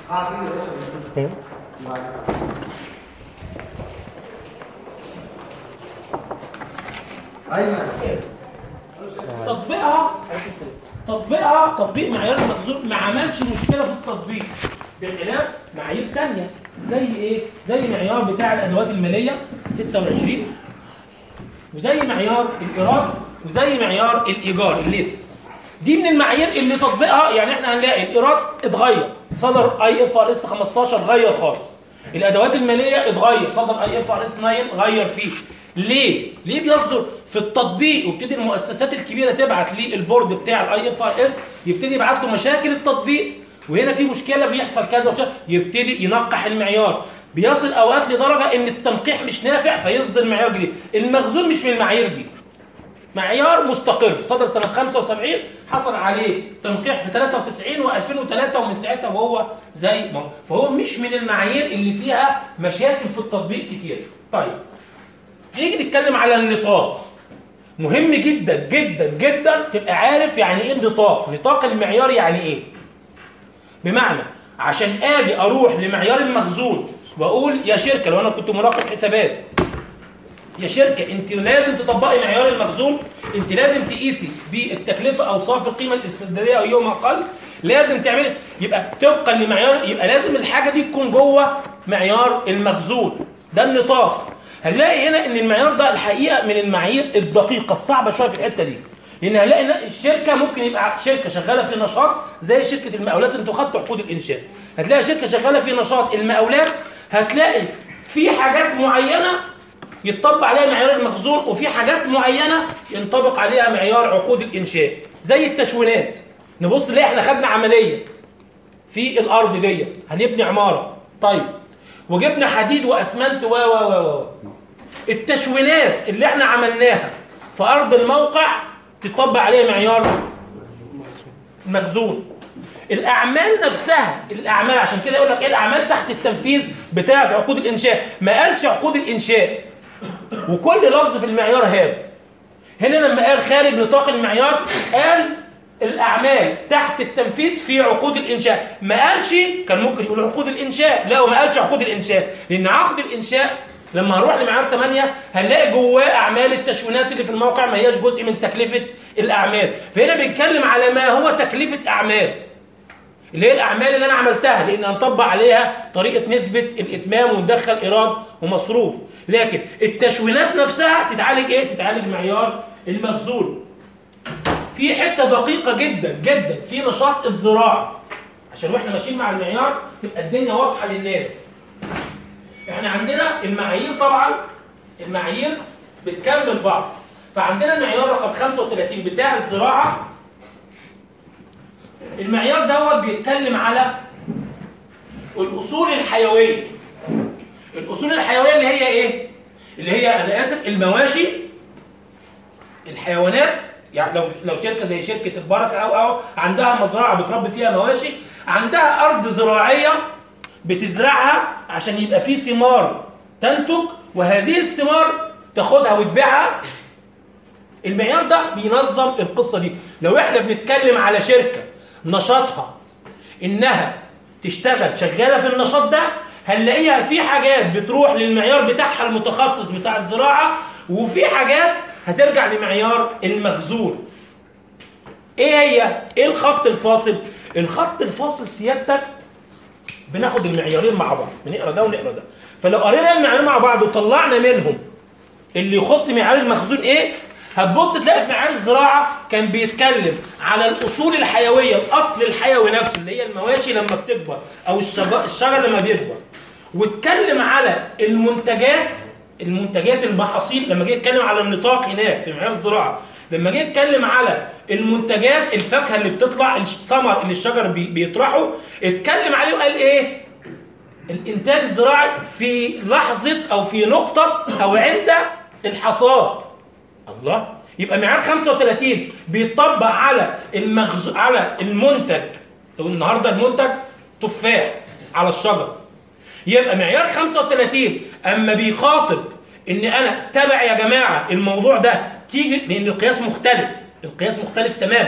تطبيقها تطبيقها تطبيق معيار المخزون ما عملش مشكله في التطبيق بخلاف معايير ثانيه زي ايه زي المعيار بتاع الادوات الماليه 26 وزي معيار الايراد وزي معيار الايجار الليس دي من المعايير اللي تطبيقها يعني احنا هنلاقي الايراد اتغير صدر اي اف ار اس 15 غير خالص الادوات الماليه اتغير صدر اي اف ار اس 9 غير فيه ليه ليه بيصدر في التطبيق وابتدي المؤسسات الكبيره تبعت للبورد بتاع الاي اف ار اس يبتدي يبعت له مشاكل التطبيق وهنا في مشكله بيحصل كذا وكذا يبتدي ينقح المعيار بيصل اوقات لدرجه ان التنقيح مش نافع فيصدر معيار جديد المخزون مش من المعايير دي معيار مستقر صدر سنة 75 حصل عليه تنقيح في 93 و2003 ومن ساعتها وهو زي ما هو فهو مش من المعايير اللي فيها مشاكل في التطبيق كتير طيب نيجي نتكلم على النطاق مهم جدا جدا جدا تبقى عارف يعني ايه النطاق نطاق المعيار يعني ايه بمعنى عشان اجي اروح لمعيار المخزون واقول يا شركه لو انا كنت مراقب حسابات يا شركة انت لازم تطبقي معيار المخزون انت لازم تقيسي بالتكلفة اوصاف القيمة الاستردادية او يوم اقل لازم تعملي يبقى طبقا لمعيار يبقى لازم الحاجة دي تكون جوه معيار المخزون ده النطاق هنلاقي هنا ان المعيار ده الحقيقة من المعايير الدقيقة الصعبة شوية في الحتة دي لان هنلاقي ان الشركة ممكن يبقى شركة شغالة في نشاط زي شركة المقاولات انتوا خدتوا عقود الانشاء هتلاقي شركة شغالة في نشاط المقاولات هتلاقي في حاجات معينة يطبق عليها معيار المخزون وفي حاجات معينة ينطبق عليها معيار عقود الإنشاء زي التشوينات نبص ليه احنا خدنا عملية في الأرض دي هنبني عمارة طيب وجبنا حديد وأسمنت و و و و التشوينات اللي احنا عملناها في أرض الموقع تطبق عليها معيار مخزون الاعمال نفسها الاعمال عشان كده يقول لك ايه الاعمال تحت التنفيذ بتاعه عقود الانشاء ما قالش عقود الانشاء وكل لفظ في المعيار هذا هنا لما قال خارج نطاق المعيار قال الاعمال تحت التنفيذ في عقود الانشاء ما قالش كان ممكن يقول عقود الانشاء لا وما قالش عقود الانشاء لان عقد الانشاء لما هنروح لمعيار 8 هنلاقي جواه اعمال التشوينات اللي في الموقع ما هياش جزء من تكلفه الاعمال فهنا بنتكلم على ما هو تكلفه اعمال اللي هي الاعمال اللي انا عملتها لان هنطبق عليها طريقه نسبه الاتمام وندخل ايراد ومصروف لكن التشوينات نفسها تتعالج ايه تتعالج معيار المخزون في حته دقيقه جدا جدا في نشاط الزراعه عشان واحنا ماشيين مع المعيار تبقى الدنيا واضحه للناس احنا عندنا المعايير طبعا المعايير بتكمل بعض فعندنا المعيار رقم 35 بتاع الزراعه المعيار دوت بيتكلم على الاصول الحيويه الاصول الحيويه اللي هي ايه اللي هي انا اسف المواشي الحيوانات يعني لو لو شركه زي شركه البركه او او عندها مزرعه بتربي فيها مواشي عندها ارض زراعيه بتزرعها عشان يبقى في ثمار تنتج وهذه الثمار تاخدها وتبيعها المعيار ده بينظم القصه دي لو احنا بنتكلم على شركه نشاطها انها تشتغل شغاله في النشاط ده هنلاقيها في حاجات بتروح للمعيار بتاعها المتخصص بتاع الزراعه وفي حاجات هترجع لمعيار المخزون ايه هي ايه الخط الفاصل الخط الفاصل سيادتك بناخد المعيارين مع بعض بنقرا ده ونقرا ده فلو قرينا المعيارين مع بعض وطلعنا منهم اللي يخص معيار المخزون ايه هتبص تلاقي في معيار الزراعه كان بيتكلم على الاصول الحيويه الاصل الحيوي نفسه اللي هي المواشي لما بتكبر او الشجر, الشجر لما بيكبر واتكلم على المنتجات المنتجات المحاصيل لما جه يتكلم على النطاق هناك في معيار الزراعه لما جه يتكلم على المنتجات الفاكهه اللي بتطلع الثمر اللي الشجر بي بيطرحه اتكلم عليه وقال ايه الانتاج الزراعي في لحظه او في نقطه او عند الحصاد الله يبقى معيار 35 بيطبق على المخزو على المنتج النهارده المنتج تفاح على الشجر يبقى معيار 35 اما بيخاطب ان انا تابع يا جماعه الموضوع ده تيجي لان القياس مختلف القياس مختلف تماما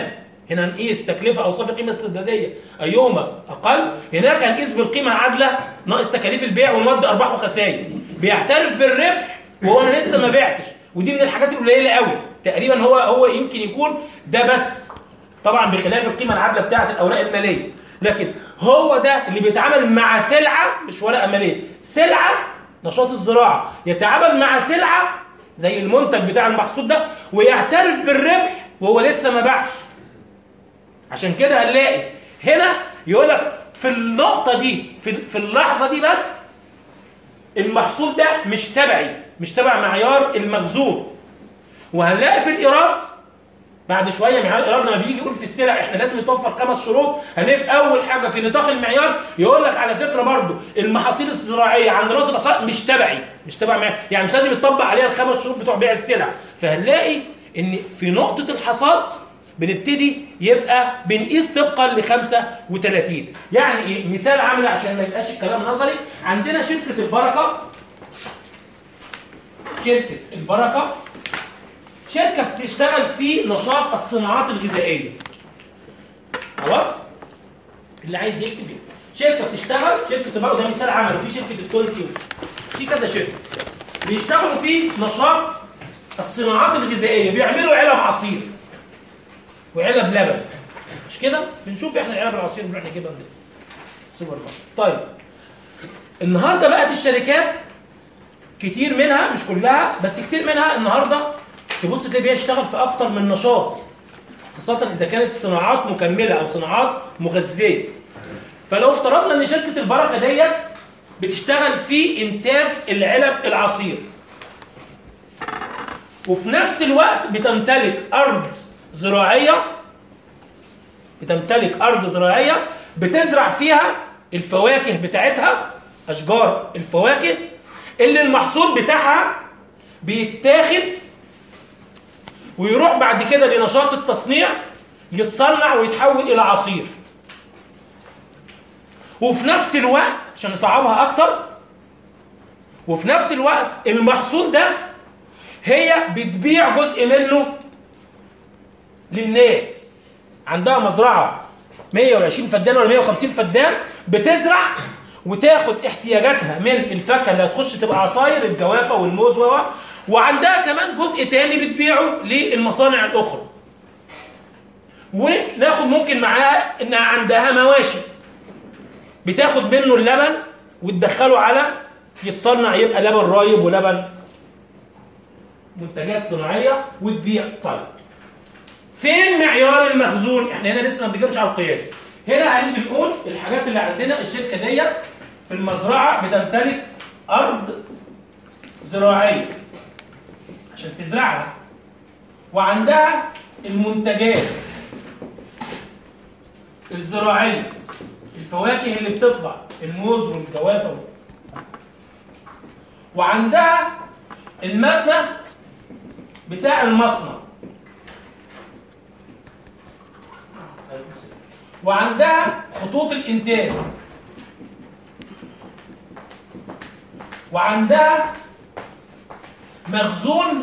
هنا نقيس تكلفه اوصاف القيمه الاسترداديه ايهما اقل هناك هنقيس بالقيمه العادله ناقص تكاليف البيع ونودي ارباح وخسائر بيعترف بالربح وهو انا لسه ما بعتش ودي من الحاجات القليله قوي تقريبا هو هو يمكن يكون ده بس طبعا بخلاف القيمه العادله بتاعه الاوراق الماليه لكن هو ده اللي بيتعامل مع سلعه مش ورقه ماليه سلعه نشاط الزراعه يتعامل مع سلعه زي المنتج بتاع المحصول ده ويعترف بالربح وهو لسه ما باعش عشان كده هنلاقي هنا يقول لك في النقطة دي في في اللحظة دي بس المحصول ده مش تبعي مش تبع معيار المخزون وهنلاقي في الإيراد بعد شوية معيار الإيراد لما بيجي يقول في السلع احنا لازم نتوفر خمس شروط هنلاقي في أول حاجة في نطاق المعيار يقول لك على فكرة برضو المحاصيل الزراعية عند نقطة الأسعار مش تبعي مش تبع معيار يعني مش لازم يطبق عليها الخمس شروط بتوع بيع السلع فهنلاقي إن في نقطة الحصاد بنبتدي يبقى بنقيس طبقا ل 35 يعني ايه مثال عملي عشان ما يبقاش الكلام نظري عندنا شركه البركه شركه البركه شركه بتشتغل في نشاط الصناعات الغذائيه خلاص اللي عايز يكتب يكتب. شركه بتشتغل شركه البركه ده مثال عملي في شركه التونسي في كذا شركه بيشتغلوا في نشاط الصناعات الغذائيه بيعملوا علب عصير وعلب لبن مش كده بنشوف احنا العلب العصير بنروح نجيبها من السوبر ماركت طيب النهارده بقت الشركات كتير منها مش كلها بس كتير منها النهارده تبص تلاقي بيشتغل في اكتر من نشاط خاصه اذا كانت صناعات مكمله او صناعات مغذيه فلو افترضنا ان شركه البركه ديت بتشتغل في انتاج العلب العصير وفي نفس الوقت بتمتلك ارض زراعية بتمتلك أرض زراعية بتزرع فيها الفواكه بتاعتها أشجار الفواكه اللي المحصول بتاعها بيتاخد ويروح بعد كده لنشاط التصنيع يتصنع ويتحول إلى عصير وفي نفس الوقت عشان نصعبها أكتر وفي نفس الوقت المحصول ده هي بتبيع جزء منه للناس عندها مزرعة 120 فدان ولا 150 فدان بتزرع وتاخد احتياجاتها من الفاكهة اللي هتخش تبقى عصاير الجوافة والموز و وعندها كمان جزء تاني بتبيعه للمصانع الأخرى وناخد ممكن معاها إنها عندها مواشي بتاخد منه اللبن وتدخله على يتصنع يبقى لبن رايب ولبن منتجات صناعية وتبيع طيب فين معيار المخزون احنا هنا لسه ما بنتكلمش على القياس هنا هنيجي نقول الحاجات اللي عندنا الشركه ديت في المزرعه بتمتلك ارض زراعيه عشان تزرعها وعندها المنتجات الزراعيه الفواكه اللي بتطلع الموز والجوافه وعندها المبنى بتاع المصنع وعندها خطوط الإنتاج وعندها مخزون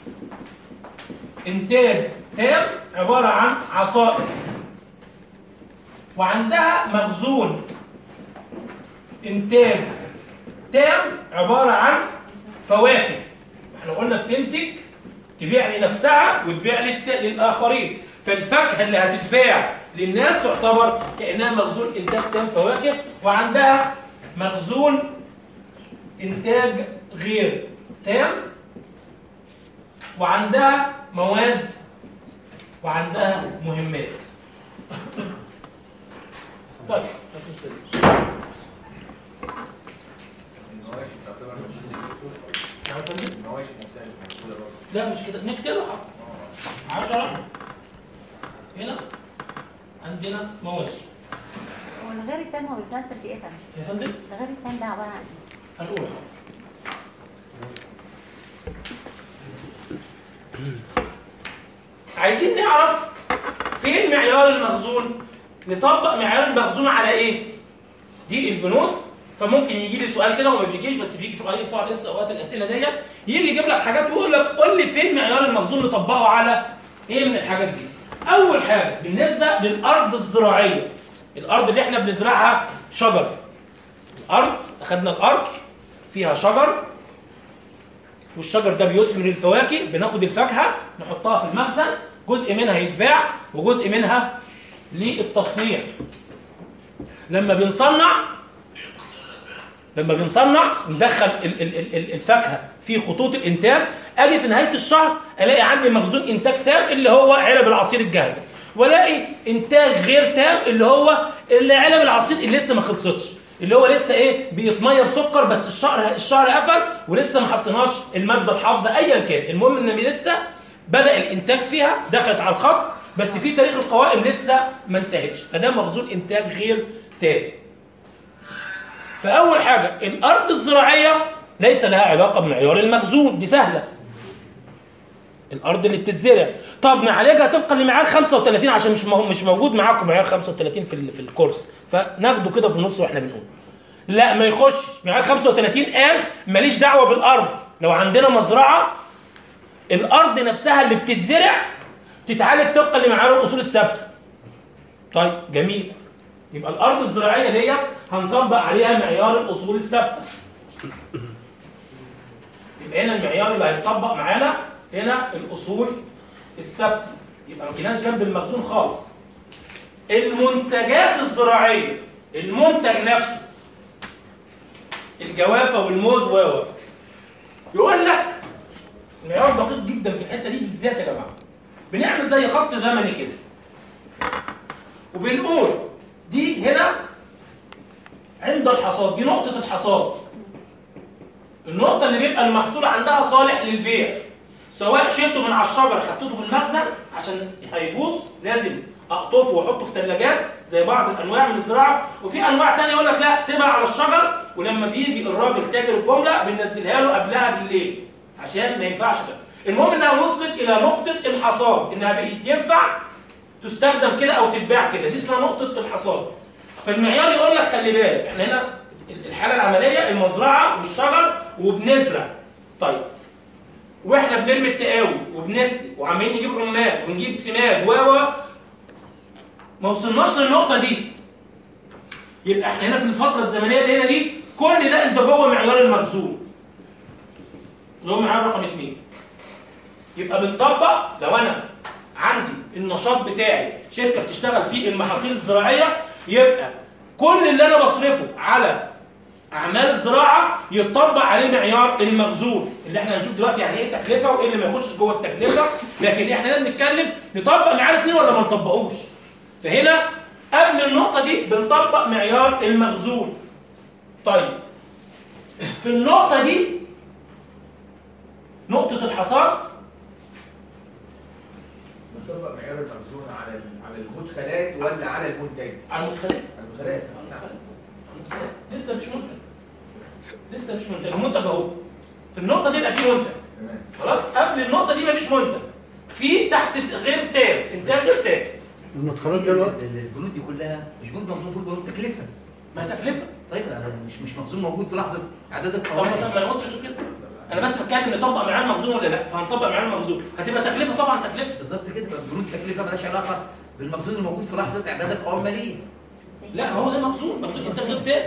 إنتاج تام عبارة عن عصائر وعندها مخزون إنتاج تام عبارة عن فواكه احنا قلنا بتنتج تبيع لنفسها وتبيع للآخرين فالفاكهة اللي هتتباع للناس تعتبر كأنها مخزون إنتاج تام فواكه وعندها مخزون إنتاج غير تام وعندها مواد وعندها مهمات طيب المواشي تعتبر مش المواشي نفسها اللي موجوده برضه لا مش كده نكتبها 10 هنا عندنا مواشي هو الغير التام هو البلاستر في ايه تاني؟ يا فندم الغير التام ده عباره عن ايه؟ هنقولها عايزين نعرف فين معيار المخزون نطبق معيار المخزون على ايه دي البنود فممكن يجي لي سؤال كده وما بيجيش بس بيجي في قضيه فعل لسه اوقات الاسئله ديت يجي يجيب لك حاجات ويقول لك قول لي فين معيار المخزون نطبقه على ايه من الحاجات دي اول حاجه بالنسبه للارض الزراعيه الارض اللي احنا بنزرعها شجر الارض اخذنا الارض فيها شجر والشجر ده بيثمر الفواكه بناخد الفاكهه نحطها في المخزن جزء منها يتباع وجزء منها للتصنيع لما بنصنع لما بنصنع ندخل ال- ال- ال- ال- الفاكهه في خطوط الانتاج اجي في نهايه الشهر الاقي عندي مخزون انتاج تام اللي هو علب العصير الجاهزه والاقي انتاج غير تام اللي هو اللي علب العصير اللي لسه ما خلصتش اللي هو لسه ايه بيتميه بسكر بس الشهر الشهر قفل ولسه ما حطيناش الماده الحافظه ايا كان المهم ان لسه بدا الانتاج فيها دخلت على الخط بس في تاريخ القوائم لسه ما انتهتش فده مخزون انتاج غير تام فأول حاجة الأرض الزراعية ليس لها علاقة بمعيار المخزون دي سهلة الأرض اللي بتزرع طب نعالجها طبقا لمعيار 35 عشان مش مو- مش موجود معاكم معيار 35 في ال- في الكورس فناخده كده في النص واحنا بنقول لا ما يخشش معيار 35 قال ماليش دعوة بالأرض لو عندنا مزرعة الأرض نفسها اللي بتتزرع تتعالج طبقا لمعيار الأصول الثابتة طيب جميل يبقى الارض الزراعيه ديت هنطبق عليها معيار الاصول الثابته يبقى هنا المعيار اللي هيتطبق معانا هنا الاصول الثابته يبقى ما جيناش جنب المخزون خالص المنتجات الزراعيه المنتج نفسه الجوافه والموز و و. يقول لك المعيار دقيق جدا في الحته دي بالذات يا جماعه بنعمل زي خط زمني كده وبنقول دي هنا عند الحصاد دي نقطة الحصاد النقطة اللي بيبقى المحصول عندها صالح للبيع سواء شلته من على الشجر حطيته في المخزن عشان هيبوظ لازم اقطفه واحطه في ثلاجات زي بعض الانواع من الزراعه وفي انواع تانية يقول لك لا سيبها على الشجر ولما بيجي الراجل تاجر الجمله بننزلها له قبلها بالليل عشان ما ينفعش ده المهم انها وصلت الى نقطه الحصاد انها بقت ينفع تستخدم كده او تتباع كده دي اسمها نقطه الحصاد فالمعيار يقول لك خلي بالك احنا هنا الحاله العمليه المزرعه والشجر وبنزرع طيب واحنا بنرمي التقاوي وبنسقي وعمالين نجيب عمال ونجيب سماد و و ما وصلناش للنقطه دي يبقى احنا هنا في الفتره الزمنيه اللي هنا دي كل ده انت جوه معيار المخزون اللي هو معيار رقم اثنين يبقى بنطبق لو انا عندي النشاط بتاعي شركه بتشتغل في المحاصيل الزراعيه يبقى كل اللي انا بصرفه على اعمال الزراعه يطبق عليه معيار المخزون اللي احنا هنشوف دلوقتي يعني ايه تكلفه وايه اللي ما يخشش جوه التكلفه لكن احنا هنا بنتكلم نطبق معيار اثنين ولا ما نطبقوش فهنا قبل النقطه دي بنطبق معيار المخزون طيب في النقطه دي نقطه الحصاد بتطبق معيار المخزون على ال- على المدخلات ولا على المنتج؟ على المدخلات المدخلات المدخلات. لسه مش منتج لسه مش منتج المنتج اهو في النقطه دي يبقى في منتج تمام خلاص قبل النقطه دي مفيش منتج في تحت غير تام انتاج غير تام المدخلات ده الوقت ال- البنود دي كلها مش بنود المفروض بنود تكلفه ما هي تكلفه طيب أنا مش مش مخزون موجود في لحظه اعداد طب ما القوائم ما يقعدش غير كده انا بس بتكلم نطبق معاه المخزون ولا لا فهنطبق معاه المخزون هتبقى تكلفه طبعا تكلفه بالظبط كده يبقى بنود تكلفه مالهاش علاقه بالمخزون الموجود في لحظه اعداد القوائم الماليه لا ما هو ده مخزون مخزون انتاج غير تام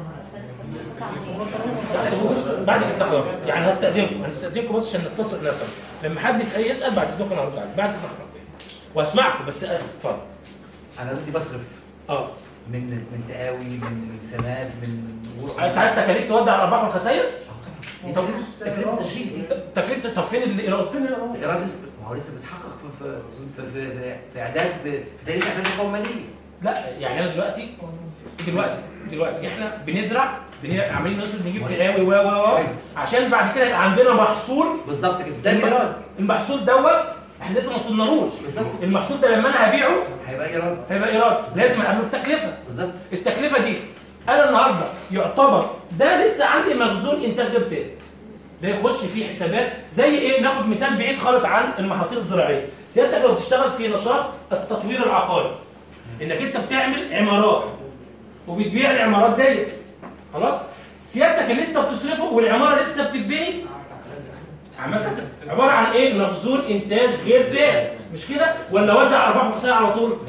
لا، سيبوه بعد الاستحضار يعني هستاذنكم هنستاذنكم بس عشان نتصل نفسنا لما حد يسال يسال بعد اذنكم انا هرد عليك بعد اذنكم واسمعكم بس اتفضل انا دلوقتي بصرف اه من من تقاوي من من سماد من انت عايز تكاليف تودع الارباح والخسائر؟ دي طبعا تكلفه تشغيل دي تكلفه طب فين الايراد؟ فين الايراد؟ الايراد لسه- ما هو لسه بيتحقق في في في في, في, في اعداد في, في تاريخ اعداد القوائم الماليه لا يعني انا دلوقتي دلوقتي دلوقتي احنا بنزرع بن- عاملين نصرف نجيب تقاوي و و و عشان بعد كده يبقى عندنا محصول بالظبط كده ده الايراد المحصول دوت احنا لسه ما وصلنالوش بالظبط المحصول ده لما انا هبيعه هيبقى ايراد هيبقى ايراد لازم اقابله التكلفه بالظبط التكلفه دي انا النهارده يعتبر ده لسه عندي مخزون انتاج غير تاني ده يخش فيه حسابات زي ايه ناخد مثال بعيد خالص عن المحاصيل الزراعيه سيادتك لو بتشتغل في نشاط التطوير العقاري انك انت بتعمل عمارات وبتبيع العمارات ديت خلاص سيادتك اللي انت بتصرفه والعماره لسه بتتبني عملت عباره عن ايه مخزون انتاج غير تام مش كده ولا ودع ارباح وخسائر على طول طبعا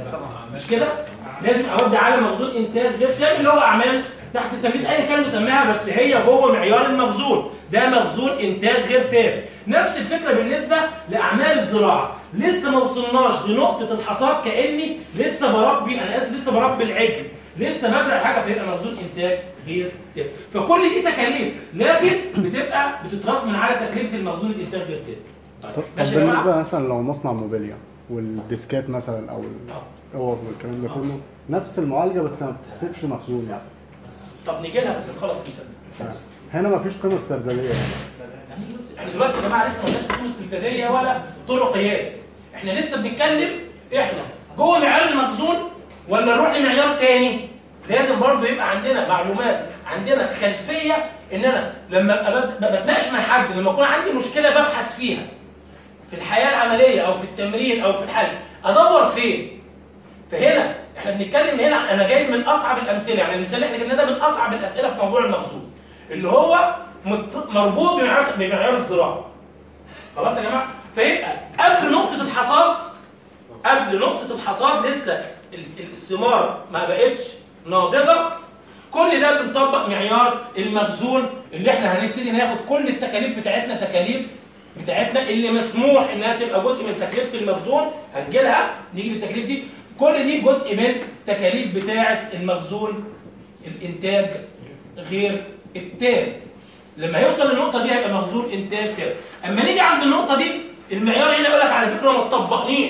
مش كده لازم اودي على مخزون انتاج غير شامل اللي هو اعمال تحت التنفيذ ايا كان مسماها بس هي جوه معيار المخزون ده مخزون انتاج غير تام نفس الفكره بالنسبه لاعمال الزراعه لسه ما وصلناش لنقطه الحصاد كاني لسه بربي انا اسف لسه بربي العجل لسه بزرع حاجه فيبقى مخزون انتاج غير تام فكل دي تكاليف لكن بتبقى بتترسم على تكلفه المخزون الانتاج غير تام طب طيب ماشي يا جماعه بالنسبه مثلا لو مصنع موبيليا والديسكات مثلا او الاوض والكلام ده كله نفس المعالجه بس ما بتحسبش مخزون يعني طب نيجي لها بس نخلص المثال تمام. هنا ما فيش قيمه استرداديه يعني يعني بس احنا دلوقتي يا جماعه لسه ما قلناش قيمه استنتاجيه ولا طرق قياس احنا لسه بنتكلم احنا جوه معيار المخزون ولا نروح لمعيار تاني لازم برضه يبقى عندنا معلومات عندنا خلفيه ان انا لما أبقى بت- بتناقش مع حد لما يكون عندي مشكله ببحث فيها في الحياه العمليه او في التمرين او في الحل ادور فين فهنا احنا بنتكلم هنا انا جاي من اصعب الامثله يعني المثال اللي احنا جبناه ده من اصعب الاسئله في موضوع المخزون اللي هو مت- مربوط بمعيار بمعيار الزراعه خلاص يا جماعه فيبقى قبل نقطه الحصاد قبل نقطه الحصاد لسه ال- ال- الثمار ما بقتش ناضجه كل ده بنطبق معيار المخزون اللي احنا هنبتدي ناخد كل التكاليف بتاعتنا تكاليف بتاعتنا اللي مسموح انها تبقى جزء من تكلفه المخزون هنجي لها نيجي للتكاليف دي كل دي جزء من تكاليف بتاعه المخزون الانتاج غير التام لما يوصل للنقطه دي هيبقى مخزون انتاج تام اما نيجي عند النقطه دي المعيار هنا يقول لك على فكره ما تطبقنيش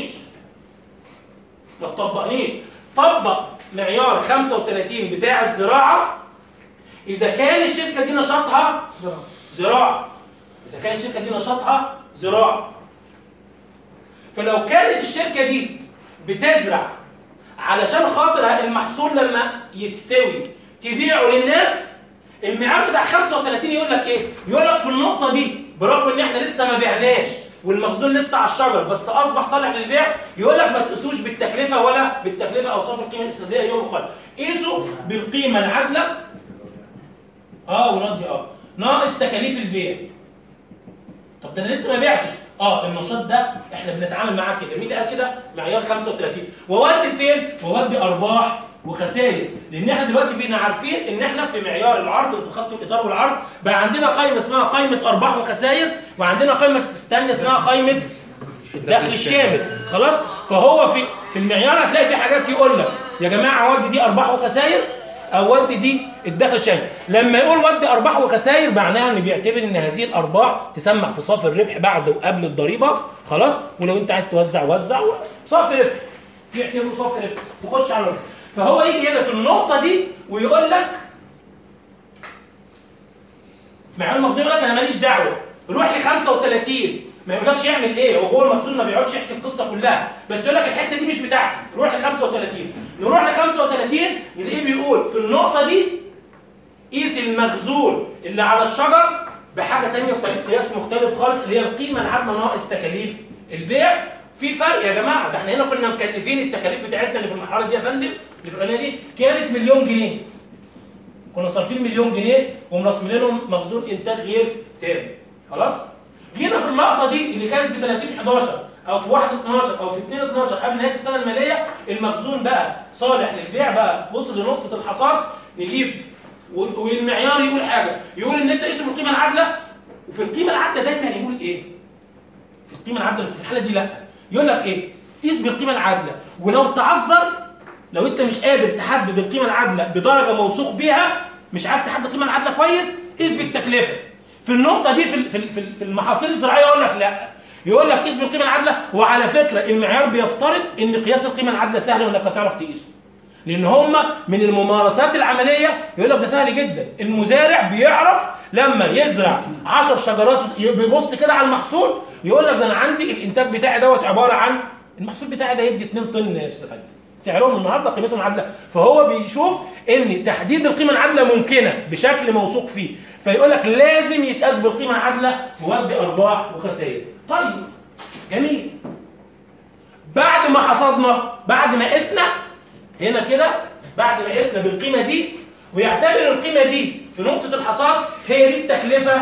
ما تطبقنيش طبق معيار 35 بتاع الزراعه اذا كان الشركه دي نشاطها زراعه اذا كان الشركه دي نشاطها زراعه فلو كانت الشركه دي بتزرع علشان خاطر المحصول لما يستوي تبيعه للناس المعيار بتاع 35 يقول لك ايه؟ يقول لك في النقطه دي برغم ان احنا لسه ما بعناش والمخزون لسه على الشجر بس اصبح صالح للبيع يقول لك ما تقيسوش بالتكلفه ولا بالتكلفه اوصاف القيمه الاستثنائيه يوم القيامه قيسوا بالقيمه العادله اه ونضي اه ناقص تكاليف البيع طب ده انا لسه ما بعتش اه النشاط ده احنا بنتعامل معاه كده مين اللي قال كده معيار 35 واودي فين واودي ارباح وخسائر لان احنا دلوقتي بقينا عارفين ان احنا في معيار العرض انتوا خدتوا الاطار والعرض بقى عندنا قائمه اسمها قائمه ارباح وخسائر وعندنا قائمه ثانيه اسمها قائمه الدخل الشامل خلاص فهو في في المعيار هتلاقي في حاجات يقول لك يا جماعه ودي دي ارباح وخسائر او ودي دي الدخل الشامل لما يقول ودي ارباح وخسائر معناها ان بيعتبر ان هذه الارباح تسمع في صافي الربح بعد وقبل الضريبه خلاص ولو انت عايز توزع وزع صافي ربح بيعتبره صافي ربح تخش على الربح فهو يجي هنا في النقطه دي ويقول لك معيار المخزون يقول لك انا ماليش دعوه روح ل 35 ما يقولكش يعمل ايه هو جوه المخزون ما بيقعدش يحكي القصه كلها بس يقول لك الحته دي مش بتاعتي روح ل 35 نروح ل 35 نلاقيه بيقول في النقطه دي قيس المخزون اللي على الشجر بحاجه ثانيه بطريقه قياس مختلف خالص اللي هي القيمه العامه ناقص تكاليف البيع في فرق يا جماعه ده احنا هنا كنا مكلفين التكاليف بتاعتنا اللي في المرحله دي يا فندم اللي في القناه دي كانت مليون جنيه كنا صارفين مليون جنيه ومرسمين مخزون انتاج غير تام خلاص جينا في اللقطه دي اللي كانت في 30 11 او في 1 12 او في 2 12 قبل نهايه السنه الماليه المخزون بقى صالح للبيع بقى وصل لنقطه الحصاد نجيب و- والمعيار يقول حاجه يقول ان انت قيسه بالقيمه العادله وفي القيمه العادله دايما يقول ايه؟ في القيمه العادله بس في الحاله دي لا يقول لك ايه؟ قيس بالقيمه العادله ولو تعذر لو انت مش قادر تحدد القيمه العادله بدرجه موثوق بيها مش عارف تحدد القيمه العادله كويس قيس بالتكلفه في النقطه دي في ال- في ال- في ال- في المحاصيل الزراعيه يقول لك لا يقول لك قيس بالقيمه العادله وعلى فكره المعيار بيفترض ان قياس القيمه العادله سهل وانك هتعرف تقيسه لان هم من الممارسات العمليه يقول لك ده سهل جدا المزارع بيعرف لما يزرع 10 شجرات بيبص كده على المحصول يقول لك ده انا عندي الانتاج بتاعي دوت عباره عن المحصول بتاعي ده يدي 2 طن يا استاذ فندم سعرهم النهارده قيمتهم عادله فهو بيشوف ان تحديد القيمه العادله ممكنه بشكل موثوق فيه فيقول لك لازم يتقاس بالقيمه العادله مودي ارباح وخسائر طيب جميل بعد ما حصدنا بعد ما قسنا هنا كده بعد ما قسنا بالقيمه دي ويعتبر القيمه دي في نقطه الحصاد هي دي التكلفه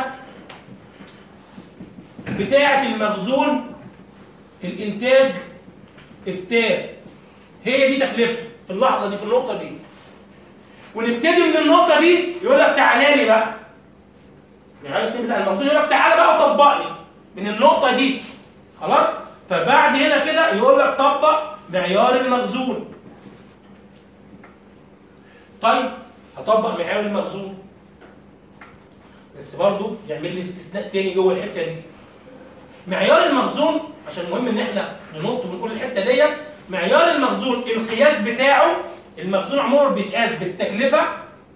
بتاعه المخزون الانتاج التام هي دي تكلفته في اللحظه دي في النقطه دي ونبتدي من النقطه دي يقول لك تعالى لي بقى يعني انت بتاع المخزون يقول لك تعالى بقى وطبقني من النقطه دي خلاص فبعد هنا كده يقول لك طبق معيار المخزون طيب هطبق معيار المخزون بس برضو يعمل لي استثناء تاني جوه الحته دي معيار المخزون عشان مهم ان احنا ننط ونقول الحته ديت معيار المخزون القياس بتاعه المخزون عموما بيتقاس بالتكلفه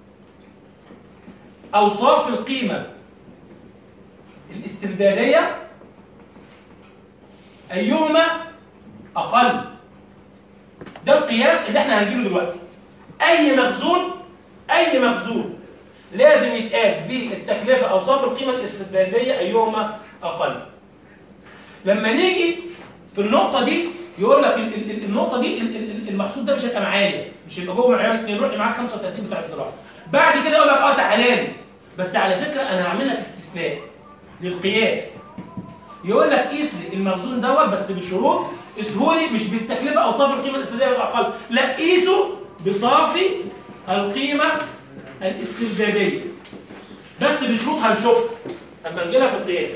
اوصاف القيمه الاسترداديه ايهما اقل ده القياس اللي احنا هنجيبه دلوقتي اي مخزون اي مخزون لازم يتقاس بالتكلفه اوصاف القيمه الاسترداديه ايهما اقل لما نيجي في النقطه دي يقول لك ال- ال- ال- النقطه دي ال- ال- المحصول ده مش هيبقى معايا مش هيبقى جوه معايا يروح لي معاك 35 بتاع الزراعه بعد كده يقول لك اه تعالى لي بس على فكره انا هعمل لك استثناء للقياس يقول لك قيس لي المخزون دوت بس بشروط قيسه لي مش بالتكلفه اوصاف القيمه الاسترداديه الاقل لا قيسه بصافي القيمه الاسترداديه بس بشروط هنشوفها اما نجي لها في القياس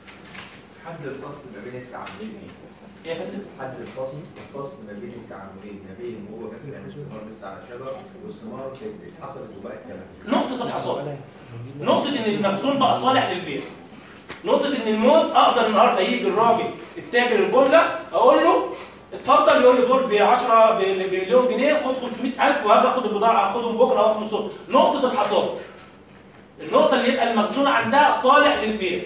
حد الفصل ما بين التعاملين ايه؟ يا فندم حد الفصل الفصل ما بين التعاملين ما بين هو مثلا يعني الثمار لسه على شجر والثمار اتحصلت وبقت كمان نقطة الحصاد نقطة إن المخزون بقى صالح للبيع نقطة إن الموز أقدر النهاردة يجي الراجل التاجر الجملة أقول له اتفضل يقول لي دول ب 10 بمليون جنيه خد 500000 وهاجي آخد البضاعة آخدهم بكرة أو في نصهم نقطة الحصاد النقطة اللي يبقى المخزون عندها صالح للبيع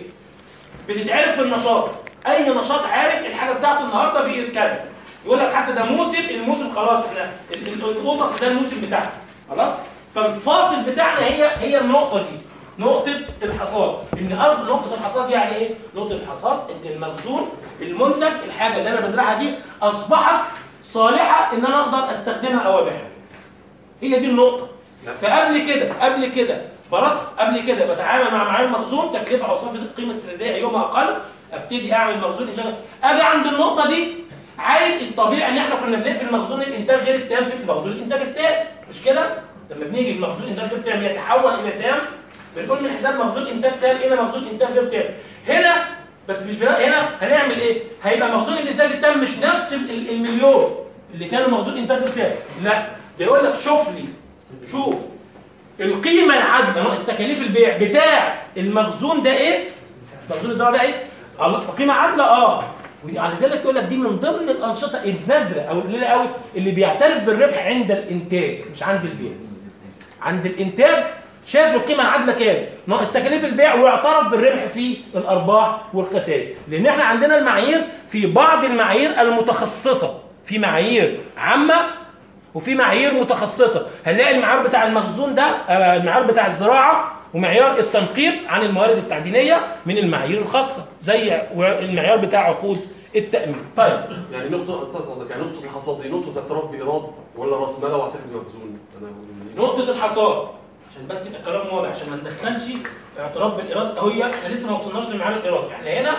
بتتعرف في النشاط أي نشاط عارف الحاجة بتاعته النهاردة بقيت كذا يقول لك حتى ده موسم الموسم خلاص احنا ال- ال- القطص ده الموسم بتاعها خلاص فالفاصل بتاعنا هي هي النقطة دي نقطة الحصاد ان اصل نقطة الحصاد يعني ايه؟ نقطة الحصاد ان المخزون المنتج الحاجة اللي انا بزرعها دي اصبحت صالحة ان انا اقدر استخدمها او ابيعها هي دي النقطة فقبل كده قبل كده برص قبل كده بتعامل مع معايير المخزون تكلفة اوصاف القيمة الاستردادية يوم اقل ابتدي اعمل مخزون انتاج اجي عند النقطة دي عايز الطبيعي ان احنا كنا بنقفل مخزون الانتاج غير التام في مخزون الانتاج التام مش كده؟ لما بنيجي المخزون الانتاج غير تام يتحول الى تام بنقول من حساب مخزون انتاج تام الى مخزون انتاج غير تام هنا بس مش بنا... هنا هنعمل ايه؟ هيبقى مخزون الانتاج التام مش نفس ال- ال- المليون اللي كانوا مخزون انتاج غير تام لا بيقول لك شوف لي شوف القيمه العادله ناقص تكاليف البيع بتاع المخزون ده ايه؟ مخزون الزراعه ده ايه؟ الله قيمه عادله اه وعلى ذلك يقول لك دي من ضمن الانشطه النادره او القليله قوي اللي بيعترف بالربح عند الانتاج مش عند البيع عند الانتاج شاف القيمه العادله كام ناقص تكاليف البيع واعترف بالربح في الارباح والخسائر لان احنا عندنا المعايير في بعض المعايير المتخصصه في معايير عامه وفي معايير متخصصه هنلاقي المعيار بتاع المخزون ده آه، المعيار بتاع الزراعه ومعيار التنقيب عن الموارد التعدينيه من المعايير الخاصه زي المعيار بتاع عقود التامين طيب يعني نقطة أستاذ حضرتك يعني نقطة الحصاد دي نقطة اعتراف بإيراد ولا رأس مال واعتراف بمخزون؟ أنا بقول نقطة الحصاد عشان بس يبقى الكلام واضح عشان ما ندخلش في اعتراف بالإيراد هي احنا لسه ما وصلناش لمعيار الإيراد احنا هنا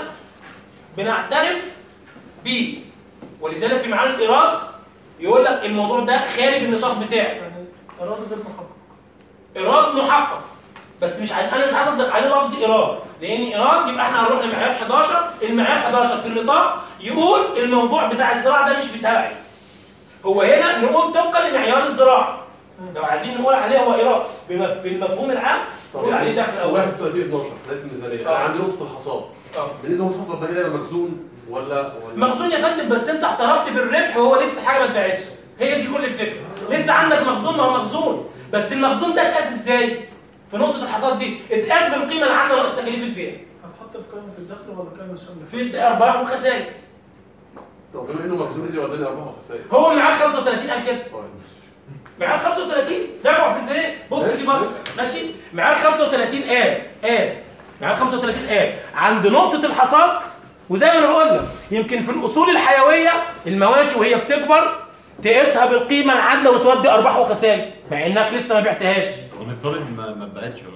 بنعترف ب ولذلك في معيار الإيراد يقول لك الموضوع ده خارج النطاق بتاعي إيراد غير محقق إيراد محقق بس مش عايز انا مش عايز اطلق عليه لفظ ايراد لان ايراد يبقى احنا هنروح لمعيار 11 المعيار 11 في النطاق يقول الموضوع بتاع الزراعه ده مش بتاعي هو هنا نقول طبقا لمعيار الزراعه لو عايزين نقول عليه هو ايراد بمف- بالمفهوم العام نقول عليه دخل اول 31 12 في بداية الميزانية آه. أنا عندي نقطة الحصاد آه. بالنسبة لنقطة الحصاد ده كده يبقى مخزون ولا ولا- مخزون يا فندم بس انت اعترفت بالربح وهو لسه حاجه ما اتباعتش هي دي كل الفكره لسه عندك مخزون ما هو مخزون بس المخزون ده اتقاس ازاي في نقطه الحصاد دي اتقاس بالقيمه العامه ناقص تكاليف البيع هتحط في قائمة الدخل ولا قائمة الشمل؟ في الارباح والخسائر طب بما إنه مخزون إيه اللي وداني أرباح وخسائر؟ هو معاه 35 قال كده طيب معاه 35 راجعوا في البريك بص دي بص ماشي معاه 35 قال قال معاه 35 قال عند نقطه الحصاد وزي ما انا بقول لك يمكن في الاصول الحيويه المواشي وهي بتكبر تقيسها بالقيمه العادله وتودي ارباح وخسائر مع انك لسه ما بعتهاش ونفترض ما ما بقتش ولا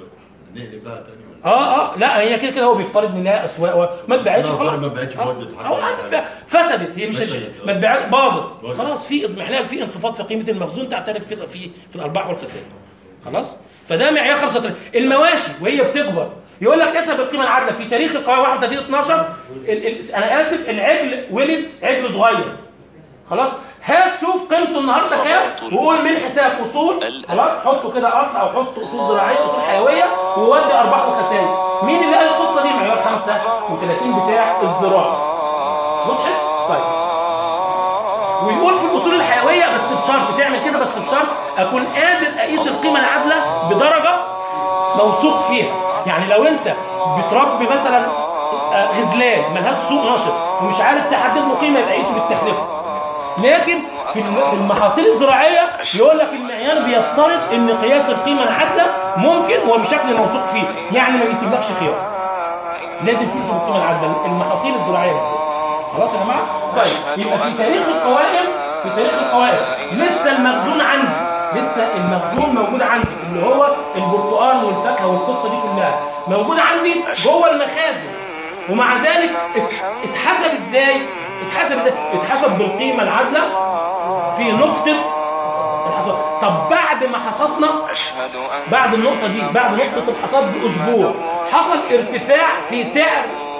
نقلب بقى تاني ولا اه اه لا هي كده كده هو بيفترض منها اسواق و- ما اتباعتش لا، خلاص ما بقتش آه. برضه أو حاجة. فسدت هي مش فسدت، ما آه. اتباعت باظت باظت. خلاص في اضمحلال في انخفاض في قيمه المخزون تعترف في في في الارباح والخسائر خلاص فده معيار 35 المواشي وهي بتكبر يقول لك اسب القيمه العادله في تاريخ القوائم 31 12 ال ال انا اسف العجل ولد عجل صغير خلاص هات شوف قيمته النهارده كام وقول من حساب اصول خلاص حطه كده اصل او حط اصول زراعيه اصول حيويه وودي ارباح وخسائر مين اللي قال القصه دي معيار 35 بتاع الزراعه وضحت طيب ويقول في الاصول الحيويه بس بشرط تعمل كده بس بشرط اكون قادر اقيس القيمه العادله بدرجه موثوق فيها يعني لو انت بتربي مثلا آه، غزلان ملهاش سوق نشط ومش عارف تحدد له قيمه يبقى قيسه بالتكلفه لكن في الم- في المحاصيل الزراعيه يقول لك المعيار بيفترض ان قياس القيمه العادله ممكن وبشكل موثوق فيه يعني ما بيسيبلكش خيار لازم تقيسه بالقيمه العادله المحاصيل الزراعيه بالذات خلاص يا جماعه طيب يبقى في تاريخ القوائم في تاريخ القوائم لسه المخزون عندي لسه المخزون موجود عندي اللي هو البرتقال والفاكهه والقصه دي كلها موجود عندي جوه المخازن ومع ذلك ات- اتحسب ازاي اتحسب ازاي اتحسب بالقيمه العادله في نقطه الحصاد طب بعد ما حصدنا بعد النقطة دي بعد نقطة الحصاد بأسبوع حصل ارتفاع في سعر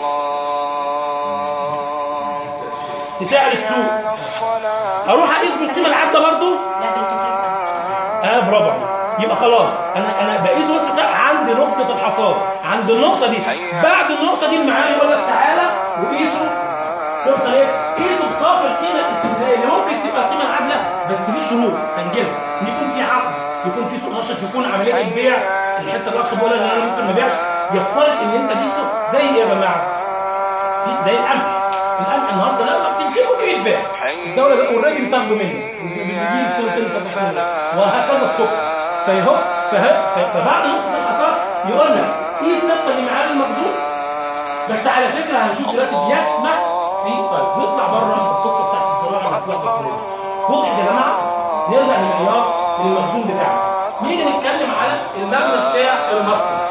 في سعر السوق أروح أقيس بالقيمة العادلة برضو لا بالتكلفة اه برافو عليك يبقى خلاص انا انا بقيس بس كده عند نقطه الحصاد عند النقطه دي بعد النقطه دي المعامل يقول لك تعالى وقيسوا نقطه ايه قيسوا بصافي القيمه الاستثنائيه اللي ممكن تبقى القيمه العادله بس في شروط هنجيلها ان يكون في عقد يكون في سوق نشط يكون عمليه البيع الحته الاخ بيقول لك انا ممكن ما ابيعش يفترض ان انت تقيسه زي ايه يا جماعه في زي القمح القمح النهارده لما بتديله بيتباع الدوله بقى والراجل بتاخده منه بتجيب كل تلك وهكذا السكر فهو فه- ف- فبعد نقطه الحصاد يقول لك قيس طبقا لمعاد المخزون بس على فكره هنشوف دلوقتي بيسمح في طيب نطلع بره القصه بتاعت الزراعه اللي هتلخبط الناس واضح يا جماعه نرجع للمعيار للمخزون بتاعنا نيجي نتكلم على المبنى بتاع المصنع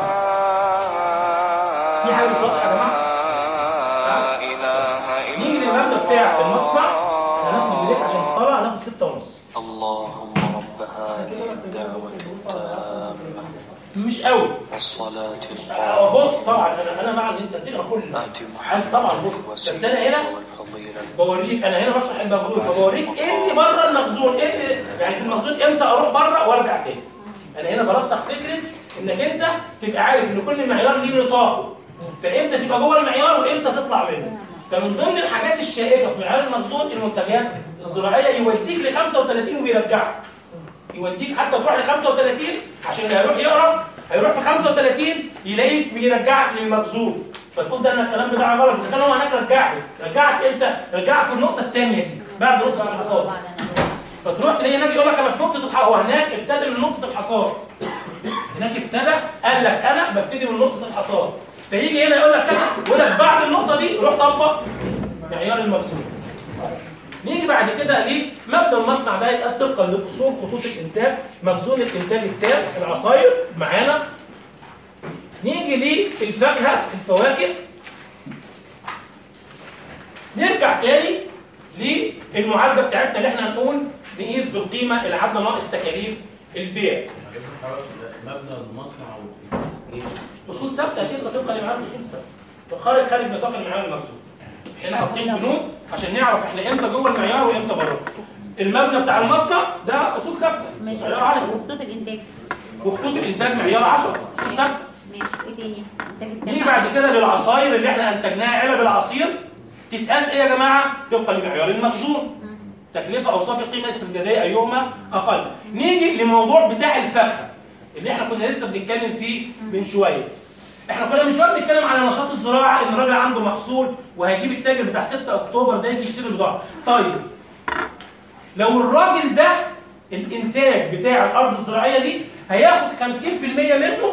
في حاجه مش واضحه يا جماعه نيجي للمبنى بتاع المصنع هناخد بريك عشان الصلاه هناخد ستة ونص اللهم رب هذه الدعوة التامة مش قوي والصلاة آه، القائمة بص طبعا انا انا مع ان انت تقرا كل آت عايز طبعا محمد بص بس انا هنا والفضيلة بوريك انا هنا بشرح المخزون فبوريك ايه اللي بره المخزون ايه اللي يعني في المخزون امتى اروح بره وارجع تاني انا هنا برسخ فكره انك انت تبقى عارف ان كل معيار ليه نطاقه فامتى تبقى جوه المعيار وامتى تطلع منه فمن ضمن الحاجات الشائكه في معيار المخزون المنتجات الزراعيه يوديك ل 35 ويرجعك يوديك حتى تروح ل 35 عشان اللي هيروح يقرا هيروح في 35 يلاقيك بيرجعك للمخزون فتقول ده انا الكلام بتاعي غلط اذا كان هو هناك رجعك رجعك امتى؟ رجعك في النقطه الثانيه دي بعد نقطه الحصاد بعد أنا فتروح تلاقي هناك يقول لك انا في نقطه الحصاد هو هناك ابتدى من نقطه الحصاد هناك ابتدى قال لك انا ببتدي من نقطه الحصاد فيجي هنا يقول لك كذا يقول لك بعد النقطه دي روح طبق معيار المخزون نيجي بعد كده ليه مبنى المصنع ده يتقاس طبقا لاصول خطوط الانتاج مخزون الانتاج التام العصاير معانا نيجي للفاكهه الفواكه نرجع تاني للمعالجه بتاعتنا اللي احنا هنقول نقيس بالقيمه العادله ناقص تكاليف البيع مبنى المصنع اصول ثابته اكيد طبقا لمعاد اصول ثابته خارج خارج نطاق المعيار المخزون احنا حاطين بنود عشان نعرف احنا امتى جوه المعيار وامتى بره المبنى بتاع المصنع ده اصول ثابته ماشي معيار 10 وخطوط الانتاج وخطوط الانتاج معيار 10 اصول ثابته ماشي وايه تاني؟ انتاج التام نيجي بعد كده للعصاير اللي احنا انتجناها علب العصير تتقاس ايه يا جماعه طبقا لمعيار المخزون تكلفه اوصاف القيمه الاسترداديه ايهما اقل نيجي للموضوع بتاع الفاكهه اللي احنا كنا لسه بنتكلم فيه من شويه احنا كنا من شويه بنتكلم على نشاط الزراعه ان الراجل عنده محصول وهيجيب التاجر بتاع 6 اكتوبر ده يجي يشتري بضاعه طيب لو الراجل ده الانتاج بتاع الارض الزراعيه دي هياخد 50% منه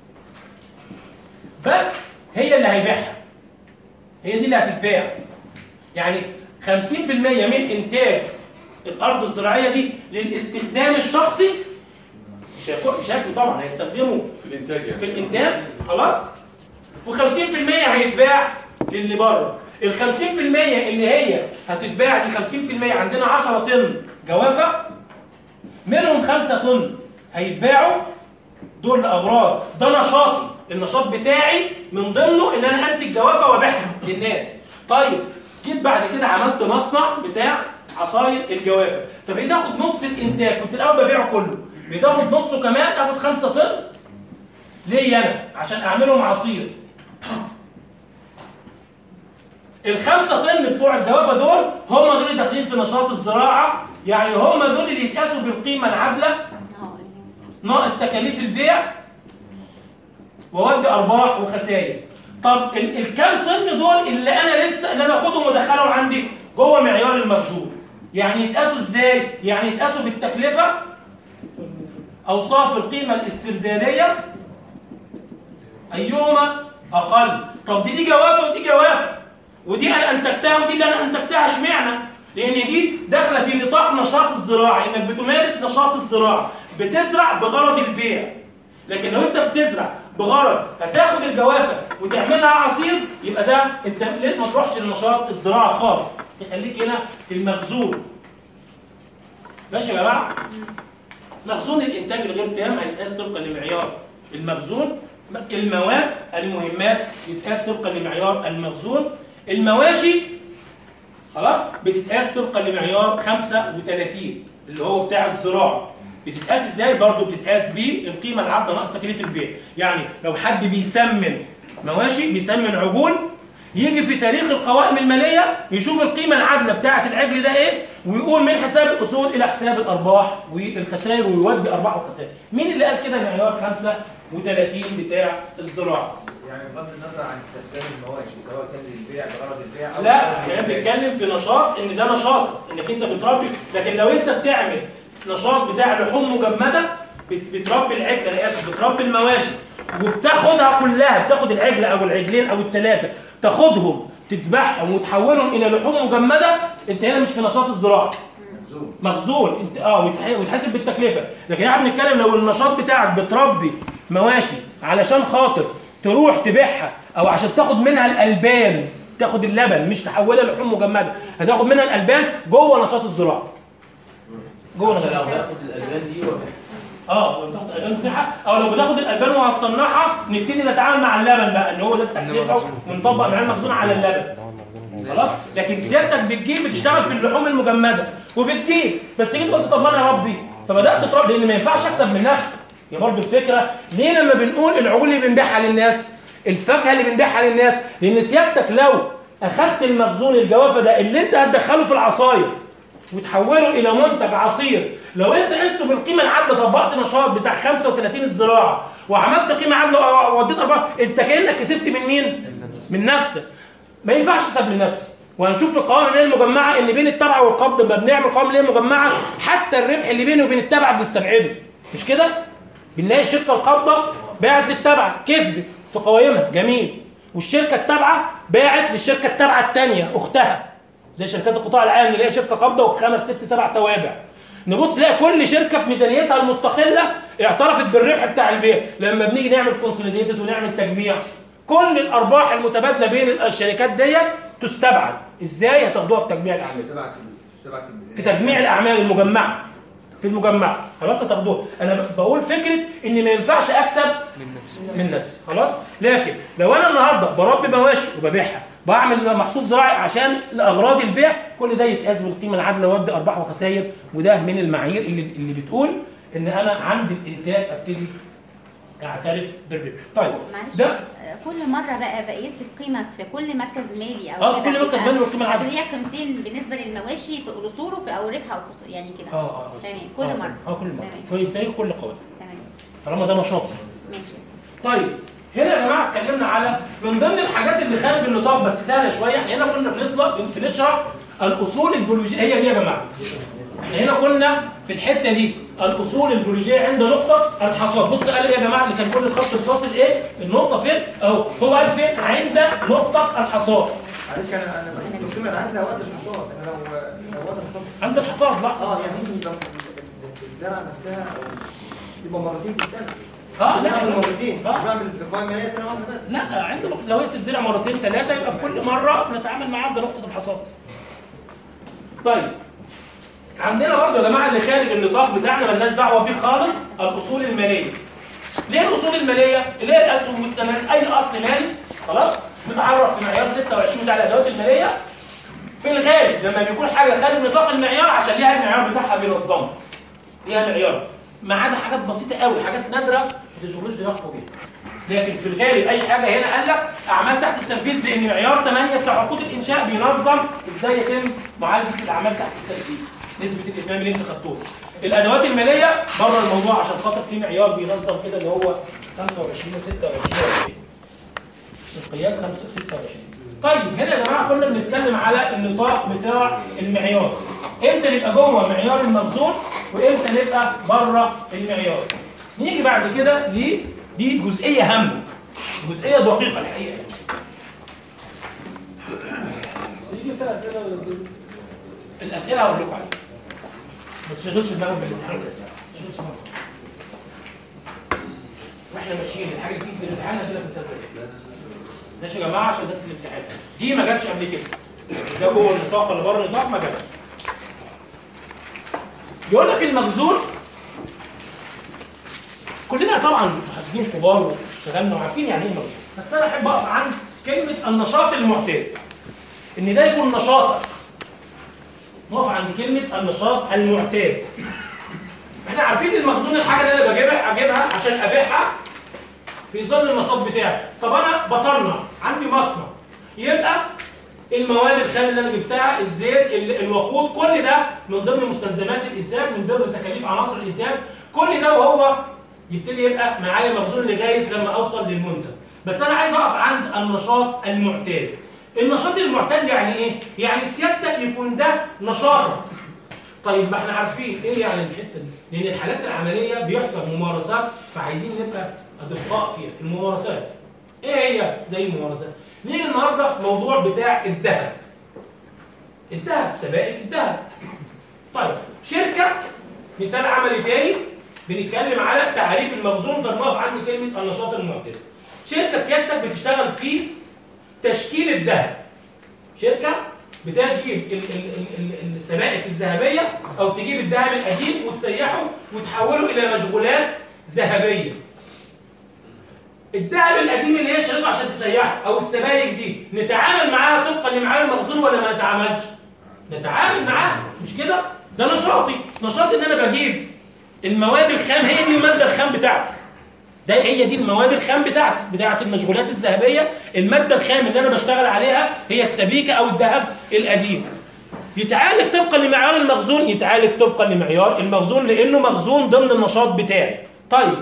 بس هي اللي هيبيعها هي دي اللي هتتباع يعني 50% من انتاج الارض الزراعيه دي للاستخدام الشخصي مش هيكون مش هياكلوا طبعا هيستخدموا في الانتاج يعني في الانتاج خلاص و50% هيتباع للي بره ال 50% اللي هي هتتباع دي 50% عندنا 10 طن جوافه منهم 5 طن هيتباعوا دول لاغراض ده نشاطي النشاط بتاعي من ضمنه ان انا انتج جوافه وابيعها للناس طيب جيت بعد كده عملت مصنع بتاع عصاير الجوافه فبقيت اخد نص الانتاج كنت الاول ببيعه كله بقيت اخد نصه كمان اخد 5 طن ليه انا عشان اعملهم عصير الخمسة طن بتوع الجوافة دول هم دول اللي داخلين في نشاط الزراعة يعني هم دول اللي يتقاسوا بالقيمة العادلة اه ناقص تكاليف البيع وودي ارباح وخسائر طب ال- الكام طن دول اللي انا لسه اللي انا اخدهم وادخلهم عندي جوه معيار المخزون يعني يتقاسوا ازاي يعني يتقاسوا بالتكلفه اوصاف القيمه الاسترداديه ايهما اقل طب دي دي جوافه ودي جوافه ودي انا انتجتها ودي اللي انا انتجتها اشمعنى لان دي داخله في نطاق نشاط الزراعه انك بتمارس نشاط الزراعه بتزرع بغرض البيع لكن لو انت بتزرع بغرض هتاخد الجوافه وتعملها عصير يبقى ده انت ليه ما تروحش لنشاط الزراعه خالص تخليك هنا في المخزون ماشي يا جماعه مخزون الانتاج الغير تام هيتقاس طبقا لمعيار المخزون المواد المهمات يتقاس طبقا لمعيار المخزون المواشي خلاص بتتقاس طبقا لمعيار 35 اللي هو بتاع الزراعه بتتقاس ازاي برضه بتتقاس بالقيمه العادله ناقص تكليف البيع يعني لو حد بيسمن مواشي بيسمن عجول يجي في تاريخ القوائم الماليه يشوف القيمه العادله بتاعه العجل ده ايه ويقول من حساب الاصول الى حساب الارباح والخسائر ويودي ارباح وخسائر مين اللي قال كده معيار 35 بتاع الزراعه يعني بغض النظر عن استخدام المواشي سواء كان للبيع بغرض البيع او لا احنا بنتكلم في نشاط ان ده نشاط انك انت بتربي لكن لو انت بتعمل نشاط بتاع لحوم مجمده بت- بتربي العجل انا اسف بتربي المواشي وبتاخدها كلها بتاخد العجل او العجلين او الثلاثه تاخدهم تذبحهم وتحولهم الى لحوم مجمده انت هنا مش في نشاط الزراعه مخزون مخزون انت اه ويتح- ويتحاسب بالتكلفه لكن احنا بنتكلم لو النشاط بتاعك بتربي مواشي علشان خاطر تروح تبيعها او عشان تاخد منها الالبان تاخد اللبن مش تحولها لحوم مجمده هتاخد منها الالبان جوه نشاط الزراعه جوه نشاط لو الزراعه هاخد الالبان دي ولا اه لو بتاخد الالبان بتاعها او لو بتاخد الالبان وهتصنعها نبتدي نتعامل مع اللبن بقى اللي هو ده التكلفه ونطبق معاه المخزون على اللبن خلاص لكن سيادتك بتجيب بتشتغل في اللحوم المجمده وبتجيب بس جيت قلت طب ما انا اربي فبدات تربي لان ما ينفعش اكسب من نفسي هي برضه الفكره ليه لما بنقول العجول اللي بنبيعها للناس الفاكهه اللي بنبيعها للناس لان سيادتك لو اخدت المخزون الجوافه ده اللي انت هتدخله في العصاير وتحوله الى منتج عصير لو انت قسته بالقيمه العادله طبقت نشاط بتاع 35 الزراعه وعملت قيمه عادله ووديت اربعه انت كانك كسبت من مين؟ من نفسك ما ينفعش تكسب من نفسك وهنشوف في القوائم الماليه المجمعه ان بين التبع والقبض لما بنعمل قوائم ماليه مجمعه حتى الربح اللي بينه وبين التبع بنستبعده مش كده؟ بنلاقي الشركه القابضه باعت للتبع كسبت في قوائمها جميل والشركه التابعه باعت للشركه التابعه الثانيه اختها زي شركات القطاع العام نلاقي شركه قابضه وخمس ست سبع توابع نبص نلاقي كل شركه في ميزانيتها المستقله اعترفت بالربح بتاع البيع لما بنيجي نعمل كونسوليديتد ونعمل تجميع كل الارباح المتبادله بين الشركات ديت تستبعد ازاي هتاخدوها في تجميع الاعمال تبعت تبعت في الميزانيه تجميع الاعمال المجمعه في المجمعه خلاص هتاخدوها انا بقول فكره ان ما ينفعش اكسب من نفسي خلاص لكن لو انا النهارده بربي مواشي وببيعها بعمل محصول زراعي عشان لاغراض البيع كل ده يتقاس بالقيمه العادله وادي ارباح وخسائر وده من المعايير اللي اللي بتقول ان انا عند الانتاج ابتدي اعترف بالربح طيب معلش ده آه، كل مره بقى بقيس القيمه في كل مركز مالي او اه في كده كل مركز بيبقى- مالي والقيمه العادله هتلاقيها قيمتين بالنسبه للمواشي في الاصول وفي او ربح او خسارة، يعني كده اه اه تمام كل آه، مره اه كل مره تمام في تاريخ كل قوائم تمام طالما ده نشاط ماشي طيب هنا يا جماعه اتكلمنا على من ضمن الحاجات اللي خارج النطاق بس سهله شويه احنا هنا كنا بنصلح بنشرح الاصول البيولوجيه هي دي يا جماعه احنا هنا كنا في الحته دي الاصول البيولوجيه عند نقطه الحصاد بص قال ايه يا جماعه اللي كان كل الخط الفاصل ايه النقطه فين اهو هو قال فين عند نقطه الحصاد معلش انا انا بحس القيمه عندها وقت النشاط انا لو لو وقت النشاط عند الحصاد لحظه اه يعني ممكن يبقى الزرعه نفسها او يبقى مرتين في السنه اه لا نعمل مرتين آه. مش بعمل في القوائم الماليه سنه واحده بس لا عندنا لو هي بتزرع مرتين ثلاثه يبقى في كل مره نتعامل معاها بنقطه الحصاد. طيب عندنا برضه يا جماعه اللي خارج النطاق بتاعنا مالناش دعوه بيه خالص الاصول الماليه. ليه الاصول الماليه؟ اللي هي الاسهم والسندات اي اصل مالي خلاص متعرف في معيار 26 بتاع الادوات الماليه في الغالب لما بيكون حاجه خارج نطاق المعيار عشان ليها المعيار بتاعها بينظمها. ليها معيار ما عدا حاجات بسيطه قوي حاجات نادره ما تشغلوش دماغكم بيها. لكن في الغالب اي حاجه هنا قال لك اعمال تحت التنفيذ لان معيار 8 بتاع عقود الانشاء بينظم ازاي يتم معالجه الاعمال تحت التنفيذ نسبه الاتمام اللي انت خدتوها الادوات الماليه بره الموضوع عشان خاطر في معيار بينظم كده اللي هو 25 و26 القياس 26 طيب هنا يا جماعه كنا بنتكلم على النطاق بتاع المعيار امتى نبقى جوه معيار المخزون وامتى نبقى بره المعيار نيجي بعد كده ل دي جزئيه هامه جزئيه دقيقه الحقيقه يجي فيها اسئله ولا بتجي؟ الاسئله هقول لكم عليها ما تشغلش دماغك بالامتحان ده ما تشغلش دماغك واحنا ماشيين الحاجه دي في الامتحان هتبقى بنسجل ماشي يا جماعه عشان بس الامتحان دي ما جاتش قبل كده ده جوه النطاق ولا بره النطاق ما جاتش يقول لك المخزون كلنا طبعا محاسبين كبار واشتغلنا وعارفين يعني ايه مخزون بس انا احب اقف عند كلمه النشاط المعتاد ان ده يكون نشاطك نقف عند كلمه النشاط المعتاد احنا عارفين المخزون الحاجه اللي انا بجيبها اجيبها عشان ابيعها في ظل النشاط بتاعي طب انا بصنع عندي مصنع يبقى المواد الخام اللي انا جبتها الزيت ال- الوقود كل ده من ضمن مستلزمات الانتاج من ضمن تكاليف عناصر الانتاج كل ده وهو يبتدي يبقى معايا مخزون لغايه لما اوصل للمنتج بس انا عايز اقف عند النشاط المعتاد النشاط المعتاد يعني ايه يعني سيادتك يكون ده نشاطك طيب ما احنا عارفين ايه يعني الحته دي لان الحالات العمليه بيحصل ممارسات فعايزين نبقى ادقاء فيها في الممارسات ايه هي زي الممارسات نيجي النهارده موضوع بتاع الذهب الذهب سبائك الذهب طيب شركه مثال عملي تاني بنتكلم على تعريف المخزون فبنقف عند كلمه النشاط المعتاد شركه سيادتك بتشتغل في تشكيل الذهب شركه بتجيب ال- ال- ال- ال- السبائك الذهبيه او تجيب الذهب القديم وتسيحه وتحوله الى مشغولات ذهبيه الذهب القديم اللي هي شريطه عشان تسيحه او السبائك دي نتعامل معاها طبقا لمعايير المخزون ولا ما نتعاملش نتعامل معاها مش كده ده نشاطي نشاطي ان انا بجيب المواد الخام هي دي الماده الخام بتاعتي ده هي دي المواد الخام بتاعتي بتاعت المشغولات الذهبيه الماده الخام اللي انا بشتغل عليها هي السبيكه او الذهب القديم يتعالج طبقا لمعيار المخزون يتعالج طبقا لمعيار المخزون لانه مخزون ضمن النشاط بتاعي طيب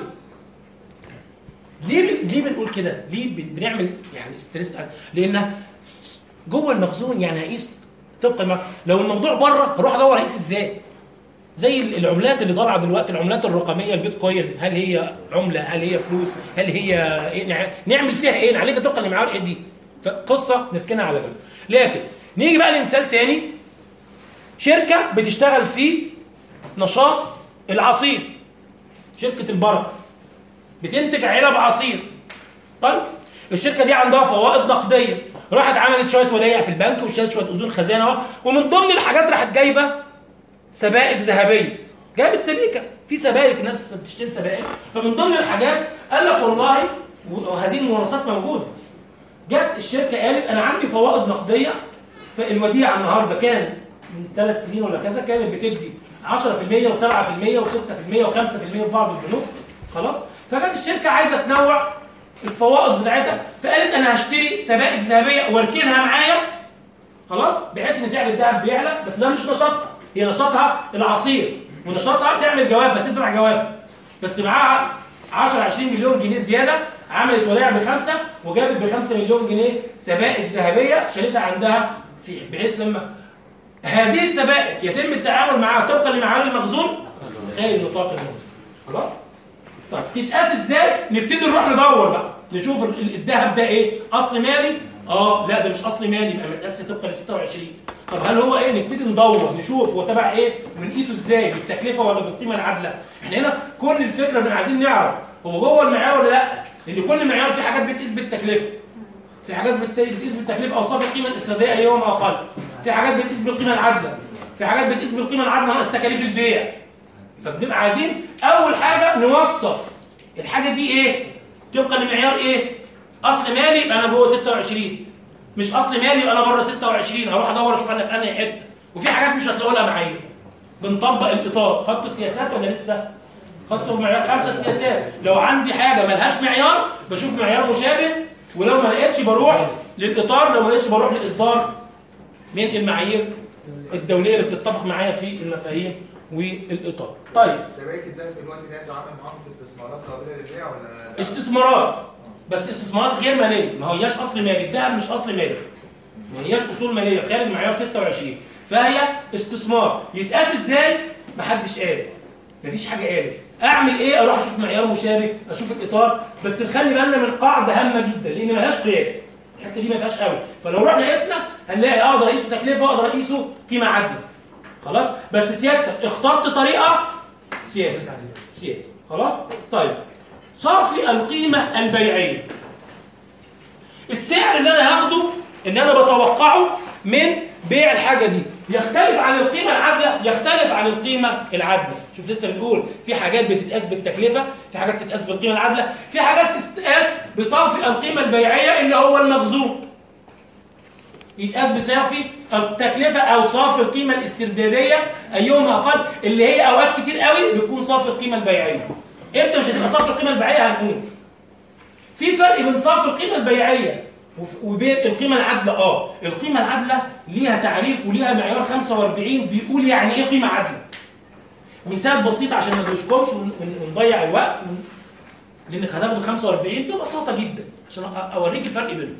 ليه ليه بنقول كده ليه بن- بنعمل يعني ستريس لان جوه المخزون يعني هقيس طبقا لما لو الموضوع بره هروح ادور اقيس ازاي زي ال- العملات اللي طالعه دلوقتي العملات الرقميه البيتكوين هل هي عمله هل هي فلوس هل هي إيه نع- نعمل فيها ايه نعالجها طبقا لمعيار ايه دي فقصه نركنها على جنب لكن نيجي بقى لمثال تاني شركه بتشتغل في نشاط العصير شركه البركه بتنتج علب عصير طيب الشركه دي عندها فوائد نقديه راحت عملت شويه ودايع في البنك واشترت شويه اذون خزانه ومن ضمن الحاجات راحت جايبه سبائك ذهبيه جابت سبيكه في سبائك ناس بتشتري سبائك فمن ضمن الحاجات قال لك والله وهذه الممارسات موجوده جت الشركه قالت انا عندي فوائد نقديه فالوديعه النهارده كان من ثلاث سنين ولا كذا كانت بتدي 10% و7% و6% و5% في بعض البنوك خلاص فجت الشركه عايزه تنوع الفوائد بتاعتها فقالت انا هشتري سبائك ذهبيه واركنها معايا خلاص بحيث ان سعر الذهب بيعلى بس ده مش نشاطها هي نشاطها العصير ونشاطها تعمل جوافه تزرع جوافه بس معاها 10 20 مليون جنيه زياده عملت ودائع بخمسه وجابت ب 5 مليون جنيه سبائك ذهبيه شالتها عندها في بحيث لما هذه السبائك يتم التعامل معها طبقا لمعايير المخزون خارج نطاق المخزون خلاص طيب تتقاس ازاي نبتدي نروح ندور بقى نشوف ال- ال- الذهب ده ايه اصل مالي اه لا ده مش اصل مالي يبقى متقاس طبقا ل 26 طب هل هو ايه نبتدي ندور نشوف هو تبع ايه ونقيسه ازاي بالتكلفه ولا بالقيمه العادله احنا هنا كل الفكره ان عايزين نعرف هو جوه المعيار ولا لا لان كل معيار في حاجات بتقيس بالتكلفه في حاجات بت- بتقيس بالتكلفه اوصاف القيمه الاسترداديه اي يوم اقل في حاجات بتقيس بالقيمه العادله في حاجات بتقيس بالقيمه العادله ناقص تكاليف البيع فبنبقى عايزين اول حاجه نوصف الحاجه دي ايه طبقا لمعيار ايه اصل مالي يبقى انا جوه 26 مش اصل مالي يبقى انا بره 26 هروح ادور اشوف انا في انهي حته وفي حاجات مش هتلاقوا لها معايير بنطبق الاطار خدتوا السياسات ولا لسه خدتوا معيار خمسه السياسات لو عندي حاجه ملهاش معيار بشوف معيار مشابه ولو ما لقيتش بروح للاطار لو ما لقيتش بروح لاصدار من المعايير الدوليه اللي بتتفق معايا في المفاهيم والاطار طيب سبائك الدم في الوقت ده انتوا عامل معاهم استثمارات قابله للبيع ولا لا؟ استثمارات بس استثمارات غير ماليه ما هياش اصل مالي الذهب مش اصل مالي ما هياش اصول ماليه خارج معيار 26 فهي استثمار يتقاس ازاي محدش قال مفيش حاجه قالت اعمل ايه اروح اشوف معيار مشابه اشوف الاطار بس نخلي بالنا من قاعده هامه جدا لان ملهاش قياس الحته دي ما فيهاش قوي فلو رحنا قسنا هنلاقي اقدر اقيسه تكلفه واقدر اقيسه قيمه عادله خلاص بس سيادتك اخترت طريقه سياسي سياسي خلاص طيب صافي القيمة البيعية السعر اللي انا هاخده اللي انا بتوقعه من بيع الحاجة دي يختلف عن القيمة العادلة يختلف عن القيمة العادلة شوف لسه بنقول في حاجات بتتقاس بالتكلفة في حاجات تتقاس بالقيمة العادلة في حاجات تتقاس بصافي القيمة البيعية اللي هو المخزون يتقاس بصافي التكلفة أو صافي القيمة الاستردادية أيهما أقل اللي هي أوقات كتير قوي بتكون صافي القيمة البيعية امتى مش هتبقى صافي القيمه البيعيه هنقول في فرق بين صافي القيمه البيعيه وف- وبين القيمه العادله اه القيمه العادله ليها تعريف وليها معيار 45 بيقول يعني ايه قيمه عادله مثال بسيط عشان ما نشكمش ون- ون- ونضيع الوقت ون- لانك هتاخد 45 ببساطه جدا عشان أ- اوريك الفرق بينهم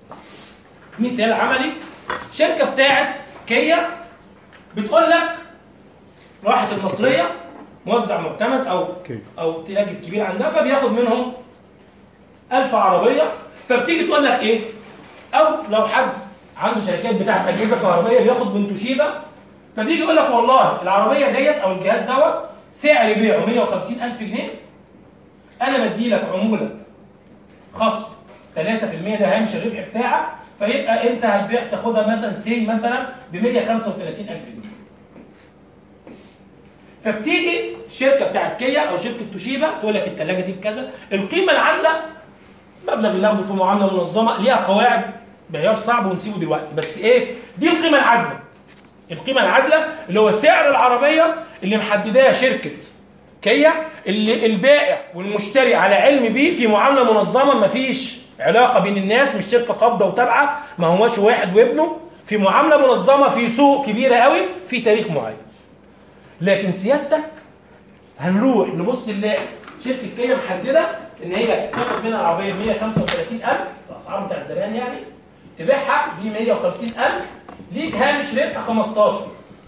مثال عملي شركه بتاعت كيا بتقول لك راحت المصريه موزع معتمد او اوكي او تاجر كبير عندها فبياخد منهم 1000 عربيه فبتيجي تقول لك ايه او لو حد عنده شركات بتاعت اجهزه كهربائيه بياخد من توشيبا فبيجي يقول لك والله العربيه ديت او الجهاز دوت سعر بيعه 150000 جنيه انا بدي لك عموله خصم 3% ده هامش الربح بتاعك فيبقى انت هتبيع تاخدها مثلا سي مثلا ب 135000 جنيه فبتيجي شركه بتاعت كيا او شركه توشيبا تقول لك الثلاجه دي بكذا القيمه العادله مبلغ اللي ناخده في معامله منظمه ليها قواعد معيار صعب ونسيبه دلوقتي بس ايه دي القيمه العادله القيمه العادله اللي هو سعر العربيه اللي محدداها شركه كيا اللي البائع والمشتري على علم بيه في معامله منظمه ما فيش علاقه بين الناس مش شركه قابضه وتابعه ما هوش واحد وابنه في معامله منظمه في سوق كبيره قوي في تاريخ معين لكن سيادتك هنروح نبص نلاقي شركه كيا محدده ان هي تاخد منها العربيه ب 135000 الاسعار بتاع زمان يعني تبيعها ب 150000 ليك هامش ربح 15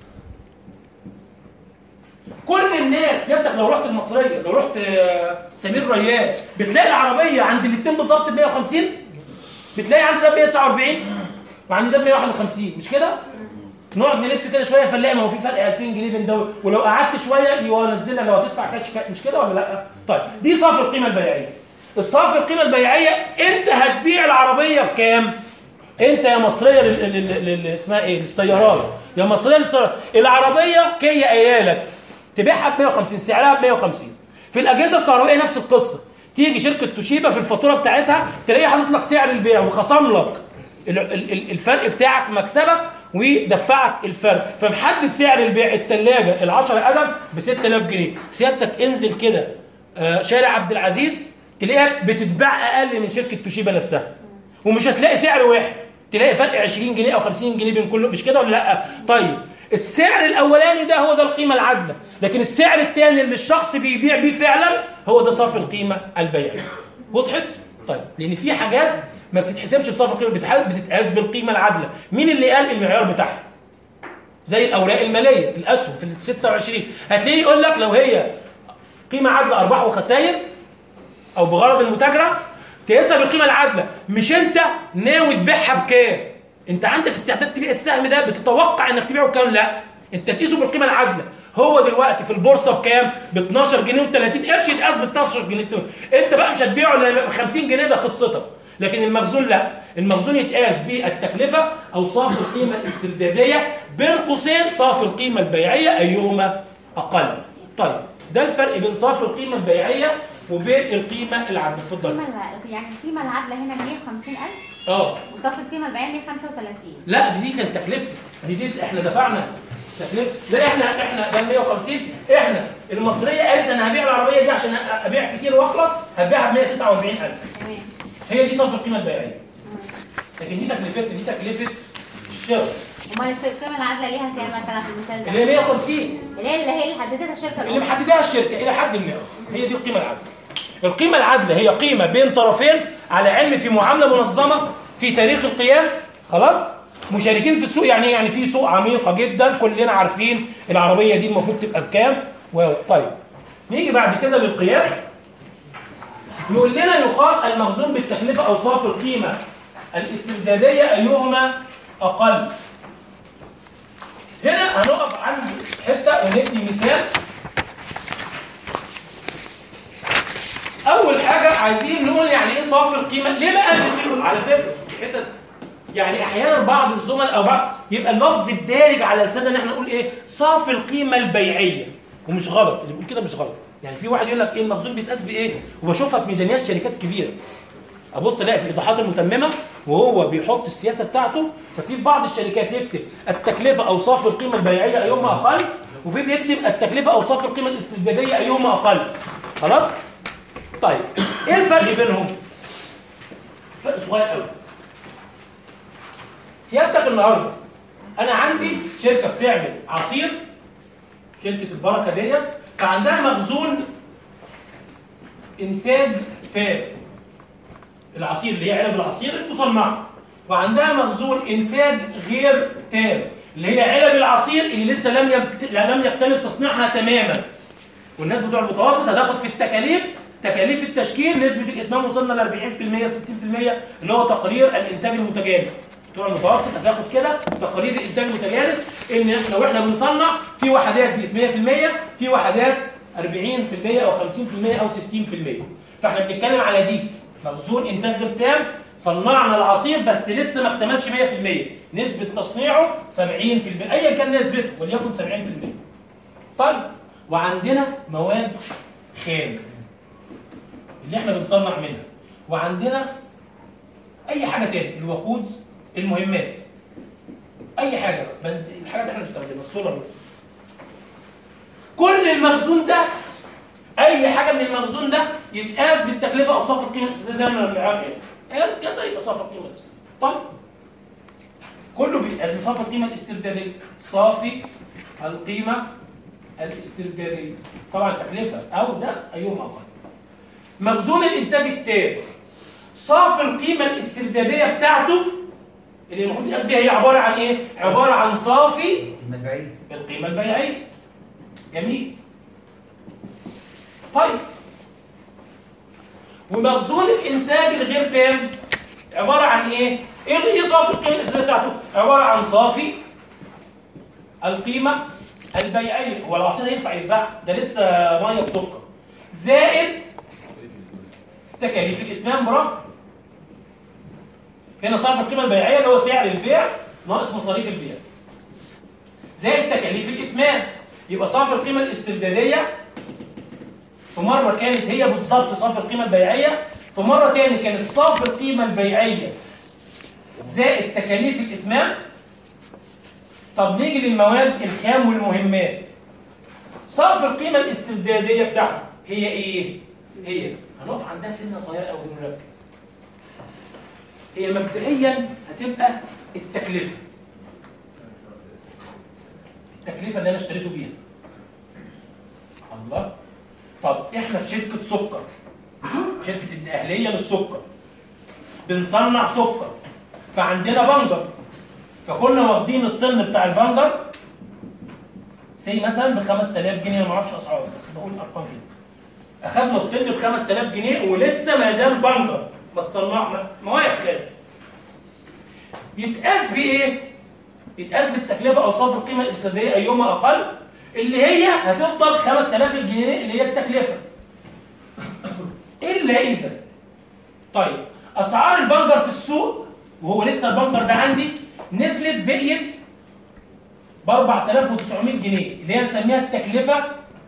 كل الناس سيادتك لو رحت المصريه لو رحت آه، سمير ريان بتلاقي العربيه عند الاثنين بالظبط ب 150 بتلاقي عند ده ب 149 وعند ده ب 151 مش كده؟ نقعد نلف كده شويه فنلاقي ما هو في فرق 2000 جنيه بين ده ولو قعدت شويه ينزلها لو هتدفع كاش كا- مش كده ولا لا؟ طيب دي صافي القيمه البيعيه. الصافي القيمه البيعيه انت هتبيع العربيه بكام؟ انت يا مصريه لل... لل... لل... اسمها ايه؟ للسيارات يا مصريه للسيارات العربيه كيا قايلك تبيعها ب 150 سعرها ب 150 في الاجهزه الكهربائيه نفس القصه تيجي شركه توشيبا في الفاتوره بتاعتها تلاقيه حاطط لك سعر البيع وخصم لك ال- ال- ال- الفرق بتاعك مكسبك ودفعك الفرق فمحدد سعر البيع الثلاجه ال 10 قدم ب 6000 جنيه سيادتك انزل كده آه، شارع عبد العزيز تلاقيها بتتباع اقل من شركه توشيبا نفسها ومش هتلاقي سعر واحد تلاقي فرق 20 جنيه او 50 جنيه بين كله مش كده ولا لا طيب السعر الاولاني ده هو ده القيمه العادله لكن السعر الثاني اللي الشخص بيبيع بيه فعلا هو ده صافي القيمه البيعيه وضحت طيب لان في حاجات ما بتتحسبش بصافي القيمه بتتح- بتتقاس بالقيمه العادله مين اللي قال المعيار بتاعها زي الاوراق الماليه الاسهم في ال 26 هتلاقيه يقول لك لو هي قيمه عادله ارباح وخسائر او بغرض المتاجره تقيسها بالقيمه العادله مش انت ناوي تبيعها بكام انت عندك استعداد تبيع السهم ده بتتوقع انك تبيعه بكام لا انت تقيسه بالقيمه العادله هو دلوقتي في البورصه بكام ب 12 جنيه و30 قرش يتقاس ب 12 جنيه انت بقى مش هتبيعه الا ب 50 جنيه ده قصتك لكن المخزون لا المخزون يتقاس بالتكلفه او صافي القيمه الاسترداديه بين قوسين صافي القيمه البيعيه ايهما اقل طيب ده الفرق بين صافي القيمه البيعيه وبين القيمه العادله اتفضل القيمة الع- يعني القيمة العادلة هنا 150000 اه وصافي القيمة البيعية 135 لا دي, دي كانت تكلفتي دي, دي احنا دفعنا تكلفه لا احنا احنا ده 150 احنا المصريه قالت انا هبيع العربيه دي عشان أ- ابيع كتير واخلص هبيعها ب 149000 تمام هي دي صافي القيمه البيعيه لكن دي تكلفتي دي تكلفه الشراء امال الس- القيمة العادلة ليها كام مثلا في المثال ده؟ اللي هي 150 اللي هي اللي هي اللي حددتها الشركة اللي الأولى محددها الشركه الى حد ما هي دي القيمه العادله القيمه العادله هي قيمه بين طرفين على علم في معامله منظمه في تاريخ القياس خلاص مشاركين في السوق يعني إيه؟ يعني في سوق عميقه جدا كلنا عارفين العربيه دي المفروض تبقى بكام و... طيب نيجي بعد كده للقياس يقول لنا يقاس المخزون بالتكلفه او صافي القيمه الاسترداديه ايهما اقل هنا هنقف عند حته وندي مثال اول حاجه عايزين نقول يعني ايه صافي القيمه ليه بقى نسيب على فكره حته يعني احيانا بعض الزملاء او بعض يبقى اللفظ الدارج على لساننا ان احنا نقول ايه صافي القيمه البيعيه ومش غلط اللي بيقول كده مش غلط يعني في واحد يقول لك ايه المخزون بيتقاس بايه وبشوفها في ميزانيات شركات كبيره ابص الاقي في الايضاحات المتممه وهو بيحط السياسه بتاعته ففي في بعض الشركات يكتب التكلفه او صافي القيمه البيعيه ايهما اقل وفي بيكتب التكلفه او صافي القيمه الاسترداديه ايهما اقل خلاص طيب ايه الفرق بينهم فرق صغير قوي سيادتك النهارده انا عندي شركه بتعمل عصير شركه البركه ديت فعندها مخزون انتاج تام العصير اللي هي علب العصير المصنعه وعندها مخزون انتاج غير تام اللي هي علب العصير اللي لسه لم يبت... لم يكتمل تصنيعها تماما والناس بتوع المتوسط هتاخد في التكاليف تكاليف التشكيل نسبه الاتمام وصلنا ل 40% ل 60% اللي هو تقرير الانتاج المتجانس بتوع المتوسط هتاخد كده تقرير الانتاج المتجانس ان لو احنا بنصنع في وحدات دي 100% في وحدات 40% او 50% او 60% فاحنا بنتكلم على دي مخزون انتاج غير تام صنعنا العصير بس لسه ما اكتملش 100% نسبه تصنيعه 70% ايا كان نسبته وليكن 70% طيب وعندنا مواد خام اللي احنا بنصنع منها وعندنا اي حاجه تاني الوقود المهمات اي حاجه بنزين الحاجات اللي احنا بنستخدمها السولار كل المخزون ده اي حاجه من المخزون ده يتقاس بالتكلفه او صافي القيمه الاستثماريه زي ما بنعرف قال كذا يبقى صافي القيمه الاستثماريه طيب كله بيتقاس بصافي القيمه الاسترداديه صافي القيمه الاسترداديه طبعا التكلفه او ده ايهما اقل مخزون الانتاج التام صافي القيمه الاسترداديه بتاعته اللي المفروض يتقاس بيها هي عباره عن ايه عباره عن صافي المدفعية القيمه البيعيه جميل طيب ومخزون الانتاج الغير تام عباره عن ايه ايه ايه صافي القيمه الاسترداديه بتاعته عباره عن صافي القيمه البيعيه هو العصير ينفع يتباع ده لسه ميه بسكر زائد تكاليف الاتمام برافو هنا صافي القيمه البيعيه اللي هو سعر البيع ناقص مصاريف البيع زائد تكاليف الاتمام يبقى صافي القيمه الاسترداديه في مره كانت هي بالظبط صافي القيمه البيعيه في مره تاني كانت صافي القيمه البيعيه زائد تكاليف الاتمام طب نيجي للمواد الخام والمهمات صافي القيمه الاسترداديه بتاعته هي ايه هي هنقف عندها سنه صغيره قوي ونركز هي مبدئيا هتبقى التكلفه التكلفه اللي انا اشتريته بيها الله طب احنا في شركه سكر شركه الدقهليه للسكر بنصنع سكر فعندنا بنجر فكنا واخدين الطن بتاع البنجر سي مثلا ب 5000 جنيه ما اعرفش اسعاره بس بقول ارقام كده اخدنا الطن ب 5000 جنيه ولسه ما زال بنجر ما تصنع ما- مواد خام يتقاس بايه؟ يتقاس بالتكلفه او صرف القيمه الاقتصاديه ايهما اقل اللي هي هتفضل 5000 جنيه اللي هي التكلفه الا اذا طيب اسعار البنجر في السوق وهو لسه البنجر ده عندي نزلت بقيت ب 4900 جنيه اللي هي نسميها التكلفه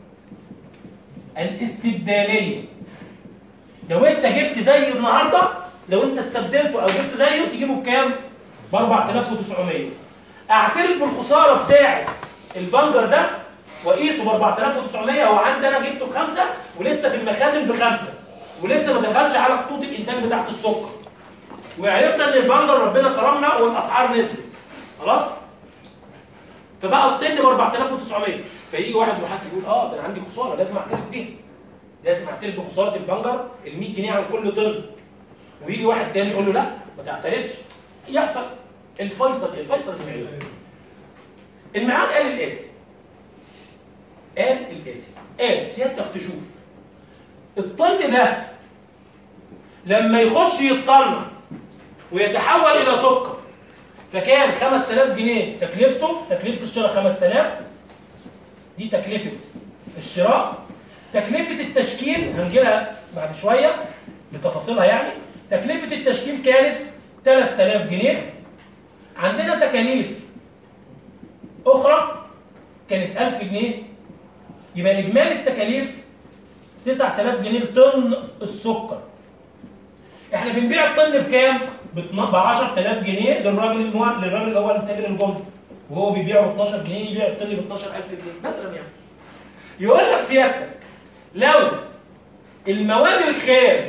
الاستبداليه لو انت جبت زي النهارده لو انت استبدلته او جبت زيه تجيبه بكام؟ ب 4900 اعترف بالخساره بتاعت البنجر ده واقيسه ب 4900 هو عندي انا جبته بخمسه ولسه في المخازن بخمسه ولسه ما دخلش على خطوط الانتاج بتاعت السكر وعرفنا ان البنجر ربنا كرمنا والاسعار نزلت خلاص فبقى الطن ب 4900 فيجي واحد محاسب يقول اه ده انا عندي خساره لازم اعترف بيها لازم اعترف بخساره البنجر ال 100 جنيه عن كل طن ويجي واحد تاني يقول له لا ما تعترفش يحصل الفيصل الفيصل المعيار المعيار قال الاتي قال الاتي قال سيادتك تشوف الطن ده لما يخش يتصنع ويتحول الى سكر فكان 5000 جنيه تكلفته تكلفه الشراء 5000 دي تكلفه الشراء تكلفه التشكيل هنجيلها بعد شويه بتفاصيلها يعني تكلفه التشكيل كانت 3000 جنيه عندنا تكاليف اخرى كانت 1000 جنيه يبقى اجمالي التكاليف 9000 جنيه لطن السكر احنا بنبيع الطن بكام؟ ب 10000 جنيه للراجل المو... للراجل اللي هو التاجر الجمله وهو بيبيعه ب 12 جنيه يبيع الطن ب 12000 جنيه مثلا يعني يقول لك سيادتك لو المواد الخام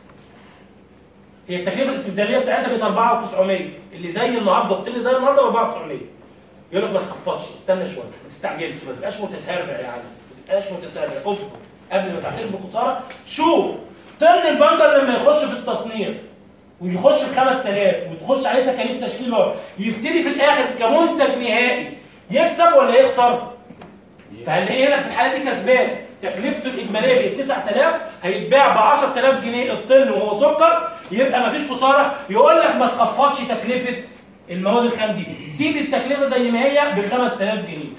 هي التكلفه الاستبداليه بتاعتها كانت 4900 اللي زي النهارده الطن زي النهارده ب 4900 يقول لك ما تخفضش استنى شويه ما تستعجلش ما تبقاش متسرع يا عم ما تبقاش متسرع اصبر قبل ما تعترف بخساره شوف طن البنجر لما يخش في التصنيع ويخش ب 5000 وتخش عليه تكاليف تشكيل واحد يبتدي في الاخر كمنتج نهائي يكسب ولا يخسر؟ فهنلاقيه هنا في الحاله دي كسبان تكلفته الاجماليه ب 9000 هيتباع ب 10000 جنيه الطن وهو سكر يبقى مفيش خساره يقول لك ما تخفضش تكلفه المواد الخام دي سيب التكلفه زي ما هي ب 5000 جنيه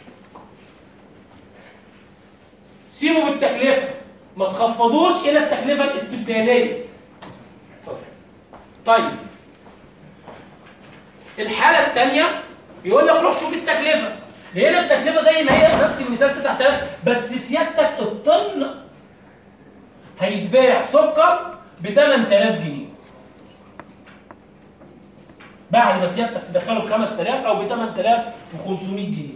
سيبوا بالتكلفه ما تخفضوش الى التكلفه الاستبداليه طيب الحاله الثانيه يقول لك روح شوف التكلفه هنا التكلفه زي ما هي نفس المثال 9000 بس سيادتك الطن هيتباع سكر ب 8000 جنيه بعد ما سيادتك تدخله ب 5000 او ب 8500 جنيه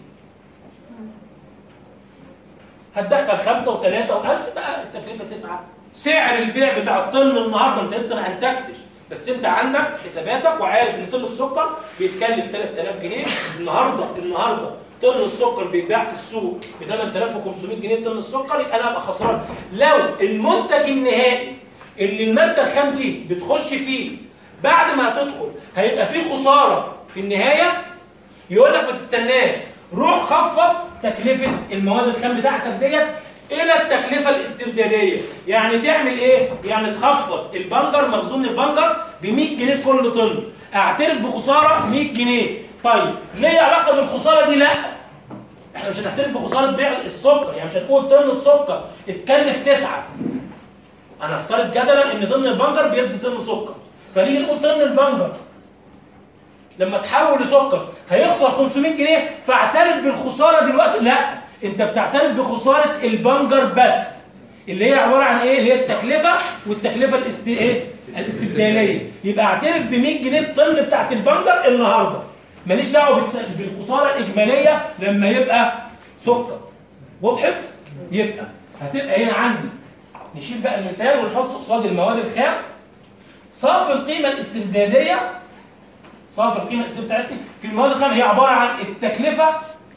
هتدخل 5 و3 و1000 بقى التكلفه 9 سعر البيع بتاع الطن النهارده انت لسه ما انتجتش بس انت عندك حساباتك وعارف ان طن السكر بيتكلف 3000 جنيه النهارده النهارده طن السكر بيتباع في السوق ب 8500 جنيه طن السكر يبقى انا ابقى خسران لو المنتج النهائي اللي الماده الخام دي بتخش فيه بعد ما هتدخل هيبقى فيه خساره في النهايه يقول لك ما تستناش روح خفض تكلفه المواد الخام بتاعتك ديت الى التكلفه الاستبداديه يعني تعمل ايه يعني تخفض البنجر مخزون البنجر ب 100 جنيه كل طن اعترف بخساره 100 جنيه طيب ليه علاقه بالخساره دي لا احنا مش هنعترف بخساره بيع السكر يعني مش هنقول طن السكر اتكلف تسعة انا افترض جدلا ان ضمن البنجر بيدي طن سكر فنيجي نقول طن البنجر لما تحول لسكر هيخسر 500 جنيه فاعترف بالخساره دلوقتي لا انت بتعترف بخساره البنجر بس اللي هي عباره عن ايه اللي هي التكلفه والتكلفه الاست... ايه الاستبداليه يبقى اعترف ب 100 جنيه الطن بتاعت البنجر النهارده ماليش دعوه بالت- بالخساره الاجماليه لما يبقى سكر وضحت يبقى هتبقى هنا عندي نشيل بقى المثال ونحط قصاد المواد الخام صافي القيمه الاستبداديه صافي القيمه الاستبداديه بتاعتي في المواد الخام هي عباره عن التكلفه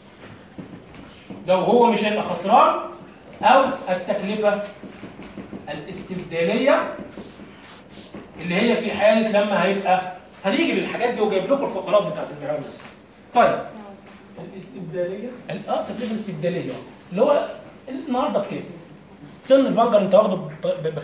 لو هو مش هيبقى خسران او التكلفه الاستبداليه اللي هي في حاله لما هيبقى هنيجي للحاجات دي وجايب لكم الفقرات بتاعت المعيار نفسها طيب الاستبداليه ال- اه التكلفه الاستبداليه اللي هو النهارده بكام؟ طن البنجر انت واخده ب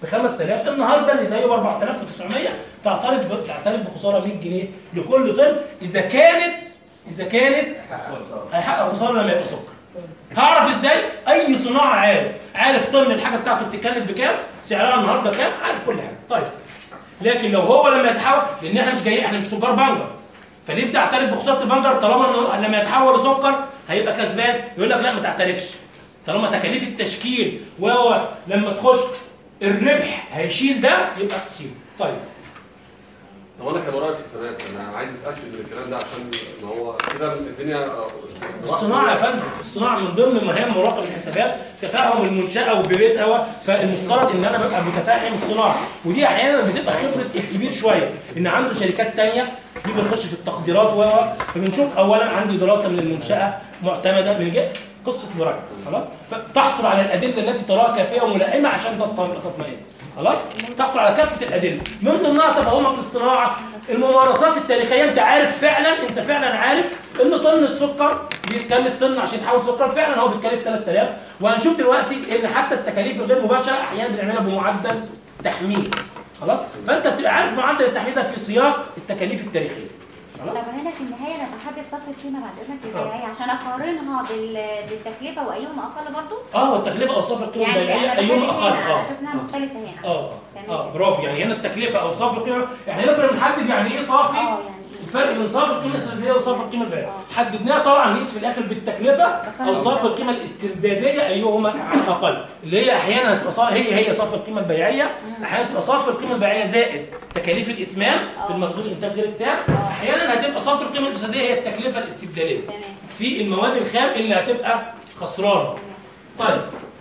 ب 5000 النهارده اللي زيه ب 4900 تعترف ب- تعترف بخساره 100 جنيه لكل طن اذا كانت اذا كانت هيحقق خساره لما يبقى سكر هعرف ازاي اي صناعه عارف عارف طن الحاجه بتاعته بتتكلف بكام سعرها النهارده كام عارف كل حاجه طيب لكن لو هو لما يتحول لان احنا مش جايين احنا مش تجار بنجر فليه بتعترف بخساره البنجر طالما انه لما يتحول لسكر هيبقى كسبان يقول لك لا ما تعترفش طالما تكاليف التشكيل و و- لما تخش الربح هيشيل ده يبقى سيبه طيب طب انا كمراقب حسابات انا عايز اتاكد من الكلام ده عشان ما هو كده الدنيا آه، الصناعه يا فندم الصناعه من ضمن مهام مراقب الحسابات تفهم المنشاه وببيتها فالمفترض ان انا ببقى متفاهم الصناعه ودي احيانا بتبقى خبره الكبير شويه ان عنده شركات تانية دي بنخش في التقديرات و و- فبنشوف اولا عندي دراسه من المنشاه معتمده من جهه قصه مراقبه خلاص فتحصل على الادله التي تراها كافيه وملائمه عشان تطمئن تطمئن. خلاص تحصل على كافه الادله من ضمنها تفهمك للصناعه الممارسات التاريخيه انت عارف فعلا انت فعلا عارف ان طن السكر بيتكلف طن عشان يتحول سكر فعلا هو بيتكلف 3000 وهنشوف دلوقتي ان حتى التكاليف الغير مباشره احيانا بنعملها بمعدل تحميل خلاص فانت بتبقى عارف معدل التحميل ده في سياق التكاليف التاريخيه خلاص طب هنا في النهايه انا بحدد صف القيمه بعد اذنك البيعيه عشان اقارنها بال- بالتكلفه وايهم اقل برضه اه والتكلفه او صافي القيمه يعني البيعيه انا ايهم بحدد اقل هنا على اه اساس انها آه. مختلفه هنا اه تمام. اه برافو يعني هنا التكلفه او صافي القيمه يعني هنا كنا بنحدد يعني ايه صافي اه يعني الفرق بين صافي القيمه الاسترداديه وصافي القيمه البيعيه حددناها طبعا نقيس في الاخر بالتكلفه او صافي القيمه الاسترداديه ايهما اقل اللي هي احيانا هتبقى صا- هي هي صافي القيمه البيعيه احيانا تبقى صافي القيمه البيعيه زائد تكاليف الاتمام في المخزون الانتاج غير التام احيانا هتبقى صافي القيمه الاسترداديه هي التكلفه الاستبداليه تمام في المواد الخام اللي هتبقى خسرانه طيب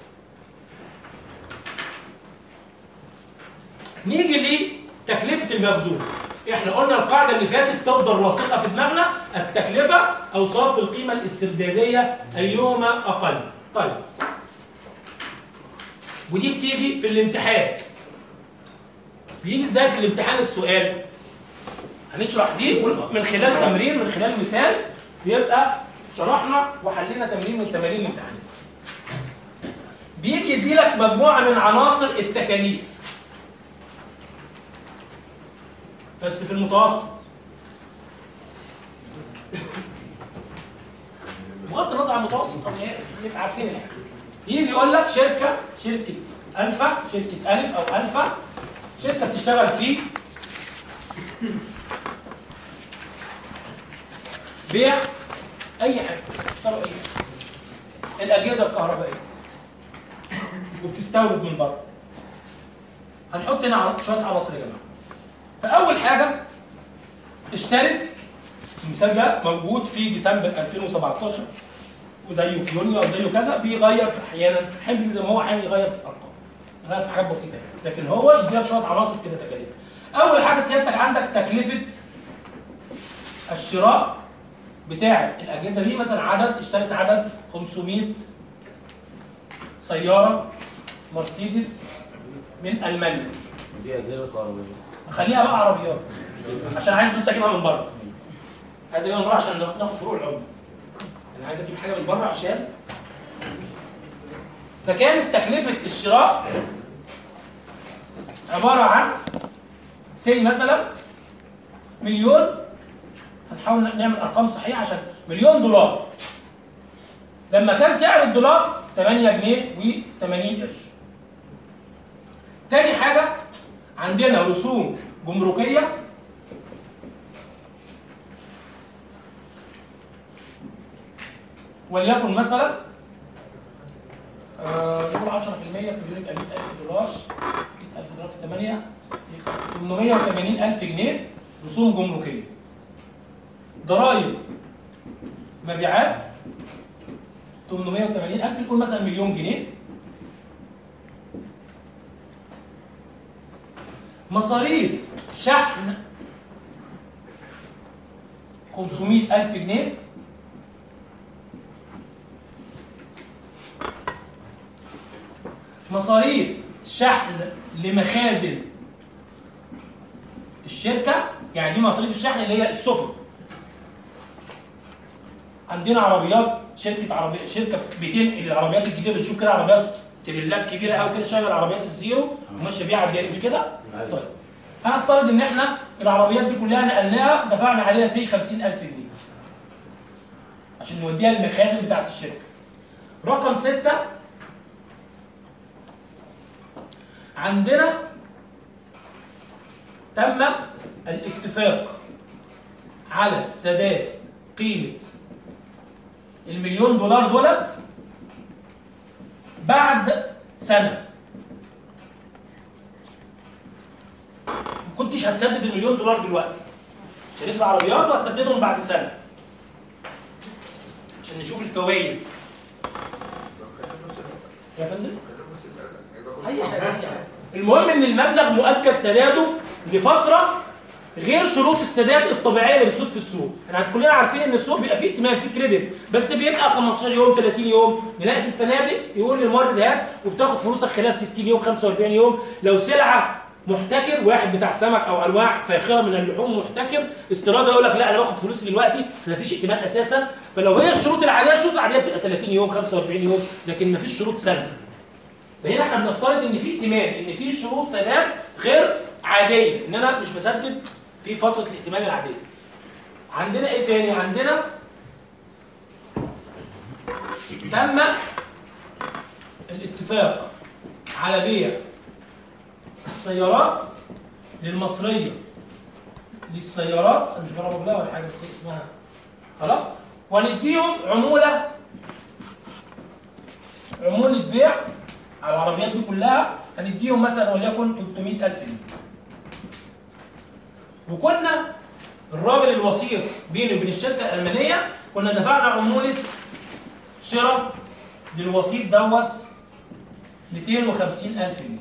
نيجي لتكلفه المخزون احنا قلنا القاعده اللي فاتت تفضل راسخه في دماغنا التكلفه او صافي القيمه الاسترداديه ايهما اقل طيب ودي بتيجي في الامتحان بيجي ازاي في الامتحان السؤال هنشرح دي ون- من خلال تمرين من خلال مثال بيبقى شرحنا وحلينا تمرين من تمارين الامتحان بيجي يديلك مجموعه من عناصر التكاليف بس في المتوسط بغض النظر عن المتوسط او ايه نبقى عارفين الحاجه يجي يقول لك شركه شركه الفا شركه الف او الفا شركه بتشتغل في بيع اي حاجه اشتروا اي حاجه الاجهزه الكهربائيه وبتستورد من بره هنحط هنا ع- شويه عناصر يا جماعه فاول حاجه اشترت المثال ده موجود في ديسمبر 2017 وزيه في يونيو او زيه كذا بيغير في احيانا احيانا بيجي زي ما هو احيانا يغير في الارقام يغير في حاجات بسيطه يعني. لكن هو يديلك شويه عناصر كده تكاليف اول حاجه سيادتك عندك تكلفه الشراء بتاع الاجهزه دي مثلا عدد اشترت عدد 500 سياره مرسيدس من المانيا دي اجهزه كهربائيه خليها بقى عربيات عشان عايز بس اجيبها من بره عايز اجيبها من بره عشان ناخد فروق العمله انا عايز اجيب حاجه من بره عشان فكانت تكلفه الشراء عباره عن سي مثلا مليون هنحاول نعمل ارقام صحيحه عشان مليون دولار لما كان سعر الدولار 8 جنيه و80 قرش تاني حاجه عندنا رسوم جمركيه وليكن مثلا آه، نقول 10% في مليون يبقى 100000 دولار 1000 دولار في 8 880000 جنيه رسوم جمركيه ضرائب مبيعات 880000 نقول مثلا مليون جنيه مصاريف شحن 500000 جنيه مصاريف شحن لمخازن الشركة يعني دي مصاريف الشحن اللي هي السفن عندنا عربيات شركة عربية شركة بتنقل العربيات الجديدة بنشوف كده عربيات تريلات كبيره قوي كده شايل العربيات الزيرو وماشيه بيها على الجري مش كده؟ طيب هنفترض ان احنا العربيات دي كلها نقلناها دفعنا عليها سي 50000 جنيه عشان نوديها للمخازن بتاعت الشركه رقم ستة عندنا تم الاتفاق على سداد قيمة المليون دولار دولت بعد سنة ما كنتش هسدد المليون دولار دلوقتي شريت العربيات وهسددهم بعد سنة عشان نشوف الفوائد يا فندم اي حاجه اي حاجه المهم ان المبلغ مؤكد سداده لفتره غير شروط السداد الطبيعيه اللي بتسود في السوق احنا كلنا عارفين ان السوق بيبقى فيه ائتمان فيه كريدت بس بيبقى 15 يوم 30 يوم نلاقي في الفنادق يقول للمورد هات وبتاخد فلوسك خلال 60 يوم 45 يوم لو سلعه محتكر واحد بتاع سمك او انواع فاخره من اللحوم محتكر استيراد يقول لك لا انا باخد فلوسي دلوقتي مفيش ائتمان اساسا فلو هي الشروط العاديه الشروط العاديه بتبقى 30 يوم 45 يوم لكن مفيش شروط سنه فهنا احنا بنفترض ان في ائتمان ان في شروط سداد غير عاديه ان انا مش بسدد في فتره الائتمان العاديه عندنا ايه تاني عندنا تم الاتفاق على بيع السيارات للمصريه للسيارات انا مش جرب لها ولا حاجه بس اسمها خلاص ونديهم عموله عموله بيع على العربيات دي كلها هنديهم مثلا وليكن 300000 جنيه وكنا الراجل الوسيط بيني وبين الشركه الالمانيه كنا دفعنا عموله شراء للوسيط دوت 250000 جنيه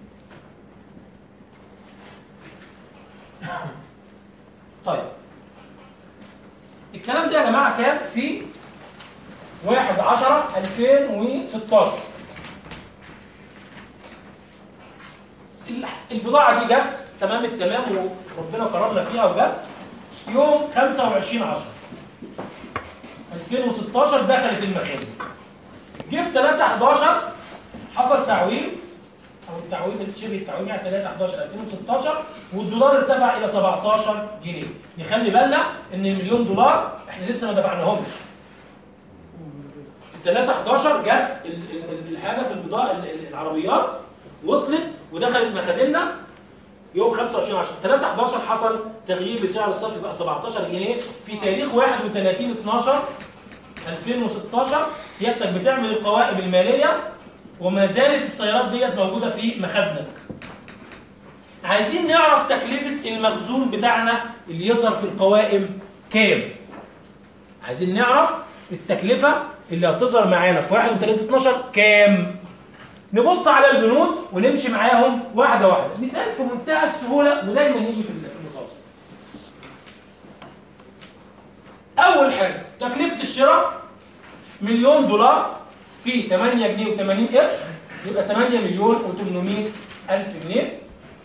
طيب الكلام ده يا جماعه كان في 1 10 2016 البضاعة دي جت تمام التمام وربنا كرمنا فيها وجت يوم 25 10 2016 دخلت المخازن جه في 3 11 حصل تعويم او التعويم شبه التعويم يعني 3 11 2016 والدولار ارتفع الى 17 جنيه نخلي بالنا ان المليون دولار احنا لسه ما دفعناهمش في 3 11 جت ال- ال- الحاجه في البضاعه ال- ال- العربيات وصلت ودخلت مخازننا يوم 25 10 3 11 حصل تغيير لسعر الصرف بقى 17 جنيه في تاريخ 31 12 2016 سيادتك بتعمل القوائم الماليه وما زالت السيارات ديت موجوده في مخازنك عايزين نعرف تكلفه المخزون بتاعنا اللي يظهر في القوائم كام عايزين نعرف التكلفه اللي هتظهر معانا في 31 12 كام نبص على البنود ونمشي معاهم واحده واحده مثال في منتهى السهوله ودايما يجي في في المتوسط اول حاجه تكلفه الشراء مليون دولار في 8 جنيه و80 قرش يبقى 8 مليون و800 الف جنيه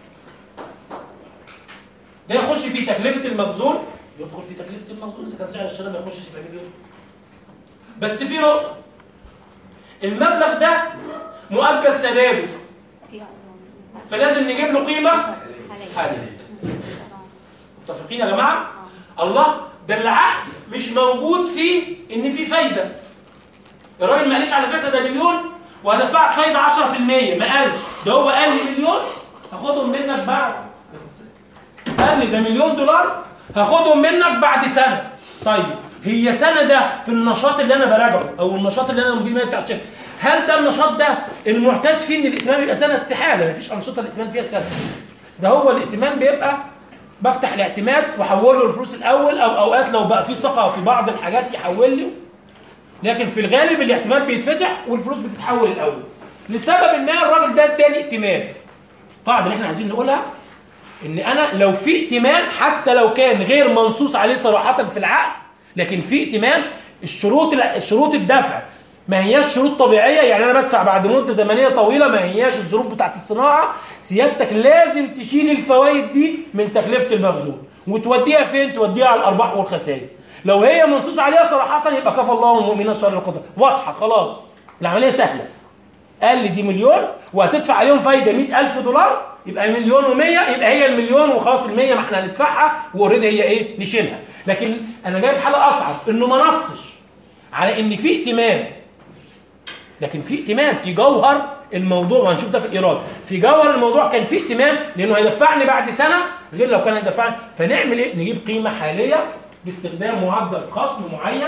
ده يخش في تكلفه المخزون يدخل في تكلفه المخزون اذا كان سعر الشراء ما يخشش في مليون بس في نقطه المبلغ ده مؤجل سداده يا الله فلازم نجيب له قيمه حاليا حاليه متفقين يا جماعه الله ده العقد مش موجود فيه ان في فايده الراجل ما قاليش على فكره ده مليون وهدفعك فايده 10% ما قالش ده هو قال لي مليون هاخدهم منك بعد قال لي ده مليون دولار هاخدهم منك بعد سنه طيب هي سنه ده في النشاط اللي انا براجعه او النشاط اللي انا المدير بتاع الشركه هل ده النشاط ده المعتاد فيه ان الائتمان يبقى سنه استحاله مفيش انشطه الائتمان فيها سنه ده هو الائتمان بيبقى بفتح الاعتماد واحول له الفلوس الاول او اوقات لو بقى في ثقه في بعض الحاجات يحول لي لكن في الغالب الاعتماد بيتفتح والفلوس بتتحول الاول لسبب ما الراجل ده اداني ائتمان القاعده اللي احنا عايزين نقولها ان انا لو في ائتمان حتى لو كان غير منصوص عليه صراحه في العقد لكن في ائتمان الشروط الشروط الدفع ما هياش شروط طبيعيه يعني انا بدفع بعد مده زمنيه طويله ما هياش الظروف بتاعت الصناعه سيادتك لازم تشيل الفوائد دي من تكلفه المخزون وتوديها فين توديها على الارباح والخسائر لو هي منصوص عليها صراحه يبقى كفى الله المؤمنين شر القدر واضحه خلاص العمليه سهله قال لي دي مليون وهتدفع عليهم فايده 100000 دولار يبقى مليون و100 يبقى هي المليون وخلاص ال100 ما احنا هندفعها واوريدي هي ايه نشيلها لكن انا جايب حاله اصعب انه ما نصش على ان في ائتمان لكن في ائتمان في جوهر الموضوع وهنشوف ده في الايراد في جوهر الموضوع كان في ائتمان لانه هيدفعني بعد سنه غير لو كان هيدفعني فنعمل ايه نجيب قيمه حاليه باستخدام معدل خصم معين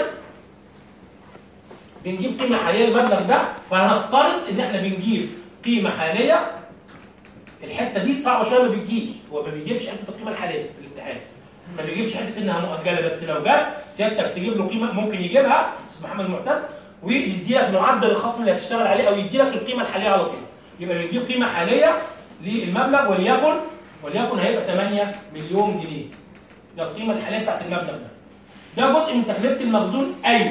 بنجيب قيمه حاليه للمبلغ ده فهنفترض ان احنا بنجيب قيمه حاليه الحته دي صعبه شويه ما بتجيش هو ما بيجيبش حته القيمه الحاليه في الامتحان ما بيجيبش حته انها مؤجله بس لو جت سيادتك تجيب له قيمه ممكن يجيبها استاذ محمد معتز ويدي لك معدل الخصم اللي هتشتغل عليه او يدي لك القيمه الحاليه على طول يبقى بيجيب قيمه حاليه للمبلغ وليكن وليكن هيبقى 8 مليون جنيه ده القيمه الحاليه بتاعت المبلغ ده ده جزء من تكلفه المخزون ايوه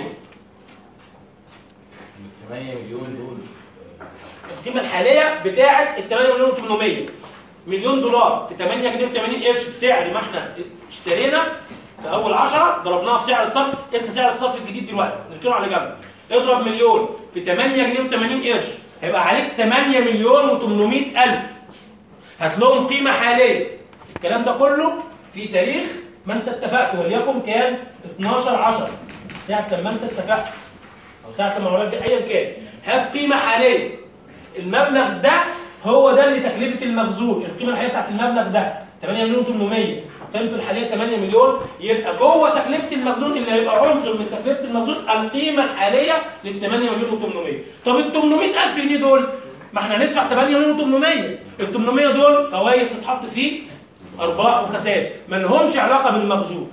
8 مليون دول القيمه الحاليه بتاعه ال 8 مليون 800 مليون دولار في 8 جنيه و80 قرش بسعر ما احنا اشترينا في اول 10 ضربناها في سعر الصرف انسى سعر الصرف الجديد دلوقتي نركنه على جنب اضرب مليون في 8 جنيه و80 قرش هيبقى عليك 8 مليون و800 الف هات لهم قيمه حاليه الكلام ده كله في تاريخ ما انت اتفقت وليكن كان 12 10 ساعه لما انت اتفقت او ساعه لما العمليات دي ايا كان هات قيمه حاليه المبلغ ده هو ده اللي تكلفه المخزون القيمه الحاليه بتاعت المبلغ ده 8 مليون 800 قيمته الحاليه 8 مليون يبقى جوه تكلفه المخزون اللي هيبقى عنصر من تكلفه المخزون القيمه الحاليه لل 8 مليون و800 طب ال 800000 جنيه دول ما احنا هندفع 8 مليون و800 ال 800 دول فوائد تتحط فيه ارباح وخسائر ما لهمش علاقه بالمخزون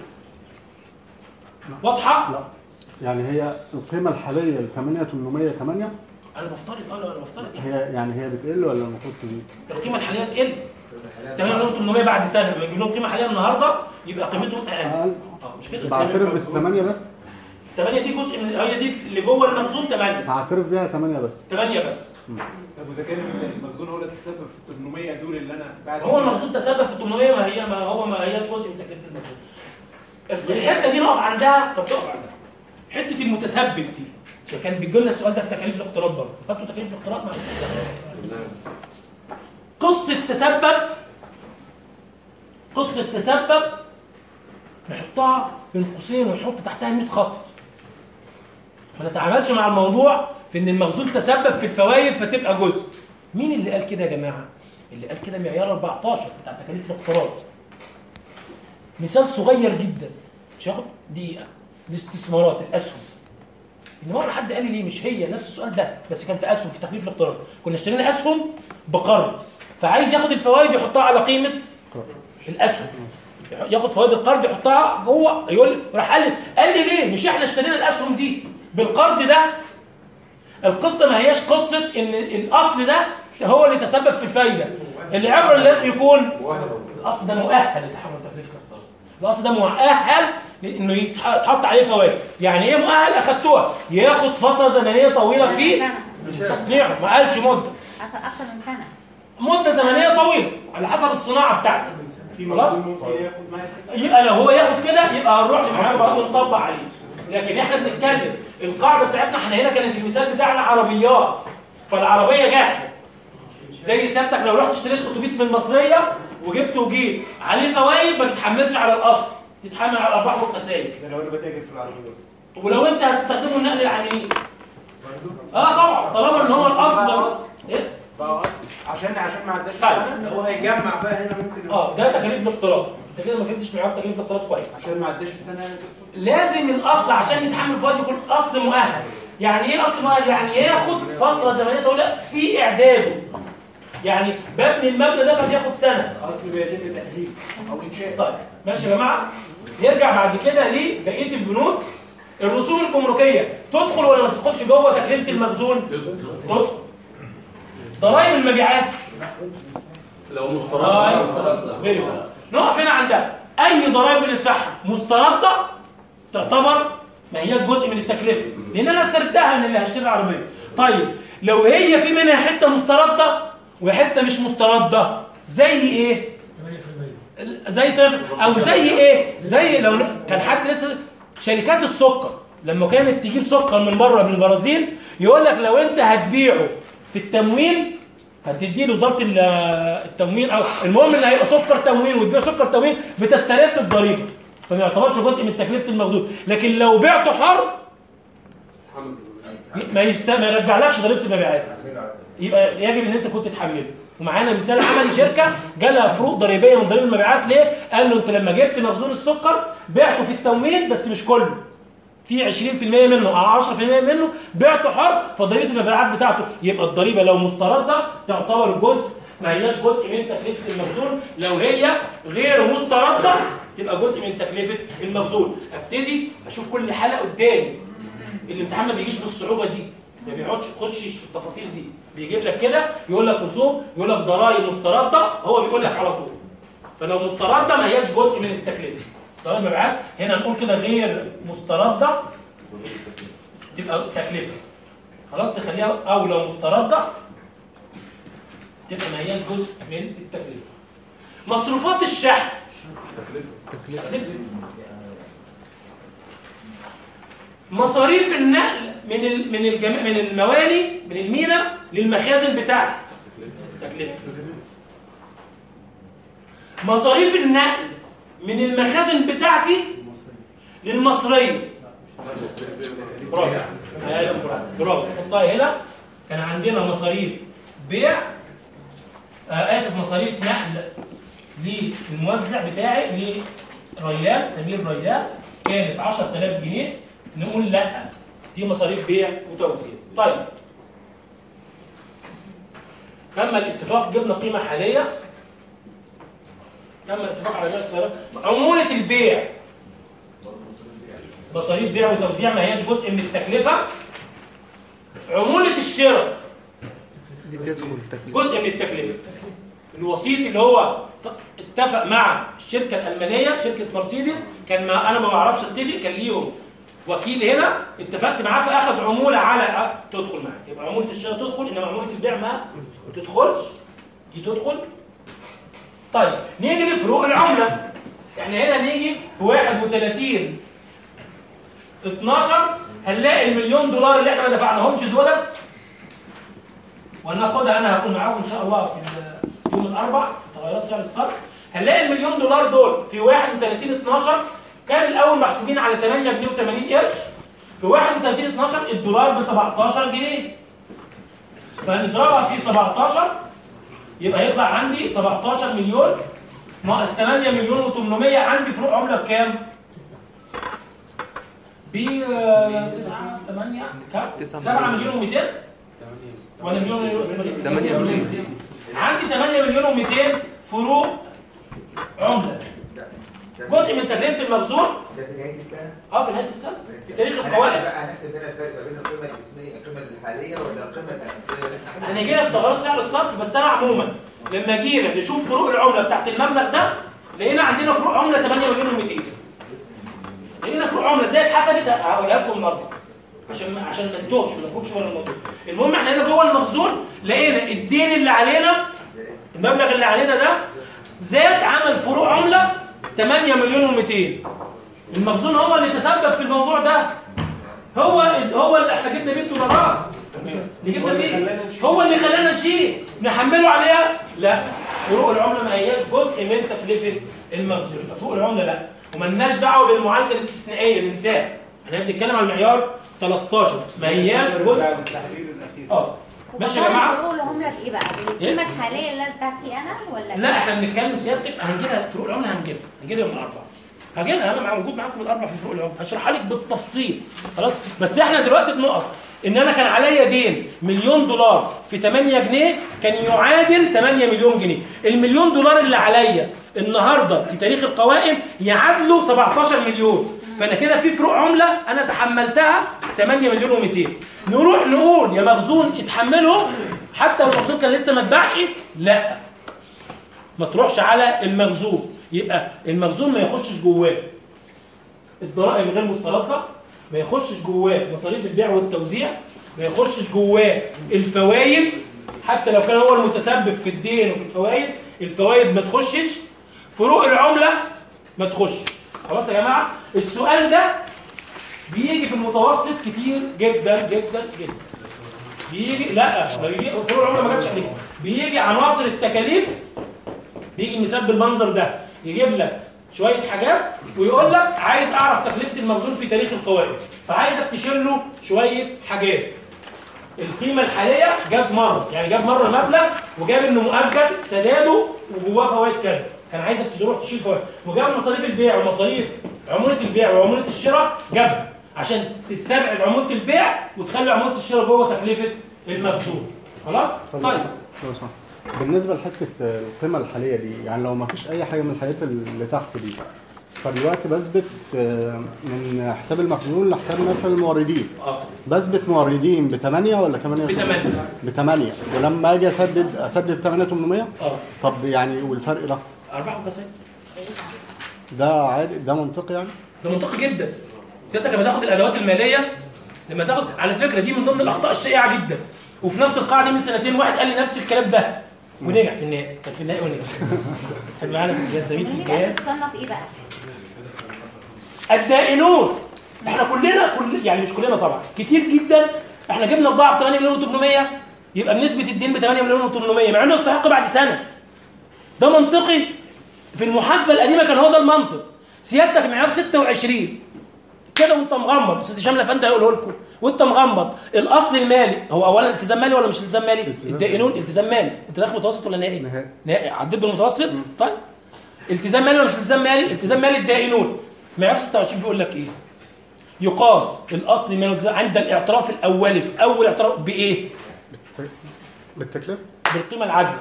واضحه؟ لا يعني هي القيمه الحاليه ل 8808 انا بفترض اه انا بفترض هي يعني هي بتقل ولا المفروض تزيد؟ القيمه الحاليه تقل 8 مليون 800 بعد سنه لما نجيب لهم قيمه حاليه النهارده يبقى قيمتهم اقل اقل اه مش كده بعترف بال 8 بس 8 دي جزء من هي دي اللي جوه المخزون 8 هعترف بيها 8 بس 8 بس طب واذا كان المخزون هو اللي تسبب في ال 800 دول اللي انا بعد هو المخزون تسبب في 800 ما هي ما هو ما هياش جزء من تكلفه المخزون الحته دي نقف عندها طب تقف عندها حته المتسبب دي عشان كان بيجي لنا السؤال ده في تكاليف الاقتراض برضه فاكروا تكاليف الاقتراض مع قصه تسبب قصه تسبب نحطها بين قوسين ونحط تحتها 100 خط ما نتعاملش مع الموضوع في ان المخزون تسبب في الفوائد فتبقى جزء مين اللي قال كده يا جماعه اللي قال كده معيار 14 بتاع تكاليف الاقتراض مثال صغير جدا مش هياخد دقيقه الاستثمارات الاسهم ان مره حد قال لي ليه مش هي نفس السؤال ده بس كان في اسهم في تكليف الاقتراض كنا اشترينا اسهم بقرض فعايز ياخد الفوائد يحطها على قيمه الاسهم ياخد فوائد القرض يحطها جوه يقول راح قال لي قال لي ليه مش احنا اشترينا الاسهم دي بالقرض ده القصه ما هياش قصه ان الاصل ده هو اللي تسبب في الفايده العبره اللي لازم يكون الاصل ده مؤهل لتحمل تكلفه الاقتراض الاصل ده مؤهل انه يتحط عليه فوائد يعني ايه مؤهل اخدتوها ياخد فتره زمنيه طويله في تصنيعه ما قالش مده اكثر من سنه مده زمنيه طويله على حسب الصناعه بتاعته في خلاص مخزون ممكن ياخد معايا يبقى لو هو ياخد كده يبقى هنروح لمعاه برضه نطبق عليه لكن احنا بنتكلم القاعده بتاعتنا احنا هنا كانت المثال بتاعنا عربيات فالعربيه جاهزه زي سيادتك لو رحت اشتريت اتوبيس من المصريه وجبت وجيت عليه فوائد ما تتحملش على الاصل تتحمل على الارباح والخسائر ده لو انا بتاجر في العربيات ولو انت هتستخدمه لنقل العاملين اه طبعا طالما ان هو الاصل ايه بقى اصل عشان عشان ما عداش طيب. السنه هو هيجمع بقى هنا ممكن اه ده تكاليف الاقتراض انت كده ما فهمتش معيار تكاليف الاقتراض كويس عشان ما عداش السنه تقصد لازم الاصل عشان يتحمل فوائد يكون اصل مؤهل يعني ايه اصل مؤهل يعني ياخد فتره زمنيه طويله في اعداده يعني ببني المبنى ده فبياخد سنه اصل بيتم تاهيل او انشاء طيب ماشي يا جماعه نرجع بعد كده لبقيه البنود الرسوم الجمركيه تدخل ولا ما تدخلش جوه تكلفه المخزون تدخل ضرائب المبيعات لو اه مسترد مسترده فيري جود نقف هنا عندها اي ضرائب بندفعها مسترده تعتبر ما هياش جزء من التكلفه لان انا استردها من اللي هشتري العربيه طيب لو هي في منها حته مسترده وحته مش مسترده زي ايه زي طرف او زي ايه زي لو كان حد لسه شركات السكر لما كانت تجيب سكر من بره من البرازيل يقول لك لو انت هتبيعه في التموين هتدي له وزاره ال- التموين او المهم ان هيبقى سكر تموين وتبيع سكر تموين بتسترد الضريبه فما يعتبرش جزء من تكلفه المخزون لكن لو بعته حر ما يست... ما يرجعلكش ضريبه المبيعات يبقى يجب ان انت كنت تحمله ومعانا مثال عمل شركه جالها فروق ضريبيه من ضريبه المبيعات ليه؟ قال له انت لما جبت مخزون السكر بعته في التموين بس مش كله في 20% منه او 10% منه بعته حر فضريبه المبيعات بتاعته يبقى الضريبه لو مسترده تعتبر جزء ما هياش جزء من تكلفه المخزون لو هي غير مسترده تبقى جزء من تكلفه المخزون ابتدي اشوف كل حاله قدامي الامتحان ما بيجيش بالصعوبه دي ما بيقعدش يخشش في التفاصيل دي بيجيب لك كده يقول لك رسوم يقول لك ضرائب مسترده هو بيقول لك على طول فلو مسترده ما هياش جزء من التكلفه ضرائب المبيعات هنا نقول كده غير مسترده تبقى تكلفه خلاص نخليها او لو مسترده تبقى ما هياش جزء من التكلفه مصروفات الشحن تكلفه مصاريف النقل من ال- من الجم... من المواني من المينا للمخازن بتاعتي تكلفه مصاريف النقل من المخازن بتاعتي للمصريه برافو أيوة، برافو برافو حطها هنا كان عندنا مصاريف بيع آه اسف مصاريف نقل للموزع بتاعي لريال سمير ريال كانت 10000 جنيه نقول لا دي مصاريف بيع وتوزيع طيب تم الاتفاق جبنا قيمه حاليه تم الاتفاق على بيع السيارات عموله البيع مصاريف بيع وتوزيع ما هياش جزء من التكلفه عموله الشراء دي تدخل تكلفة جزء من التكلفه الوسيط اللي هو ت- اتفق مع الشركه الالمانيه شركه مرسيدس كان ما انا ما بعرفش اتفق كان ليهم وكيل هنا اتفقت معاه فاخد عموله على أ- تدخل معاه يبقى عموله الشراء تدخل انما عموله البيع ما تدخلش دي تدخل طيب نيجي لفروق العمله احنا هنا نيجي في 31 12 هنلاقي المليون دولار اللي احنا ما دفعناهمش دولت وناخدها انا هكون معاكم ان شاء الله في ال- يوم الاربع في تغيرات سعر الصرف هنلاقي المليون دولار دول في 31 12 كان الاول محسوبين على 8 جنيه و80 قرش في 31 12 الدولار ب 17 جنيه فنضربها في 17 يبقى يطلع عندي 17 مليون ناقص 8 مليون و800 عندي فروق عمله بكام؟ ب 9 8 كام؟ تسعة 7 مليون و200 ولا مليون تمانية مليون. عندي 8 مليون و200 فروق عمله جزء من تكلفه المخزون ده في نهايه السنه اه في نهايه السنه في تاريخ هنحسب القوائم بقى هنحسب هنا الفرق ما بين القيمه الاسميه القيمه الحاليه ولا القيمه الاساسيه اللي احنا هنجينا في تغيرات سعر الصرف بس انا عموما لما جينا نشوف فروق العمله بتاعت المبلغ ده لقينا عندنا فروق عمله 8 مليون و200 لقينا فروق عمله ازاي اتحسبت هقولها لكم النهارده عشان عشان ما نتوهش ما نخرجش بره الموضوع المهم احنا هنا جوه المخزون لقينا الدين اللي علينا المبلغ اللي علينا ده زاد عمل فروق عمله 8 مليون و200 المخزون هو اللي تسبب في الموضوع ده هو هو اللي احنا جبنا بيه دولارات اللي جبنا بيه هو اللي خلانا نشيل نحمله عليها لا فروق العمله ما هياش جزء من تكلفه المخزون يبقى فروق العمله لا وملناش دعوه بالمعالجه الاستثنائيه ننساها احنا بنتكلم عن المعيار 13 ما هياش جزء التحرير الاخير اه ماشي يا جماعه فروق العمله بايه بقى؟ بالقيمه الحاليه اللي بتاعتي انا ولا لا احنا بنتكلم سيادتك هنجيلها فروق العمله هنجيلها هنجيلها يوم الاربعاء هجيلها انا مع- موجود معاكم الاربعاء في فروق العمله هشرحها لك بالتفصيل خلاص بس احنا دلوقتي بنقف ان انا كان عليا دين مليون دولار في 8 جنيه كان يعادل 8 مليون جنيه المليون دولار اللي عليا النهارده في تاريخ القوائم يعادلوا 17 مليون فانا كده في فروق عمله انا تحملتها 8 مليون و200 نروح نقول يا مخزون اتحملهم حتى لو المخزون كان لسه ما اتباعش لا ما تروحش على المخزون يبقى المخزون ما يخشش جواه الضرائب غير مستردة ما يخشش جواه مصاريف البيع والتوزيع ما يخشش جواه الفوائد حتى لو كان هو المتسبب في الدين وفي الفوائد الفوائد ما تخشش فروق العملة ما تخش خلاص يا جماعة السؤال ده بيجي في المتوسط كتير جدا جدا جدا بيجي لا ما بيجي فروع العمله ما جاتش عليك بيجي عناصر التكاليف بيجي المثال بالمنظر ده يجيب لك شويه حاجات ويقول لك عايز اعرف تكلفه المخزون في تاريخ القوائم فعايزك تشيل له شويه حاجات القيمه الحاليه جاب مره يعني جاب مره مبلغ وجاب انه مؤجل سداده وجواه فوائد كذا كان عايزك تروح تشيل فوائد وجاب مصاريف البيع ومصاريف عموله البيع وعموله الشراء جابها عشان تستبعد عموله البيع وتخلي عموله الشراء جوه تكلفه المخزون خلاص طيب لو سمحت. بالنسبه لحته القيمه الحاليه دي يعني لو ما فيش اي حاجه من الحاجات اللي تحت دي فدلوقتي بثبت آه، من حساب المخزون لحساب مثلا الموردين اه بثبت موردين ب 8 ولا 8 بتمانية. ب 8 ولما اجي اسدد اسدد 8800 اه طب يعني والفرق ده ارباح وخسائر ده عادي ده منطقي يعني ده منطقي جدا سيادتك لما تاخد الادوات الماليه لما تاخد على فكره دي من ضمن الاخطاء الشائعه جدا وفي نفس القاعده دي من سنتين واحد قال لي نفس الكلام ده ونجح في النهايه كان في النهايه ونجح كان معانا في الجهاز زميل في دي بقى الجهاز بتصنف ايه بقى؟ الدائنون احنا كلنا كل يعني مش كلنا طبعا كتير جدا احنا جبنا بضاعه ب 8 مليون و800 يبقى بنسبه الدين ب 8 مليون و800 مع انه يستحق بعد سنه ده منطقي في المحاسبه القديمه كان هو ده المنطق سيادتك معيار 26 كده وانت مغمض استاذ هشام لفند هيقوله لكم وانت مغمض الاصل المالي هو اولا التزام مالي ولا مش التزام مالي الدائنون التزام مالي انت داخل متوسط ولا نهائي نهائي. نهائي عديت بالمتوسط طيب التزام مالي ولا مش التزام مالي التزام مالي الدائنون معيار 26 بيقول لك ايه يقاس الاصل المالي والالتزام عند الاعتراف الاولي في اول اعتراف بايه بالتكلفه بالقيمه العادله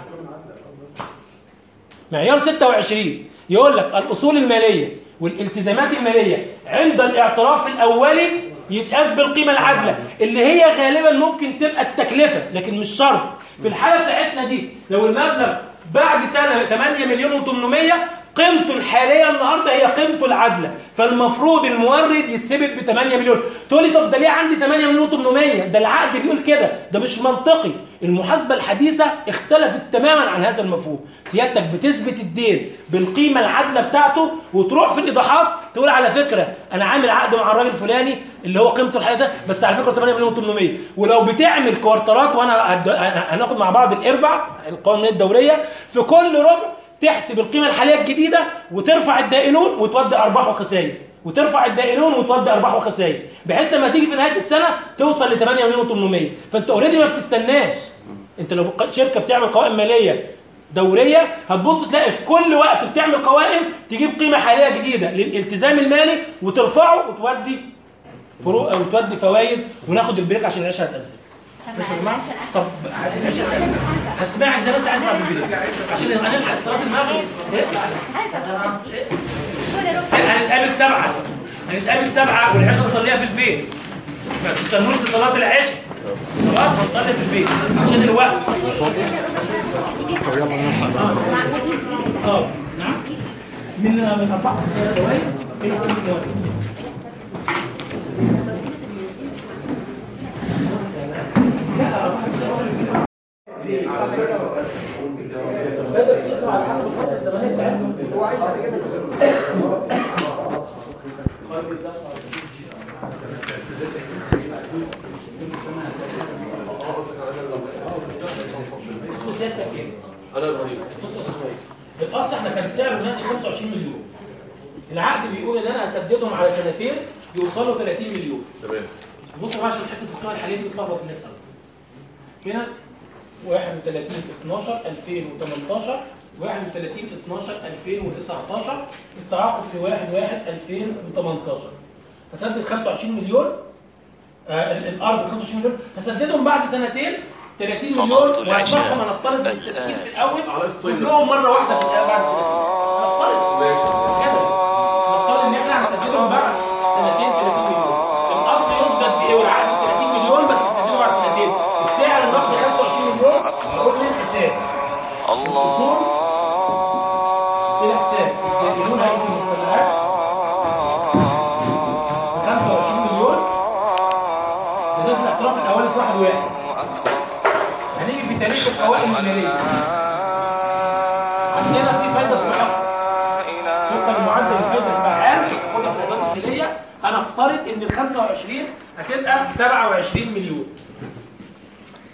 معيار 26 يقول لك الاصول الماليه والالتزامات الماليه عند الاعتراف الاولي يتقاس بالقيمه العادله اللي هي غالبا ممكن تبقى التكلفه لكن مش شرط في الحاله بتاعتنا دي لو المبلغ بعد سنه 8 مليون و800 قيمته الحاليه النهارده هي قيمته العادله فالمفروض المورد يتثبت ب 8 مليون تقول لي طب ده ليه عندي 8 مليون و800 ده العقد بيقول كده ده مش منطقي المحاسبه الحديثه اختلفت تماما عن هذا المفهوم سيادتك بتثبت الدين بالقيمه العادله بتاعته وتروح في الايضاحات تقول على فكره انا عامل عقد مع الراجل الفلاني اللي هو قيمته الحاليه ده بس على فكره 8 مليون و800 ولو بتعمل كوارترات وانا هد- هناخد مع بعض الاربع القوانين الدوريه في كل ربع تحسب القيمه الحاليه الجديده وترفع الدائنون وتودي ارباح وخسائر وترفع الدائنون وتودي ارباح وخسائر بحيث لما تيجي في نهايه السنه توصل ل 8 مليون و800 فانت اوريدي ما بتستناش انت لو ق- شركه بتعمل قوائم ماليه دوريه هتبص تلاقي في كل وقت بتعمل قوائم تجيب قيمه حاليه جديده للالتزام المالي وترفعه وتودي فروق او تودي فوائد وناخد البريك عشان العيشه هتأزم طب ماشي يا جماعه عشان أسمع. طب العيشه هتأزم هسمعك زي ما انت عايز بعد البريك عشان هنلحق صلاه المغرب إيه؟ هنتقابل سبعة هنتقابل سبعة والعشاء نصليها في البيت ما تستنوش لصلاة العشاء خلاص هنصلي في البيت عشان الوقت طب يلا نلحق اه نعم من من أربعة سنة دوائر إلى ست دوائر لا أربعة سنة بدأ بتقسم على حسب الفترة الزمنية بتاعتهم بص سيادتك ايه؟ انا ابراهيم بص يا استاذ رئيس الاصل احنا كان سعر النقد 25 مليون العقد بيقول ان انا هسددهم على سنتين يوصلوا 30 مليون تمام بص بقى عشان حته القيمه الحاليه دي بتلخبط الناس قوي هنا 31 12 2018 31 12 2019 التعاقد في 1 1 2018 هسدد 25 مليون آه ال- الارض ب 25 مليون هسددهم بعد سنتين 30 صلاة مليون العشاء وهدفعهم هنفترض الآن. التسجيل في الاول على قسطين كلهم مره واحده في الأول بعد سنتين هنفترض كده نفترض ان احنا هنسددهم بعد سنتين 30 مليون الاصل يثبت بايه والعقد 30 مليون بس يسددوا بعد سنتين السعر النقدي 25 مليون اقول من حساب الاصول الى حساب يستهدفون هيئه المجتمعات ب 25 مليون ده في الاعتراف الاولي في واحد واحد هنيجي في تاريخ القوائم الماليه عندنا في فايده اسمها طبقا لمعدل الفائده الفعال خدها في الادوات الداخليه هنفترض ان ال 25 هتبقى 27 مليون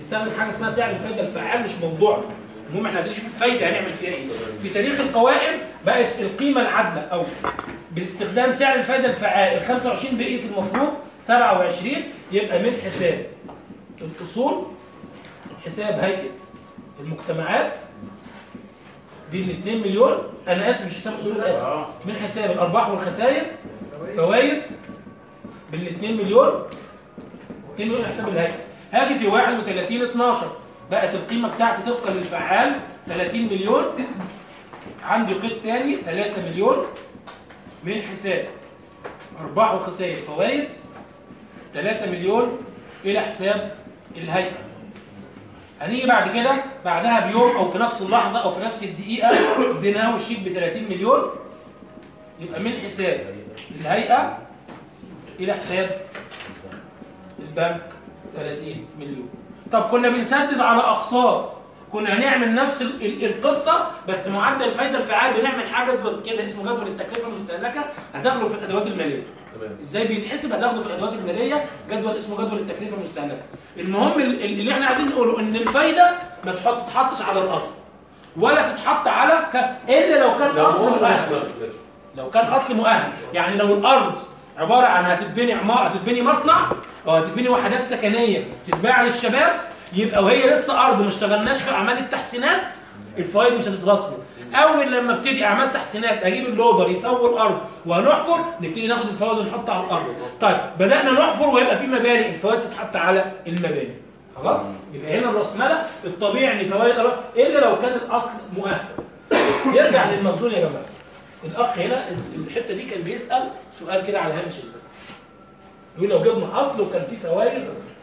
بنستخدم حاجه اسمها سعر الفايده الفعال مش موضوع المهم احنا عايزين نشوف الفايده هنعمل فيها ايه في تاريخ القوائم بقت القيمه العادله او باستخدام سعر الفايده الفعال ال 25 بقيه المفروض 27 يبقى من حساب الاصول حساب هيئه المجتمعات دي ال 2 مليون انا اسف مش حساب الاصول اسف من حساب الارباح والخسائر فوائد بال 2 مليون 2 مليون حساب الهيئه هاجي في 31 12 بقت القيمه بتاعتي طبقا للفعال 30 مليون عندي قيد تاني 3 مليون من حساب ارباح وخسائر فوائد 3 مليون الى حساب الهيئه هنيجي بعد كده بعدها بيوم او في نفس اللحظه او في نفس الدقيقه اديناه الشيك ب 30 مليون يبقى من حساب الهيئه الى حساب البنك 30 مليون طب كنا بنسدد على اقساط كنا هنعمل نفس ال- ال- القصه بس معدل الفايده الفعال بنعمل حاجه كده اسمه جدول التكلفه المستهلكه هتاخده في الادوات الماليه تمام ازاي بيتحسب هتاخده في الادوات الماليه جدول اسمه جدول التكلفه المستهلكه المهم ال- ال- اللي احنا عايزين نقوله ان الفايده ما تحط تتحطش على الاصل ولا تتحط على ك... الا لو كان لو اصل هو مؤهل أصلاً، ماشي. لو كان اصل مؤهل يعني لو الارض عباره عن هتتبني عماره هتتبني مصنع او هتتبني وحدات سكنيه تتباع للشباب يبقى وهي لسه ارض ما اشتغلناش في اعمال التحسينات الفوائد مش هتترسم اول لما ابتدي اعمال تحسينات اجيب اللودر يسوي الارض وهنحفر نبتدي ناخد الفوائد ونحطها على الارض طيب بدانا نحفر ويبقى في مباني الفوائد تتحط على المباني خلاص يبقى هنا الراسماله الطبيعي ان فوائد الأرض الا لو كان الاصل مؤهل يرجع للمخزون يا جماعه الاخ هنا الحته دي كان بيسال سؤال كده على هامش البحث يقول لو جبنا اصل وكان فيه فوائد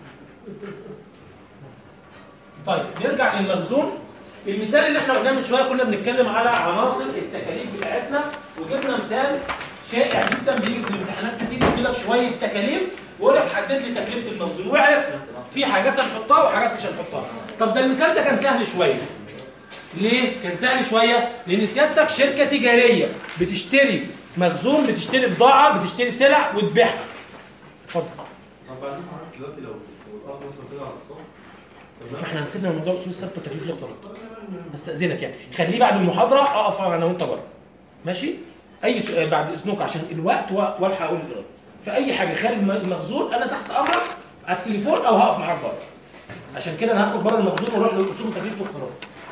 طيب نرجع للمخزون المثال اللي احنا قلناه من شويه كنا بنتكلم على عناصر التكاليف بتاعتنا وجبنا مثال شائع جدا بيجي في الامتحانات كتير يقول لك شويه تكاليف ويقول لك حدد لي تكلفه المخزون وعرفنا في حاجات هنحطها وحاجات مش هنحطها طب ده المثال ده كان سهل شويه ليه؟ كان سهل شويه لان سيادتك شركه تجاريه بتشتري مخزون بتشتري بضاعه بتشتري سلع وتبيعها اتفضل طب بعد اذن حضرتك دلوقتي لو لو الارض مثلا طلع على الاقساط ما احنا نسيبنا من موضوع اصول الثابته وتكليف الاختلاط استاذنك يعني خليه بعد المحاضره اقف انا وانت بره ماشي اي سؤال بعد اذنك عشان الوقت و- والحق اقول الإرادة. في اي حاجه خارج الم- المخزون انا تحت امرك على التليفون او هقف معاك بره عشان كده انا هخرج بره المخزون واروح لاصول تكليف الاختلاط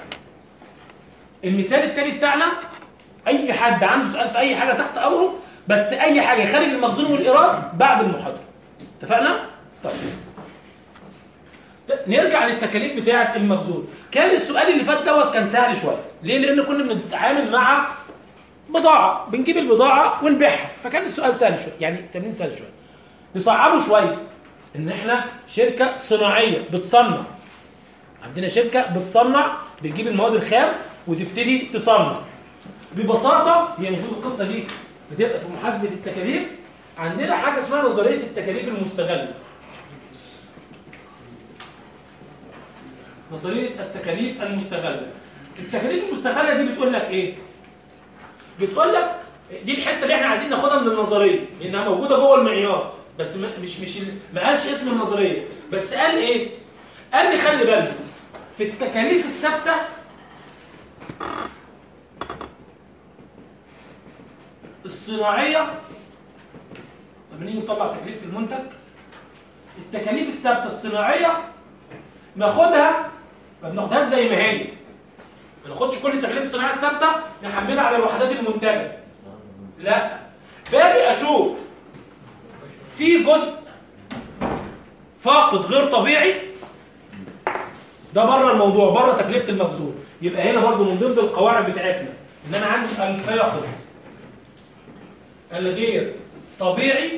المثال الثاني بتاعنا اي حد عنده سؤال في اي حاجه تحت امره بس اي حاجه خارج المخزون والايراد بعد المحاضره اتفقنا طيب نرجع للتكاليف بتاعه المخزون كان السؤال اللي فات دوت كان سهل شويه ليه لان كنا بنتعامل مع بضاعه بنجيب البضاعه ونبيعها فكان السؤال سهل شويه يعني التمرين سهل شويه نصعبه شويه ان احنا شركه صناعيه بتصنع عندنا شركه بتصنع بتجيب المواد الخام وتبتدي تصنع ببساطه هي المفروض القصه دي بتبقى في محاسبه التكاليف عندنا حاجه اسمها نظريه التكاليف المستغله نظريه التكاليف المستغله التكاليف المستغله دي بتقول لك ايه بتقول لك دي الحته اللي احنا عايزين ناخدها من النظريه لانها موجوده جوه المعيار بس ما- مش مش ال- ما قالش اسم النظريه بس قال ايه قال لي خلي بالك في التكاليف الثابته الصناعيه لما نيجي نطلع تكلفه المنتج التكاليف الثابته الصناعيه ناخدها ما بناخدهاش زي ما هي ما ناخدش كل التكاليف الصناعيه الثابته نحملها على الوحدات المنتجه لا باجي اشوف في جزء فاقد غير طبيعي ده بره الموضوع بره تكلفه المخزون يبقى هنا برضو من ضمن القواعد بتاعتنا ان انا عندي الفاقد الغير طبيعي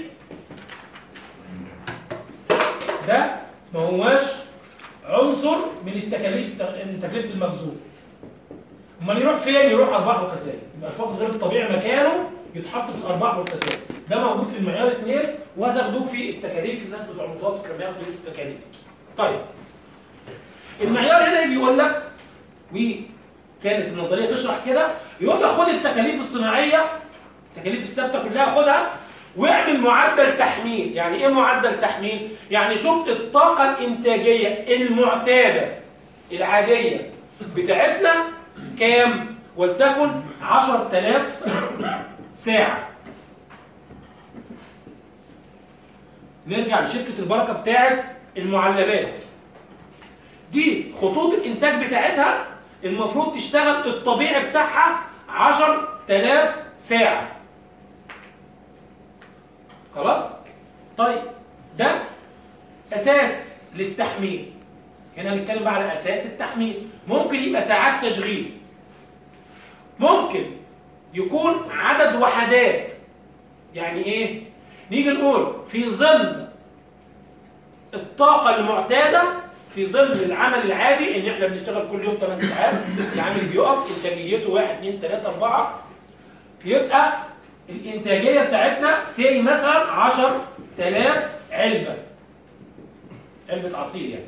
ده ما هواش عنصر من التكاليف من تكلفه المخزون امال يروح فين يروح ارباح وخسائر يبقى الفقد غير الطبيعي مكانه يتحط في الارباح والخسائر ده موجود في المعيار 2 وهتاخدوه في التكاليف الناس بتوع المتوسط كانوا بياخدوا التكاليف طيب المعيار هنا يجي يقول لك وكانت النظريه تشرح كده يقول لك خد التكاليف الصناعيه التكاليف الثابته كلها خدها واعمل معدل تحميل يعني ايه معدل تحميل يعني شوف الطاقة الانتاجية المعتادة العادية بتاعتنا كام ولتكن 10000 ساعة نرجع لشركة البركة بتاعت المعلبات دي خطوط الانتاج بتاعتها المفروض تشتغل الطبيعي بتاعها 10000 ساعة خلاص طيب ده اساس للتحميل هنا هنتكلم بقى على اساس التحميل ممكن يبقى ساعات تشغيل ممكن يكون عدد وحدات يعني ايه نيجي نقول في ظل الطاقة المعتادة في ظل العمل العادي ان احنا بنشتغل كل يوم 8 ساعات العامل بيقف انتاجيته 1 2 3 4 يبقى الانتاجيه بتاعتنا سي مثلا 10000 علبه علبه عصير يعني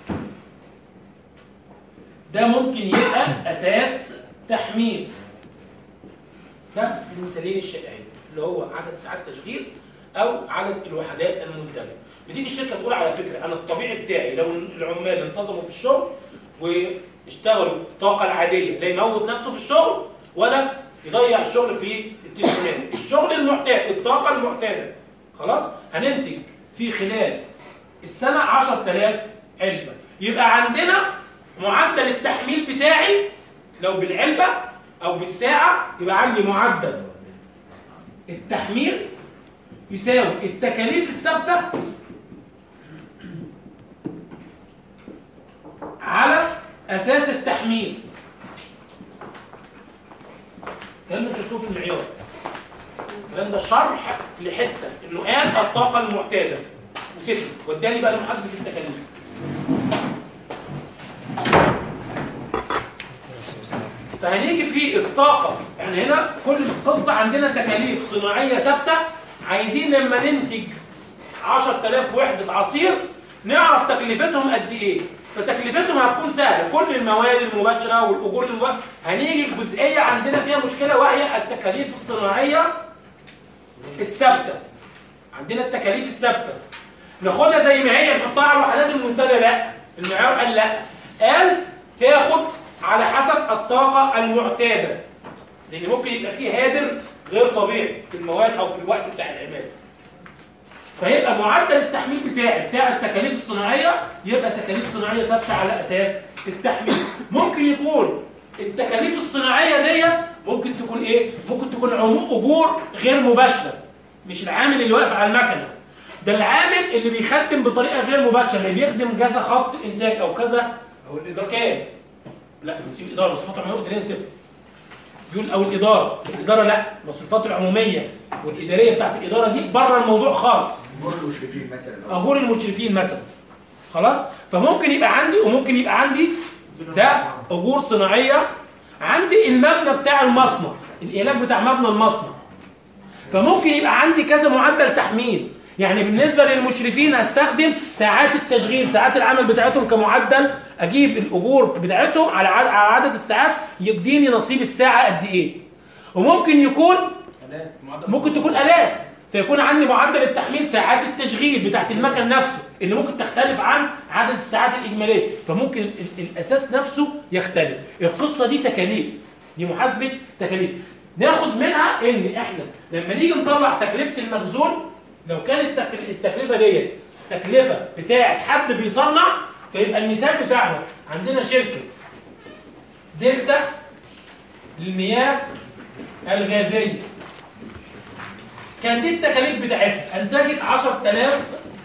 ده ممكن يبقى اساس تحميل ده المثالين الشائعين اللي هو عدد ساعات تشغيل او عدد الوحدات المنتجه بتيجي الشركه تقول على فكره انا الطبيعي بتاعي لو العمال انتظموا في الشغل واشتغلوا الطاقه العاديه لا يموت نفسه في الشغل ولا يضيع الشغل في التليفونات الشغل المعتاد الطاقه المعتاده خلاص هننتج في خلال السنه 10000 علبه يبقى عندنا معدل التحميل بتاعي لو بالعلبه او بالساعه يبقى عندي معدل التحميل يساوي التكاليف الثابته على اساس التحميل الكلام ده مش مكتوب في المعيار الكلام ده شرح لحته انه قال الطاقه المعتاده وسيبني وداني بقى لمحاسبه التكاليف فهنيجي في الطاقه احنا هنا كل القصه عندنا تكاليف صناعيه ثابته عايزين لما ننتج 10000 وحده عصير نعرف تكلفتهم قد ايه فتكلفتهم هتكون سهله كل المواد المباشره والاجور المباشره هنيجي الجزئيه عندنا فيها مشكله وهي التكاليف الصناعيه الثابته عندنا التكاليف الثابته ناخدها زي ما هي نحطها على الوحدات المنتجه لا المعيار قال لا قال تاخد على حسب الطاقه المعتاده لان ممكن يبقى فيه هادر غير طبيعي في المواد او في الوقت بتاع العماله فيبقى معدل التحميل بتاعي بتاع التكاليف الصناعيه يبقى تكاليف صناعيه ثابته على اساس التحميل ممكن يكون التكاليف الصناعيه دي ممكن تكون ايه ممكن تكون عمو- اجور غير مباشره مش العامل اللي واقف على المكنه ده العامل اللي بيخدم بطريقه غير مباشره اللي بيخدم كذا خط انتاج او كذا او مكان لا نسيب الاداره مصروفات العموميه والاداريه نسيبها بيقول او الاداره الاداره لا المصروفات العموميه والاداريه بتاعت الاداره دي بره الموضوع خالص اجور المشرفين مثلا اجور المشرفين مثلا خلاص فممكن يبقى عندي وممكن يبقى عندي ده اجور صناعيه عندي المبنى بتاع المصنع الالاف بتاع مبنى المصنع فممكن يبقى عندي كذا معدل تحميل يعني بالنسبة للمشرفين هستخدم ساعات التشغيل ساعات العمل بتاعتهم كمعدل أجيب الأجور بتاعتهم على عد- على عدد الساعات يديني نصيب الساعة قد إيه وممكن يكون ممكن تكون آلات فيكون عندي معدل التحميل ساعات التشغيل بتاعت المكن نفسه اللي ممكن تختلف عن عدد الساعات الإجمالية فممكن ال- ال- الأساس نفسه يختلف القصة دي تكاليف دي محاسبة تكاليف ناخد منها ان احنا لما نيجي نطلع تكلفة المخزون لو كانت التكل- التكلفة ديت تكلفة بتاعت حد بيصنع فيبقى المثال بتاعنا عندنا شركة دلتا للمياه الغازية كان دي التكاليف بتاعتها انتجت 10000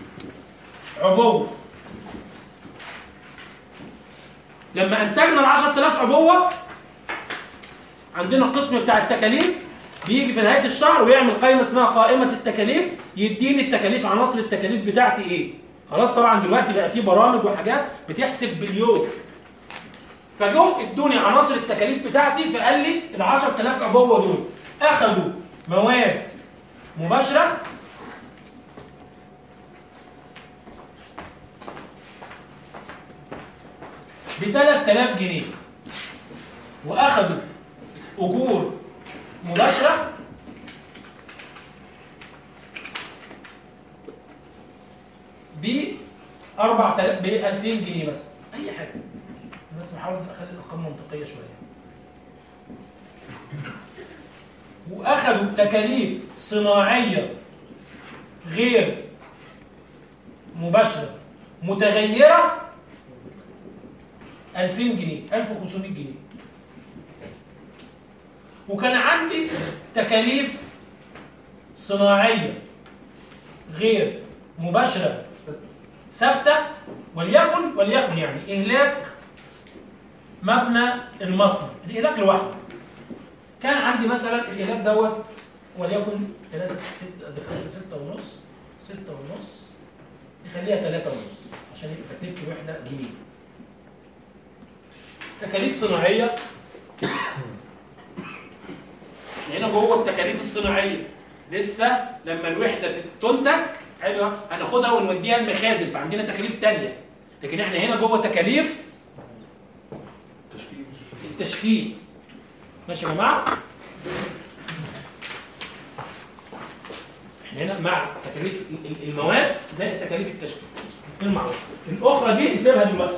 عبوة لما انتجنا ال 10000 عبوة عندنا القسم بتاع التكاليف بيجي في نهاية الشهر ويعمل قائمة اسمها قائمة التكاليف يديني التكاليف عناصر التكاليف بتاعتي ايه خلاص طبعا دلوقتي بقى في برامج وحاجات بتحسب باليوم فجم ادوني عناصر التكاليف بتاعتي فقال لي ال 10000 عبوه دول اخذوا مواد مباشره ب 3000 جنيه واخذوا اجور مباشره ب 4000 ب 2000 جنيه مثلا اي حاجه بس بحاول اخلي الارقام منطقيه شويه واخذوا تكاليف صناعيه غير مباشره متغيره 2000 جنيه 1500 جنيه وكان عندي تكاليف صناعيه غير مباشره ثابته وليكن وليكن يعني اهلاك مبنى المصنع الاهلاك لوحده كان عندي مثلا الاهلاك دوت وليكن 3 6 5 6 ونص 6 ونص نخليها 3 ونص عشان يبقى تكلفه الوحده جنيه تكاليف صناعيه هنا جوه التكاليف الصناعيه لسه لما الوحده تنتج حلوه هناخدها ونوديها المخازن فعندنا تكاليف تانية لكن احنا هنا جوه تكاليف التشكيل ماشي يا جماعه احنا هنا مع تكاليف ال- المواد زائد تكاليف التشكيل المعروف الاخرى دي نسيبها دلوقتي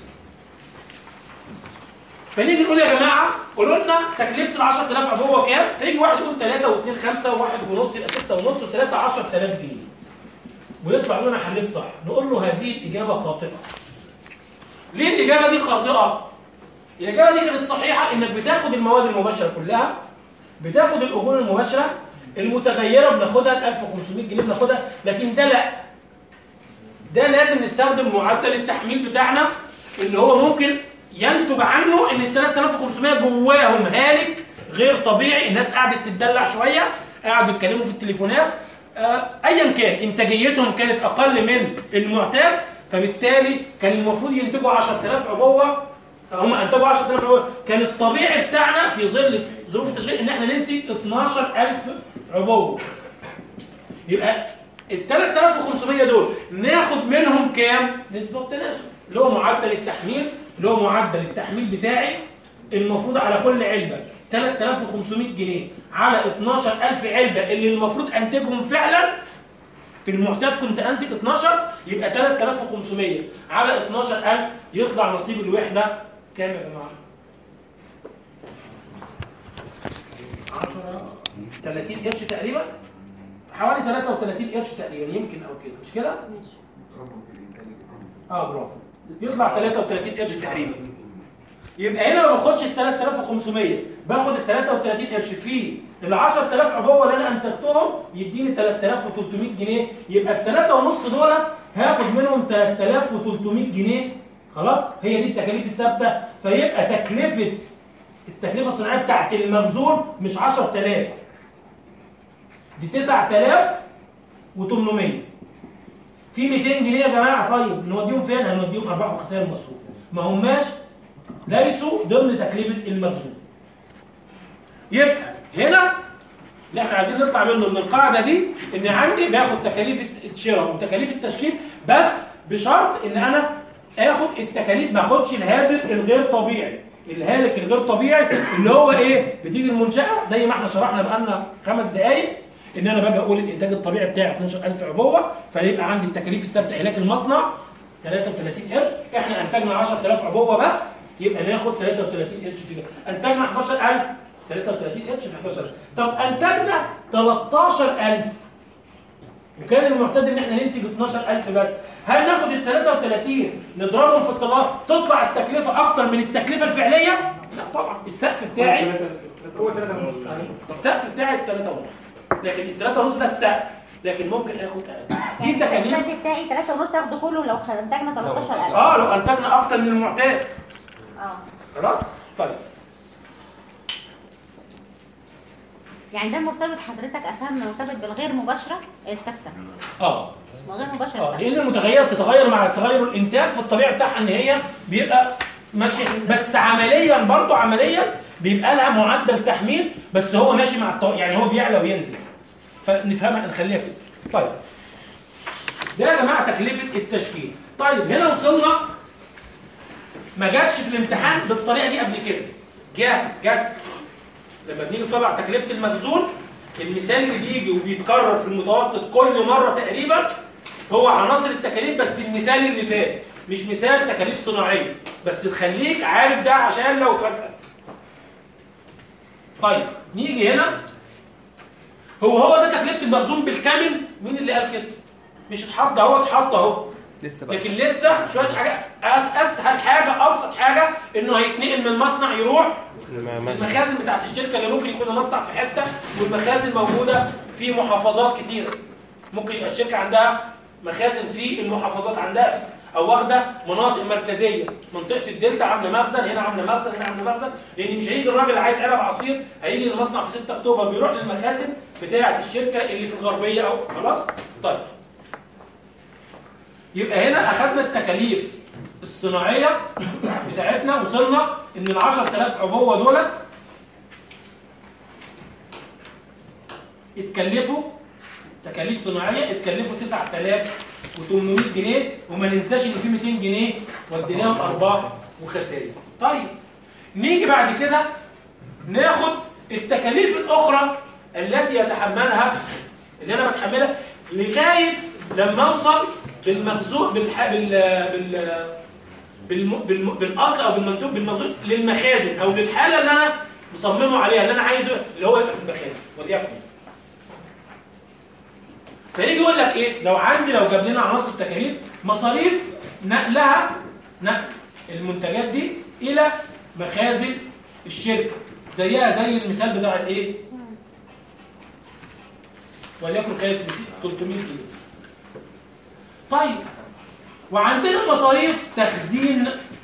فنيجي نقول يا جماعه قولوا لنا تكلفه ال 10000 عبوه كام؟ فيجي واحد يقول 3 و2 5 و1 ونص يبقى 6 ونص و3 10000 جنيه. ويطلع لنا حليت صح، نقول له هذه الاجابه خاطئه. ليه الاجابه دي خاطئه؟ الاجابه دي كانت صحيحه انك بتاخد المواد المباشره كلها بتاخد الاجور المباشره المتغيره بناخدها ال 1500 جنيه بناخدها لكن ده لا ده لازم نستخدم معدل التحميل بتاعنا اللي هو ممكن ينتج عنه ان ال 3500 جواهم هالك غير طبيعي الناس قعدت تتدلع شويه قعدوا يتكلموا في التليفونات آه، ايا كان انتاجيتهم كانت اقل من المعتاد فبالتالي كان المفروض ينتجوا 10000 عبوه هم انتجوا 10000 عبوه كان الطبيعي بتاعنا في ظل ظروف التشغيل ان احنا ننتج 12000 عبوه يبقى ال 3500 دول ناخد منهم كام؟ نسبة وتناسب اللي هو معدل التحميل اللي هو معدل التحميل بتاعي المفروض على كل علبة 3500 جنيه على 12000 علبة اللي المفروض أنتجهم فعلا في المعتاد كنت أنتج 12 يبقى 3500 على 12000 يطلع نصيب الوحدة كام يا جماعة؟ 10 30 قرش تقريبا حوالي 33 قرش تقريبا يمكن او كده مش كده؟ اه برافو يطلع 33 قرش تقريبا يبقى هنا ما باخدش ال 3500 باخد ال 33 قرش في ال 10000 عبوه اللي انا انتجتهم يديني 3300 جنيه يبقى ال 3 ونص دول هاخد منهم 3300 جنيه خلاص هي دي التكاليف الثابته فيبقى تكلفه التكلفه الصناعيه بتاعت المخزون مش 10000 دي 9800 في 200 جنيه يا جماعه طيب نوديهم فين؟ هنوديهم ارباح وخسائر مصروف ما هماش ليسوا ضمن تكلفه المخزون يبقى هنا اللي احنا عايزين نطلع منه من القاعده دي ان عندي باخد تكاليف الشراء وتكاليف التشكيل بس بشرط ان انا اخد التكاليف ما اخدش الهادر الغير طبيعي الهالك الغير طبيعي اللي هو ايه بتيجي المنشاه زي ما احنا شرحنا بقالنا خمس دقائق ان انا باجي اقول الانتاج الطبيعي بتاعي 12000 عبوه فيبقى عندي التكاليف الثابته اهلاك المصنع 33 قرش احنا انتجنا 10000 عبوه بس يبقى ناخد 33 قرش في انتجنا 11000 33 قرش في 11000 طب انتجنا 13000 وكان المعتاد ان احنا ننتج 12000 بس هل ناخد ال 33 نضربهم في الطلاق تطلع التكلفه اكتر من التكلفه الفعليه؟ لا طبعا السقف بتاعي هو 3 ونص السقف بتاعي 3 ونص لكن ال 3 ونص ده السقف لكن ممكن اخد اقل يعني دي تكاليف السد بتاعي 3 ونص تاخده كله لو انتجنا 13000 اه لو انتجنا اكتر من المعتاد اه خلاص طيب يعني ده مرتبط حضرتك افهم مرتبط بالغير مباشره الثابته اه وغير مباشره اه الثابته لان المتغيره بتتغير مع تغير الانتاج في الطبيعه بتاعها ان هي بيبقى ماشي بس عمليا برضو عمليا بيبقى لها معدل تحميل بس هو ماشي مع الطو... يعني هو بيعلى وينزل فنفهمها نخليها كده طيب ده يا جماعه تكلفه التشكيل طيب هنا وصلنا ما جاتش في الامتحان بالطريقه دي قبل كده جه جت لما بنيجي نطلع تكلفه المخزون المثال اللي بيجي وبيتكرر في المتوسط كل مره تقريبا هو عناصر التكاليف بس المثال اللي فات مش مثال تكاليف صناعيه بس تخليك عارف ده عشان لو فجأة طيب نيجي هنا هو هو ده تكلفه المخزون بالكامل مين اللي قال كده مش اتحط اهو اتحط اهو لسه بقى لكن لسه شويه حاجات أس- اسهل حاجه ابسط حاجه انه هيتنقل من المصنع يروح المخازن بتاعت الشركه اللي ممكن يكون المصنع في حته والمخازن موجوده في محافظات كتيره ممكن يبقى الشركه عندها مخازن في المحافظات عندها او واخده مناطق مركزيه منطقه الدلتا عامله مخزن هنا عامله مخزن هنا عامله مخزن لان مش هيجي الراجل عايز علب عصير هيجي المصنع في 6 اكتوبر بيروح للمخازن بتاعه الشركه اللي في الغربيه او خلاص طيب يبقى هنا اخذنا التكاليف الصناعيه بتاعتنا وصلنا ان ال 10000 عبوه دولت اتكلفوا تكاليف صناعيه اتكلفوا 9800 جنيه وما ننساش ان في 200 جنيه وديناهم ارباح وخسائر طيب نيجي بعد كده ناخد التكاليف الاخرى التي يتحملها اللي انا بتحملها لغايه لما اوصل بالمخزون بالح... بال... بال... بالم... بالم... بالاصل او بالمنتوج بالمخزون للمخازن او للحاله اللي انا مصممه عليها اللي انا عايزه اللي هو يبقى في المخازن وليكن فيجي يقول لك ايه لو عندي لو جاب لنا عناصر تكاليف مصاريف نقلها نقل المنتجات دي الى مخازن الشركه زيها زي المثال بتاع الايه وليكن كانت 300 جنيه طيب وعندنا مصاريف تخزين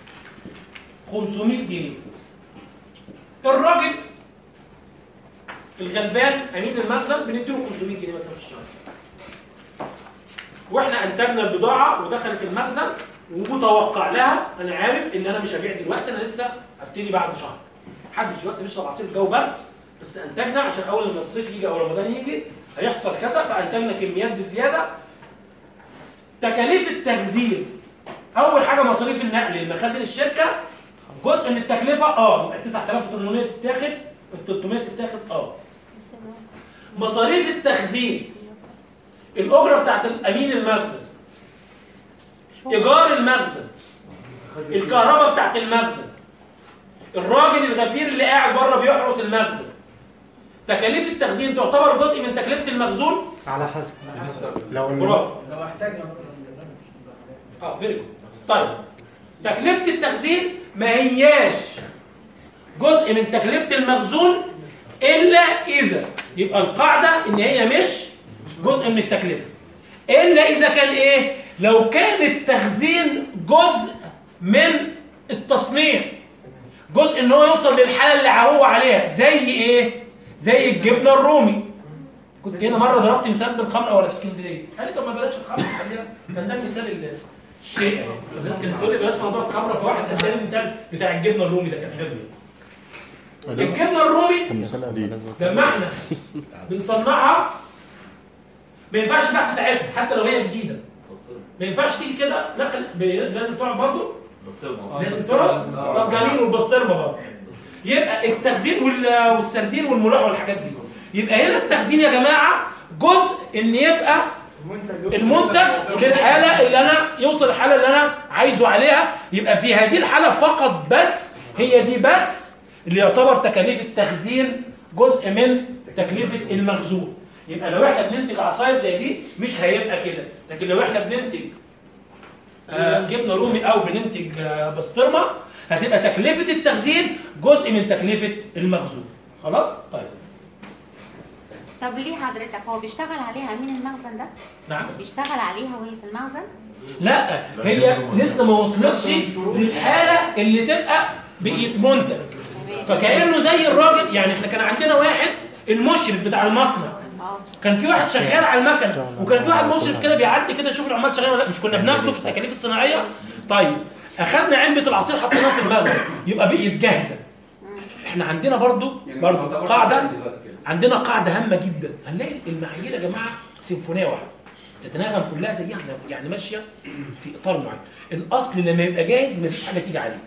500 جنيه الراجل الغلبان امين المخزن بنديله 500 جنيه مثلا في الشهر واحنا انتجنا البضاعه ودخلت المخزن ومتوقع لها انا عارف ان انا مش هبيع دلوقتي انا لسه هبتدي بعد شهر محدش دلوقتي بيشرب عصير الجو برد بس انتجنا عشان اول لما الصيف يجي او رمضان يجي هيحصل كذا فانتجنا كميات بزياده تكاليف التخزين اول حاجه مصاريف النقل لمخازن الشركه جزء من التكلفه اه يبقى 9800 تتاخد ال 300 تتاخد اه مصاريف التخزين الاجره بتاعت امين المخزن ايجار المخزن الكهرباء بتاعت المخزن الراجل الغفير اللي قاعد بره بيحرس المخزن تكاليف التخزين تعتبر جزء من تكلفه المخزون على حسب لو إن- برافو لو احتاجنا اه فيري طيب تكلفه التخزين ما هياش جزء من تكلفه المخزون الا اذا يبقى القاعده ان هي مش جزء من التكلفه الا اذا كان ايه لو كان التخزين جزء من التصنيع جزء ان هو يوصل للحاله اللي هو عليها زي ايه زي الجبنه الرومي كنت هنا مره ضربت مثال بالخمره ولا في اسكندريه قال لي طب ما بلاش الخمره خليها كان ده مثال ال- الشيء يعني الناس كانت تقول لي بلاش موضوع الخمره فواحد اسال المثال بتاع الجبنه الرومي ده كان حلو يعني. الجبنه الرومي كان مثال قديم لما احنا بنصنعها ما ينفعش تباع في ساعتها حتى لو هي جديده ما ينفعش تيجي كده لا خل- ب- لازم تقعد برضه لازم تقعد طب جميل والبسطرمه برضه يبقى التخزين وال- والسردين والملاح والحاجات دي يبقى هنا التخزين يا جماعه جزء ان يبقى المنتج للحاله اللي انا يوصل الحاله اللي انا عايزه عليها يبقى في هذه الحاله فقط بس هي دي بس اللي يعتبر تكاليف التخزين جزء من تكلفه المخزون يبقى لو احنا بننتج عصاير زي دي مش هيبقى كده لكن لو احنا بننتج آه، جبنه رومي او بننتج آه، بسطرمه هتبقى تكلفه التخزين جزء من تكلفه المخزون خلاص طيب طب ليه حضرتك هو بيشتغل عليها امين المخزن ده نعم بيشتغل عليها وهي في المخزن لا هي لسه ما وصلتش للحاله اللي تبقى بقيت منتج فكانه زي الراجل يعني احنا كان عندنا واحد المشرف بتاع المصنع اه كان في واحد شغال على المكن وكان في واحد مشرف كده بيعدي كده يشوف العمال شغاله ولا لا مش كنا بناخده في التكاليف الصناعيه طيب اخذنا علبه العصير حطيناها في المخزن يبقى بقيت جاهزه احنا عندنا برضو برضو قاعده عندنا قاعده هامه جدا هنلاقي المعايير يا جماعه سيمفونيه واحده تتناغم كلها زيها زي يعني ماشيه في اطار معين الاصل لما يبقى جاهز مفيش حاجه تيجي عليه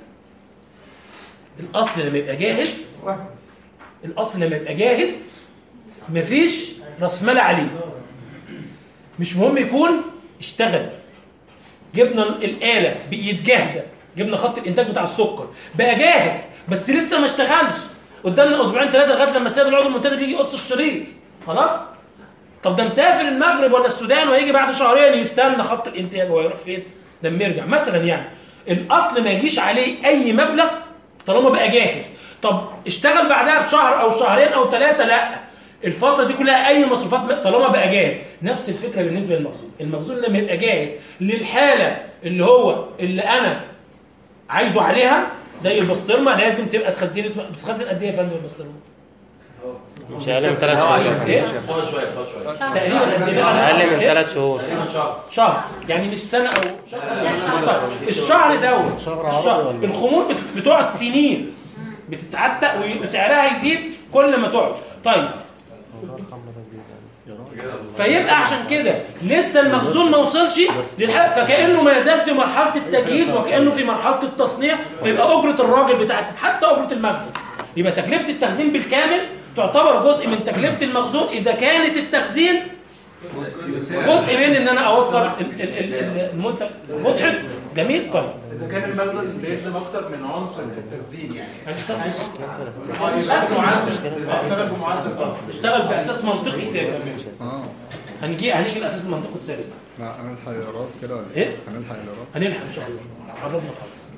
الاصل لما يبقى جاهز الاصل لما يبقى جاهز مفيش راس مال عليه مش مهم يكون اشتغل جبنا الآلة بقيت جاهزة جبنا خط الإنتاج بتاع السكر بقى جاهز بس لسه ما اشتغلش قدامنا أسبوعين ثلاثة لغاية لما السيد العضو المنتدب بيجي يقص الشريط خلاص طب ده مسافر المغرب ولا السودان وهيجي بعد شهرين يستنى خط الإنتاج وهيروح فين ده لما يرجع مثلا يعني الأصل ما يجيش عليه أي مبلغ طالما بقى جاهز طب اشتغل بعدها بشهر أو شهرين أو ثلاثة لا الفترة دي كلها أي مصروفات طالما بقى جاهز نفس الفكرة بالنسبة للمخزون المخزون لما يبقى جاهز للحالة اللي هو اللي أنا عايزه عليها زي البسطرمة لازم تبقى تخزنت بتخزن قد إيه يا فندم البسطرمة؟ مش اقل من ثلاث شهور إيه؟ خد شويه خد شويه تقريبا قد إيه؟ مش اقل من ثلاث شهور شهر شهر يعني مش سنة أو شهر طيب الشهر دوت الشهر الخمور بت- بتقعد سنين بتتعتق وسعرها يزيد كل ما تقعد طيب فيبقى عشان كده لسه المخزون ما وصلش للحق فكانه ما يزال في مرحله التجهيز وكانه في مرحله التصنيع فيبقى اجره الراجل بتاعت حتى اجره المخزن يبقى تكلفه التخزين بالكامل تعتبر جزء من تكلفه المخزون اذا كانت التخزين جزء من ان انا اوصل ال- ال- ال- ال- المنتج واضح جميل طيب اذا كان المخزن بيخدم اكتر من عنصر في التخزين يعني هنشتغل اه يبقى معدل اشتغل بمعدل اه اشتغل باساس منطقي ثابت هنجي هنيجي الاساس المنطقي الثابت لا هنلحق الايراد كده ولا إيه؟ هنلحق الايراد هنلحق ان شاء الله قربنا خالص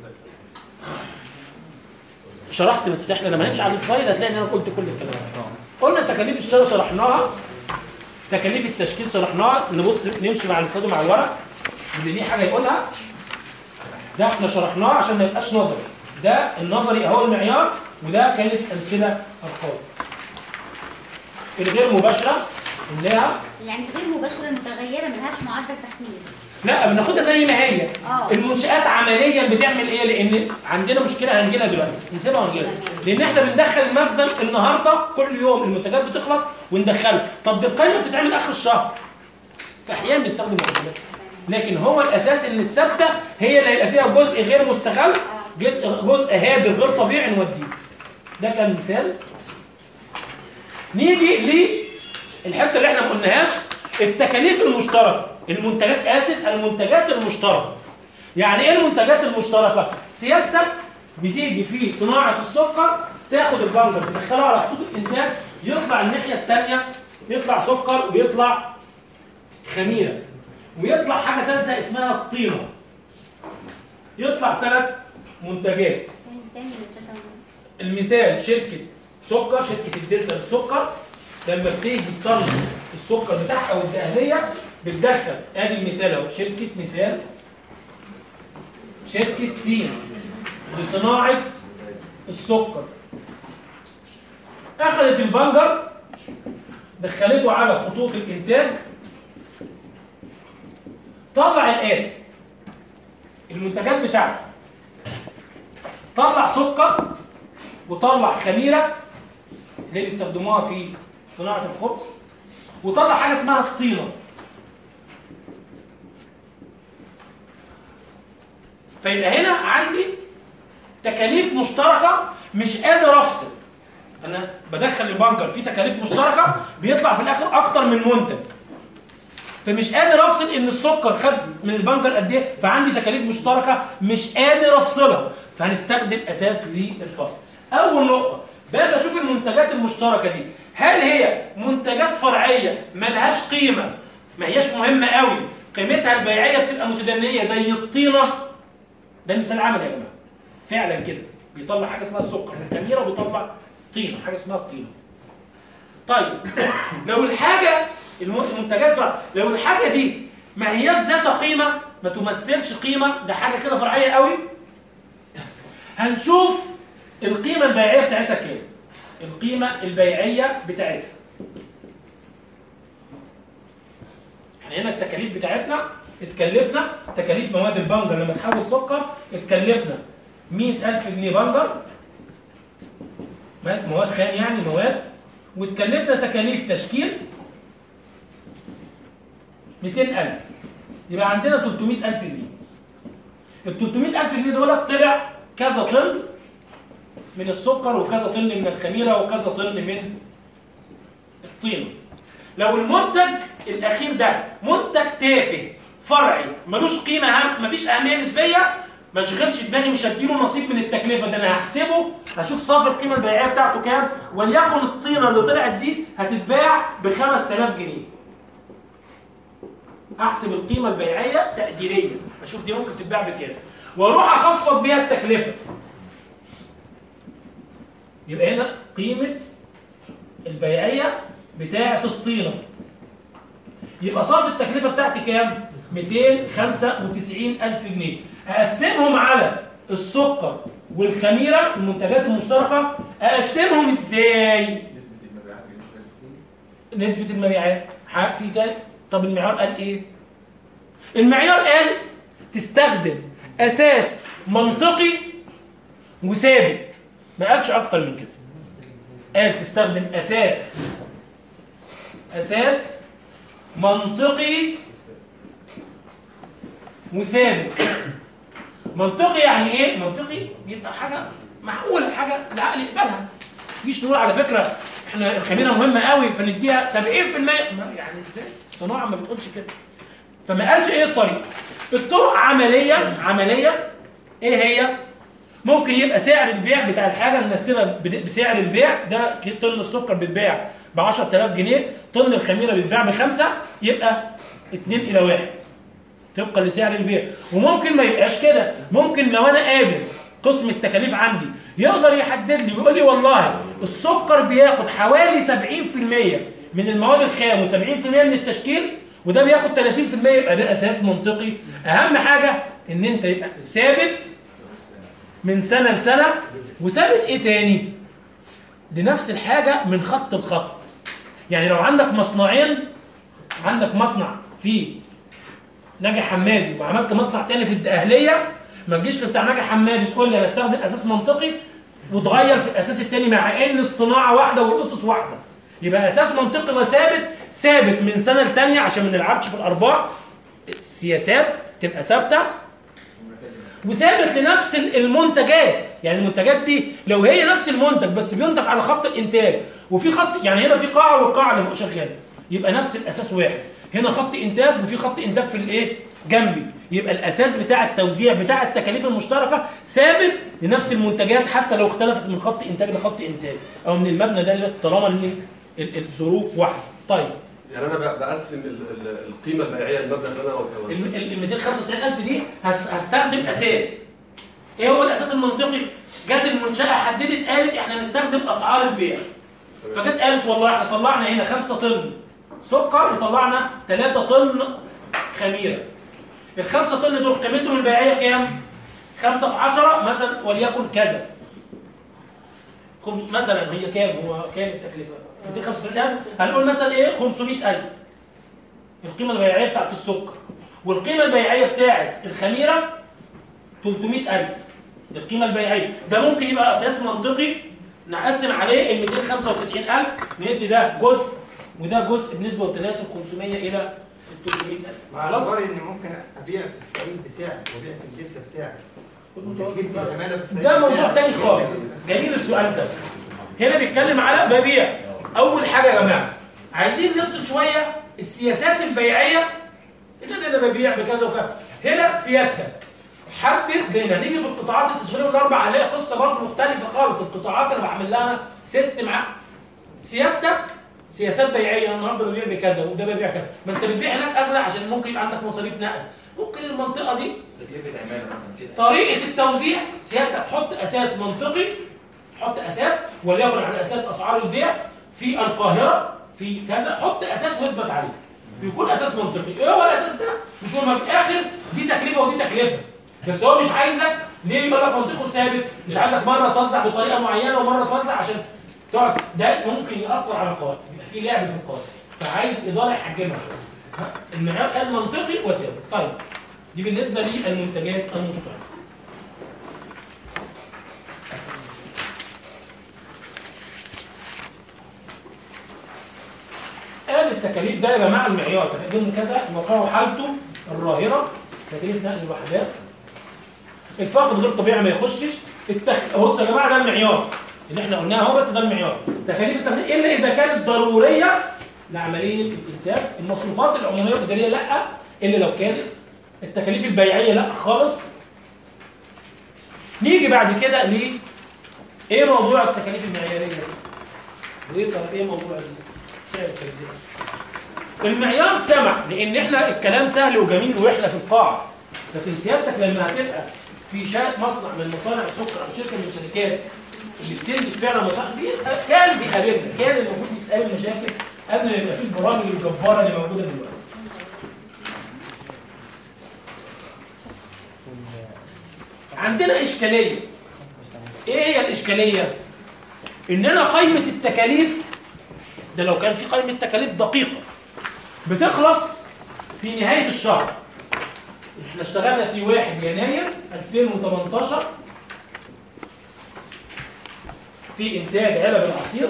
شرحت بس احنا لما نمشي على السلايد هتلاقي ان انا قلت كل الكلام ده. قلنا تكاليف الشراء شرحناها تكاليف التشكيل شرحناها نبص نمشي مع السلايد ومع الورق اللي ليه حاجه يقولها ده احنا شرحناه عشان ما يبقاش نظري ده النظري اهو المعيار وده كانت امثله ارقام الغير مباشره انها يعني غير مباشرة متغيرة ملهاش معدل تحميل لا بناخدها زي ما هي اه المنشآت عمليا بتعمل ايه لان عندنا مشكله هنجيلها دلوقتي نسيبها ونجيلها لان احنا بندخل المخزن النهارده كل يوم المنتجات بتخلص وندخلها طب دي القايمه بتتعمل اخر الشهر في احيان بيستخدم المنتجات لكن هو الاساس ان الثابته هي اللي هيبقى فيها جزء غير مستغل جزء جزء هادر غير طبيعي نوديه ده كان مثال نيجي للحته اللي احنا ما قلناهاش التكاليف المشتركه المنتجات اسف المنتجات المشتركه يعني ايه المنتجات المشتركه سيادتك بتيجي في صناعه السكر تاخد البنجر تدخله على خطوط الانتاج يطلع الناحيه الثانيه يطلع سكر ويطلع خميره ويطلع حاجه ثالثه اسمها الطينه يطلع ثلاث منتجات تاني الاستخدام المثال شركة سكر شركة الدلتا للسكر لما بتيجي تصنع السكر بتاعها والدهنية بتدخل ادي المثال اهو شركة مثال شركة سين لصناعة السكر اخذت البنجر دخلته على خطوط الانتاج طلع الآتي المنتجات بتاعته طلع سكر وطلع خميرة اللي بيستخدموها في صناعة الخبز وطلع حاجة اسمها الطينة فيبقى هنا عندي تكاليف مشتركة مش قادر افصل انا بدخل البنجر في تكاليف مشتركة بيطلع في الاخر اكتر من منتج فمش قادر افصل ان السكر خد من البنجر قد ايه فعندي تكاليف مشتركه مش قادر افصلها فهنستخدم اساس للفصل اول نقطه باجي اشوف المنتجات المشتركه دي هل هي منتجات فرعيه ملهاش قيمه ما هياش مهمه قوي قيمتها البيعيه بتبقى متدنيه زي الطينه ده مثال عملي يا جماعه فعلا كده بيطلع حاجه اسمها السكر من الخميره وبيطلع طينه حاجه اسمها الطينه طيب لو الحاجه الم- المنتجات بقى لو الحاجه دي ما هياش ذات قيمه ما تمثلش قيمه ده حاجه كده فرعيه قوي هنشوف القيمه البيعيه بتاعتها كام القيمه البيعيه بتاعتها احنا هنا التكاليف بتاعتنا اتكلفنا تكاليف مواد البنجر لما تحول سكر اتكلفنا 100000 جنيه بنجر مواد خام يعني مواد واتكلفنا تكاليف تشكيل 200000 يبقى عندنا 300000 جنيه ال 300000 جنيه دول طلع كذا طن من السكر وكذا طن من الخميره وكذا طن من الطينه لو المنتج الاخير ده منتج تافه فرعي ملوش قيمه اهم مفيش اهميه نسبيه ما اشغلش دماغي مش هديله نصيب من التكلفه ده انا هحسبه هشوف صافي القيمه البيعيه بتاعته كام وليكن الطينه اللي طلعت دي هتتباع ب 5000 جنيه احسب القيمه البيعيه تقديريا اشوف دي ممكن تتباع بكام واروح اخفض بيها التكلفه يبقى هنا قيمه البيعيه بتاعه الطينه يبقى صافي التكلفه بتاعتي كام 295 الف جنيه اقسمهم على السكر والخميره المنتجات المشتركه اقسمهم ازاي نسبه المبيعات حق في تاني طب المعيار قال ايه المعيار قال تستخدم اساس منطقي وثابت ما قالش اكتر من كده قال تستخدم اساس اساس منطقي وثابت منطقي يعني ايه منطقي بيبقى حاجه معقوله حاجه العقل يقبلها مش نقول على فكره احنا الخميره مهمه قوي فنديها 70% ما يعني ازاي الصناعه ما بتقولش كده فما قالش ايه الطريقه الطرق عمليه عمليه ايه هي ممكن يبقى سعر البيع بتاع الحاجه نمثلها بسعر البيع ده طن السكر بيتباع ب 10000 جنيه طن الخميره بيتباع بخمسه يبقى 2 الى 1 طبقا لسعر البيع وممكن ما يبقاش كده ممكن لو انا قابل قسم التكاليف عندي يقدر يحدد لي ويقول لي والله السكر بياخد حوالي 70% من المواد الخام و70% من التشكيل وده بياخد 30% يبقى ده اساس منطقي اهم حاجه ان انت يبقى ثابت من سنه لسنه وثابت ايه تاني لنفس الحاجه من خط لخط يعني لو عندك مصنعين عندك مصنع في ناجي حمادي وعملت مصنع تاني في الدقهليه ما تجيش لبتاع ناجي حمادي تقول لي انا استخدم اساس منطقي وتغير في الاساس التاني مع ان الصناعه واحده والاسس واحده يبقى اساس منطقي وثابت ثابت من سنه لتانيه عشان ما نلعبش في الارباح السياسات تبقى ثابته وثابت لنفس المنتجات يعني المنتجات دي لو هي نفس المنتج بس بينتج على خط الانتاج وفي خط يعني هنا في قاعه والقاعه اللي فوق شغاله يبقى نفس الاساس واحد هنا خط انتاج وفي خط انتاج في الايه جنبي يبقى الاساس بتاع التوزيع بتاع التكاليف المشتركه ثابت لنفس المنتجات حتى لو اختلفت من خط انتاج لخط انتاج او من المبنى ده طالما ان الظروف واحده طيب يعني انا بقسم ال- ال- القيمه البيعيه للمبنى اللي انا وزعته ال 295000 دي هس- هستخدم اساس ايه هو الاساس المنطقي جت المنشاه حددت قالت احنا هنستخدم اسعار البيع فجت قالت والله احنا طلعنا هنا 5 طن سكر وطلعنا 3 طن خميره الخمسة طن دول قيمتهم البيعيه كام 5 في 10 مثلا وليكن كذا خمس مثلا هي كام هو كام التكلفه 250 هنقول مثلا ايه 500000 القيمه البيعيه بتاعت السكر والقيمه البيعيه بتاعت الخميره 300000 القيمه البيعيه ده ممكن يبقى اساس منطقي نقسم عليه ال 295000 ندي ده جزء وده جزء بنسبه وتناسب 500 الى 300000 مع اعتبار ان ممكن ابيع في الصعيد بسعر وابيع في الجده بسعر وتكلفه العماله في الصعيد ده موضوع بسعر. تاني خالص جميل السؤال ده هنا بيتكلم على ببيع اول حاجه يا جماعه عايزين نفصل شويه السياسات البيعيه اللي انا ببيع بكذا وكذا هنا سيادتك حدد هنا نيجي في القطاعات التشغيليه الاربع هنلاقي قصه برضه مختلفه خالص القطاعات انا بعمل لها سيستم ع- سيادتك سياسات بيعيه أنا النهارده ببيع بكذا وده ببيع كذا ما انت بتبيع هناك اغلى عشان ممكن يبقى عندك مصاريف نقل ممكن المنطقه دي تكلفه عماله مثلا كده طريقة التوزيع سيادتك حط أساس منطقي حط أساس وليكن على أساس أسعار البيع في القاهرة في كذا حط أساس واثبت عليه بيكون أساس منطقي إيه هو الأساس ده؟ مش هو في الآخر دي تكلفة ودي تكلفة بس هو مش عايزك ليه يقول لك منطقه ثابت مش عايزك مرة توزع بطريقة معينة ومرة توزع عشان تقعد ده ممكن يأثر على القوائم يبقى في لعب في القوائم فعايز الإدارة يحجمها شوية ها؟ المعيار قال منطقي وثابت طيب دي بالنسبة للمنتجات المشتركة قال التكاليف ده يا جماعه المعيار تقديم كذا وقعوا حالته الراهنه تكاليف نقل الوحدات الفقد غير طبيعي ما يخشش التخ... بص يا جماعه ده المعيار اللي احنا قلناه اهو بس ده المعيار تكاليف التخزين الا اذا كانت ضروريه لعمليه الانتاج المصروفات العموميه والاداريه لا الا لو كانت التكاليف البيعيه لا خالص نيجي بعد كده ل ايه موضوع التكاليف المعياريه دي؟ وايه طب ايه موضوع سعر التجزئه المعيار سمح لان احنا الكلام سهل وجميل واحنا في القاعه لكن سيادتك لما هتبقى في شا- مصنع من مصانع السكر او شركه من الشركات اللي بتنتج فعلا مصانع بيبقى- كان بيقابلنا كان المفروض يتقابل مشاكل قبل ما يبقى في البرامج الجباره اللي موجوده دلوقتي عندنا اشكاليه ايه هي الاشكاليه ان انا قائمه التكاليف ده لو كان في قائمه تكاليف دقيقه بتخلص في نهايه الشهر احنا اشتغلنا في 1 يناير 2018 في انتاج علب العصير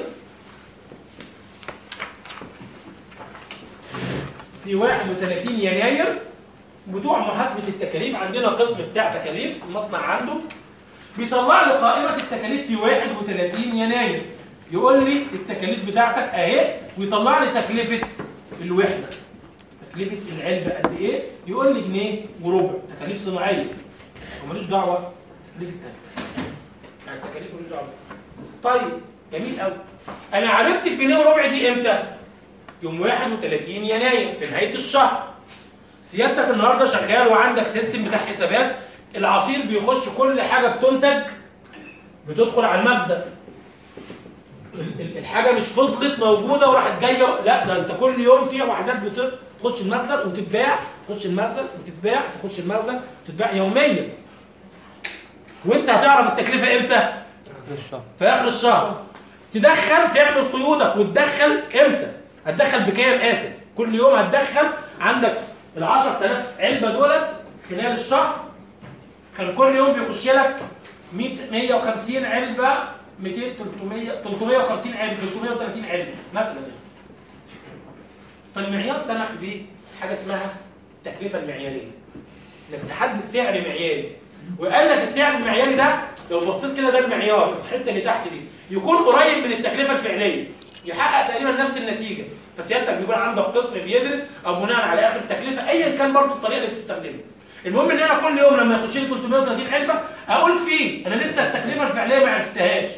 في 31 يناير بتوع محاسبه التكاليف عندنا قسم بتاع تكاليف المصنع عنده بيطلع لي قائمه التكاليف في 31 يناير يقول لي التكاليف بتاعتك اهي ويطلع لي تكلفه الوحده تكلفه العلبه قد ايه يقول لي جنيه وربع تكاليف صناعيه وماليش دعوه تكلفه التكلفه يعني التكاليف ماليش دعوه طيب جميل قوي انا عرفت الجنيه وربع دي امتى يوم 31 يناير في نهايه الشهر سيادتك النهارده شغال وعندك سيستم بتاع حسابات العصير بيخش كل حاجه بتنتج بتدخل على المخزن ال- ال- الحاجه مش فضلت موجوده وراحت جايه لا ده انت كل يوم في وحدات بتخش المخزن وتتباع تخش المخزن وتتباع تخش المخزن وتتباع يوميا وانت هتعرف التكلفه امتى في اخر الشهر تدخل تعمل قيودك وتدخل امتى هتدخل بكام اسف كل يوم هتدخل عندك ال 10000 علبه دولت خلال الشهر كان كل يوم بيخش لك 100 150 علبه 200 300 350 علبه 330 علبه مثلا يعني فالمعيار سمح بحاجه اسمها التكلفه المعياريه انك تحدد سعر معياري وقال لك السعر المعياري ده لو بصيت كده ده المعيار الحته اللي تحت دي يكون قريب من التكلفه الفعليه يحقق تقريبا نفس النتيجه فسيادتك بيكون عندك قسم بيدرس او بناء على اخر التكلفه ايا كان برضه الطريقه اللي بتستخدمها المهم ان انا كل يوم لما يخش لي 330 علبه اقول فيه انا لسه التكلفه الفعليه ما عرفتهاش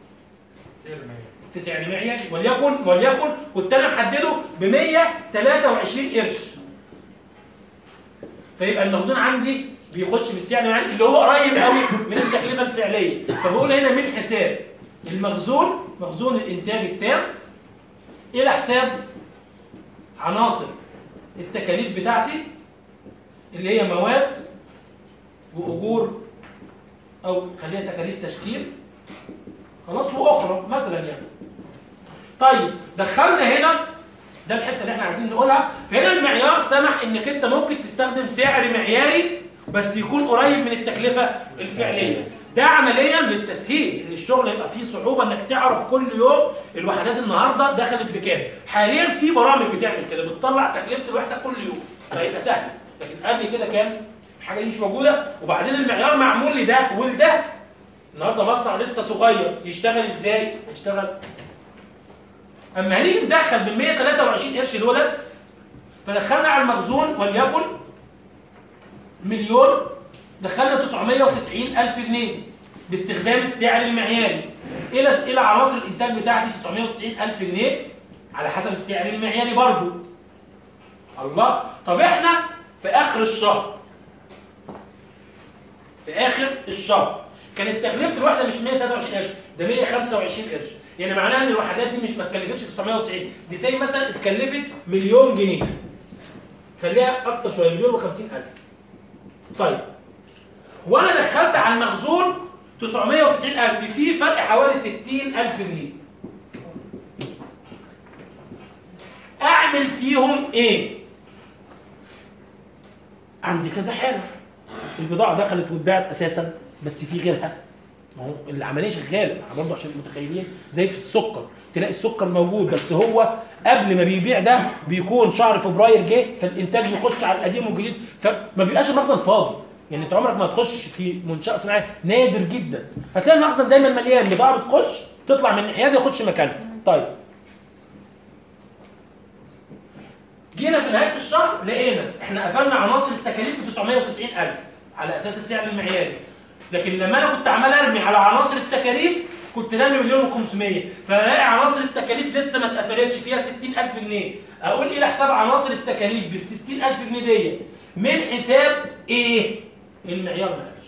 في سعر معياري وليكن وليكن كنت انا محدده ب 123 قرش فيبقى المخزون عندي بيخش بالسعر المعياري اللي هو قريب قوي من التكلفه الفعليه فبقول هنا من حساب المخزون مخزون الانتاج التام الى حساب عناصر التكاليف بتاعتي اللي هي مواد واجور او خليها تكاليف تشكيل خلاص واخرى مثلا يعني طيب دخلنا هنا ده الحته اللي احنا عايزين نقولها فهنا المعيار سمح انك انت ممكن تستخدم سعر معياري بس يكون قريب من التكلفه الفعليه ده عمليا للتسهيل ان الشغل يبقى فيه صعوبه انك تعرف كل يوم الوحدات النهارده دخلت بكام حاليا في برامج بتعمل كده بتطلع تكلفه الوحده كل يوم فيبقى سهل لكن قبل كده كان الحاجه دي مش موجوده وبعدين المعيار معمول لده ولده النهارده مصنع لسه صغير يشتغل ازاي يشتغل اما هنيجي ندخل بال 123 قرش دولت فدخلنا على المخزون وليكن مليون دخلنا 990 ألف جنيه باستخدام السعر المعياري إلى إلى عناصر الإنتاج بتاعتي 990 ألف جنيه على حسب السعر المعياري برضو الله طب إحنا في آخر الشهر في آخر الشهر كانت تكلفة الوحدة مش 123 قرش ده 125 قرش يعني معناها ان الوحدات دي مش ما اتكلفتش 990 دي زي مثلا اتكلفت مليون جنيه خليها اكتر شويه مليون و50 الف طيب وانا دخلت على المخزون 990 الف في فرق حوالي 60 الف جنيه اعمل فيهم ايه عندي كذا حاله البضاعه دخلت واتباعت اساسا بس في غيرها ما هو العمليه شغاله برضه عشان متخيلين زي في السكر تلاقي السكر موجود بس هو قبل ما بيبيع ده بيكون شهر فبراير جه فالانتاج يخش على القديم والجديد فما بيبقاش المخزن فاضي يعني انت عمرك ما تخش في منشاه صناعيه نادر جدا هتلاقي المخزن دايما مليان بضاعه بتخش تطلع من ناحيه يخش مكانها طيب جينا في نهايه الشهر لقينا احنا قفلنا عناصر التكاليف ب 990000 على اساس السعر المعياري لكن لما انا كنت عمال ارمي على عناصر التكاليف كنت رامي مليون و500 فالاقي عناصر التكاليف لسه ما اتقفلتش فيها 60000 جنيه اقول ايه حساب عناصر التكاليف بال 60000 جنيه دي من حساب ايه؟ المعيار ما قالش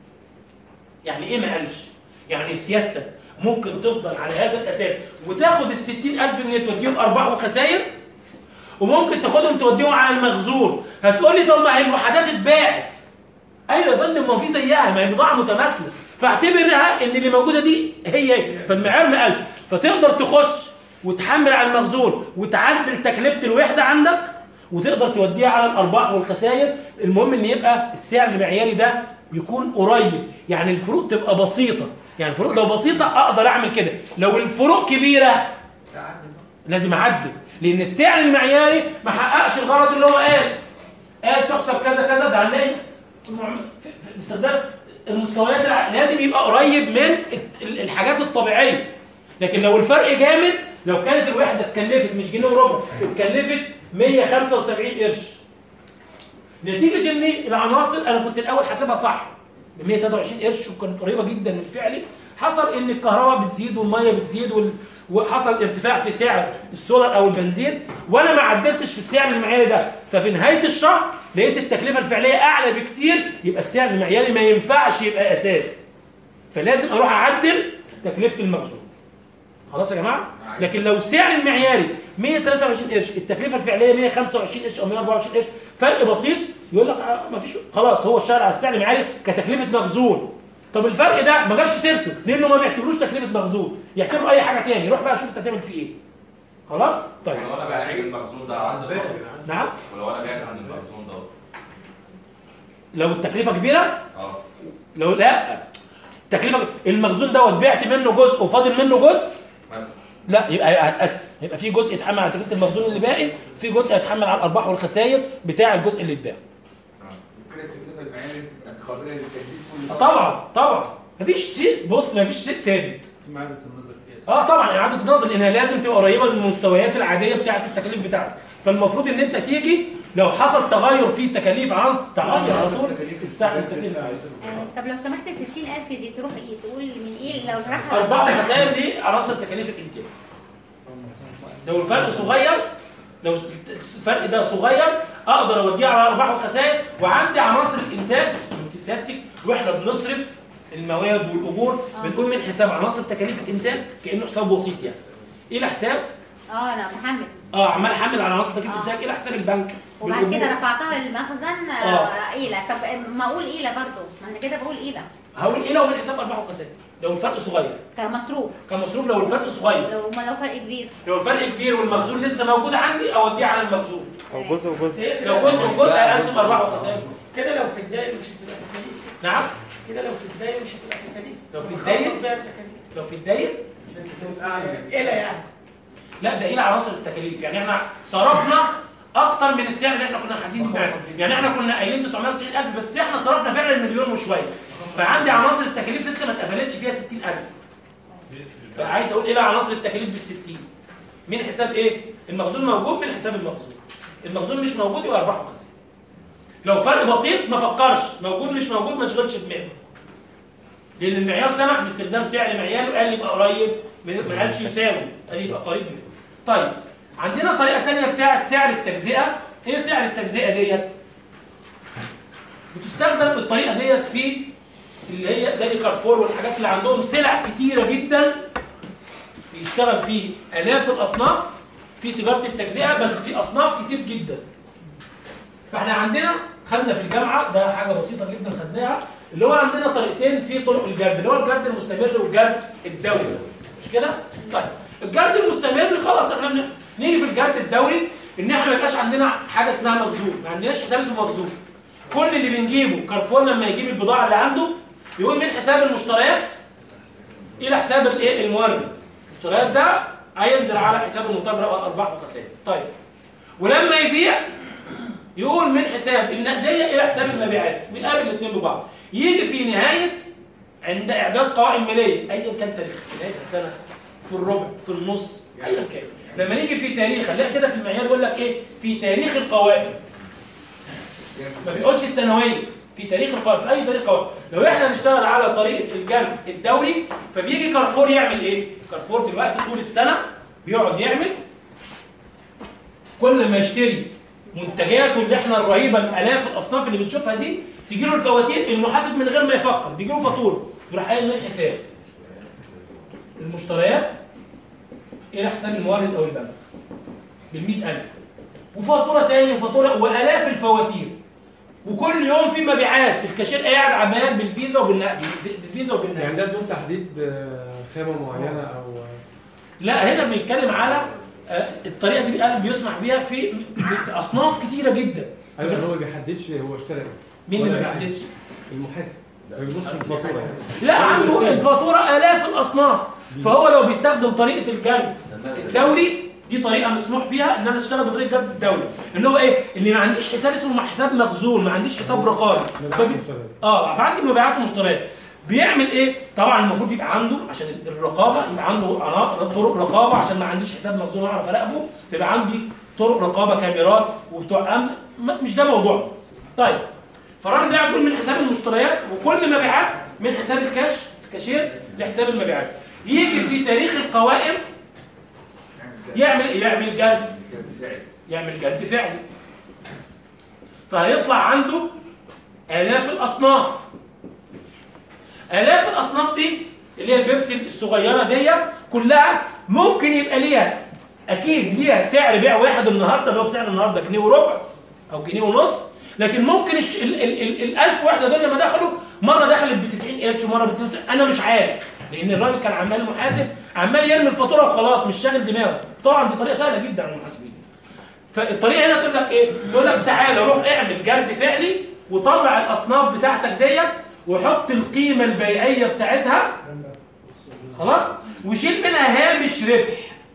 يعني ايه ما قالش؟ يعني سيادتك ممكن تفضل على هذا الاساس وتاخد ال 60000 جنيه توديهم ارباح وخسائر وممكن تاخدهم توديهم على المخزون هتقول لي طب ما هي الوحدات اتباعت ايوه يا فندم ما هو في زيها ما هي بضاعه متماثله فاعتبرها ان اللي موجوده دي هي هي فالمعيار ما قالش فتقدر تخش وتحمل على المخزون وتعدل تكلفه الوحده عندك وتقدر توديها على الارباح والخسائر المهم ان يبقى السعر المعياري ده يكون قريب يعني الفروق تبقى بسيطه يعني الفروق لو بسيطه اقدر اعمل كده لو الفروق كبيره لازم اعدل لان السعر المعياري ما حققش الغرض اللي هو قال قال تحسب كذا كذا ده هنلاقي في في استخدام المستويات الع... لازم يبقى قريب من ال- الحاجات الطبيعيه لكن لو الفرق جامد لو كانت الوحده اتكلفت مش جنيه وربع اتكلفت 175 قرش نتيجه ان العناصر انا كنت الاول حاسبها صح ب 123 قرش وكانت قريبه جدا من الفعلي حصل ان الكهرباء بتزيد والميه بتزيد وال... وحصل ارتفاع في سعر السولار او البنزين وانا ما عدلتش في السعر المعياري ده ففي نهايه الشهر لقيت التكلفه الفعليه اعلى بكتير يبقى السعر المعياري ما ينفعش يبقى اساس فلازم اروح اعدل تكلفه المخزون خلاص يا جماعه لكن لو السعر المعياري 123 قرش التكلفه الفعليه 125 قرش او 124 قرش فرق بسيط يقول لك آه، ما فيش خلاص هو اشتغل على السعر المعياري كتكلفه مخزون طب الفرق ده ما جابش سيرته لانه ما بيعتبروش تكلفه مخزون يعتبروا اي حاجه تاني روح بقى شوف انت هتعمل فيه ايه خلاص طيب ولو انا بعت عند المخزون ده عند الباقي. نعم ولو انا بعت عند المخزون ده لو التكلفه كبيره اه لو لا تكلفه المخزون دوت بعت منه جزء وفاضل منه جزء مثلا لا يبقى هتقسم يبقى في جزء يتحمل على تكلفه المخزون اللي باقي في جزء هيتحمل على الارباح والخسائر بتاع الجزء اللي اتباع ممكن التكلفه المعياري تقرر التكليف كل آه طبعا طبعا مفيش شيء بص مفيش شيء ثابت معادة النظر فيها اه طبعا اعاده النظر لانها لازم تبقى قريبه من المستويات العاديه بتاعه التكاليف بتاعتك فالمفروض ان انت تيجي لو حصل تغير في التكاليف عن تغير على طول السعر التكليف آه، طب لو سمحت 60000 دي تروح ايه تقول من ايه لو راح ارباح وخسائر دي عناصر تكاليف الانتاج لو الفرق صغير لو الفرق ده صغير اقدر اوديه على ارباح وخسائر وعندي عناصر الانتاج من سيادتك واحنا بنصرف المواد والاجور بنقول من حساب عناصر تكاليف الانتاج كانه حساب بسيط يعني الى حساب اه انا محمد اه عمال احمل على عناصر تكاليف الانتاج الى حساب البنك وبعد كده بالأجور. رفعتها للمخزن آه. آه، قيلة طب ما اقول قيلة برضو ما انا كده بقول قيلة هقول ايه لو من حساب ارباح وخسائر لو الفرق صغير كمصروف كمصروف لو الفرق صغير لو ما لو فرق كبير لو الفرق كبير والمخزون لسه موجود عندي اوديه على المخزون او جزء وجزء لو جزء وجزء هيقسم ارباح وخسائر كده لو في الداير مش هتبقى تكاليف نعم كده لو في الداير مش هتبقى تكاليف لو في الداير بقى التكاليف لو في الداير ايه لا يعني لا ده الى عناصر التكاليف يعني احنا صرفنا اكتر من السعر اللي احنا كنا محددين بتاعه يعني احنا كنا قايلين 990000 بس احنا صرفنا فعلا مليون وشويه فعندي عناصر التكاليف لسه ما اتقفلتش فيها 60000 فعايز اقول الى عناصر التكاليف بال 60 من حساب ايه المخزون موجود من حساب المخزون المخزون مش موجود يبقى ارباح وخسائر لو فرق بسيط ما فكرش موجود مش موجود ما تشغلش دماغك لان المعيار سمح باستخدام سعر معياري وقال يبقى قريب من- ما قالش يساوي قال يبقى قريب منه طيب عندنا طريقه ثانيه بتاعه سعر التجزئه ايه سعر التجزئه ديت بتستخدم الطريقه ديت في اللي هي زي كارفور والحاجات اللي عندهم سلع كتيره جدا بيشتغل فيه الاف الاصناف في تجاره التجزئه بس في اصناف كتير جدا فاحنا عندنا خدنا في الجامعه ده حاجه بسيطه جدا خدناها اللي هو عندنا طريقتين في طرق الجرد اللي هو الجرد المستمر والجرد الدوري مش كده؟ طيب الجرد المستمر خلاص احنا بن- نيجي في الجرد الدوري ان احنا ما يبقاش عندنا حاجه اسمها مخزون ما عندناش حساب اسمه مخزون كل اللي بنجيبه كارفور لما يجيب البضاعه اللي عنده يقول من حساب المشتريات الى حساب الايه المورد المشتريات ده هينزل على حساب المتبرع والارباح والخسائر طيب ولما يبيع يقول من حساب النقديه الى حساب المبيعات بيقابل الاثنين ببعض يجي في نهايه عند اعداد قوائم ماليه ايا كان تاريخ نهايه السنه في الربع في النص ايا كان لما نيجي في تاريخ هنلاقي كده في المعيار يقول لك ايه في تاريخ القوائم ما بيقولش السنويه في تاريخ القوائم في اي تاريخ قوائم لو احنا هنشتغل على طريقه الجرد الدوري فبيجي كارفور يعمل ايه كارفور دلوقتي طول السنه بيقعد يعمل كل ما يشتري منتجاته اللي احنا الرهيبه الالاف الاصناف اللي بنشوفها دي تجي له الفواتير المحاسب من غير ما يفكر بيجي له فاتوره يروح قايل من الحساب المشتريات الى حساب المورد او البنك بال 100000 وفاتوره تاني وفاتوره والاف الفواتير وكل يوم في مبيعات الكاشير قاعد عمال بالفيزا وبالنقد بالفيزا وبالنقد يعني ده بدون تحديد آه، خامه معينه او لا هنا بنتكلم على آه، الطريقه دي قال بيسمح بيها في في اصناف كتيره جدا ايوه يعني هو ما بيحددش هو اشترى ايه مين اللي ولا ما باع إيه؟ بيحددش؟ المحاسب ما بيبصش في الفاتوره يعني لا عنده الفاتوره الاف الاصناف فهو لو بيستخدم طريقه الجرد الدوري دي طريقه مسموح بيها ان انا اشتغل بطريقه جرد الدوري اللي هو ايه اللي ما عنديش حساب اسمه حساب مخزون ما عنديش حساب رقابي فبي... اه فعندي مبيعات ومشتريات بيعمل ايه طبعا المفروض يبقى عنده عشان الرقابه يبقى عنده عنا- طرق رقابه عشان ما عنديش حساب مخزون اعرف اراقبه فيبقى عندي طرق رقابه كاميرات وبتوع امن م- مش ده موضوعنا طيب فالراجل ده يقول من حساب المشتريات وكل مبيعات من حساب الكاش الكاشير لحساب المبيعات يجي في تاريخ القوائم يعمل إيه؟ يعمل جلد يعمل جلد فعلي فهيطلع عنده آلاف الأصناف آلاف الأصناف دي اللي هي البيبسي الصغيرة دي كلها ممكن يبقى ليها أكيد ليها سعر بيع واحد النهاردة اللي هو بسعر النهاردة جنيه وربع أو جنيه ونص لكن ممكن الش... ال... ال... ال... الألف واحدة دول لما دخلوا مرة دخلت ب 90 قرش ومرة ب 92 أنا مش عارف لأن الراجل كان عمال محاسب عمال يرمي الفاتورة وخلاص مش شاغل دماغه طبعا دي طريقة سهلة جدا على المحاسبين فالطريقه هنا تقول لك ايه تقول لك تعالى روح اعمل جرد فعلي وطلع الاصناف بتاعتك ديت وحط القيمه البيعيه بتاعتها خلاص وشيل منها هامش ربح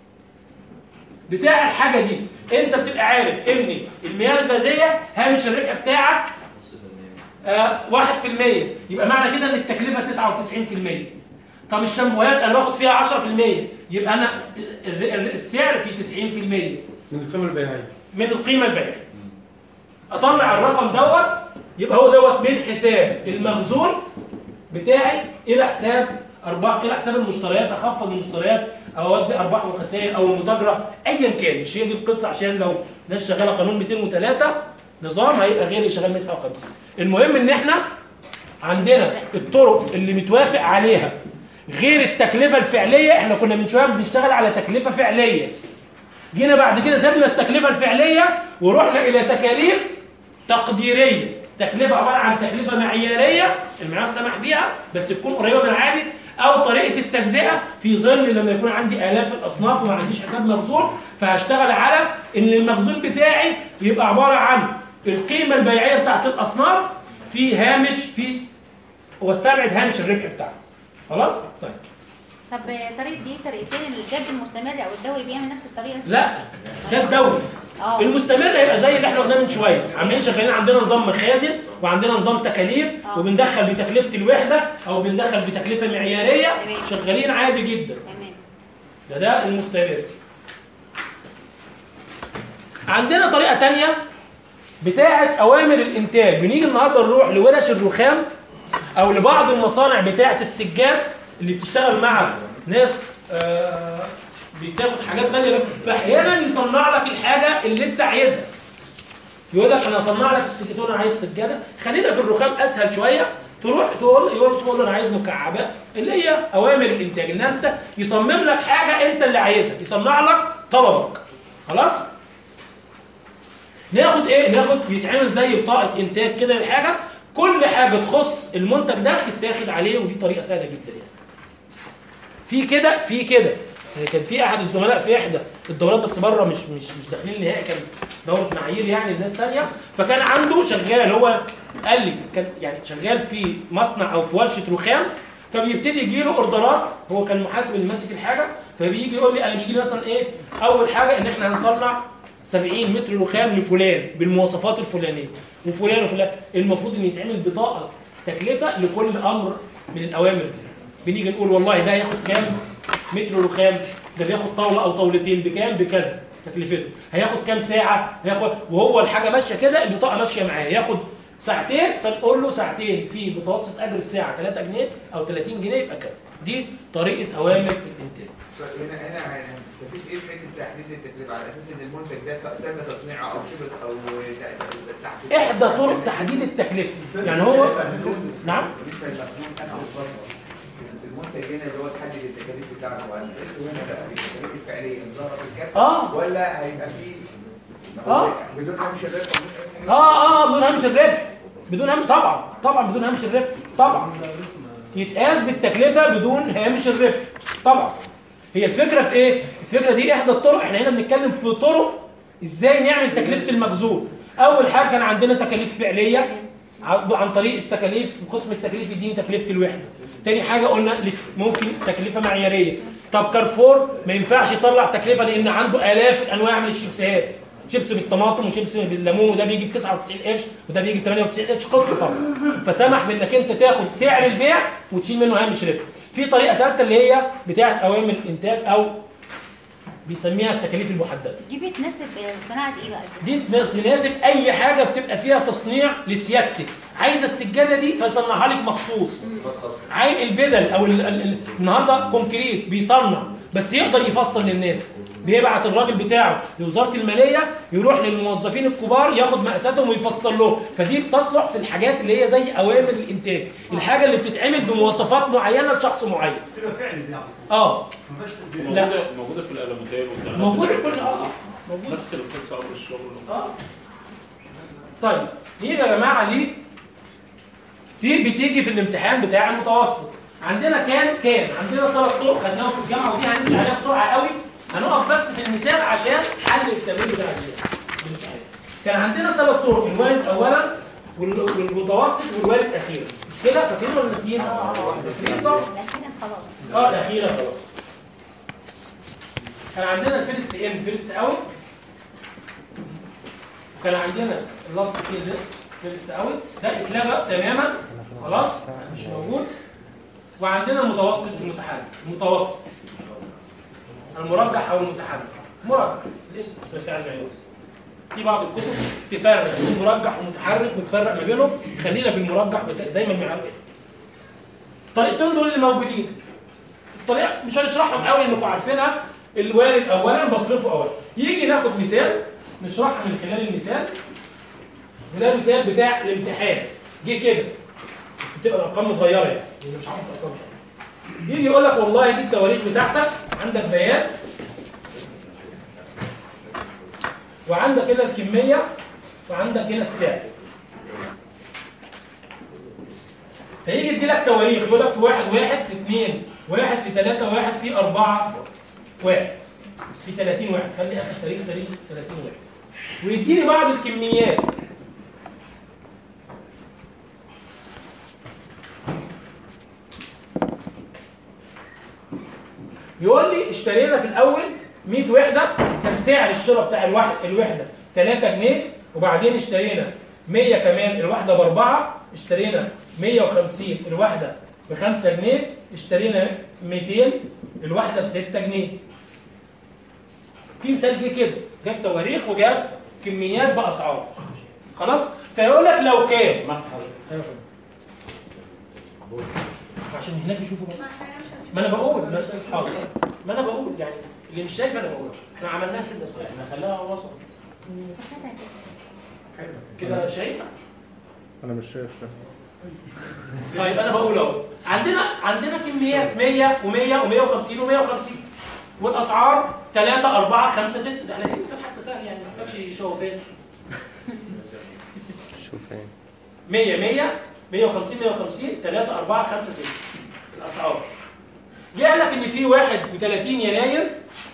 بتاع الحاجه دي انت بتبقى عارف ان المياه الغازيه هامش الربح بتاعك آه 1% يبقى معنى كده ان التكلفه 99% طب الشامبوهات انا باخد فيها 10% يبقى انا ال- ال- السعر فيه 90% من القيمه البيعيه من القيمة البيعية أطلع الرقم دوت يبقى هو دوت من حساب المخزون بتاعي إلى حساب أرباح إلى حساب المشتريات أخفض المشتريات أو أودي أرباح وخسائر أو المتاجرة أيا كان مش هي دي القصة عشان لو ناس شغالة قانون 203 نظام هيبقى غير اللي شغال 159 المهم إن إحنا عندنا الطرق اللي متوافق عليها غير التكلفة الفعلية إحنا كنا من شوية بنشتغل على تكلفة فعلية جينا بعد كده سيبنا التكلفة الفعلية ورحنا إلى تكاليف تقديرية تكلفة عبارة عن تكلفة معيارية المعيار سمح بيها بس تكون قريبة من العادي أو طريقة التجزئة في ظل لما يكون عندي آلاف الأصناف وما عنديش حساب مخزون فهشتغل على إن المخزون بتاعي يبقى عبارة عن القيمة البيعية بتاعت الأصناف في هامش في واستبعد هامش الربح بتاعه خلاص؟ طيب طب طريقه دي طريقتين الجد المستمر او الدوري بيعمل نفس الطريقه دي لا ده الدوري اه المستمر هيبقى زي اللي احنا قلناه من شويه عاملين شغالين عندنا نظام مخازن وعندنا نظام تكاليف آه. وبندخل بتكلفه الوحده او بندخل بتكلفه معياريه تمام. شغالين عادي جدا تمام ده ده المستمر عندنا طريقه تانية بتاعه اوامر الانتاج بنيجي النهارده نروح لورش الرخام او لبعض المصانع بتاعه السجاد اللي بتشتغل مع ناس آه بتاخد حاجات غاليه فاحيانا يصنع لك الحاجه اللي انت عايزها يقول لك انا هصنع لك السجاده انا عايز سجاده خلينا في الرخام اسهل شويه تروح تقول يقول تقول له انا عايز مكعبات اللي هي اوامر الانتاج ان انت يصمم لك حاجه انت اللي عايزها يصنع لك طلبك خلاص ناخد ايه ناخد بيتعمل زي بطاقه انتاج كده للحاجه كل حاجه تخص المنتج ده تتاخد عليه ودي طريقه سهله جدا يعني في كده في كده كان في احد الزملاء في احدى الدورات بس بره مش مش مش داخلين النهائي كان دوره معايير يعني لناس ثانيه فكان عنده شغال هو قال لي كان يعني شغال في مصنع او في ورشه رخام فبيبتدي يجي له اوردرات هو كان محاسب اللي ماسك الحاجه فبيجي يقول لي انا بيجي لي مثلا ايه اول حاجه ان احنا هنصنع 70 متر رخام لفلان بالمواصفات الفلانيه وفلان وفلان المفروض ان يتعمل بطاقه تكلفه لكل امر من الاوامر دي بنيجي نقول والله ده ياخد كام متر رخام ده بياخد طاوله او طاولتين بكام بكذا تكلفته هياخد كام ساعه هياخد وهو الحاجه ماشيه كده البطاقه ماشيه معاه ياخد ساعتين فنقول له ساعتين في متوسط اجر الساعه 3 جنيه او 30 جنيه يبقى كذا دي طريقه اوامر الانتاج هنا هنا هنستفيد ايه في حته تحديد التكلفه على اساس ان المنتج ده تم تصنيعه او شبه او تحت احدى طرق تحديد التكلفه يعني هو نعم بالنسبه للمخزون انا بالظبط المنتج هنا اللي هو تحدد التكاليف بتاعته وهنقيسه هنا بقى بالتكاليف الفعليه انظاره في الكف آه. ولا هيبقى فيه آه. بدون هامش الربح اه اه بدون هامش الربح بدون هامش طبعا طبعا بدون هامش الربح طبعا يتقاس بالتكلفه بدون هامش الربح طبعا هي الفكره في ايه الفكره دي احدى الطرق احنا هنا بنتكلم في طرق ازاي نعمل تكلفه المخزون اول حاجه كان عندنا تكاليف فعليه عن عن طريق التكاليف قسم التكاليف يديني تكلفه الوحده تاني حاجه قلنا لك ممكن تكلفه معياريه طب كارفور ما ينفعش يطلع تكلفه لان عنده الاف الانواع من الشيبسات شيبس بالطماطم وشيبس بالليمون وده بيجي ب 99 قرش وده بيجي ب 98 قرش قصه طبعا فسمح بانك انت تاخد سعر البيع وتشيل منه هامش ربح في طريقه ثالثه اللي هي بتاعه اوامر الانتاج او بيسميها التكاليف المحدده دي بتناسب صناعه ايه بقى دي؟ دي تناسب اي حاجه بتبقى فيها تصنيع لسيادتك عايزه السجاده دي فيصنعها لك مخصوص عايز البدل او ال ال ال النهارده كونكريت بيصنع بس يقدر يفصل للناس بيبعت الراجل بتاعه لوزاره الماليه يروح للموظفين الكبار ياخد مقاساتهم ويفصل له فدي بتصلح في الحاجات اللي هي زي اوامر الانتاج الحاجه اللي بتتعمل بمواصفات معينه لشخص معين تبقى فعل يعني اه لا. موجودة موجودة في الألموتيل والبتاع موجودة في كل اه موجودة نفس اللي بتنسى أمر الشغل اه طيب نيجي يا جماعه ليه دي بتيجي في الامتحان بتاع المتوسط عندنا كان كان عندنا ثلاث طرق خدناهم في الجامعه ودي هنمشي عليها بسرعه قوي هنقف بس في المثال عشان حل التمرين بتاع الامتحان كان عندنا ثلاث طرق الوارد اولا وال- والمتوسط والوارد اخيرا مش كده فاكرين ولا ناسيين؟ فاكرين طبعا الاخيره خلاص اه الاخيره خلاص كان عندنا الفيرست ان فيرست اوت وكان عندنا اللاست كده فيرست اوت ده اتلغى تماما خلاص مش موجود وعندنا المتوسط والمتحرك المتوسط المرجح او المتحرك مرجح الاسم بتاع المعيار في بعض الكتب تفرق بين مرجح ومتحرك بتفرق ما بينهم خلينا في المرجح بتاع زي ما المعيار قال الطريقتين دول اللي موجودين الطريقه مش هنشرحهم قوي انكم عارفينها الوارد اولا بصرفه اولا يجي ناخد مثال نشرحها من خلال المثال وده المثال بتاع الامتحان جه كده بس تبقى الارقام متغيره يعني اللي مش عارف الارقام يجي يقول لك والله دي التواريخ بتاعتك عندك بيان وعندك هنا الكميه وعندك هنا السعر فيجي يدي لك تواريخ يقول لك في واحد واحد في اثنين واحد في ثلاثة واحد في أربعة واحد في 30 واحد خلي آخر تاريخ تاريخ 30 واحد ويديني بعض الكميات يقول لي اشترينا في الأول 100 وحدة كان سعر الشراء بتاع الواحد الوحدة 3 جنيه وبعدين اشترينا 100 كمان الواحدة بأربعة اشترينا 150 الواحدة ب 5 جنيه اشترينا 200 الواحدة ب 6 جنيه في مثال جه كده جاب تواريخ وجاب كميات بأسعار خلاص فيقول لك لو كان اسمح عشان هناك يشوفوا بقى. ما انا بقول ما حاضر ما انا بقول يعني اللي مش شايف انا بقول احنا عملناها ست اسئله احنا خلاها وسط كده شايف انا مش شايف كده طيب انا بقول اهو عندنا عندنا كميات 100 و100 و150 و150 والاسعار 3 4 5 6 ده احنا مثال حتى سهل يعني ما محتاجش شوفان شوف يعني 100 100 150 150 3 4 5 6 الاسعار جاء لك ان في 31 يناير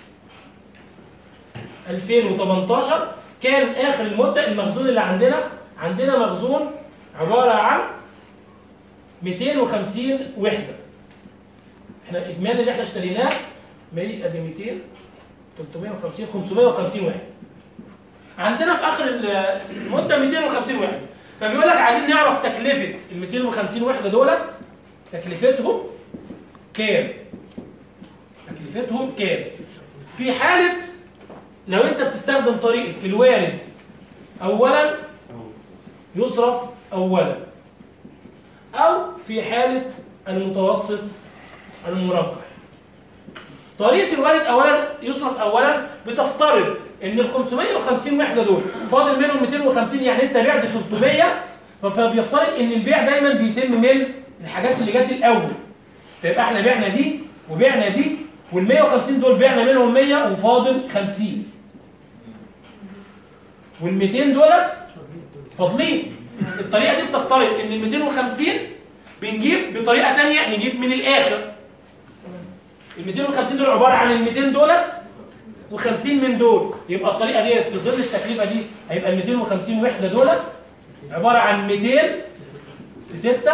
2018 كان اخر المده المخزون اللي عندنا عندنا مخزون عباره عن 250 وحده احنا اجمالي اللي احنا اشتريناه 100 ادي 200 350 550 وحده عندنا في اخر المده 250 وحده فبيقول لك عايزين نعرف تكلفه ال 250 وحده دولت تكلفتهم كام تكلفتهم كام في حالة لو انت بتستخدم طريقة الوارد اولا يصرف اولا او في حالة المتوسط المربح طريقة الوارد اولا يصرف اولا بتفترض ان ال 550 وحدة دول فاضل منهم 250 يعني انت بعت 300 فبيفترض ان البيع دايما بيتم من الحاجات اللي جت الاول فيبقى احنا بعنا دي وبعنا دي وال 150 دول بعنا منهم 100 وفاضل 50 وال 200 دولت فاضلين الطريقه دي بتفترض ان ال 250 بنجيب بطريقه ثانيه نجيب من الاخر ال 250 دول عباره عن ال 200 دولت و50 من دول يبقى الطريقه دي في ظل التكلفه دي هيبقى ال 250 وحده دولت عباره عن 200 في 6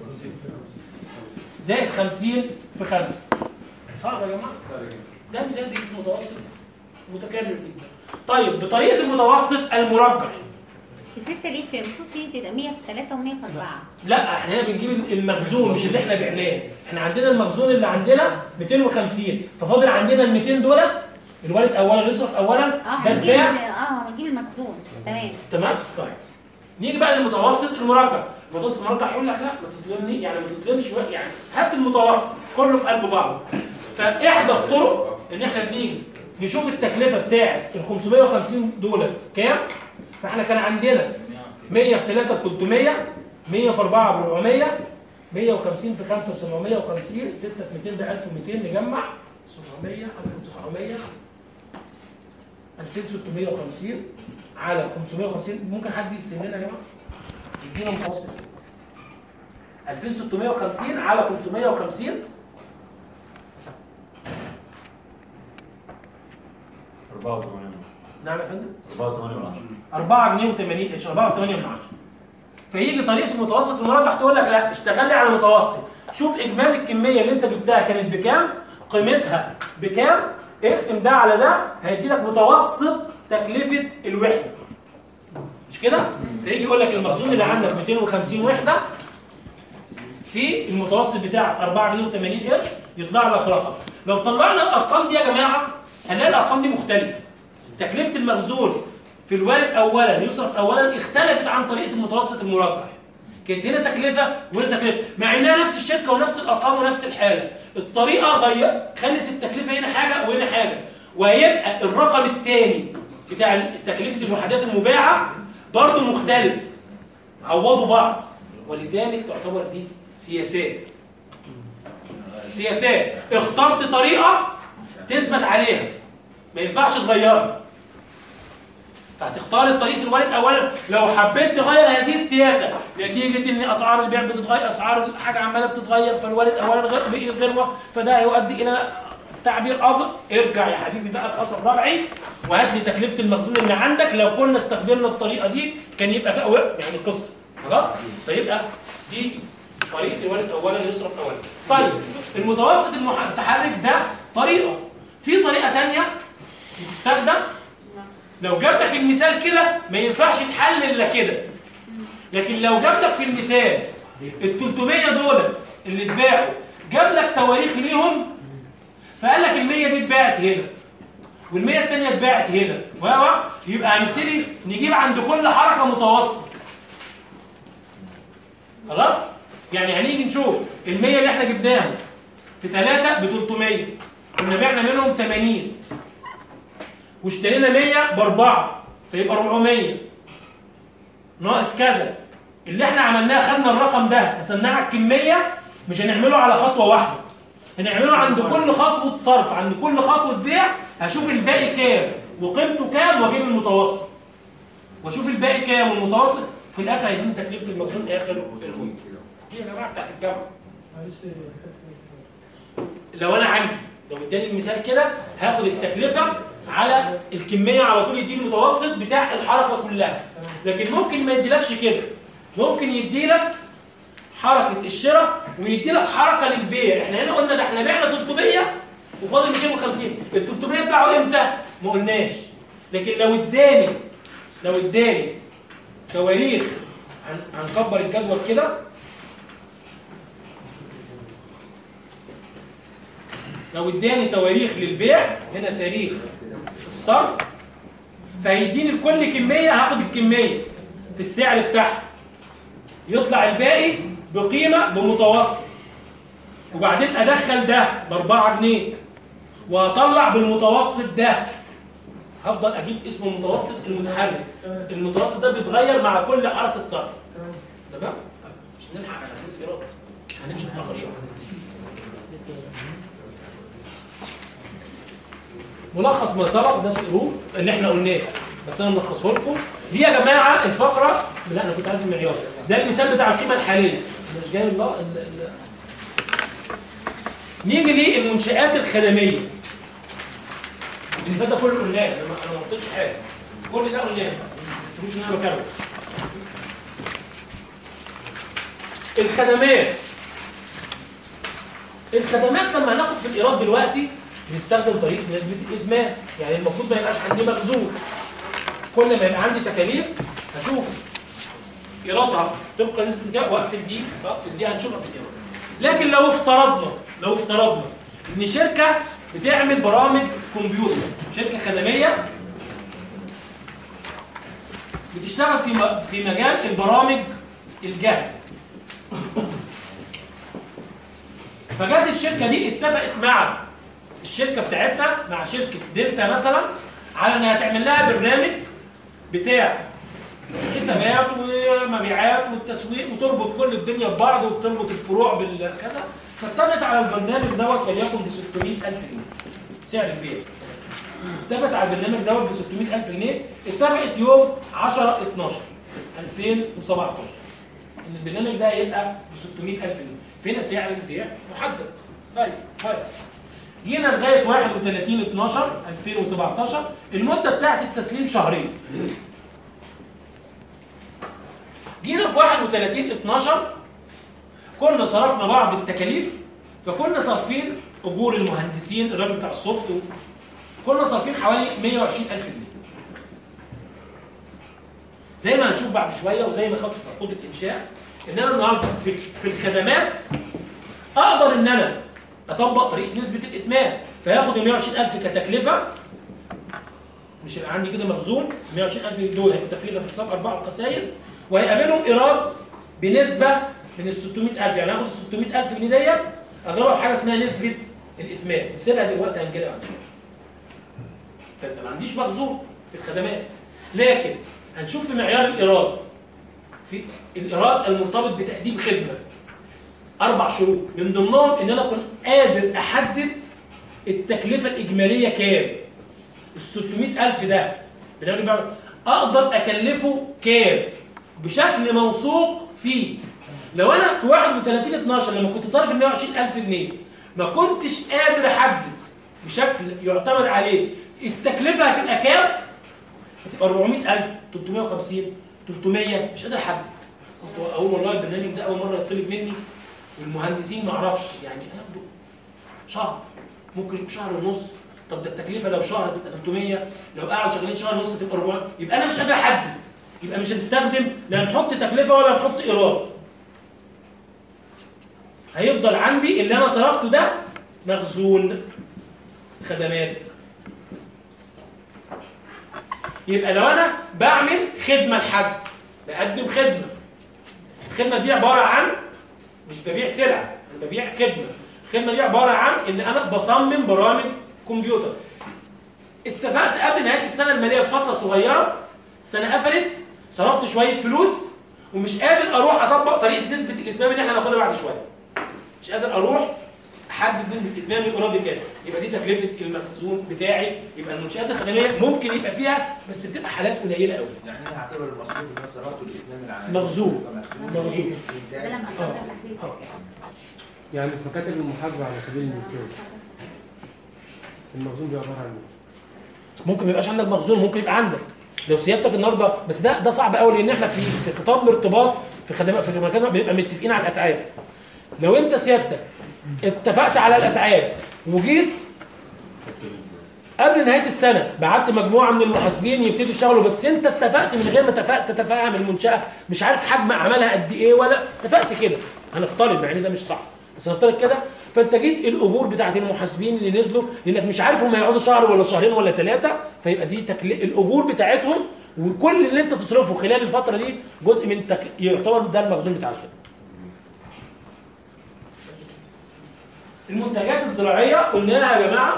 زائد 50 في 5 صعب يا جماعه ده مثال بيجي في المتوسط متكرر جدا طيب بطريقه المتوسط المرجح الستة دي في المفروض فيه تبقى 100 في 3 و100 في 4 لا احنا هنا بنجيب المخزون مش اللي احنا بعناه احنا عندنا المخزون اللي عندنا 250 ففاضل عندنا ال 200 دولت الوالد اولا يصرف اولا اه ده هنجيب اتباع اه هنجيب المخزون تمام تمام طيب نيجي بقى للمتوسط المرجح المتوسط المرجح يقول لك لا ما تظلمني يعني ما تظلمش و- يعني هات المتوسط كله في قلب بعضه فاحدى الطرق ان احنا بنيجي نشوف التكلفه بتاعه ال 550 دولت كام فاحنا كان عندنا 100 في 3 ب 300 100 في 4 ب 400 150 في 5 ب 750 6 في 200 ب 1200 نجمع 700 1900 2650 على 550 ممكن حد يسننا يا جماعه يدينا متوسط 2650 على 550 نعم يا فندم 4 جنيه و80 قرش 4 و8 من 10 فيجي طريقه المتوسط المربح تقول لك لا اشتغل لي على المتوسط شوف اجمالي الكميه اللي انت جبتها كانت بكام قيمتها بكام اقسم ده على ده هيدي لك متوسط تكلفه الوحده مش كده فيجي يقول لك المخزون اللي عندك 250 وحده في المتوسط بتاعك 4 جنيه و80 قرش يطلع لك رقم لو طلعنا الارقام دي يا جماعه هنلاقي الارقام دي مختلفه تكلفه المخزون في الوارد اولا يصرف اولا اختلفت عن طريقه المتوسط المرجح كانت هنا تكلفه وهنا تكلفه مع انها نفس الشركه ونفس الارقام ونفس الحاله الطريقه غير خلت التكلفه هنا حاجه وهنا حاجه وهيبقى الرقم الثاني بتاع تكلفه الوحدات المباعه برضه مختلف عوضوا بعض ولذلك تعتبر دي سياسات سياسات اخترت طريقه تثبت عليها ما ينفعش تغيرها فهتختار طريقه الوالد اولا لو حبيت تغير هذه السياسه نتيجه ان اسعار البيع بتتغير اسعار الحاجه عماله بتتغير فالوالد اولا غير بقي ذروه فده هيؤدي الى تعبير افضل ارجع يا حبيبي بقى الاثر الربعي وهات لي تكلفه المخزون اللي عندك لو كنا استخدمنا الطريقه دي كان يبقى كأو- يعني قصه خلاص فيبقى دي طريقه الوالد اولا يصرف اولا طيب المتوسط المح- المتحرك ده طريقه في طريقه ثانيه بتستخدم لو جاب لك المثال كده ما ينفعش يتحل الا كده لكن لو جاب لك في المثال ال 300 دولت اللي اتباعوا جاب لك تواريخ ليهم فقال لك ال 100 دي اتباعت هنا وال 100 الثانيه اتباعت هنا واو يبقى هنبتدي نجيب عند كل حركه متوسط خلاص يعني هنيجي نشوف ال 100 اللي احنا جبناهم في 3 ب 300 كنا بعنا منهم 80 واشترينا 100 باربعه فيبقى 400 ناقص كذا اللي احنا عملناه خدنا الرقم ده قسمناه على الكميه مش هنعمله على خطوه واحده هنعمله عند كل خطوه صرف عند كل خطوه بيع هشوف الباقي كام وقيمته كام واجيب المتوسط واشوف الباقي كام والمتوسط في الاخر هيديني تكلفه المخزون اخر الهون دي يا جماعه بتاعت الجامعه لو انا عندي لو اداني المثال كده هاخد التكلفه على الكميه على طول يديني المتوسط بتاع الحركه كلها لكن ممكن ما يديلكش كده ممكن يديلك حركه الشراء ويديلك حركه للبيع احنا هنا قلنا ده احنا بعنا 300 وفاضل 250 ال 300 اتباعوا امتى ما قلناش لكن لو اداني لو اداني تواريخ هن- هنكبر الجدول كده لو اداني تواريخ للبيع هنا تاريخ الصرف فهيديني لكل كميه هاخد الكميه في السعر بتاعها يطلع الباقي بقيمه بمتوسط وبعدين ادخل ده ب 4 جنيه واطلع بالمتوسط ده هفضل اجيب اسمه المتوسط المتحرك المتوسط ده بيتغير مع كل حركه صرف تمام مش نلحق على سن الايراد هنمشي نتاخر شويه ملخص ما سبق ده تقروه اللي احنا قلناه بس انا ملخصه لكم دي يا جماعه الفقره لا انا كنت عايز المعيار ده المثال بتاع القيمه الحاليه مش جاي الله ال- ال- نيجي للمنشآت الخدميه اللي فات ده كله قلناه انا ما أنا ما قلتش حاجه كل ده قلناه مش ان انا بكمل الخدمات الخدمات لما هناخد في الايراد دلوقتي بنستخدم طريقه نسبه الادمان يعني المفروض ما يبقاش عندي مخزون كل ما يبقى عندي تكاليف هشوف ايرادها تبقى نسبه كام واقفل دي واقفل دي هنشوفها في الايراد لكن لو افترضنا لو افترضنا ان شركه بتعمل برامج كمبيوتر شركه خدميه بتشتغل في م- في مجال البرامج الجاهزه فجت الشركه دي اتفقت مع الشركه بتاعتها مع شركه دلتا مثلا على انها تعمل لها برنامج بتاع حسابات ومبيعات والتسويق وتربط كل الدنيا ببعض وتربط الفروع بالكذا فاتفقت على البرنامج دوت وليكن ب 600000 جنيه سعر البيع اتفقت على البرنامج دوت ب 600000 جنيه اتفقت يوم 10 12 2017 ان البرنامج ده هيبقى ب 600000 جنيه فين سعر البيع محدد طيب كويس جينا لغايه 31 12 2017 المده بتاعت التسليم شهرين جينا في 31 12 كنا صرفنا بعض التكاليف فكنا صارفين اجور المهندسين الراجل بتاع السوفت كنا صارفين حوالي 120000 جنيه زي ما هنشوف بعد شويه وزي ما خدت في عقود الانشاء ان انا النهارده في, في الخدمات اقدر ان انا اطبق طريقه نسبه الاتمام فياخد ال 120000 كتكلفه مش هيبقى عندي كده مخزون 120000 دول هيبقوا تكلفه في حساب ارباح الخسائر وهيقابلهم ايراد بنسبه من ال 600000 يعني هاخد ال 600000 جنيه ديت اضربها في حاجه اسمها نسبه الاتمام نسيبها دلوقتي هنجيلها بعد شويه فيبقى ما عنديش مخزون في الخدمات لكن هنشوف في معيار الايراد في الايراد المرتبط بتقديم خدمه اربع شروط من ضمنهم ان انا اكون قادر احدد التكلفه الاجماليه كام ال 600000 ده بنعمل بقى اقدر اكلفه كام بشكل موثوق فيه لو انا في 31 12 لما كنت صارف ال 120000 جنيه ما كنتش قادر احدد بشكل يعتمد عليه التكلفه هتبقى كام هتبقى 400000 350 300 مش قادر احدد كنت اقول والله البرنامج ده اول مره يطلب مني والمهندسين ما اعرفش يعني هياخدوا شهر ممكن يبقى شهر ونص طب ده التكلفه لو شهر تبقى 300 لو قعدوا شغالين شهر ونص تبقى 400 يبقى انا مش قادر احدد يبقى مش هنستخدم لا نحط تكلفه ولا نحط ايراد هيفضل عندي اللي انا صرفته ده مخزون خدمات يبقى لو انا بعمل خدمه لحد بقدم خدمه الخدمه دي عباره عن مش ببيع سلعه انا ببيع خدمه الخدمه دي عباره عن ان انا بصمم برامج كمبيوتر اتفقت قبل نهايه السنه الماليه بفتره صغيره السنه قفلت صرفت شويه فلوس ومش قادر اروح اطبق طريقه نسبه الاتمام اللي احنا هناخدها بعد شويه مش قادر اروح احدد نسبه الاتمام الايرادي كام يبقى دي تكلفه المخزون بتاعي يبقى المنشات الخدميه ممكن يبقى فيها بس بتبقى حالات قليله قوي يعني انا هعتبر المصروف اللي انا صرفته الاتمام العملي مخزون. مخزون مخزون. ده لما آه. أحط تحديد يعني في مكاتب المحاسبه على سبيل المثال المخزون بيبقى عباره عن ايه؟ ممكن ما يبقاش عندك مخزون ممكن يبقى عندك لو سيادتك النهارده بس ده ده صعب قوي لان احنا في في خطاب الارتباط في خدمات في مكان بنبقى متفقين على الاتعاب لو انت سيادتك اتفقت على الاتعاب وجيت قبل نهايه السنه بعت مجموعه من المحاسبين يبتدوا يشتغلوا بس انت اتفقت من غير ما اتفقت تتفاهم المنشاه مش عارف حجم اعمالها قد ايه ولا اتفقت كده هنفترض مع ان ده مش صح بس نفترض كده فانت جيت الاجور بتاعت المحاسبين اللي نزلوا لانك مش عارف هم هيقعدوا شهر ولا شهرين ولا ثلاثه فيبقى دي تكلي... الاجور بتاعتهم وكل اللي انت تصرفه خلال الفتره دي جزء من تك... يعتبر ده المخزون بتاع الخدمه. المنتجات الزراعيه قلناها يا جماعه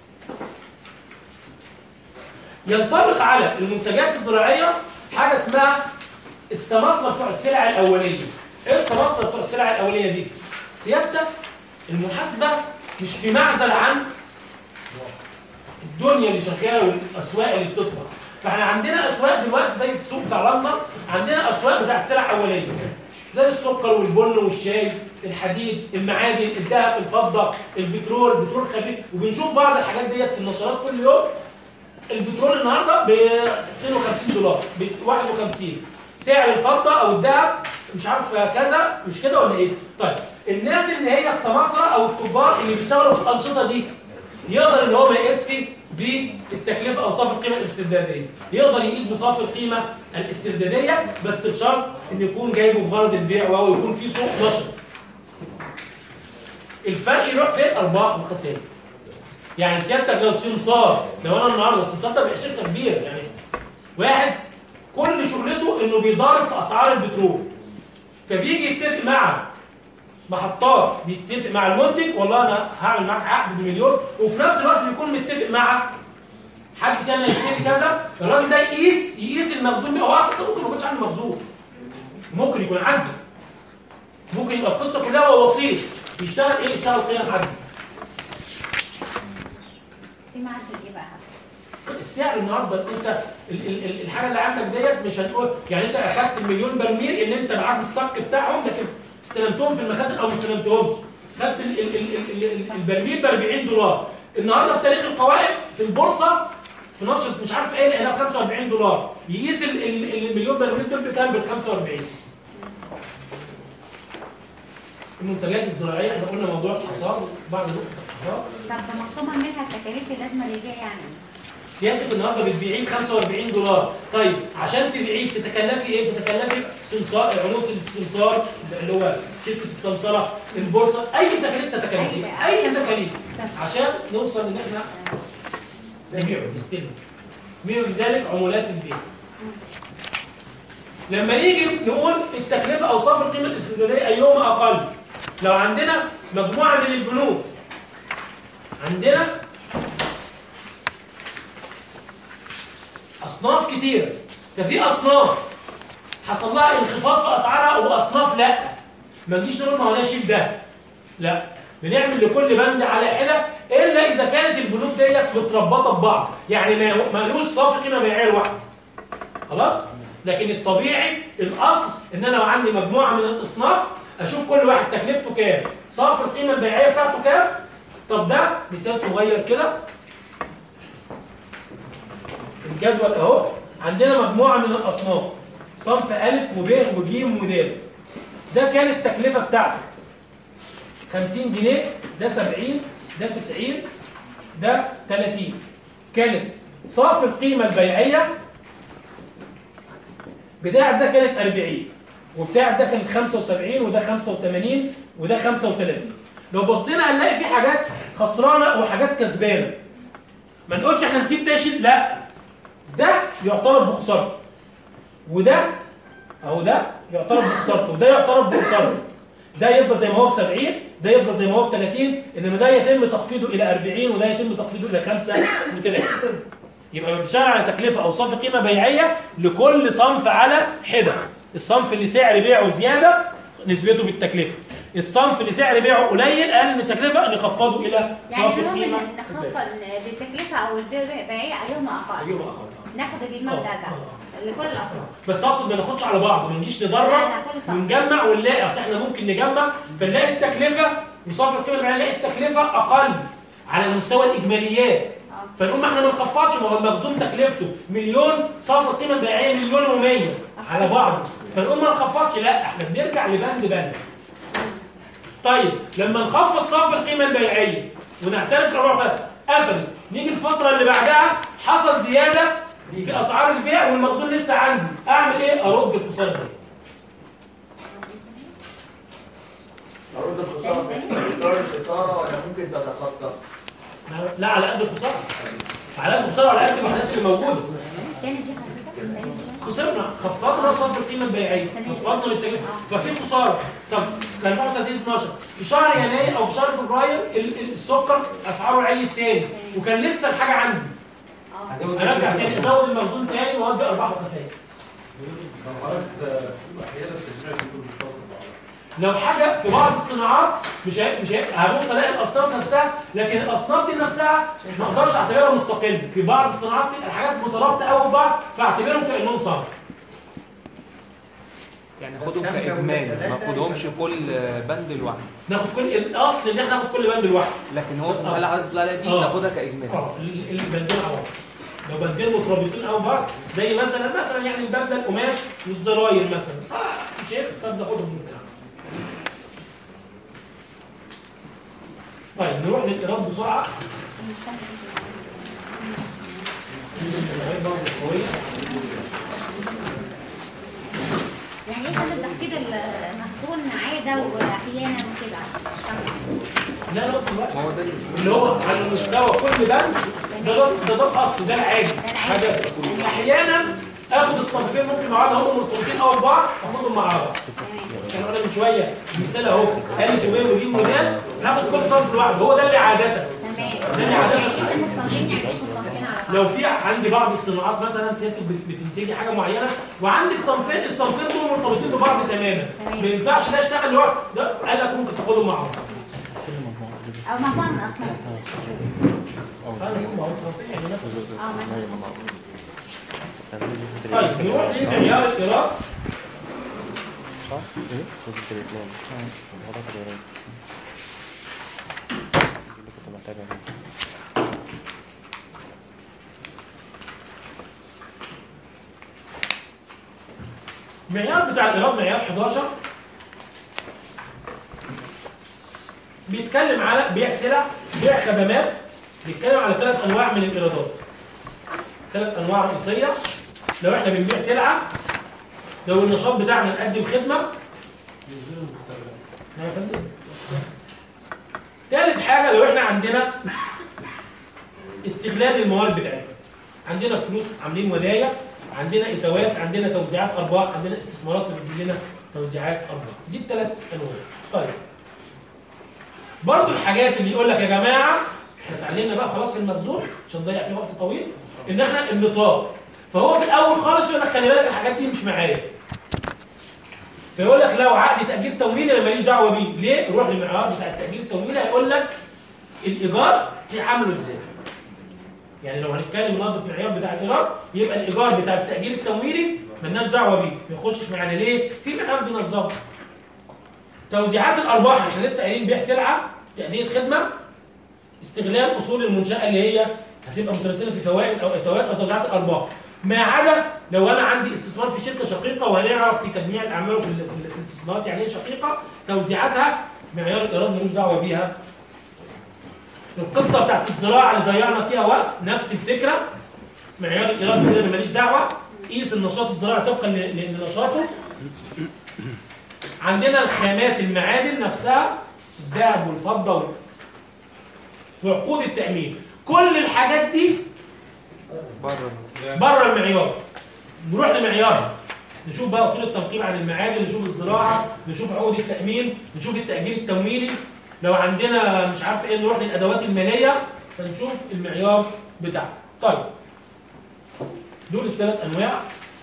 ينطبق على المنتجات الزراعيه حاجه اسمها السماسره بتوع السلع الاوليه. ايه السماسره بتوع السلع الاوليه دي؟ سيادتك المحاسبه مش في معزل عن الدنيا اللي شغاله والاسواق اللي بتطلع. فاحنا عندنا اسواق دلوقتي زي السوق بتاع لندن عندنا اسواق بتاع السلع الاوليه. زي السكر والبن والشاي الحديد المعادن الذهب الفضه البترول البترول الخفيف وبنشوف بعض الحاجات ديت في النشرات كل يوم البترول النهارده ب 52 دولار ب 51 سعر الفضه او الذهب مش عارف كذا مش كده ولا ايه؟ طيب الناس اللي هي السماسره او التجار اللي بيشتغلوا في الانشطه دي يقدر ان هو ما يقيسش بالتكلفه او صافي القيمه الاسترداديه يقدر يقيس بصافي القيمه الاسترداديه بس بشرط ان يكون جايبه بغرض البيع وهو يكون في سوق نشط الفرق يروح فين ارباح وخسائر يعني سيادتك لو سمسار لو انا النهارده السمسار ده بيبقى شركه كبيره يعني واحد كل شغلته انه بيضارب في اسعار البترول فبيجي يتفق مع محطات بيتفق مع المنتج والله انا هعمل معاك عقد بمليون وفي نفس الوقت بيكون متفق مع حد تاني يشتري كذا الراجل ده يقيس يقيس المخزون هو اساسا ممكن ما يكونش عنده مخزون ممكن يكون عنده ممكن يبقى القصه كلها هو وسيط يشتغل ايه يشتغل قيم عدل في معدل ايه بقى؟ السعر النهارده انت ال- ال- ال- الحاجه اللي عندك ديت مش هنقول يعني انت اخدت المليون برميل ان انت معاك الصك بتاعهم لكن استلمتهم في المخازن او ما استلمتهمش خدت ال- ال- ال- ال- ال- البرميل ب 40 دولار النهارده في تاريخ القوائم في البورصه في نشره مش عارف ايه لقيناها ب 45 دولار يقيس ال- ال- المليون برميل دول بكام؟ ب 45 المنتجات الزراعيه احنا قلنا موضوع الحصاد بعد نقطه الحصاد طب ده مقسومه منها التكاليف اللازمه للبيع يعني ايه؟ سيادتك النهارده بتبيعيه ب 45 دولار طيب عشان تبيعيه بتتكلفي ايه بتتكلفي سمسار عروض السمسار اللي هو شركه السمسره البورصه اي تكاليف تتكلفي اي تكاليف عشان نوصل ان احنا نبيعه نستلم من ذلك عمولات البيع لما نيجي نقول التكلفه او صافي القيمه الاسترداديه ايهما اقل لو عندنا مجموعه من البنود عندنا اصناف كتيره ففي اصناف حصل لها انخفاض في اسعارها واصناف لا ما نجيش نقول ما هو ده شيل ده لا بنعمل لكل بند على حده الا اذا كانت البنود ديت متربطه ببعض يعني ما مالوش صافي قيمه بيعيه لوحده خلاص لكن الطبيعي الاصل ان انا لو عندي مجموعه من الاصناف اشوف كل واحد تكلفته كام صافي القيمه البيعيه بتاعته كام طب ده مثال صغير كده الجدول اهو عندنا مجموعه من الاصناف صنف الف وب وج ود ده كان التكلفه بتاعته 50 جنيه ده 70 ده 90 ده 30 كانت صافي القيمه البيعيه بتاع ده كانت 40 وبتاع ده كانت 75 وده 85 وده 35 لو بصينا هنلاقي في حاجات خسرانه وحاجات كسبانه ما نقولش احنا نسيب ده يشيل لا ده يعترف بخسارته وده اهو ده يعترف بخسارته وده يعترف بخسارته ده يفضل زي ما هو ب 70 ده يفضل زي ما هو ب 30 انما ده يتم تخفيضه الى 40 وده يتم تخفيضه الى 35 يبقى بنشتغل على تكلفه او صنف قيمه بيعيه لكل صنف على حده الصنف اللي سعر بيعه زياده نسبته بالتكلفه الصنف اللي سعر بيعه قليل اقل من التكلفه نخفضه الى يعني صافي احنا ممكن القيمه نخفض بالتكلفه او البيع ايهما اقل ايهما اقل ناخد المبدا ده لكل الاصناف بس اقصد ما ناخدش على بعض ما نجيش لا، ندرب لا، كل صنف. ونجمع ونلاقي اصل احنا ممكن نجمع فنلاقي التكلفه وصافي القيمه البيعيه نلاقي التكلفه اقل على مستوى الاجماليات فنقول ما احنا ما نخفضش ما هو المخزون تكلفته مليون صافي القيمه البيعيه مليون و100 على بعض فنقول ما نخفضش لا احنا بنرجع لبند بند طيب لما نخفض صافي القيمه البيعيه ونعترف الربع قفل نيجي الفتره اللي بعدها حصل زياده في اسعار البيع والمخزون لسه عندي اعمل ايه ارد الخساره دي أرد الخسارة تكرار الخسارة ولا ممكن تتخطى؟ لا على قد الخساره على قد الخساره وعلى قد الوحدات اللي موجوده تاني دي حضرتك خسرنا خفضنا صرف القيمه البيعيه خفضنا للتجارة ففي خساره طب كان 31 12 في شهر يناير او في شهر فبراير ال- ال- السكر اسعاره عليت تاني وكان لسه الحاجه عندي ارجع تاني ازود المخزون تاني واودي ارباح وخسائر لو حاجه في بعض الصناعات مش هي... مش هي... هبص الاقي الاصناف نفسها لكن الاصناف دي نفسها ما اقدرش اعتبرها مستقله في بعض الصناعات تبقى الحاجات مترابطه قوي ببعض فاعتبرهم كانهم صنف يعني خدهم كاجمال ما خدهمش كل بند لوحده ناخد كل الاصل ان احنا ناخد كل بند لوحده لكن هو في الحاله عدد الطلعه دي آه. ناخدها كاجمال اه ال- البندين على بعض لو بندين مترابطين قوي ببعض زي مثلا مثلا يعني البدله القماش والزراير مثلا اه شايف فبناخدهم من الكلام طيب نروح للايراد بسرعه يعني ايه فن تخفيض المخزون عاده واحيانا وكده لا لا دلوقتي اللي هو على مستوى كل بند ده ده ده, ده الاصل ده العادي حاجه احيانا اخد الصنفين ممكن مع بعض هم مرتبطين قوي ببعض اخدهم مع بعض كان قلنا من شويه مثال اهو الف وب وج ودال ناخد كل صنف لوحده هو ده اللي عاده ده اللي عاده لو في عندي بعض الصناعات مثلا سيادتك بت- بتنتجي حاجه معينه وعندك صنفين الصنفين دول مرتبطين ببعض تماما ما ينفعش ده يشتغل لوحده ده قال لك ممكن تاخدهم مع بعض او مجموعه من الاصناف ما هو صنفين يعني مثلا اه مثلا طيب نروح لمعيار القراءة صح؟ ايه؟ نسبة الإتمام وضعت الإيراد دي اللي كنت محتاجها دي. المعيار بتاع الإيراد معيار 11 بيتكلم على بيع سلع بيع خدمات بيتكلم على ثلاث أنواع من الإيرادات ثلاث أنواع رئيسية لو احنا بنبيع سلعة لو النشاط بتاعنا نقدم خدمة نعم يا فندم ثالث حاجة لو احنا عندنا استغلال الموارد بتاعتنا عندنا فلوس عاملين ودايع عندنا اتوات عندنا توزيعات ارباح عندنا استثمارات بتجيب لنا توزيعات ارباح دي الثلاث انواع طيب برضو الحاجات اللي يقول لك يا جماعه احنا اتعلمنا بقى خلاص في المخزون مش هنضيع فيه وقت طويل ان احنا النطاق فهو في الاول خالص يقول لك خلي بالك الحاجات دي مش معايا فيقول لك لو عقد تاجير تمويلي انا ماليش دعوه بيه ليه روح للمعيار بتاع التاجير التمويلي هيقول لك الايجار عامله ازاي يعني لو هنتكلم النهارده في المعيار بتاع الايجار يبقى الايجار بتاع التاجير التمويلي ملناش دعوه بيه ما يخشش معانا ليه في معيار بينظمه توزيعات الارباح احنا لسه قايلين بيع سلعه تاديه خدمه استغلال اصول المنشاه اللي هي هتبقى متمثله في فوائد او اتوات او توزيعات الارباح ما عدا لو انا عندي استثمار في شركه شقيقه وهنعرف في تجميع الاعمال وفي ال- في ال- في الاستثمارات يعني ايه شقيقه توزيعاتها معيار الايراد ملوش دعوه بيها القصه بتاعت الزراعه اللي ضيعنا فيها وقت نفس الفكره معيار الايراد كده ماليش دعوه قيس النشاط الزراعي طبقا ل- ل- لنشاطه عندنا الخامات المعادن نفسها الذهب والفضه وال- وعقود التامين كل الحاجات دي بره بره المعيار نروح لمعيارها نشوف بقى اصول التنقيب عن المعادن نشوف الزراعه نشوف عقود التامين نشوف التاجير التمويلي لو عندنا مش عارف ايه نروح للادوات الماليه فنشوف المعيار بتاعها طيب دول الثلاث انواع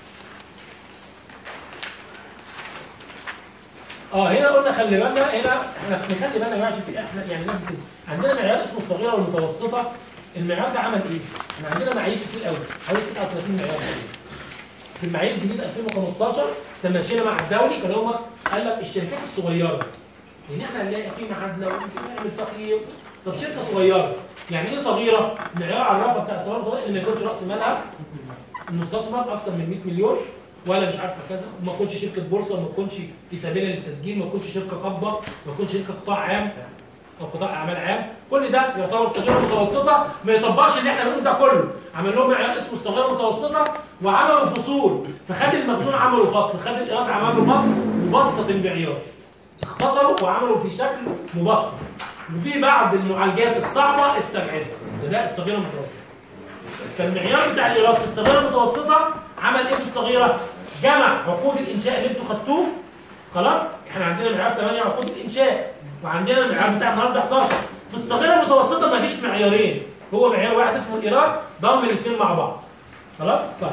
اه هنا قلنا خلي بالنا هنا احنا نخلي بالنا يا جماعه عشان في احنا يعني لازم كده. عندنا معيار اسمه الصغيره والمتوسطه المعيار ده عمل ايه؟ احنا عندنا معايير كتير قوي حوالي 39 معيار في المعايير الجديده 2015 تماشينا مع الدولي كان هم قال لك الشركات الصغيره يعني احنا هنلاقي قيمه عادله وممكن نعمل تقييم طب شركه صغيره يعني ايه صغيره؟ المعيار عرفها بتاع الصغيره ده ان ما يكونش راس مالها المستثمر اكثر من 100 مليون ولا مش عارفه كذا ما تكونش شركه بورصه ما تكونش في سبيل للتسجيل ما تكونش شركه قابضه ما تكونش شركه قطاع عام او قطاع اعمال عام كل ده يعتبر صغيره متوسطه ما يطبقش اللي احنا بنقول ده كله عمل لهم معيار اسمه صغيره متوسطه وعملوا فصول فخد المخزون عملوا فصل خد الايراد عملوا فصل وبسط المعيار اختصروا وعملوا في شكل مبسط وفي بعض المعالجات الصعبه استبعدها ده الصغيره المتوسطه فالمعيار بتاع الايراد في الصغيره المتوسطه عمل ايه في الصغيره؟ جمع عقود الانشاء اللي انتوا خدتوه خلاص احنا عندنا معيار 8 عقود الانشاء وعندنا المعيار بتاع النهارده 11 في الصغيره المتوسطه ما فيش معيارين هو معيار واحد اسمه الايراد ضم الاثنين مع بعض خلاص طيب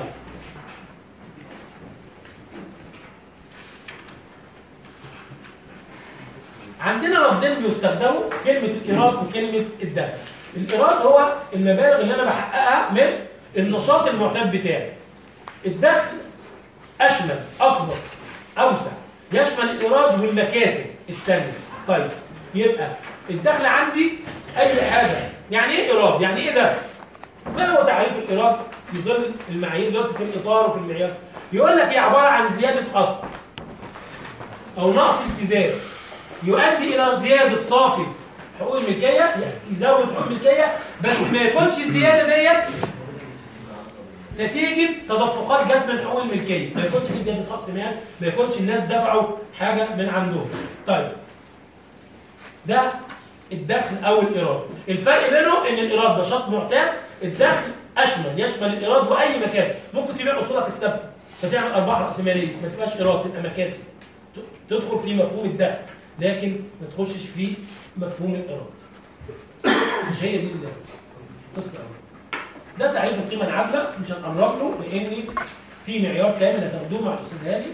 عندنا لفظين بيستخدموا كلمة الإيراد وكلمة الدخل. الإيراد هو المبالغ اللي أنا بحققها من النشاط المعتاد بتاعي. الدخل أشمل أكبر أوسع يشمل الإيراد والمكاسب التانية. طيب يبقى الدخل عندي أي حاجة يعني إيه إيراد؟ يعني إيه دخل؟ ما هو تعريف الإيراد في ظل المعايير دلوقتي في الإطار وفي المعيار؟ يقول لك هي عبارة عن زيادة أصل أو نقص التزام يؤدي الى زياده صافي حقوق الملكيه يعني يزود حقوق الملكيه بس ما يكونش الزياده ديت نتيجه تدفقات جت من حقوق الملكيه ما يكونش في زياده راس مال ما يكونش الناس دفعوا حاجه من عندهم طيب ده الدخل او الايراد الفرق بينهم ان الايراد نشاط معتاد الدخل اشمل يشمل الايراد واي مكاسب ممكن تبيع اصولك الثابته فتعمل ارباح راسماليه ما تبقاش ايراد تبقى مكاسب تدخل في مفهوم الدخل لكن ما تخشش في مفهوم الإرادة مش هي دي القصة ده تعريف القيمة العادلة مش هنقرب له لأن في معيار كامل هتاخدوه مع الأستاذ هادي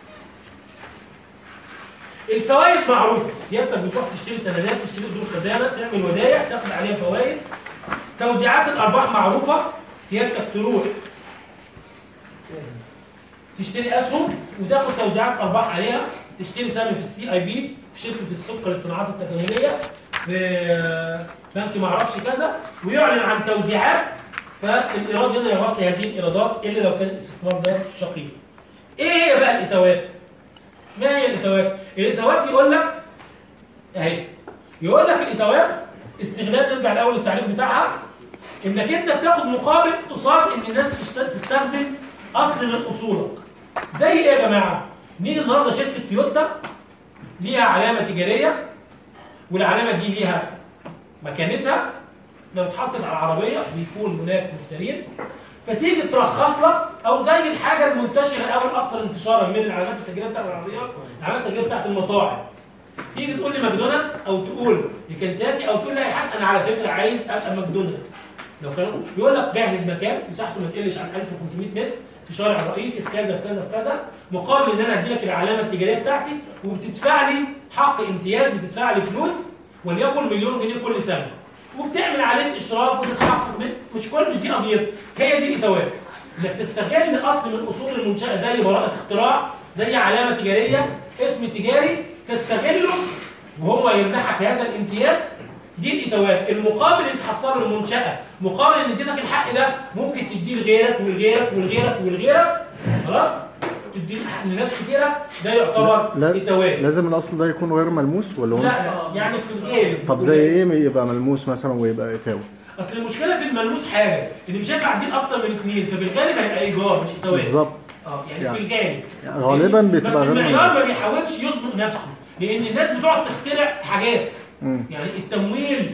الفوائد معروفة سيادتك بتروح تشتري سندات تشتري أصول خزانة تعمل ودايع تاخد عليها فوائد توزيعات الأرباح معروفة سيادتك تروح تشتري أسهم وتاخد توزيعات أرباح عليها تشتري سهم في السي اي بي في شركه السكر للصناعات التكامليه في بنك ما اعرفش كذا ويعلن عن توزيعات فالايراد هنا يغطي هذه الايرادات الا لو كان الاستثمار ده شقيق. ايه هي بقى الاتوات؟ ما هي الاتوات؟ الاتوات يقول لك اهي يقول لك الاتوات استغلال نرجع الاول للتعريف بتاعها انك انت بتاخد مقابل قصاد ان الناس تستخدم اصل من اصولك. زي ايه يا جماعه؟ نيجي النهارده شركه تويوتا ليها علامه تجاريه والعلامه دي ليها مكانتها لو اتحطت على العربيه بيكون هناك مشترين فتيجي ترخص لك او زي الحاجه المنتشره او الاكثر انتشارا من العلامات التجاريه بتاعت العربيات العلامات التجاريه بتاعت المطاعم تيجي تقول لي ماكدونالدز او تقول لكنتاكي او تقول لاي حد انا على فكره عايز ابقى ماكدونالدز لو كانوا يقول لك جهز مكان مساحته ما تقلش عن 1500 متر في شارع رئيسي في كذا في كذا في كذا مقابل ان انا ادي لك العلامه التجاريه بتاعتي وبتدفع لي حق امتياز بتدفع لي فلوس وليكن مليون جنيه كل سنه وبتعمل عليك اشراف وتتحقق من مش كل مش دي قضيتك هي دي الاتوات انك تستغل اصل من اصول المنشاه زي براءه اختراع زي علامه تجاريه اسم تجاري تستغله وهو يمنحك هذا الامتياز دي الاتوات المقابل اللي تحصله المنشاه مقابل ان اديتك الحق ده ممكن تديه لغيرك ولغيرك ولغيرك ولغيرك خلاص تديه لناس كتيره ده يعتبر لا اتوات لازم الاصل ده يكون غير ملموس ولا هو لا لا يعني في الغالب طب زي ايه يبقى ملموس مثلا ويبقى اتاوي اصل المشكله في الملموس حاجه ان مش هيبقى عندنا اكتر من اثنين ففي الغالب هيبقى ايجار مش اتوات بالظبط اه يعني, يعني- في الغالب يعني غالبا بتبقى بس غير المعيار ملموس. ما بيحاولش يظبط نفسه لان الناس بتقعد تخترع حاجات مم. يعني التمويل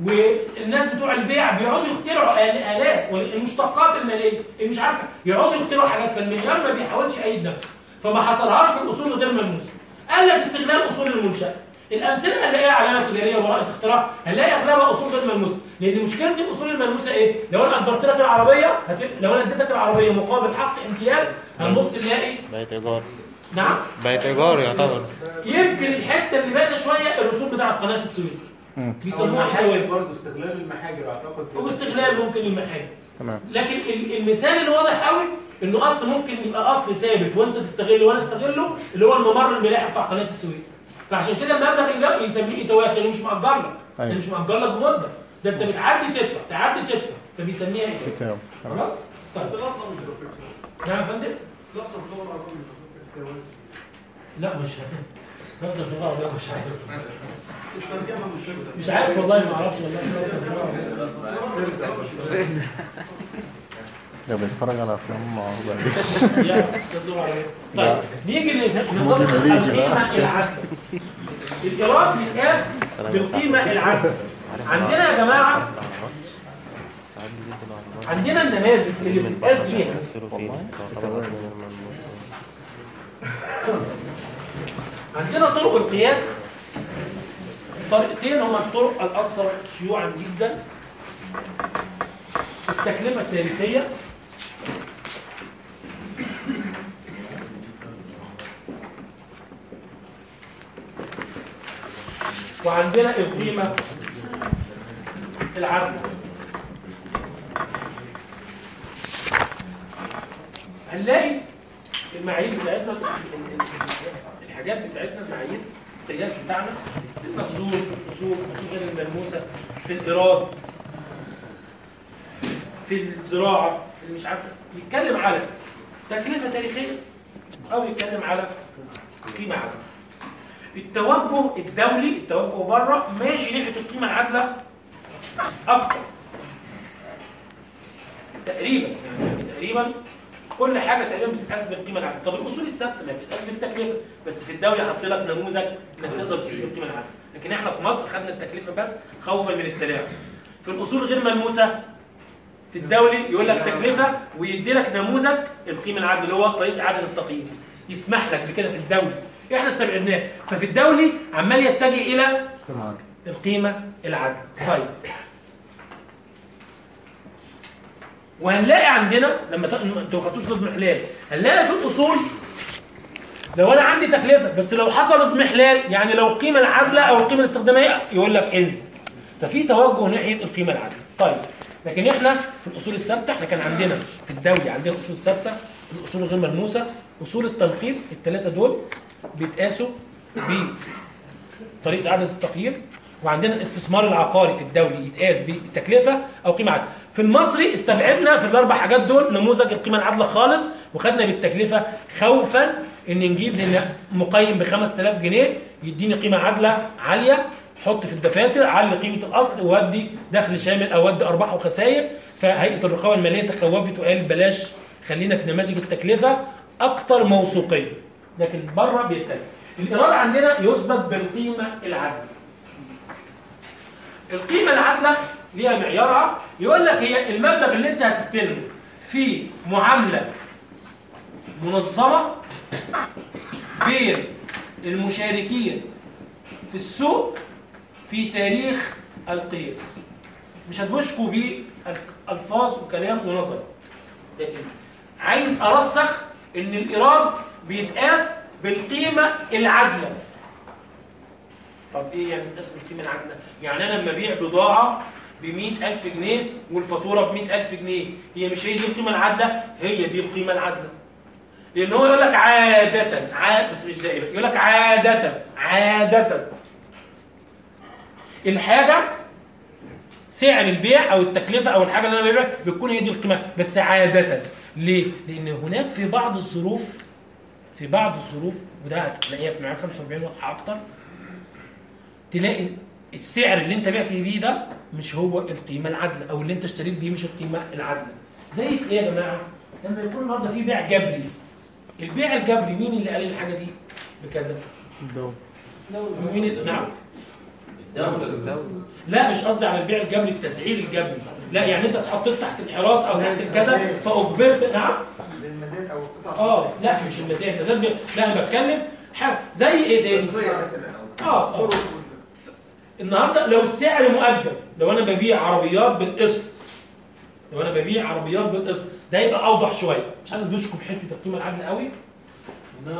والناس بتوع البيع بيقعدوا يخترعوا آل- آلات والمشتقات المالية اللي مش عارفة يقعدوا يخترعوا حاجات فالمعيار ما بيحاولش يأيد نفسه فما حصلهاش في الأصول الغير ملموسة قال لك استغلال أصول المنشأة الأمثلة هنلاقيها علامة تجارية وبراءة اختراع هنلاقي أغلبها أصول غير ملموسة لأن مشكلة الأصول الملموسة إيه؟ لو أنا أجرت لك العربية هت... لو أنا اديتك العربية مقابل حق امتياز هنبص نلاقي بقت ايجار نعم بقت ايجار يعتبر يمكن الحتة اللي باينة شوية الرسوم بتاعت قناة السويس بيسموها المحاجر إتوات. برضه استغلال المحاجر اعتقد واستغلال ممكن للمحاجر تمام لكن ال- المثال اللي واضح قوي انه اصل ممكن يبقى اصل ثابت وانت تستغله وانا استغله اللي هو الممر الملاحي بتاع قناه السويس فعشان كده المبلغ اللي يسميه اتوات لانه مش مأجر لك أيوة. لانه مش مأجر لك بمده ده انت بتعدي تدفع تعدي تدفع فبيسميها اتوات اتاوي خلاص طيب. نعم يا فندم لا مش لفظ الفقاعة ده مش عارف مش عارف والله ما اعرفش والله لفظ الفقاعة ده بيتفرج على افلام معروضه يا استاذ نور عليك. طيب نيجي مودي مليجي بقى. العدل الايراد بيتقاس بالقيمه العادله عندنا يا جماعه ساعات بيزيد الأعراض. عندنا النماذج اللي بتتقاس بيها بيمثلوا فيه تعتبر أصلا من الممثل. عندنا طرق القياس طريقتين هما الطرق الأكثر شيوعا جدا التكلفة التاريخية وعندنا القيمة العادلة هنلاقي المعايير بتاعتنا ال- ال- ال- الحاجات بتاعتنا المعايير القياس بتاعنا في المخزون في الاصول في الاصول غير الملموسه في الايراد في الزراعه في مش عارف يتكلم على تكلفه تاريخيه او يتكلم على قيمه عادله التوجه الدولي التوجه بره ماشي ناحيه القيمه العادله اكتر تقريبا يعني تقريبا كل حاجه تقريبا بتتقاس بالقيمه العادله طب الاصول الثابته ما بتتقاس بالتكلفه بس في الدوري حط لك نموذج انك تقدر تقيس بالقيمه العادله لكن احنا في مصر خدنا التكلفه بس خوفا من التلاعب في الاصول غير ملموسه في الدولي يقول لك تكلفه ويدي لك نموذج القيمه العادله اللي هو طريقه اعاده التقييم يسمح لك بكده في الدولي احنا استبعدناه ففي الدولي عمال يتجه الى القيمه العادله طيب وهنلاقي عندنا لما ت- انتوا ما خدتوش ضد محلال هنلاقي في الاصول لو انا عندي تكلفه بس لو حصلت محلال يعني لو القيمه العادله او القيمه الاستخداميه يقول لك انزل ففي توجه ناحيه القيمه العادله طيب لكن احنا في الاصول الثابته احنا كان عندنا في الدولي عندنا الاصول الثابته الاصول الغير ملموسه اصول التنقيط الثلاثه دول بيتقاسوا بطريقه اعاده التقييم وعندنا الاستثمار العقاري في الدولي يتقاس بالتكلفه او قيمه عادله في المصري استبعدنا في الاربع حاجات دول نموذج القيمه العادله خالص وخدنا بالتكلفه خوفا ان نجيب لنا مقيم ب 5000 جنيه يديني قيمه عادله عاليه حط في الدفاتر علي قيمه الاصل وودي دخل شامل او ودي ارباح وخسائر فهيئه الرقابه الماليه تخوفت وقالت بلاش خلينا في نماذج التكلفه اكثر موثوقيه لكن بره بيتكلم الايراد عندنا يثبت بالقيمه العادله القيمه العادله ليها معيارها يقول لك هي المبلغ اللي انت هتستلمه في معامله منظمه بين المشاركين في السوق في تاريخ القياس مش هتبشكوا بألفاظ وكلام ونظر لكن عايز أرسخ إن الإيراد بيتقاس بالقيمة العادلة طب إيه يعني بيتقاس بالقيمة العادلة؟ يعني أنا لما أبيع بضاعة ب ألف جنيه والفاتورة ب ألف جنيه هي مش هي دي القيمة العادلة؟ هي دي القيمة العادلة لأن هو يقول لك عادة عاد بس مش دائما يقول لك عادة عادة الحاجة سعر البيع او التكلفه او الحاجه اللي انا ببيعها بتكون هي دي القيمه بس عاده ليه؟ لان هناك في بعض الظروف في بعض الظروف وده هتلاقيها في معاد 45 واضحه اكتر تلاقي السعر اللي انت بعت بيه ده مش هو القيمه العادله او اللي انت اشتريت بيه مش القيمه العادله زي في ايه يا جماعه؟ لما يكون النهارده في بيع جبري البيع الجبري مين اللي قال الحاجه دي بكذا؟ مين اللي- نعم لا مش قصدي على البيع الجبري التسعير الجبري لا يعني انت اتحطيت تحت الحراسه او تحت الكذا فاجبرت نعم زي المزاد او القطع اه لا مش المزايا المزايا بي... لا انا بتكلم حاجه زي ايه تاني تصريح مثلا او اه اه النهارده لو السعر مؤجل لو انا ببيع عربيات بالقسط لو انا ببيع عربيات بالقسط ده يبقى اوضح شويه مش عايز ادوشكم بحته القيمه العادله قوي انها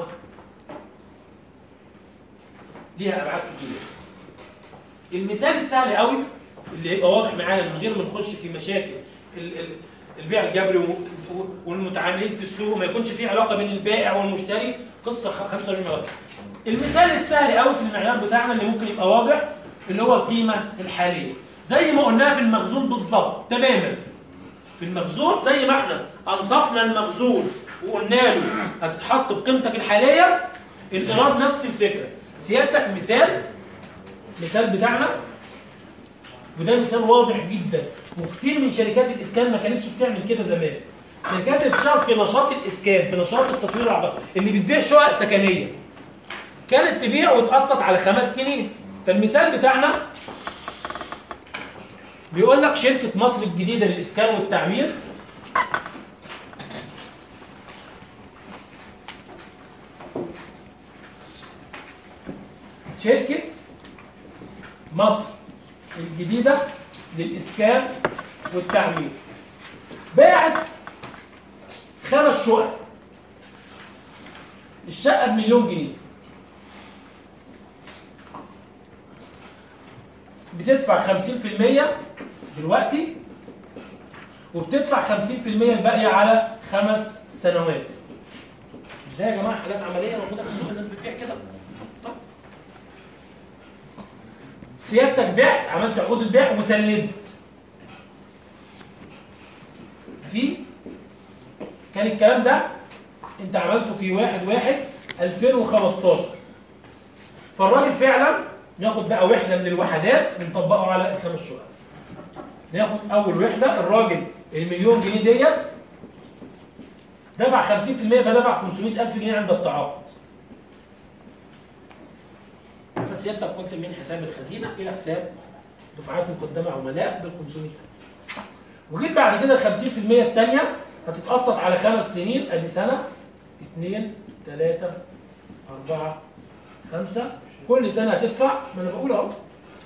ليها ابعاد كتير المثال السهل قوي اللي هيبقى واضح معانا من غير ما نخش في مشاكل ال- ال- البيع الجبري و- و- والمتعاملين في السوق وما يكونش في علاقه بين البائع والمشتري قصه خ- 45 مرة المثال السهل قوي في المعيار بتاعنا اللي ممكن يبقى واضح اللي هو القيمه الحاليه زي ما قلناها في المخزون بالظبط تماما في المخزون زي ما احنا انصفنا المخزون وقلنا له هتتحط بقيمتك الحاليه الايراد نفس الفكره سيادتك مثال مثال بتاعنا وده مثال واضح جدا وكتير من شركات الاسكان ما كانتش بتعمل كده زمان شركات اللي بتشتغل في نشاط الاسكان في نشاط التطوير العقاري اللي بتبيع شقق سكنيه كانت تبيع وتقسط على خمس سنين فالمثال بتاعنا بيقول لك شركة مصر الجديدة للإسكان والتعمير شركة مصر الجديدة للإسكان والتعمير باعت خمس شقق الشقة بمليون جنيه بتدفع 50% دلوقتي وبتدفع 50% الباقية على خمس سنوات مش ده يا جماعة حاجات عملية موجودة في السوق الناس بتبيع كده طب سيادتك بعت عملت عقود البيع وسلمت في كان الكلام ده انت عملته في واحد واحد 2015 فالراجل فعلا ناخد بقى وحدة من الوحدات ونطبقه على الخمس شقق ناخد اول وحدة الراجل المليون جنيه ديت دفع 50% فدفع 500000 جنيه عند التعاقد فسيادتك قلت من حساب الخزينة إلى حساب دفعات مقدمة عملاء بال 500000 وجيت بعد كده ال 50% الثانية هتتقسط على خمس سنين ادي سنة اثنين ثلاثة أربعة خمسة كل سنة هتدفع ما أنا بقول أهو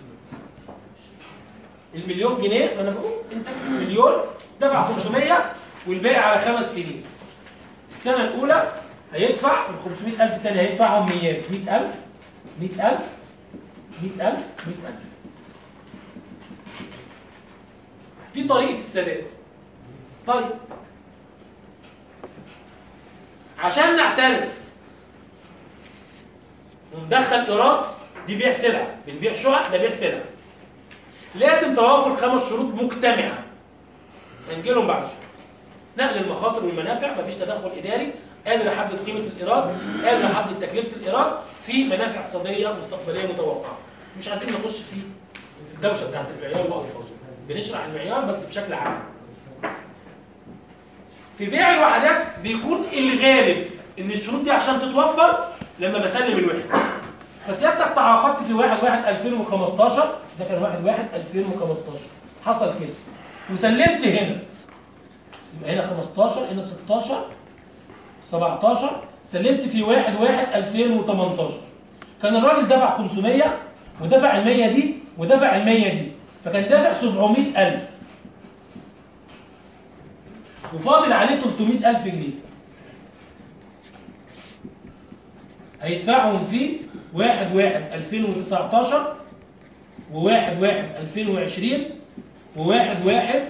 المليون جنيه ما أنا بقول أنت مليون دفع 500 والباقي على خمس سنين السنة الأولى هيدفع ال 500000 تاني هيدفعهم ميات 100000 100000 100000 100000 في طريقة السداد طيب عشان نعترف وندخل ايراد دي بيع سلعه بنبيع شقق ده بيع سلعه لازم توافر خمس شروط مجتمعه هنجيلهم بعد شويه نقل المخاطر والمنافع مفيش تدخل اداري قادر احدد قيمه الايراد قادر احدد تكلفه الايراد في منافع اقتصاديه مستقبليه متوقعه مش عايزين نخش في الدوشه بتاعت المعيار والفاظه بنشرح المعيار بس بشكل عام في بيع الوحدات بيكون الغالب ان الشروط دي عشان تتوفر لما بسلم الوحده فسيادتك تعاقدت في 1 1 2015 ده كان 1 1 2015 حصل كده وسلمت هنا يبقى هنا 15 هنا 16 17 سلمت في 1 1 2018 كان الراجل دفع 500 ودفع ال 100 دي ودفع ال 100 دي فكان دافع 700000 وفاضل عليه 300000 جنيه هيدفعهم في 1 1 2019 و1 1 2020 و1 1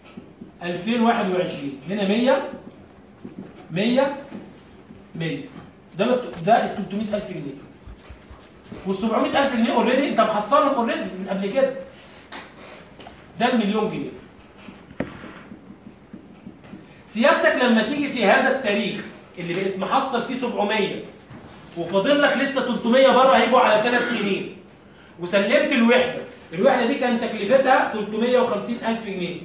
2021 هنا 100 100 100 ده ده ال 300000 جنيه وال 700000 جنيه اوريدي انت محصلهم اوريدي من قبل كده ده المليون جنيه سيادتك لما تيجي في هذا التاريخ اللي بقيت محصل فيه 700 وفاضل لك لسه 300 بره هيجوا على ثلاث سنين وسلمت الوحده الوحده دي كان تكلفتها 350 الف جنيه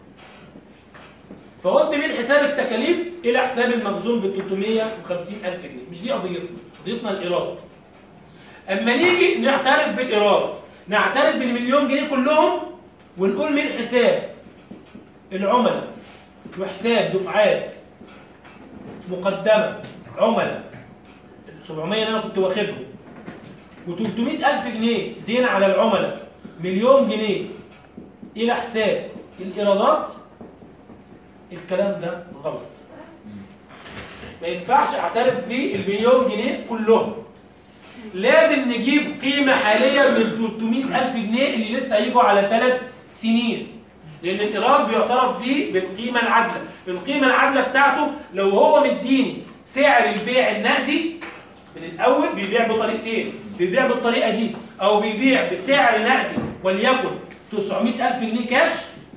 فقلت من حساب التكاليف الى حساب المخزون ب 350 الف جنيه مش دي قضيتنا قضيتنا الايراد اما نيجي نعترف بالايراد نعترف بالمليون جنيه كلهم ونقول من حساب العملاء وحساب دفعات مقدمه عملاء 700 اللي انا كنت واخدهم و300 ألف جنيه دين على العملاء مليون جنيه إلى حساب الإيرادات الكلام ده غلط ما ينفعش اعترف بالمليون جنيه كلهم لازم نجيب قيمة حالية من 300 ألف جنيه اللي لسه هيجوا على ثلاث سنين لأن الإيراد بيعترف به بالقيمة العادلة القيمة العادلة بتاعته لو هو مديني سعر البيع النقدي من الأول بيبيع بطريقتين بيبيع بالطريقة دي أو بيبيع بسعر نقدي وليكن 900000 جنيه كاش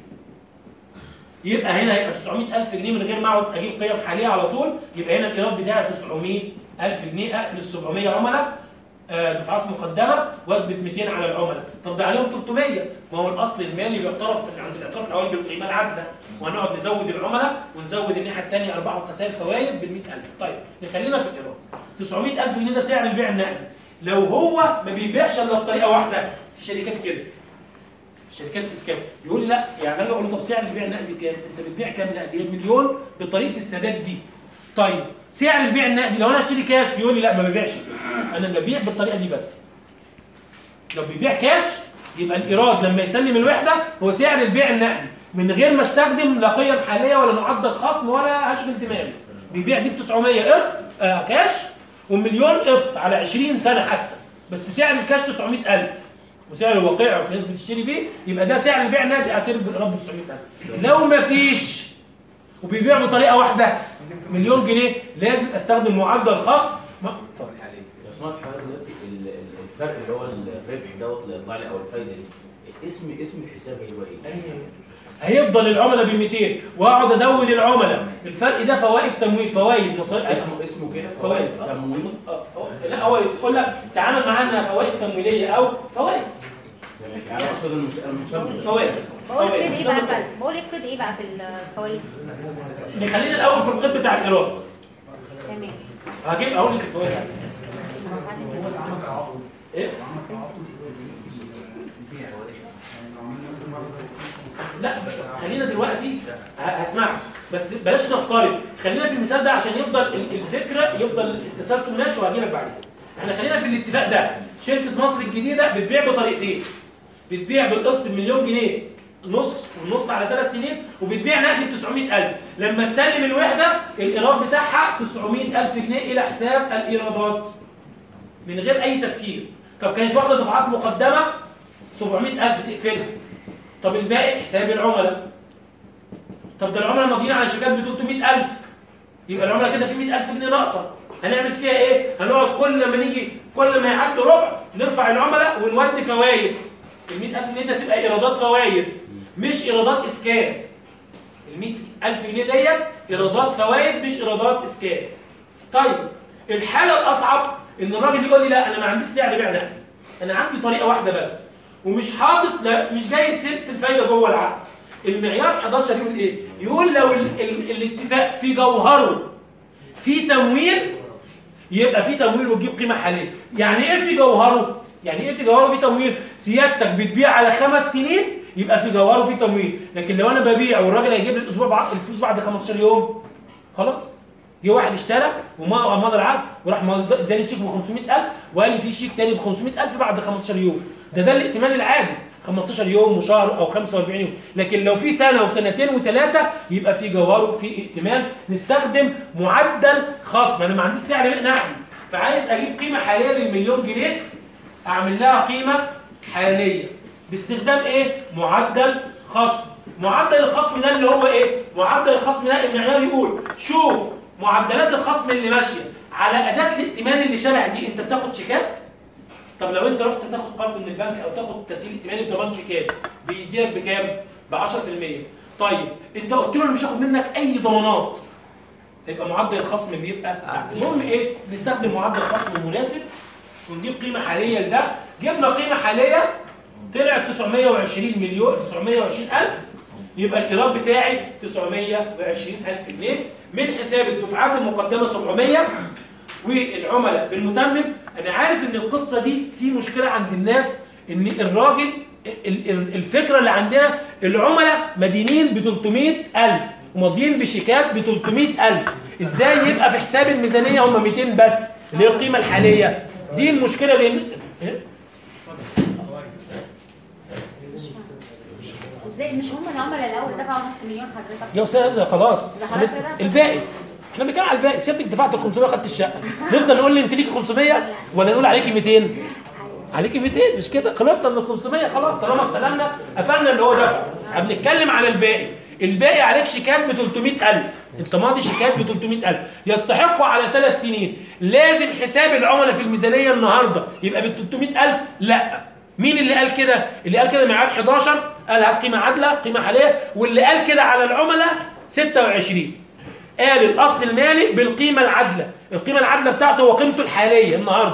يبقى هنا هيبقى 900000 جنيه من غير ما اقعد اجيب قيم حاليه على طول يبقى هنا الايراد بتاعي 900000 جنيه اقفل ال 700 عملاء آه، دفعات مقدمه واثبت 200 على العملاء طب ده عليهم 300 ما هو الاصل المالي بيعترف في- عند الاعتراف الاول بالقيمه العادله وهنقعد نزود العملاء ونزود الناحيه الثانيه ارباح وخسائر فوائد بال 100000 طيب نخلينا في الايراد 900000 جنيه ده سعر البيع النقدي لو هو ما بيبيعش الا بطريقه واحده في شركات كده شركات الاسكان يقول لي لا يعني انا اقول له طب سعر البيع النقدي كام؟ انت بتبيع كام نقدي؟ مليون بطريقه السداد دي. طيب سعر البيع النقدي لو انا اشتري كاش يقول لي لا ما ببيعش انا ببيع بالطريقه دي بس. لو بيبيع كاش يبقى الايراد لما يسلم الوحده هو سعر البيع النقدي من غير ما استخدم لا قيم حاليه ولا معدل خصم ولا هشغل دماغي. بيبيع دي ب 900 قسط آه كاش ومليون قسط على 20 سنه حتى بس سعر الكاش 900000 وسعر الواقعي وفي ناس بتشتري بيه يبقى ده سعر البيع نادي اعتبر بالايراد ب 900000 لو ما فيش وبيبيع بطريقه واحده مليون جنيه لازم استخدم معدل خصم ما- اتفضل. لو سمعت حضرتك دلوقتي ال- ال- الفرق اللي هو الربح دوت اللي يطلع لي او الفايده دي اسم اسم الحساب هيبقى ايه؟ هيفضل العملاء ب 200 واقعد ازود العملاء الفرق ده فوائد تمويل فوائد مصاريف اسمه اسمه كده فوائد تمويل اه فوائد. لا هو يقول لك تعامل معانا فوائد تمويليه او فوائد يعني اقصد المس- المسمى فوائد بقول افقد فوائد ايه بقى في بقول افقد ايه بقى في الفوائد نخلينا الاول في القطب بتاع الايراد تمام هجيب اقول لك الفوائد ايه لا خلينا دلوقتي ه- هسمعك بس بلاش نفترض خلينا في المثال ده عشان يفضل ال- الفكره يفضل التسلسل ماشي وهجي لك بعد كده احنا خلينا في الاتفاق ده شركه مصر الجديده بتبيع بطريقتين بتبيع بالقسط بمليون جنيه نص والنص على ثلاث سنين وبتبيع نقدي ب 900000 لما تسلم الوحده الايراد بتاعها 900000 جنيه الى حساب الايرادات من غير اي تفكير طب كانت واخده دفعات مقدمه 700000 تقفلها طب الباقي حساب العملاء طب ده العملاء ماضيين على شيكات ب 300000 يبقى العملاء كده في 100000 جنيه ناقصه هنعمل فيها ايه هنقعد كل ما نيجي كل ما يعدي ربع نرفع العملاء ونودي فوائد ال 100000 جنيه دي هتبقى ايرادات فوائد مش ايرادات اسكان ال 100000 جنيه ديت ايرادات فوائد مش ايرادات اسكان طيب الحاله الاصعب ان الراجل يقول لي لا انا ما عنديش سعر بيع نقدي انا عندي طريقه واحده بس ومش حاطط لا مش جايب سيره الفايده جوه العقد المعيار 11 يقول ايه يقول لو ال ال الاتفاق في جوهره في تمويل يبقى في تمويل وتجيب قيمه حاليه يعني ايه في جوهره يعني ايه في جوهره في تمويل سيادتك بتبيع على خمس سنين يبقى في جوهره في تمويل لكن لو انا ببيع والراجل هيجيب لي الاسبوع بعد الفلوس بعد 15 يوم خلاص جه واحد اشترى وما مضى العقد وراح مضى- اداني شيك ب 500000 وقال لي في شيك تاني ب 500000 بعد 15 يوم ده ده الائتمان العادي 15 يوم وشهر او 45 يوم لكن لو في سنه وسنتين وثلاثه يبقى في جوار وفي ائتمان نستخدم معدل خصم انا ما عنديش سعر نقدي فعايز اجيب قيمه حاليه للمليون جنيه اعمل لها قيمه حاليه باستخدام ايه معدل خصم معدل الخصم ده اللي هو ايه معدل الخصم ده المعيار يقول شوف معدلات الخصم اللي ماشيه على اداه الائتمان اللي شبه دي انت بتاخد شيكات طب لو انت رحت تاخد قرض من البنك او تاخد تسهيل ائتماني بضمان شيكات بيديلك بكام ب 10% طيب انت قلت له انا مش هاخد منك اي ضمانات فيبقى معدل الخصم بيبقى المهم ايه نستخدم معدل الخصم المناسب ونجيب قيمه حاليه لده جبنا قيمه حاليه طلعت 920 مليون 920 الف يبقى الايراد بتاعي 920 الف جنيه من حساب الدفعات المقدمه 700 والعملاء بالمتمم انا عارف ان القصه دي في مشكله عند الناس ان الراجل ال- ال- الفكره اللي عندنا العملاء مدينين ب 300000 وماضيين بشيكات ب 300000 ازاي يبقى في حساب الميزانيه هم 200 بس اللي هي القيمه الحاليه دي المشكله لان إيه؟ ازاي مش هم العملاء الاول دفعوا نص مليون حضرتك يا استاذ خلاص ده خلاص خلاص كده؟ الباقي احنا بنتكلم على الباقي سيادتك دفعت ال 500 خدت الشقه نفضل نقول لي انت ليكي 500 ولا نقول عليكي 200 عليكي 200 مش كده خلصنا من ال 500 خلاص طالما استلمنا قفلنا اللي هو دفع بنتكلم على الباقي الباقي عليك شيكات ب 300000 انت ماضي شيكات ب 300000 يستحقوا على ثلاث سنين لازم حساب العملاء في الميزانيه النهارده يبقى ب 300000 لا مين اللي قال كده اللي قال كده معاد 11 قال هات قيمه عادله قيمه حاليه واللي قال كده على العملاء 26 قال الاصل المالي بالقيمه العادله القيمه العادله بتاعته هو قيمته الحاليه النهارده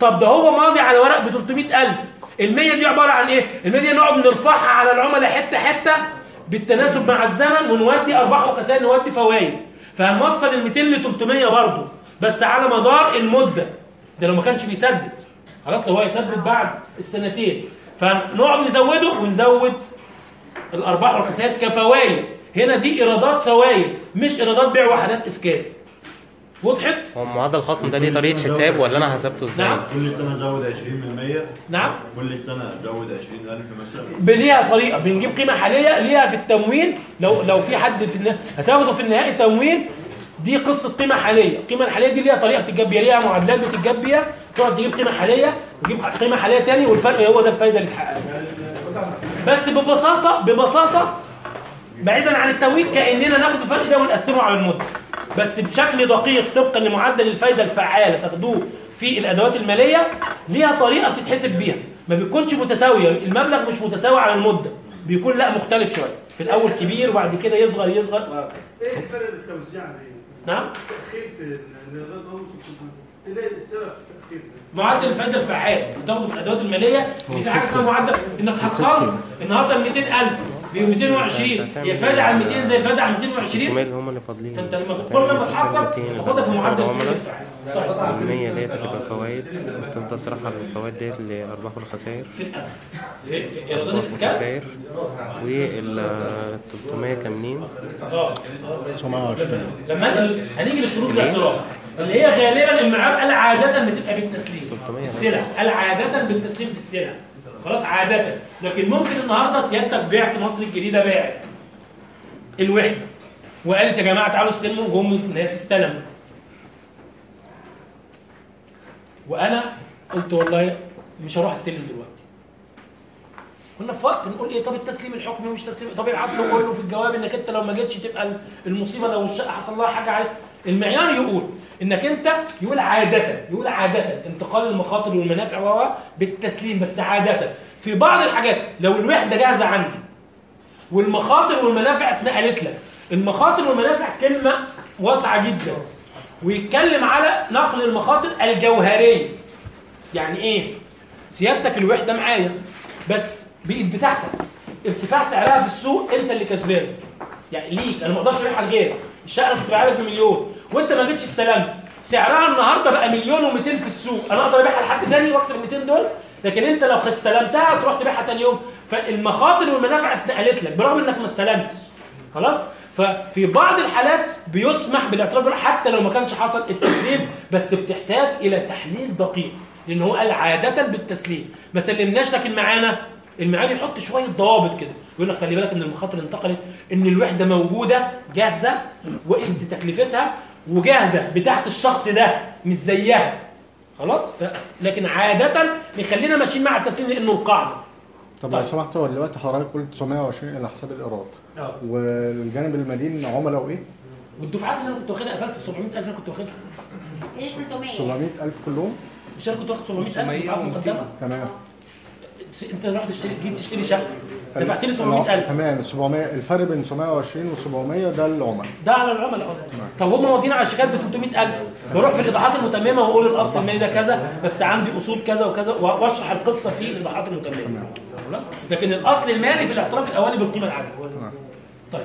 طب ده هو ماضي على ورق ب 300000 ال 100 دي عباره عن ايه ال 100 دي نقعد نرفعها على العملاء حته حته بالتناسب مع الزمن ونودي ارباح وخسائر نودي فوائد فهنوصل ال 200 ل 300 برضه بس على مدار المده ده لو ما كانش بيسدد خلاص لو هو يسدد بعد السنتين فنقعد نزوده ونزود الارباح والخسائر كفوائد هنا دي ايرادات فوائد مش ايرادات بيع وحدات اسكان وضحت هو معدل الخصم ده ليه طريقه حساب ولا انا حسبته ازاي؟ نعم. كل سنه زود 20% نعم كل سنه زود 20000 مثلا ليها طريقه بنجيب قيمه حاليه ليها في التموين لو لو في حد في النهايه هتاخده في النهائي تموين دي قصه قيمه حاليه القيمه الحاليه دي ليها طريقه بتتجاب بيها ليها معادلات بتتجاب بيها تقعد تجيب قيمه حاليه وتجيب قيمه حاليه تاني والفرق هو ده الفايده اللي اتحققت بس ببساطه ببساطه بعيدا عن التمويل كاننا ناخد الفرق ده ونقسمه على المده بس بشكل دقيق طبقا لمعدل الفايده الفعاله تاخدوه في الادوات الماليه ليها طريقه بتتحسب بيها ما بتكونش متساويه المبلغ مش متساوي على المده بيكون لا مختلف شويه في الاول كبير وبعد كده يصغر يصغر وهكذا ايه الفرق التوزيع بين نعم التأخير في النظام ده وصل ايه ده السبب في التأخير ده؟ معدل الفائده الفعال بتاخده في الادوات الماليه في حاجه اسمها معدل انك حصلت النهارده ال 200000 ب 220 هي فايده على 200 زي فايده على 220 اللي هم اللي فاضلين فانت لما كل لما تحصل تاخدها في معدل الفائده الفعال طيب المية ديت هتبقى فوائد تفضل ترحل الفوائد ديت لأرباح والخسائر في في في ايرادات الاسكان والخسائر وال 300 كاملين اه 920 لما انت هنيجي لشروط الاعتراف اللي هي غالبا المعاد قال عاده بتبقى بالتسليم في السلع قال عاده بالتسليم في السلع خلاص عاده لكن ممكن النهارده سيادتك بعت مصر الجديده باعت الوحده وقالت يا جماعه تعالوا استلموا جم الناس استلموا وانا قلت والله مش هروح استلم دلوقتي كنا في وقت نقول ايه طب التسليم الحكمي ومش تسليم طب ابعت له قول له في الجواب انك انت لو ما جيتش تبقى المصيبه لو الشقه حصل لها حاجه عليك المعيار يقول انك انت يقول عاده يقول عاده انتقال المخاطر والمنافع و بالتسليم بس عاده في بعض الحاجات لو الوحده جاهزه عندي والمخاطر والمنافع اتنقلت لك المخاطر والمنافع كلمه واسعه جدا ويتكلم على نقل المخاطر الجوهريه يعني ايه سيادتك الوحده معايا بس بقت بتاعتك ارتفاع سعرها في السوق انت اللي كسبان يعني ليك انا ما اقدرش ابيعها لغيرك الشقه انا كنت بايعها لك بمليون وانت ما جيتش استلمت سعرها النهارده بقى مليون و200 في السوق انا اقدر ابيعها لحد تاني واكسب ال 200 دول لكن انت لو استلمتها تروح تبيعها تاني يوم فالمخاطر والمنافع اتنقلت لك برغم انك ما استلمتش خلاص ففي بعض الحالات بيسمح بالاعتراف بالحق حتى لو ما كانش حصل التسليم بس بتحتاج الى تحليل دقيق لان هو قال عاده بالتسليم ما سلمناش لكن معانا المعاد يحط شويه ضوابط كده يقول لك خلي بالك ان المخاطر انتقلت ان الوحده موجوده جاهزه وقست تكلفتها وجاهزه بتاعت الشخص ده مش زيها خلاص ف... لكن عاده نخلينا ماشيين مع التسليم لانه القاعده طب لو سمحت هو دلوقتي حضرتك قلت 920 الى حساب الايراد اه والجانب المدين عملاء وايه؟ والدفعات اللي انا كنت واخدها قفلت 700000 انا كنت واخدها ايه 300 700000 كلهم مش انا كنت واخد 700000 دفعات مقدمه تمام انت رحت تشتري جيت تشتري شقه دفعت لي 700000 تمام 700 الفرق بين 720 و 700 ده العملاء ده على العملاء اه طب هم واخدين على الشيكات ب 300000 بروح في الايضاحات المتممه واقول الاصل المالي ده كذا بس عندي اصول كذا وكذا واشرح القصه في الايضاحات المتممه خلاص لكن الاصل المالي في الاعتراف الاولي بالقيمه العادله طيب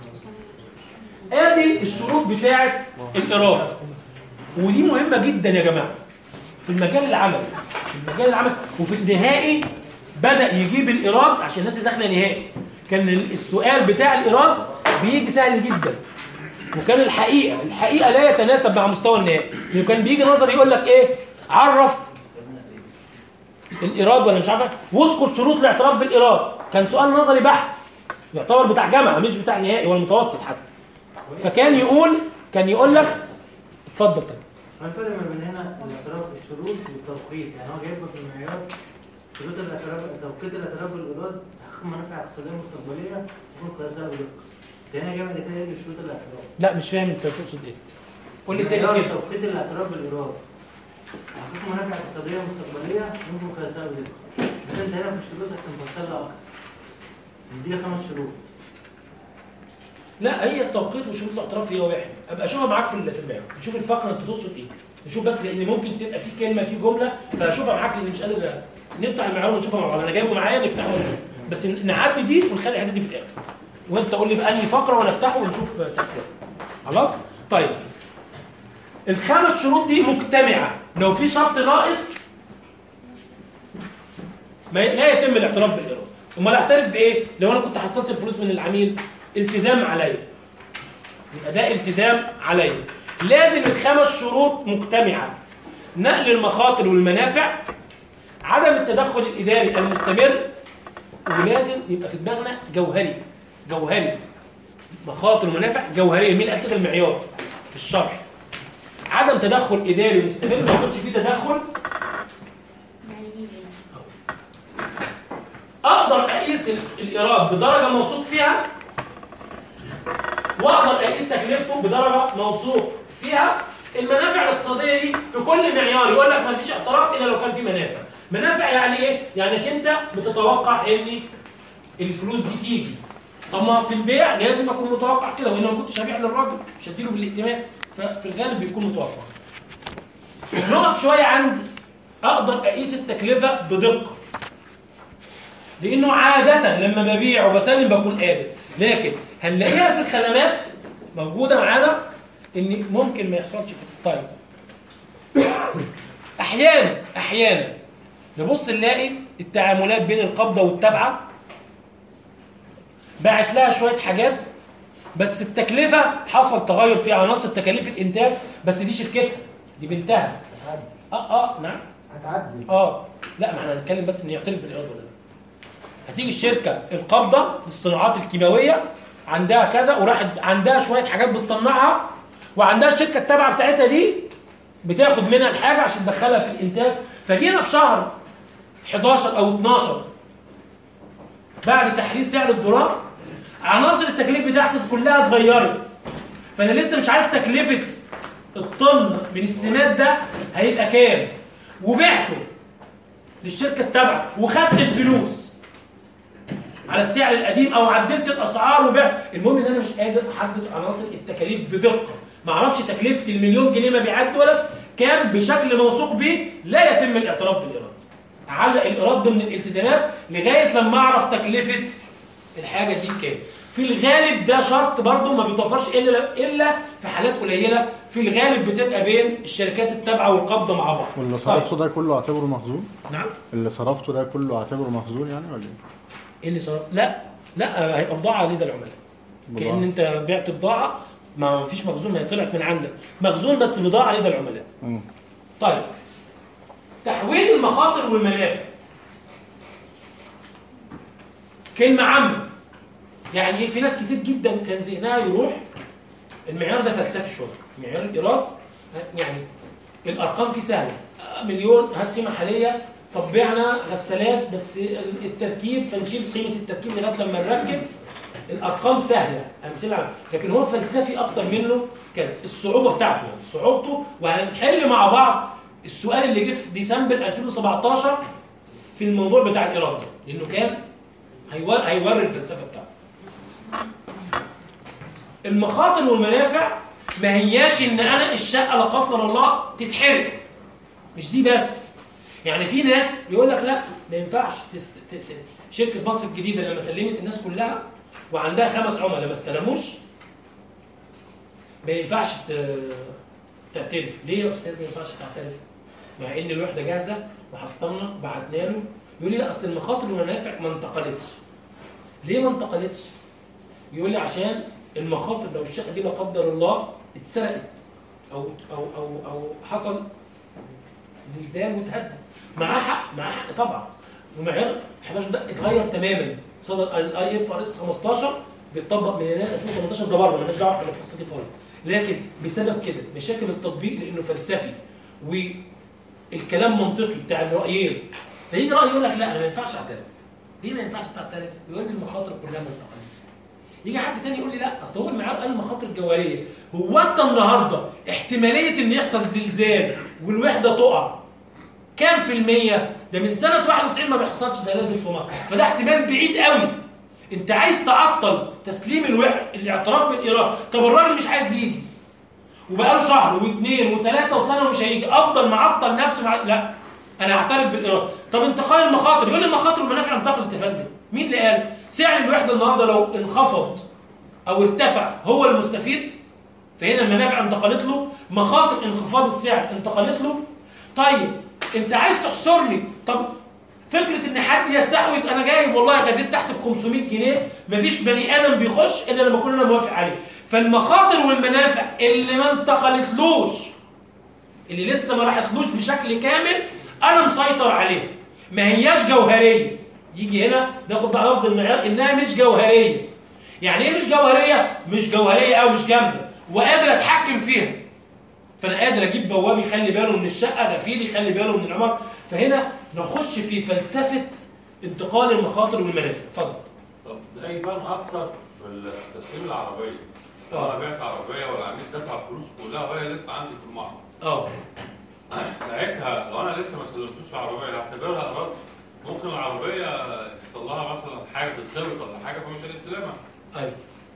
ادي الشروط بتاعه الايراد ودي مهمه جدا يا جماعه في المجال العملي في المجال العملي وفي النهائي بدا يجيب الايراد عشان الناس اللي داخله نهائي كان السؤال بتاع الايراد بيجي سهل جدا وكان الحقيقه الحقيقه لا يتناسب مع مستوى النهائي لانه كان بيجي نظري يقول لك ايه عرف الايراد ولا مش عارف واذكر شروط الاعتراف بالايراد كان سؤال نظري بحت يعتبر بتاع جامعه مش بتاع نهائي ولا متوسط حتى فكان يقول كان يقول لك اتفضل طيب ما الفرق ما بين هنا الاعتراف بالشروط والتوقيت يعني هو جايبه في المعيار شروط الاعتراف توقيت الاعتراف بالايراد تحقيق منافع اقتصاديه مستقبليه تكون قياسها بدقه هنا جاي بعد كده يجي شروط الاعتراف لا مش فاهم انت تقصد ايه قول لي تاني المعيار كده توقيت الاعتراف بالايراد تحقيق منافع اقتصاديه مستقبليه يمكن قياسها بدقه لكن انت هنا في الشروط هتفصلها اكتر دي خمس شروط لا هي التوقيت وشروط الاعتراف هي واحد ابقى اشوفها معاك في ال- في المعيار شوف الفقره انت تقصد ايه نشوف بس لان ممكن تبقى في كلمه في جمله فاشوفها معاك لان مش قادر نفتح المعيار ونشوفها مع بعض انا جايبه معايا نفتحه ونشوف بس نعدي دي ونخلي الحته دي في الاخر وانت قول لي بقى انهي فقره وانا افتحه ونشوف تفسيرها خلاص طيب الخمس شروط دي مجتمعه لو في شرط ناقص ما لا يتم الاعتراف بالايراد امال اعترف بايه لو انا كنت حصلت الفلوس من العميل التزام عليا يبقى ده التزام عليا لازم الخمس شروط مجتمعه نقل المخاطر والمنافع عدم التدخل الاداري المستمر ولازم يبقى في دماغنا جوهري جوهري مخاطر ومنافع جوهريه مين قال كده المعيار في الشرح عدم تدخل اداري مستمر ما يكونش فيه تدخل اقدر اقيس ال- الايراد بدرجه موثوق فيها واقدر اقيس تكلفته بدرجه موثوق فيها المنافع الاقتصاديه دي في كل معيار يقول لك ما فيش اعتراف الا لو كان في منافع منافع يعني ايه يعني انك انت بتتوقع ان الفلوس دي تيجي طب ما في البيع لازم اكون متوقع كده وانا ما كنتش هبيع للراجل مش هديله بالائتمان ففي الغالب بيكون متوقع نقف شويه عند اقدر اقيس التكلفه بدقه لانه عاده لما ببيع وبسلم بكون قادر لكن هنلاقيها في الخدمات موجوده معانا ان ممكن ما يحصلش كده طيب احيانا احيانا نبص نلاقي التعاملات بين القبضه والتبعه باعت لها شويه حاجات بس التكلفه حصل تغير في عناصر تكاليف الانتاج بس دي شركتها دي بنتها اه اه نعم هتعدي اه لا ما احنا هنتكلم بس ان يعترف بالايراد ولا لا هتيجي الشركه القابضه للصناعات الكيماويه عندها كذا وراحت عندها شويه حاجات بتصنعها وعندها الشركه التابعه بتاعتها دي بتاخد منها الحاجه عشان تدخلها في الانتاج فجينا في شهر 11 او 12 بعد تحرير سعر الدولار عناصر التكليف بتاعتي كلها اتغيرت فانا لسه مش عارف تكلفه الطن من السماد ده هيبقى كام وبعته للشركه التابعه وخدت الفلوس على السعر القديم او عدلت الاسعار وبيع المهم ان انا مش قادر احدد عناصر التكاليف بدقه ما اعرفش تكلفه المليون جنيه مبيعات دولت كام بشكل موثوق به لا يتم الاعتراف بالايراد اعلق الايراد ضمن الالتزامات لغايه لما اعرف تكلفه الحاجه دي كام في الغالب ده شرط برضه ما بيتوفرش الا الا في حالات قليله في الغالب بتبقى بين الشركات التابعه والقابضه مع بعض واللي صرفته ده كله اعتبره مخزون نعم اللي صرفته ده كله اعتبره مخزون يعني ولا ايه ايه اللي صرف لا لا هيبقى بضاعه لدى العملاء بضاعة. كان انت بعت بضاعه ما فيش مخزون ما هي طلعت من عندك مخزون بس بضاعه لدى العملاء مم. طيب تحويل المخاطر والمنافع كلمة عامة يعني ايه في ناس كتير جدا كان ذهنها يروح المعيار ده فلسفي شوية معيار الإيراد يعني الأرقام فيه سهلة آه، مليون هات قيمة حالية طب بعنا غسالات بس التركيب فنشيل قيمة التركيب لغاية لما نركب الأرقام سهلة أمثلة عامة. لكن هو فلسفي أكتر منه كذا الصعوبة بتاعته يعني صعوبته وهنحل مع بعض السؤال اللي جه في ديسمبر 2017 في الموضوع بتاع الإيراد ده لأنه كان هيور هيوري الفلسفة بتاعته المخاطر والمنافع ما هياش ان انا الشقه لا قدر الله تتحرق مش دي بس يعني في ناس يقول لك لا ما ينفعش تست... ت... ت... شركه مصر الجديده لما سلمت الناس كلها وعندها خمس عملاء ما استلموش ما ينفعش ت... تعترف ليه يا استاذ ما ينفعش تعترف مع ان الوحده جاهزه وحصلنا بعتنا له يقول لي لا اصل المخاطر والمنافع ما انتقلتش ليه ما انتقلتش يقول لي عشان المخاطر لو الشقه دي لا قدر الله اتسرقت او او او او حصل زلزال وتهدد معاه حق معاه حق طبعا ومعيار 11 ده اتغير تماما صدر الاي اف ار اس 15 بيتطبق من يناير 2018 ده بره مالناش دعوه بالقصه دي خالص لكن بسبب كده مشاكل التطبيق لانه فلسفي والكلام منطقي بتاع الرايين فيجي راي يقول لك لا انا ما ينفعش اعترف ليه ما ينفعش تعترف؟ يقول لي المخاطر كلها ما انتقلتش يجي حد تاني يقول لي لا اصل هو المعيار قال المخاطر الجوهريه هو انت النهارده احتماليه ان يحصل زلزال والوحده تقع كام في المية؟ ده من سنة 91 ما بيحصلش زلازل في مصر، فده احتمال بعيد قوي. أنت عايز تعطل تسليم الوحدة الاعتراف بالإيراد، طب الراجل مش عايز يجي. وبقاله شهر واثنين وثلاثه وسنه ومش هيجي افضل معطل نفسه مع... لا انا هعترف بالاراده طب انتقال المخاطر يقول لي المخاطر والمنافع انتقلت يا فندم مين اللي قال سعر الوحده النهارده لو انخفض او ارتفع هو المستفيد فهنا المنافع انتقلت له مخاطر انخفاض السعر انتقلت له طيب انت عايز تحصرني طب فكره ان حد يستحوذ انا جايب والله غفير تحت ب 500 جنيه مفيش بني ادم بيخش الا لما اكون انا موافق عليه فالمخاطر والمنافع اللي ما انتقلتلوش اللي لسه ما راحتلوش بشكل كامل انا مسيطر عليها ما هياش جوهريه يجي هنا ناخد بقى لفظ المعيار انها مش جوهريه يعني ايه مش جوهريه مش جوهريه او مش جامده وقادر اتحكم فيها فانا قادر اجيب بواب يخلي باله من الشقه غفير يخلي باله من العمر فهنا نخش في فلسفه انتقال المخاطر والمنافع اتفضل طب ده يبان اكتر في التسليم العربيه لو آه. انا بعت عربيه والعميل دفع الفلوس كلها وهي لسه عندي في المعرض اه ساعتها لو انا لسه ما استلمتوش العربيه هعتبرها ايراد ممكن العربيه يحصل لها مثلا حاجه تتخبط ولا حاجه فمش هنستلمها ايوه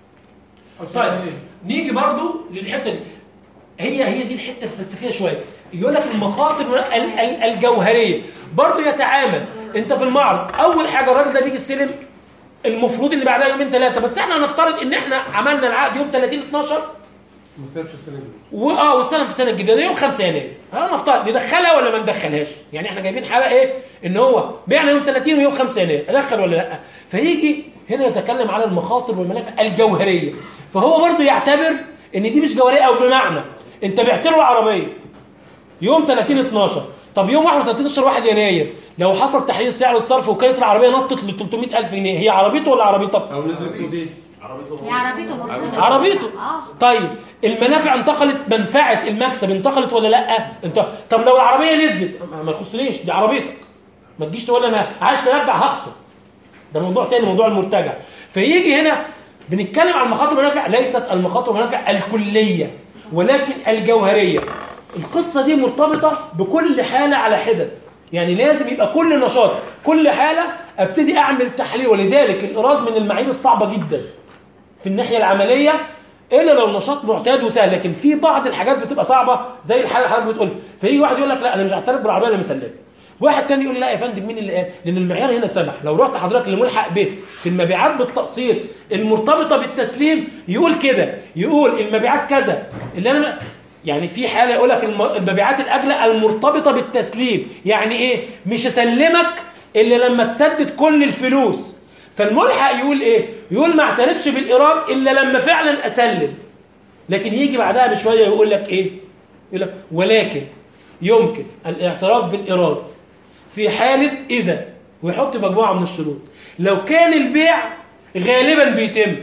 طيب نيجي برضو للحته دي هي هي دي الحته الفلسفيه شويه يقول لك المخاطر ال- ال- الجوهريه برضو يتعامل انت في المعرض اول حاجه الراجل ده بيجي يستلم المفروض اللي بعدها يومين ثلاثه بس احنا هنفترض ان احنا عملنا العقد يوم 30 12 ما استلمش السنه دي واه واستلم في السنه الجديده يوم 5 يناير ها نفترض ندخلها ولا ما ندخلهاش يعني احنا جايبين حاله ايه ان هو بعنا يوم 30 ويوم 5 يناير ادخل ولا لا فيجي هنا يتكلم على المخاطر والمنافع الجوهريه فهو برضه يعتبر ان دي مش جوهريه او بمعنى انت بعت له العربيه يوم 30 12 طب يوم 31 12 1 يناير لو حصل تحرير سعر الصرف وكانت العربيه نطت ل 300000 جنيه هي عربيته ولا عربيتك؟ او نزل التوزيع هي عربيته مرتبطة. عربيته اه طيب المنافع انتقلت منفعه المكسب انتقلت ولا لا انت طب لو العربيه نزلت ما- ما يخصنيش دي عربيتك ما تجيش تقول انا عايز ترجع هخسر ده موضوع تاني موضوع المرتجع فيجي هنا بنتكلم عن المخاطر والمنافع ليست المخاطر والمنافع الكليه ولكن الجوهريه القصه دي مرتبطه بكل حاله على حده يعني لازم يبقى كل نشاط كل حاله ابتدي اعمل تحليل ولذلك الايراد من المعايير الصعبه جدا في الناحيه العمليه الا لو نشاط معتاد وسهل لكن في بعض الحاجات بتبقى صعبه زي الحاله اللي حضرتك بتقول فيجي واحد يقول لك لا انا مش هعترف بالعربيه اللي مسلمه واحد تاني يقول لي لا يا فندم مين اللي قال لان المعيار هنا سمح لو رحت حضرتك لملحق به في المبيعات بالتقسيط المرتبطه بالتسليم يقول كده يقول المبيعات كذا اللي انا يعني في حاله يقول لك الم- المبيعات الاجله المرتبطه بالتسليم يعني ايه مش هسلمك الا لما تسدد كل الفلوس فالملحق يقول ايه يقول ما اعترفش بالايراد الا لما فعلا اسلم لكن يجي بعدها بشويه يقول لك ايه يقول لك ولكن يمكن الاعتراف بالايراد في حاله اذا ويحط مجموعه من الشروط لو كان البيع غالبا بيتم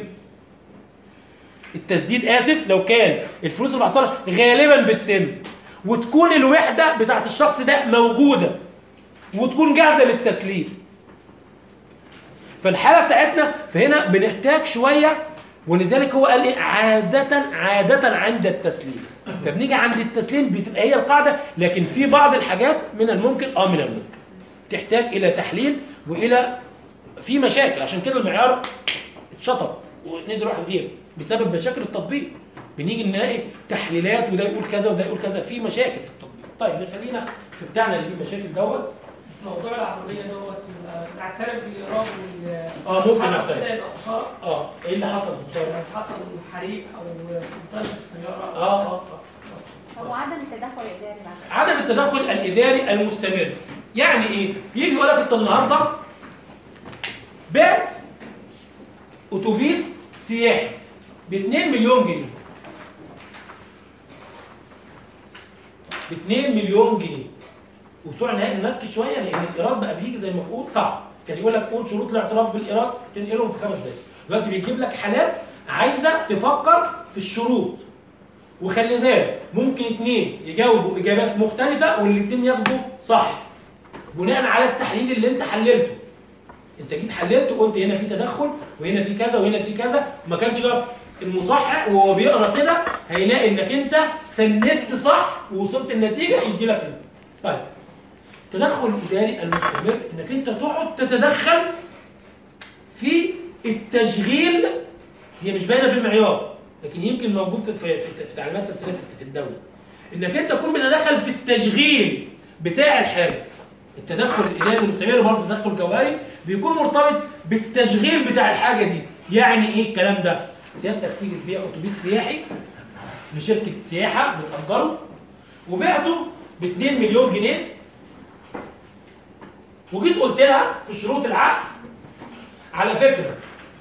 التسديد اسف لو كان الفلوس اللي بحصلها غالبا بتتم وتكون الوحده بتاعت الشخص ده موجوده وتكون جاهزه للتسليم فالحاله بتاعتنا فهنا بنحتاج شويه ولذلك هو قال ايه عاده عاده عند التسليم فبنيجي عند التسليم بتبقى هي القاعده لكن في بعض الحاجات من الممكن اه من الممكن تحتاج الى تحليل والى في مشاكل عشان كده المعيار اتشطب ونزل واحد غيره بسبب مشاكل التطبيق بنيجي نلاقي تحليلات وده يقول كذا وده يقول كذا في مشاكل في التطبيق طيب خلينا في بتاعنا اللي فيه مشاكل دوت موضوع العربية دوت يبقى نعترف بالإيراد وال اه ممكن حصل نعترف. كده يبقى خسارة اه ايه اللي حصل بسرعه حصل حريق أو فقدان السيارة اه اه طب وعدم التدخل الاداري بعد كده؟ عدم التدخل الاداري المستمر يعني ايه يجي يقول لك انت النهارده بعت اتوبيس سياحي ب 2 مليون جنيه ب 2 مليون جنيه وبتوع النهائي نركز شويه لان الايراد بقى بيجي زي ما بقول صعب كان يقول لك قول شروط الاعتراف بالايراد تنقلهم في خمس دقائق دلوقتي بيجيب لك حالات عايزه تفكر في الشروط وخلي بالك ممكن اثنين يجاوبوا اجابات مختلفه والاثنين ياخدوا صح بناء على التحليل اللي انت حللته انت جيت حللت وقلت هنا في تدخل وهنا في كذا وهنا في كذا ما كانش جاب المصحح وهو بيقرا كده هيلاقي انك انت سندت صح ووصلت النتيجه يدي لك انت. طيب التدخل الاداري المستمر انك انت تقعد تتدخل في التشغيل هي مش باينه في المعيار لكن يمكن موجود في في, في, في تعليمات تفسيريه في- في الدوله انك انت تكون بتتدخل في التشغيل بتاع الحاجه التدخل الاداري المستمر برضه تدخل جوهري بيكون مرتبط بالتشغيل بتاع الحاجه دي يعني ايه الكلام ده سيادتك تيجي تبيع اتوبيس سياحي لشركه سياحه بتاجره وبعته ب 2 مليون جنيه وجيت قلت لها في شروط العقد على فكره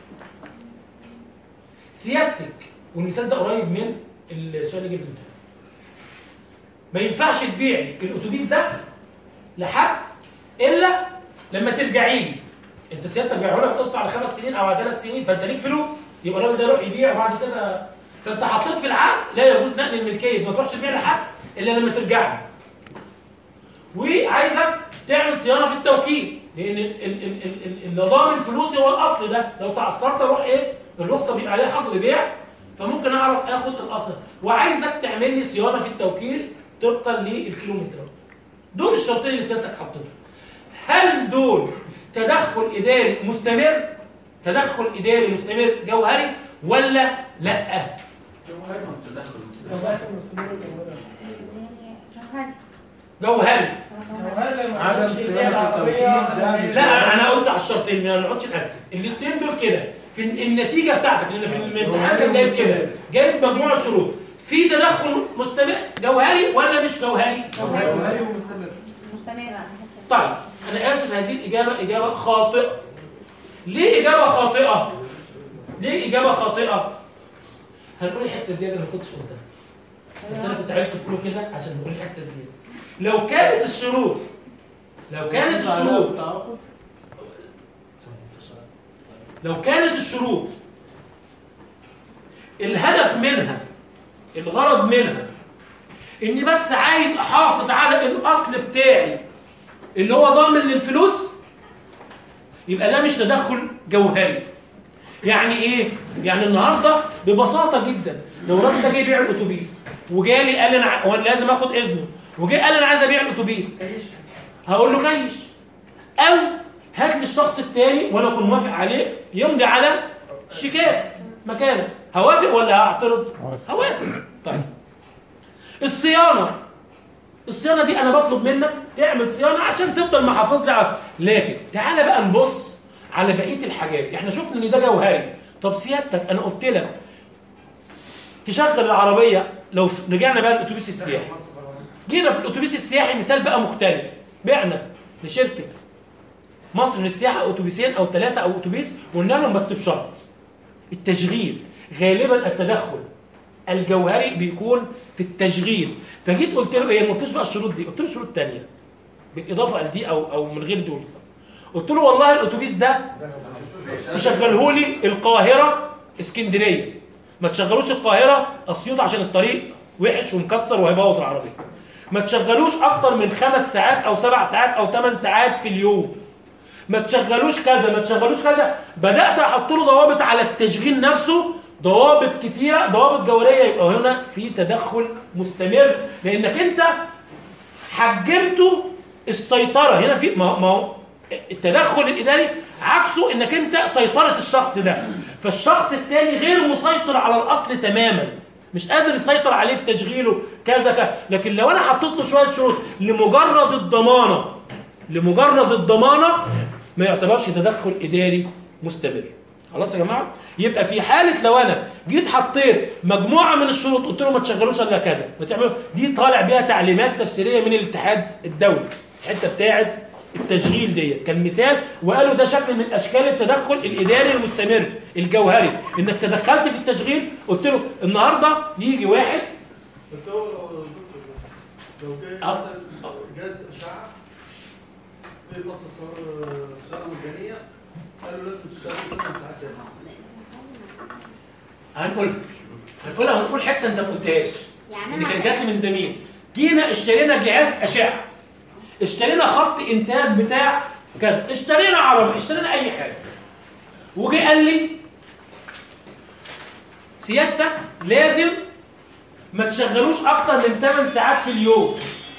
سيادتك والمثال ده قريب من السؤال اللي جه في الامتحان ما ينفعش تبيع لي الاتوبيس ده لحد الا لما ترجعي لي انت سيادتك بيعه لك قسط على خمس سنين او على ثلاث سنين فانت ليك فلوس يبقى الراجل ده يروح يبيع وبعد كده فانت حطيت في العقد لا يجوز نقل الملكيه ما تروحش تبيع لحد الا لما ترجع لي وعايزك تعمل صيانه في التوكيل لان ال- ال- ال- ال- ال- اللي ضامن فلوسي هو الاصل ده لو تعثرت اروح ايه الرخصه بيبقى عليها حظر بيع فممكن اعرف اخد الاصل وعايزك تعمل لي صيانه في التوكيل طبقا للكيلومترات دول الشرطين اللي سيادتك حاططهم هل دول تدخل اداري مستمر تدخل اداري مستمر جوهري ولا لا جوهري عدم صيانة التوكيل ده مش لا انا قلت على الشرطين ما نقعدش نقسم الاثنين دول كده في النتيجه بتاعتك لان في الامتحان كان جايب كده جايب مجموعه شروط في تدخل مستمر جوهري ولا مش جوهري؟ جوهري ومستمر مستمرة طيب انا اسف هذه الاجابه اجابه خاطئه ليه اجابه خاطئه ليه اجابه خاطئه هنقول حته زياده ما كنتش قلتها بس انا كنت عايزكم تقولوا كده عشان نقول الحته الزياده لو كانت الشروط لو كانت الشروط لو كانت الشروط الهدف منها الغرض منها اني بس عايز احافظ على الاصل بتاعي اللي هو ضامن للفلوس يبقى ده مش تدخل جوهري يعني ايه يعني النهارده ببساطه جدا لو الراجل ده جاي يبيع الاتوبيس وجالي قال انا ع- هو أنا لازم اخد اذنه وجاي قال انا عايز ابيع الاتوبيس هقول له كيش او هات لي الشخص التاني وانا اكون موافق عليه يمضي على شيكات مكانه هوافق ولا هعترض هوافق طيب الصيانه الصيانه دي انا بطلب منك تعمل صيانه عشان تفضل محافظ لي على لكن تعالى بقى نبص على بقيه الحاجات احنا شفنا ان ده جوهري طب سيادتك انا قلت لك تشغل العربيه لو ف- رجعنا بقى الاتوبيس السياحي جينا في الاتوبيس السياحي مثال بقى مختلف بعنا لشركه مصر للسياحه اتوبيسين او ثلاثه او اتوبيس وقلنا لهم بس بشرط التشغيل غالبا التدخل الجوهري بيكون في التشغيل فجيت قلت له ايه ما قلتش بقى الشروط دي قلت له شروط تانية بالاضافه لدي او او من غير دول قلت له والله الاتوبيس ده تشغله لي القاهره اسكندريه ما تشغلوش القاهره اسيوط عشان الطريق وحش ومكسر وهيبوظ العربيه ما تشغلوش اكتر من خمس ساعات او سبع ساعات او ثمان ساعات في اليوم ما تشغلوش كذا ما تشغلوش كذا بدات احط له ضوابط على التشغيل نفسه ضوابط كتيره ضوابط جوهريه يبقى هنا في تدخل مستمر لانك انت حجمته السيطره هنا في ما ما هو التدخل الاداري عكسه انك انت سيطره الشخص ده فالشخص الثاني غير مسيطر على الاصل تماما مش قادر يسيطر عليه في تشغيله كذا كذا لكن لو انا حطيت له شويه شروط لمجرد الضمانه لمجرد الضمانه ما يعتبرش تدخل اداري مستمر خلاص يا جماعه يبقى في حاله لو انا جيت حطيت مجموعه من الشروط قلت له ما تشغلوش الا كذا ما تعملوا دي طالع بيها تعليمات تفسيريه من الاتحاد الدولي الحته بتاعت التشغيل ديت كان مثال وقالوا ده شكل من اشكال التدخل الاداري المستمر الجوهري انك تدخلت في التشغيل قلت له النهارده يجي واحد بس هو لو دكتور بس لو جاي أه. مثلا جهاز اشعه في ضغط صيانه مجانيه قالوا لازم تشتغل 8 ساعات بس هنقول هنقولها هنقول حته انت ما قلتهاش يعني اللي أنا كانت جات لي من زميل جينا اشترينا جهاز اشعه اشترينا خط انتاج بتاع كذا اشترينا عربي اشترينا اي حاجه وجي قال لي سيادتك لازم ما تشغلوش اكتر من 8 ساعات في اليوم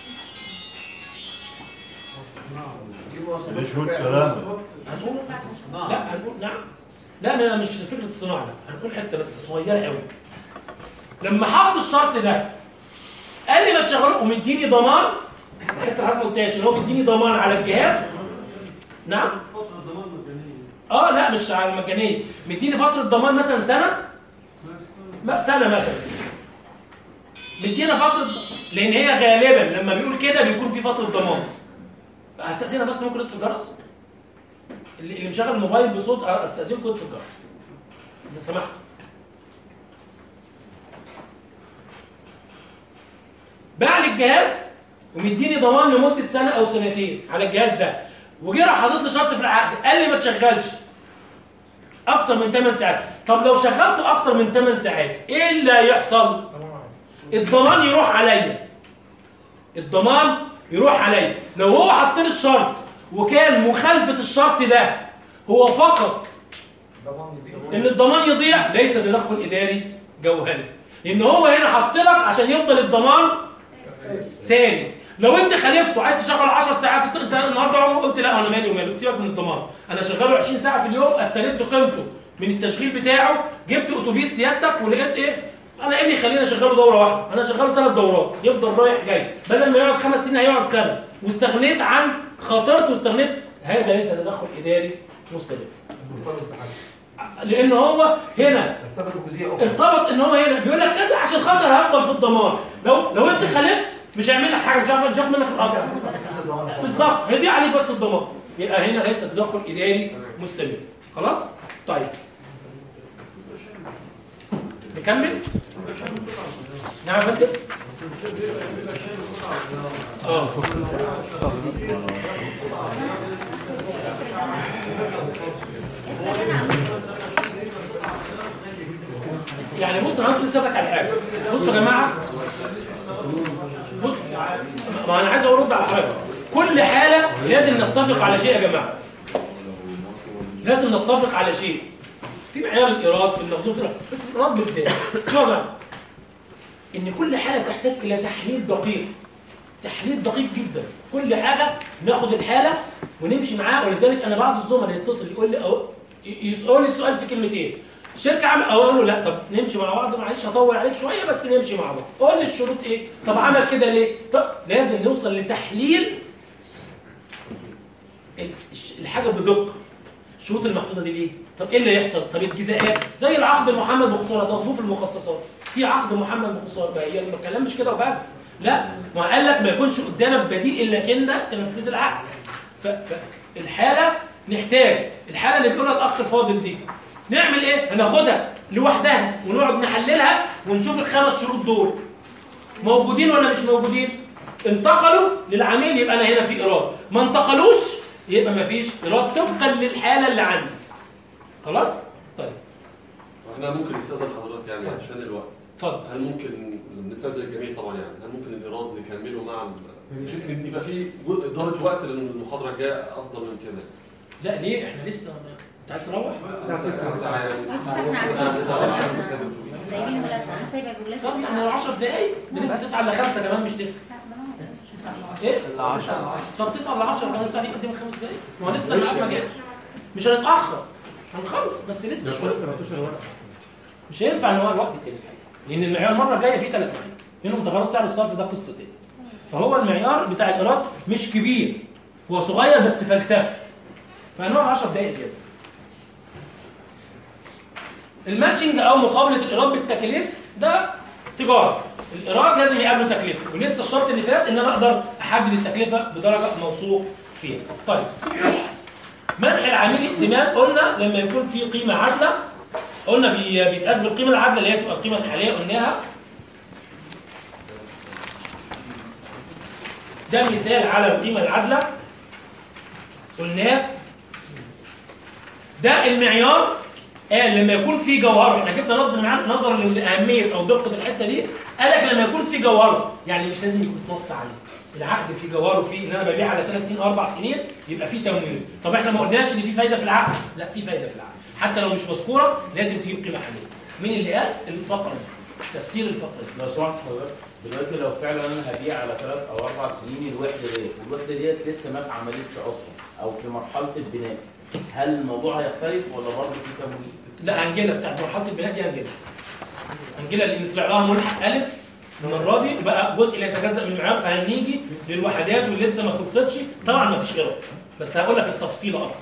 مش هو سلامة لا هنقول نعم لا لا مش فكره الصناعه لا هنقول حته بس صغيره قوي لما حط الشرط ده قال لي ما تشغله ومديني ضمان الحته اللي حضرتك ما قلتهاش ان هو مديني ضمان على الجهاز نعم اه لا مش على المجانيه مديني فتره ضمان مثلا سنه لا سنه مثلا مدينا فتره لان هي غالبا لما بيقول كده بيكون في فتره ضمان استاذنها بس ممكن نطفي الجرس اللي اللي مشغل الموبايل بصوت استاذنكم يطفي الجرس اذا سمحت باع لي الجهاز ومديني ضمان لمده سنه او سنتين على الجهاز ده وجه راح حاطط لي شرط في العقد قال لي ما تشغلش اكتر من 8 ساعات طب لو شغلته اكتر من 8 ساعات ايه اللي هيحصل الضمان يروح عليا الضمان يروح عليا لو هو حط لي الشرط وكان مخالفه الشرط ده هو فقط ان الضمان يضيع ليس تدخل اداري جوهري لان هو هنا حط لك عشان يفضل الضمان ساري لو انت خالفته عايز تشغل 10 ساعات انت النهارده عمر قلت لا انا مالي وماله سيبك من الضمان انا شغاله 20 ساعه في اليوم استرد قيمته من التشغيل بتاعه جبت اتوبيس سيادتك ولقيت ايه انا ايه اللي يخليني اشغله دوره واحده انا شغاله ثلاث دورات يفضل رايح جاي بدل ما يقعد خمس سنين هيقعد سنه واستغنيت عن خاطرت واستغنيت هذا ليس تدخل اداري مستمر لان هو هنا ارتبط بجزئيه اخرى ارتبط ان هو هنا بيقول لك كذا عشان خاطر هفضل في الضمان لو لو انت خالفت مش هيعمل لك حاجه مش هياخد مش هياخد منك الاصل بالظبط هيضيع عليك بس الضمان يبقى هنا ليس تدخل اداري مستمر خلاص طيب نكمل نعم يا فندم اه يعني بص انا عايز لسه على حاجه بصوا يا جماعه بص ما انا عايز ارد على حاجه كل حاله لازم نتفق على شيء يا جماعه لازم نتفق على شيء في معيار الايراد في المخزون في الإيراد، بس في الايراد بالذات نظرا ان كل حاله تحتاج الى تحليل دقيق تحليل دقيق جدا كل حاجه ناخد الحاله ونمشي معاه ولذلك انا بعض الزملاء يتصل يقول لي أو يسالني السؤال في كلمتين شركه عمل او اقول له لا طب نمشي مع بعض معلش هطول عليك شويه بس نمشي مع بعض قول لي الشروط ايه طب عمل كده ليه طب لازم نوصل لتحليل ال- الش- الحاجه بدقه الشروط المحدوده دي ليه طب ايه اللي يحصل طب الجزاءات زي العقد المحمد بخساره تضيف المخصصات في عقد محمد بخساره بقى هي الكلام مش كده وبس لا ما قال لك ما يكونش قدامك بديل الا كنا تنفيذ العقد فالحاله نحتاج الحاله اللي بيقولها الاخ الفاضل دي نعمل ايه هناخدها لوحدها ونقعد نحللها ونشوف الخمس شروط دول موجودين ولا مش موجودين انتقلوا للعميل يبقى انا هنا في ايراد ما انتقلوش يبقى ما فيش ايراد طبقا للحاله اللي عندي خلاص طيب احنا ممكن نستاذن حضرتك يعني اتفضل. عشان الوقت اتفضل هل ممكن نستاذن الجميع طبعا يعني هل ممكن الايراد نكمله مع ال- بحيث ان يبقى في جو- اداره وقت لان المحاضره الجايه افضل من كده لا ليه احنا لسه انت عايز تروح الساعه يعني سايبين ولا انا سايبه الولاد طب احنا 10 دقايق ده لسه 9 ل 5 كمان مش 9 ايه؟ ل 10. طب 9 ل 10 كمان الساعه دي قدامك خمس دقايق ما هو لسه الميعاد ما جاش مش هنتاخر هنخلص بس لسه شويه مش هينفع ان هو الوقت تاني الحقيقه لان المعيار المره الجايه فيه ثلاث معايير منهم تغيرات سعر الصرف ده قصه تاني فهو المعيار بتاع الايراد مش كبير هو صغير بس فلسفي فهنقعد 10 دقايق زياده الماتشنج او مقابله الايراد بالتكاليف ده تجاره الايراد لازم يقابله تكلفه ولسه الشرط اللي فات ان انا اقدر احدد التكلفه بدرجه موثوق فيها طيب منح العميل ائتمان قلنا لما يكون في قيمه عادله قلنا بي- بيتقاس بالقيمه العادله اللي هي تبقى القيمه الحاليه قلناها ده مثال على القيمه العادله قلناه ده المعيار قال لما يكون في جوهره احنا جبنا لفظ المعيار نظرا لاهميه او دقه الحته دي قال لك لما يكون في جوهره يعني مش لازم يكون نص عليه العقد فيه جوهره فيه ان انا ببيع على ثلاث سنين او اربع سنين يبقى فيه تمويل طب احنا ما قلناش ان في فايده في العقد لا في فايده في العقد حتى لو مش مذكوره لازم تجيب قيمه حاليه مين اللي قال الفقره دي تفسير الفقره دي لو سمحت حضرتك دلوقتي لو فعلا انا هبيع على ثلاث او اربع سنين الوحده ديت والوحده ديت لسه ما اتعملتش اصلا او في مرحله البناء هل الموضوع هيختلف ولا برضه في تمويل؟ لا هنجيلها بتاعت مرحله البناء دي هنجيلها هنجيلها لان طلع لها ملحق الف المره دي بقى جزء لا يتجزا من المعيار فهنيجي للوحدات واللي لسه ما خلصتش طبعا ما فيش ايراد بس هقول لك التفصيل اكتر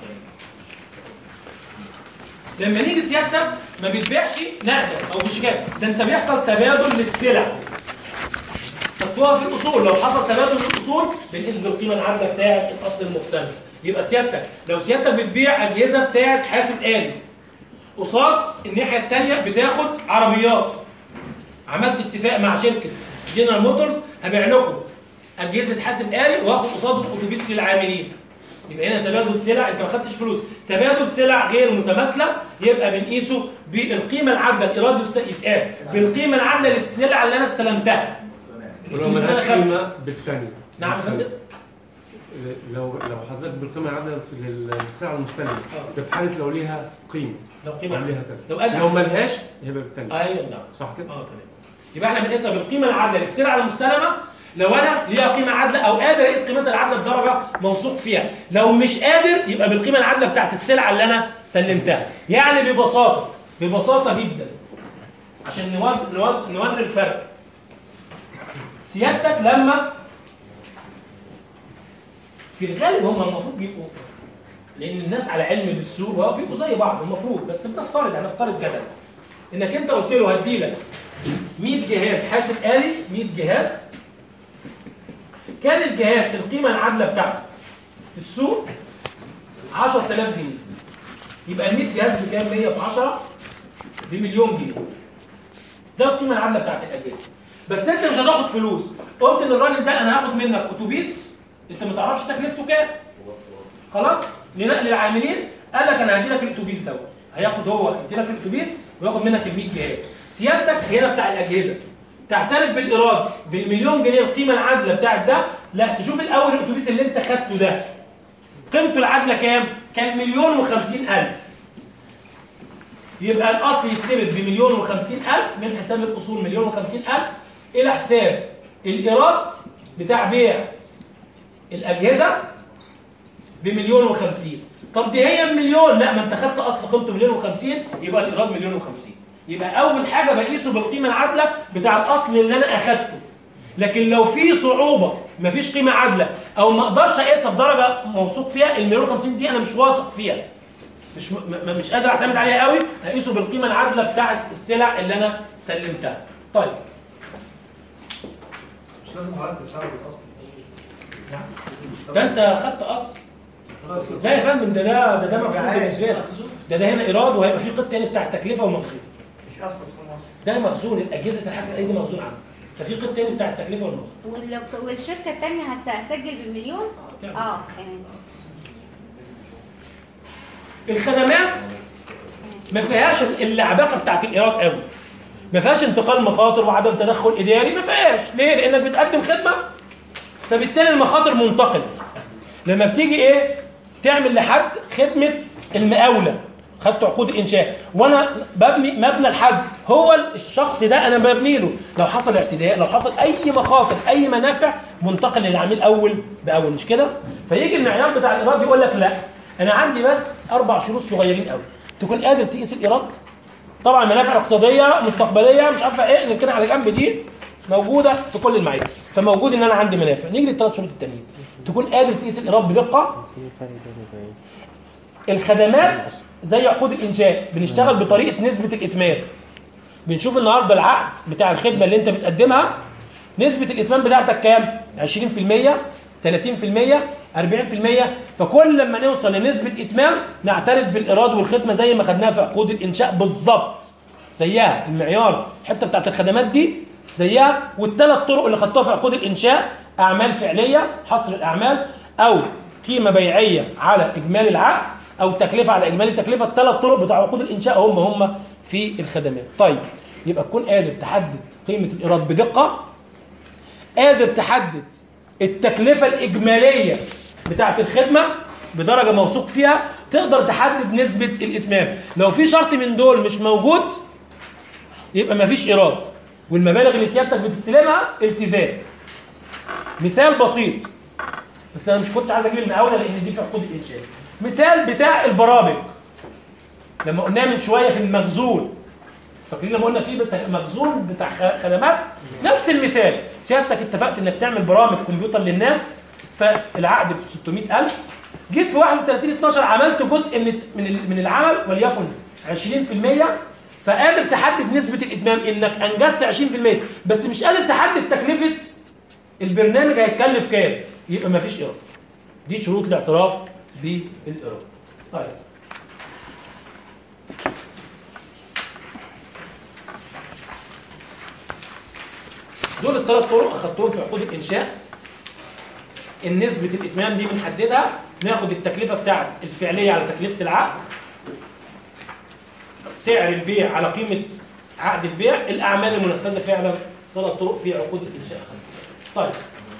لما نيجي سيادتك ما بتبيعش نقدا او مش كده ده انت بيحصل تبادل للسلع خدتوها في الاصول لو حصل تبادل للاصول بنقيس بالقيمه العادله بتاعه الاصل المختلف يبقى سيادتك لو سيادتك بتبيع اجهزه بتاعه حاسب آلي قصاد الناحيه الثانيه بتاخد عربيات عملت اتفاق مع شركه جنرال موتورز هبيع لكم اجهزه حاسب آلي واخد قصاده اتوبيس للعاملين يبقى هنا تبادل سلع انت ما خدتش فلوس تبادل سلع غير متماثله يبقى بنقيسه بالقيمه العادله الايراد يست- يتقاس بالقيمه العادله للسلع اللي انا استلمتها ولو الأتوبيس اللي ملهاش أنا خدته. قيمه بالثانيه نعم يا فندم لو لو حضرتك بالقيمه العادله لل- للسلعه المستلمه ده في حاله لو ليها قيمه لو قيمة أو ليها عادلة. تلف. لو أدعى. لو ملهاش يبقى بالثانيه ايوه نعم صح كده؟ اه تمام يبقى احنا بنقيسها بالقيمه العادله للسلع المستلمه لو انا ليها قيمه عادله او قادر اقيس قيمتها العادله بدرجه موثوق فيها لو مش قادر يبقى بالقيمه العادله بتاعت السلعه اللي انا سلمتها يعني ببساطه ببساطه جدا عشان نور- نور- نوري الفرق سيادتك لما في الغالب هم المفروض بيبقوا لان الناس على علم بالسوق وهو بيبقوا زي بعض المفروض بس بنفترض هنفترض جدل انك انت قلت له هديلك 100 جهاز حاسب آلي 100 جهاز كان الجهاز القيمة العادلة بتاعته في السوق 10000 جنيه يبقى ال 100 جهاز بكام 100 في 10 بمليون جنيه ده القيمة العادلة بتاعت الأجهزة بس أنت مش هتاخد فلوس قلت للراجل ده أنا هاخد منك أتوبيس أنت ما تعرفش تكلفته كام خلاص لنقل العاملين قال لك انا هدي لك الاتوبيس دوت هياخد هو يدي لك الاتوبيس وياخد منك ال 100 جهاز سيادتك هنا بتاع الاجهزه تعترف بالايراد بالمليون جنيه القيمه العادله بتاعت ده لا تشوف الاول الاتوبيس اللي انت خدته ده قيمته العادله كام كان مليون وخمسين الف يبقى الاصل يتثبت بمليون وخمسين الف من حساب الاصول مليون وخمسين الف الى حساب الايراد بتاع بيع الاجهزه بمليون وخمسين طب دي هي بمليون لا ما انت خدت اصل قيمته مليون وخمسين يبقى الايراد مليون وخمسين يبقى اول حاجه بقيسه بالقيمه العادله بتاع الاصل اللي انا اخدته لكن لو في صعوبه مفيش قيمه عادله او ما اقدرش اقيسها بدرجه موثوق فيها المليون وخمسين دي انا مش واثق فيها مش م- م- مش قادر اعتمد عليها قوي هقيسه بالقيمه العادله بتاعه السلع اللي انا سلمتها طيب مش لازم حضرتك تستوعب الاصل ده انت خدت اصل لا يا فندم ده ده ده ده مخزون بالنسبه لك ده ده هنا ايراد وهيبقى في قط تاني بتاع التكلفه ومخزون مش اصل في مصر ده مخزون الاجهزه الحاسب الالي دي مخزون عنه ففي قط تاني بتاع التكلفه والمخزون ولو- والشركه الثانيه هتسجل بالمليون اه تمام الخدمات ما فيهاش اللعبكه بتاعت الايراد قوي ما فيهاش انتقال مخاطر وعدم تدخل اداري ما فيهاش ليه لانك بتقدم خدمه فبالتالي المخاطر منتقله لما بتيجي ايه تعمل لحد خدمه المقاوله خدت عقود الانشاء وانا ببني مبنى لحد هو الشخص ده انا ببني له لو حصل اعتداء لو حصل اي مخاطر اي منافع منتقل للعميل اول باول مش كده فيجي المعيار بتاع الايراد يقول لك لا انا عندي بس اربع شروط صغيرين قوي تكون قادر تقيس الايراد طبعا منافع اقتصاديه مستقبليه مش عارفه ايه نركنها على جنب دي موجوده في كل المعايير فموجود ان انا عندي منافع نيجي للثلاث شروط التانيين تكون قادر تقيس الايراد بدقه الخدمات زي عقود الانشاء بنشتغل بطريقه نسبه الاتمام بنشوف النهارده العقد بتاع الخدمه اللي انت بتقدمها نسبه الاتمام بتاعتك كام 20% 30% 40% فكل لما نوصل لنسبه اتمام نعترف بالايراد والخدمه زي ما خدناها في عقود الانشاء بالظبط زيها المعيار الحته بتاعت الخدمات دي زيها والثلاث طرق اللي خدتوها في عقود الانشاء اعمال فعليه حصر الاعمال او قيمه بيعيه على اجمالي العقد او تكلفه على اجمالي التكلفه الثلاث طرق بتاع عقود الانشاء هم هم في الخدمات طيب يبقى تكون قادر تحدد قيمه الايراد بدقه قادر تحدد التكلفه الاجماليه بتاعه الخدمه بدرجه موثوق فيها تقدر تحدد نسبه الاتمام لو في شرط من دول مش موجود يبقى مفيش ايراد والمبالغ اللي سيادتك بتستلمها التزام مثال بسيط بس انا مش كنت عايز اجيب المقاوله لان دي في عقود الانشاء مثال بتاع البرامج لما قلنا من شويه في المخزون فاكرين لما قلنا في بتا- مخزون بتاع خ- خدمات نفس المثال سيادتك اتفقت انك تعمل برامج كمبيوتر للناس فالعقد ب 600000 جيت في 31 12 عملت جزء من الت- من ال- من العمل وليكن 20% فقادر تحدد نسبة الإتمام إنك أنجزت 20% بس مش قادر تحدد تكلفة البرنامج هيتكلف كام يبقى مفيش إيراد دي شروط الاعتراف بالإيراد طيب دول الثلاث طرق اخدتهم في عقود الانشاء النسبة الاتمام دي بنحددها ناخد التكلفة بتاعت الفعلية على تكلفة العقد سعر البيع على قيمة عقد البيع الأعمال المنفذة فعلا ثلاث طرق في عقود الإنشاء طيب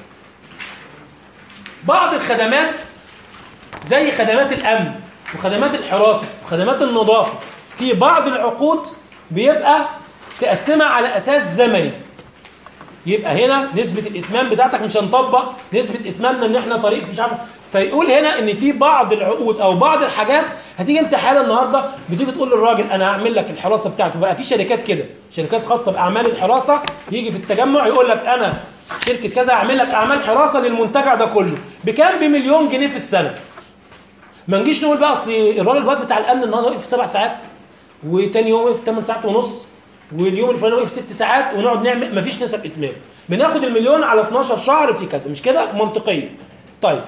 بعض الخدمات زي خدمات الأمن وخدمات الحراسة وخدمات النظافة في بعض العقود بيبقى تقسمها على أساس زمني يبقى هنا نسبة الإتمام بتاعتك مش هنطبق نسبة إتمامنا إن إحنا طريق مش عارف فيقول هنا إن في بعض العقود أو بعض الحاجات هتيجي أنت حالا النهاردة بتيجي تقول للراجل أنا هعمل لك الحراسة بتاعته بقى في شركات كده شركات خاصة بأعمال الحراسة يجي في التجمع يقول لك أنا شركة كذا هعمل لك أعمال حراسة للمنتجع ده كله بكام بمليون جنيه في السنة ما نجيش نقول بقى أصل الراجل الواد بتاع الأمن النهارده وقف سبع ساعات وتاني يوم وقف 8 ساعات ونص واليوم الفلاني وقف ست ساعات ونقعد نعمل مفيش نسب اتمام بناخد المليون على 12 شهر في كذا مش كده منطقيا طيب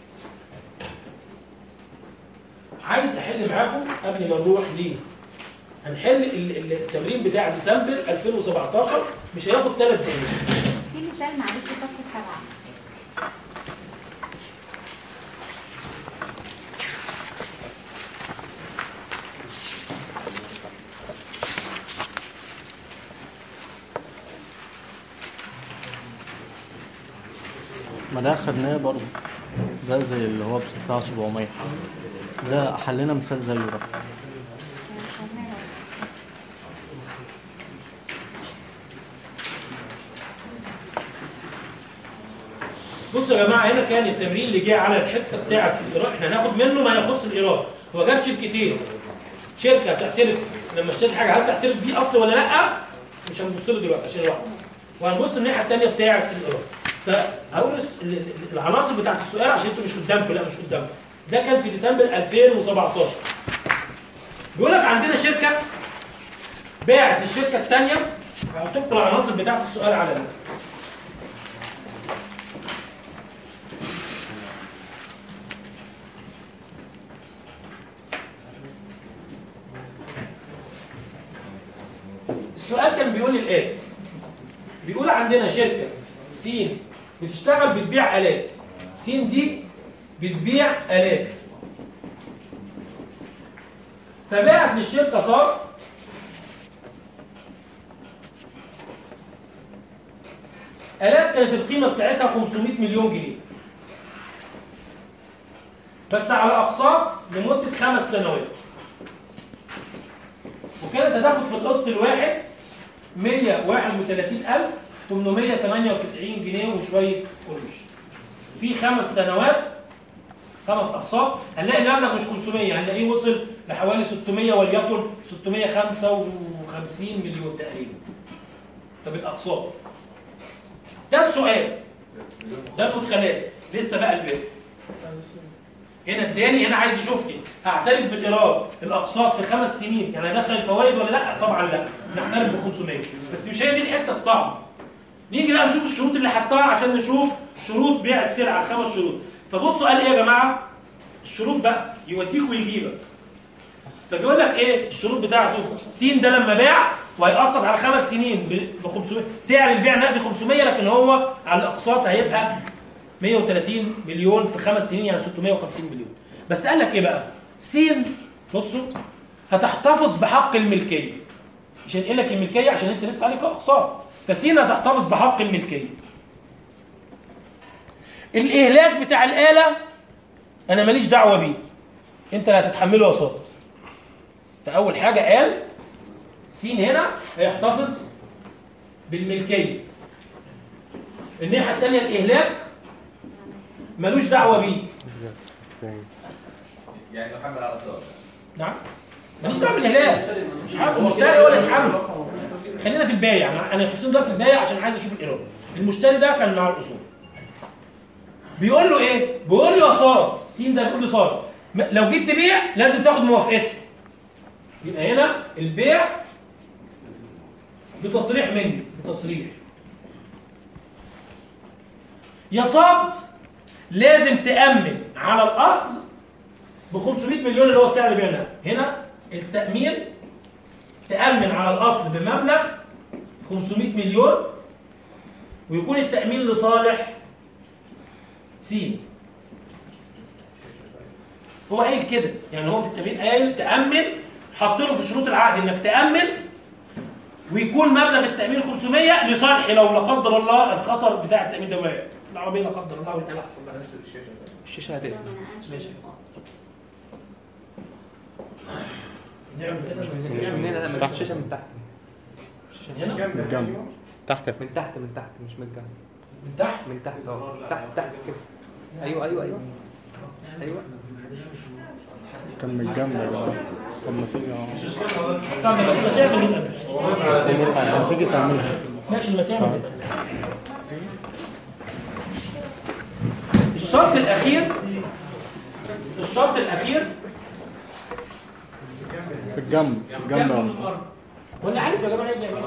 عايز احل معاكم قبل ما نروح ليه هنحل ال- ال- التمرين بتاع ديسمبر 2017 مش هياخد ثلاث دقايق في مثال معلش صفحة سبعة ما ده خدناه برضه ده زي اللي هو بتاع 700 ده حلنا مثال زيه ده بصوا يا جماعه هنا كان التمرين اللي جه على الحته بتاعه الايراد احنا هناخد منه ما يخص الايراد هو جاب شركتين شركه تعترف لما اشتريت حاجه هل تعترف بيه اصل ولا لا مش هنبص له دلوقتي عشان الوقت وهنبص الناحيه الثانيه بتاعه الايراد فهقول الس- ال- ال- العناصر بتاعه السؤال عشان انتوا مش قدامكم لا مش قدامكم ده كان في ديسمبر 2017 بيقول لك عندنا شركه باعت للشركه الثانيه هحط لكم العناصر بتاعه السؤال على ده السؤال كان بيقول الآتي بيقول عندنا شركة سين بتشتغل بتبيع آلات سين دي بتبيع آلات فباعت للشركة صاد آلات كانت القيمة بتاعتها 500 مليون جنيه بس على أقساط لمدة خمس سنوات وكانت هتاخد في القسط الواحد 131898 جنيه وشوية قروش في خمس سنوات خمس أقساط هنلاقي المبلغ مش 500 هنلاقيه وصل لحوالي 600 وليكن 655 مليون تقريبا طب الأقساط ده السؤال ده المدخلات لسه بقى الباقي هنا التاني هنا عايز يشوف لي هعترف بالايراد الاقساط في خمس سنين يعني هدخل الفوائد ولا لا طبعا لا نعترف ب 500 بس مش هي دي الحته الصعبه نيجي بقى نشوف الشروط اللي حطها عشان نشوف شروط بيع السلعه الخمس شروط فبصوا قال ايه يا جماعه الشروط بقى يوديك ويجيبك فبيقول لك ايه الشروط بتاعته س ده لما باع وهيقسط على خمس سنين ب 500 سعر البيع نقدي 500 لكن هو على الاقساط هيبقى 130 مليون في خمس سنين يعني 650 مليون بس قال لك ايه بقى س بصوا هتحتفظ بحق الملكيه مش هنقل لك الملكيه عشان انت لسه عليك اقساط فس هتحتفظ بحق الملكيه الاهلاك بتاع الاله انا ماليش دعوه بيه انت اللي هتتحمله قساط فاول حاجه قال س هنا هيحتفظ بالملكيه الناحيه الثانيه الاهلاك ملوش دعوه بيه يعني يحمل على الصور نعم ماليش دعوه بالهلال مش حق المشتري هو اللي يتحمل خلينا في البايع انا انا يخصني دلوقتي البايع عشان عايز اشوف الايراد المشتري ده كان مع الاصول بيقول له ايه بيقول له يا صاد سين ده بيقول له صاد م- لو جيت تبيع لازم تاخد موافقتي يبقى هنا البيع بتصريح مني بتصريح يا صاد لازم تأمن على الأصل ب 500 مليون اللي هو السعر اللي بيعناه هنا التأمين تأمن على الأصل بمبلغ 500 مليون ويكون التأمين لصالح سين هو قايل كده يعني هو في التأمين قايل تأمن حط له في شروط العقد انك تأمن ويكون مبلغ التأمين 500 لصالح لو لا قدر الله الخطر بتاع التأمين ده وقع العربية لا قدر الله والآلة أحسن بقى الشاشه هتقفل ماشي نعمل كده مش من هنا لا من الشاشه من تحت الشاشه هنا؟ من الجنب. تحت من تحت من تحت مش من الجنب من تحت من تحت اه تحت تحت كده ايوه ايوه ايوه ايوه كان من الجنب يا جماعه طب ما تيجي طب ما تعمل اه ما تيجي تعملها ماشي ما تعمل الشرط الأخير الشرط الأخير في الجنب في الجنب يا مصطفى ولا عارف يا جماعة ايه اللي يعمله؟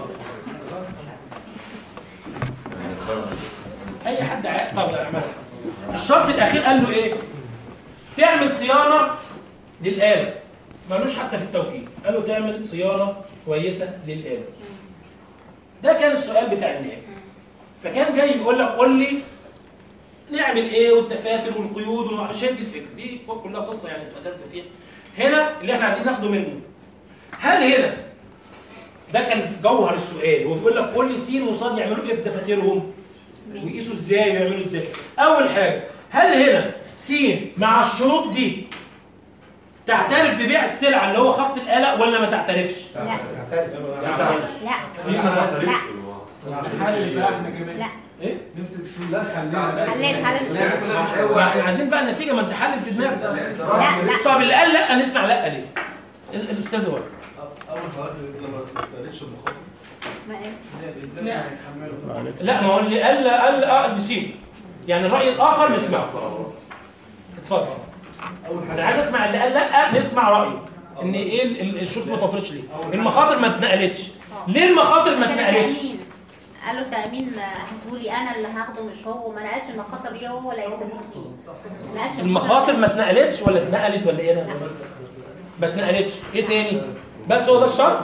أي حد عارف طب اعملها الشرط الأخير قال له إيه؟ تعمل صيانة للآلة ملوش حتى في التوكيد قال له تعمل صيانة كويسة للآلة ده كان السؤال بتاع النهائي فكان جاي يقول لك قول لي نعمل ايه والتفاتر والقيود وشد الفكر دي كلها قصه يعني انتوا اساسا فيها هنا اللي احنا عايزين ناخده منه هل هنا ده كان جوهر السؤال هو بيقول لك قول لي سين وصاد يعملوا ايه في دفاترهم ويقيسوا ازاي ويعملوا ازاي اول حاجه هل هنا سين مع الشروط دي تعترف ببيع السلعه اللي هو خط الاله ولا ما تعترفش لا لا سين ما تعترفش نحلل بقى احنا كمان لا ايه نمسك الشروط لا خلينا حلل حلل ما احنا عايزين بقى النتيجه ما انت حلل في دماغك لا لا طب اللي قال لا نسمع لا ليه ال- الاستاذ هو اول حضرتك لما ما تقلدش المخاطر ما إيه؟ لا لا ما هو اللي قال لا قال اه نسيبه يعني الراي الاخر نسمعه اتفضل انا عايز اسمع اللي قال لا نسمع رايه ان ايه ال- ال- الشروط ما توفرتش ليه المخاطر ما اتنقلتش ليه المخاطر ما عشان اتنقلتش التأمين قالوا التأمين هاتولي أنا اللي هاخده مش هو ما نقلش المخاطر دي هو اللي هيستفيد فيه ما نقلش المخاطر ما اتنقلتش ولا اتنقلت ولا ايه أنا؟ ما اتنقلتش ايه تاني بس هو ده الشرط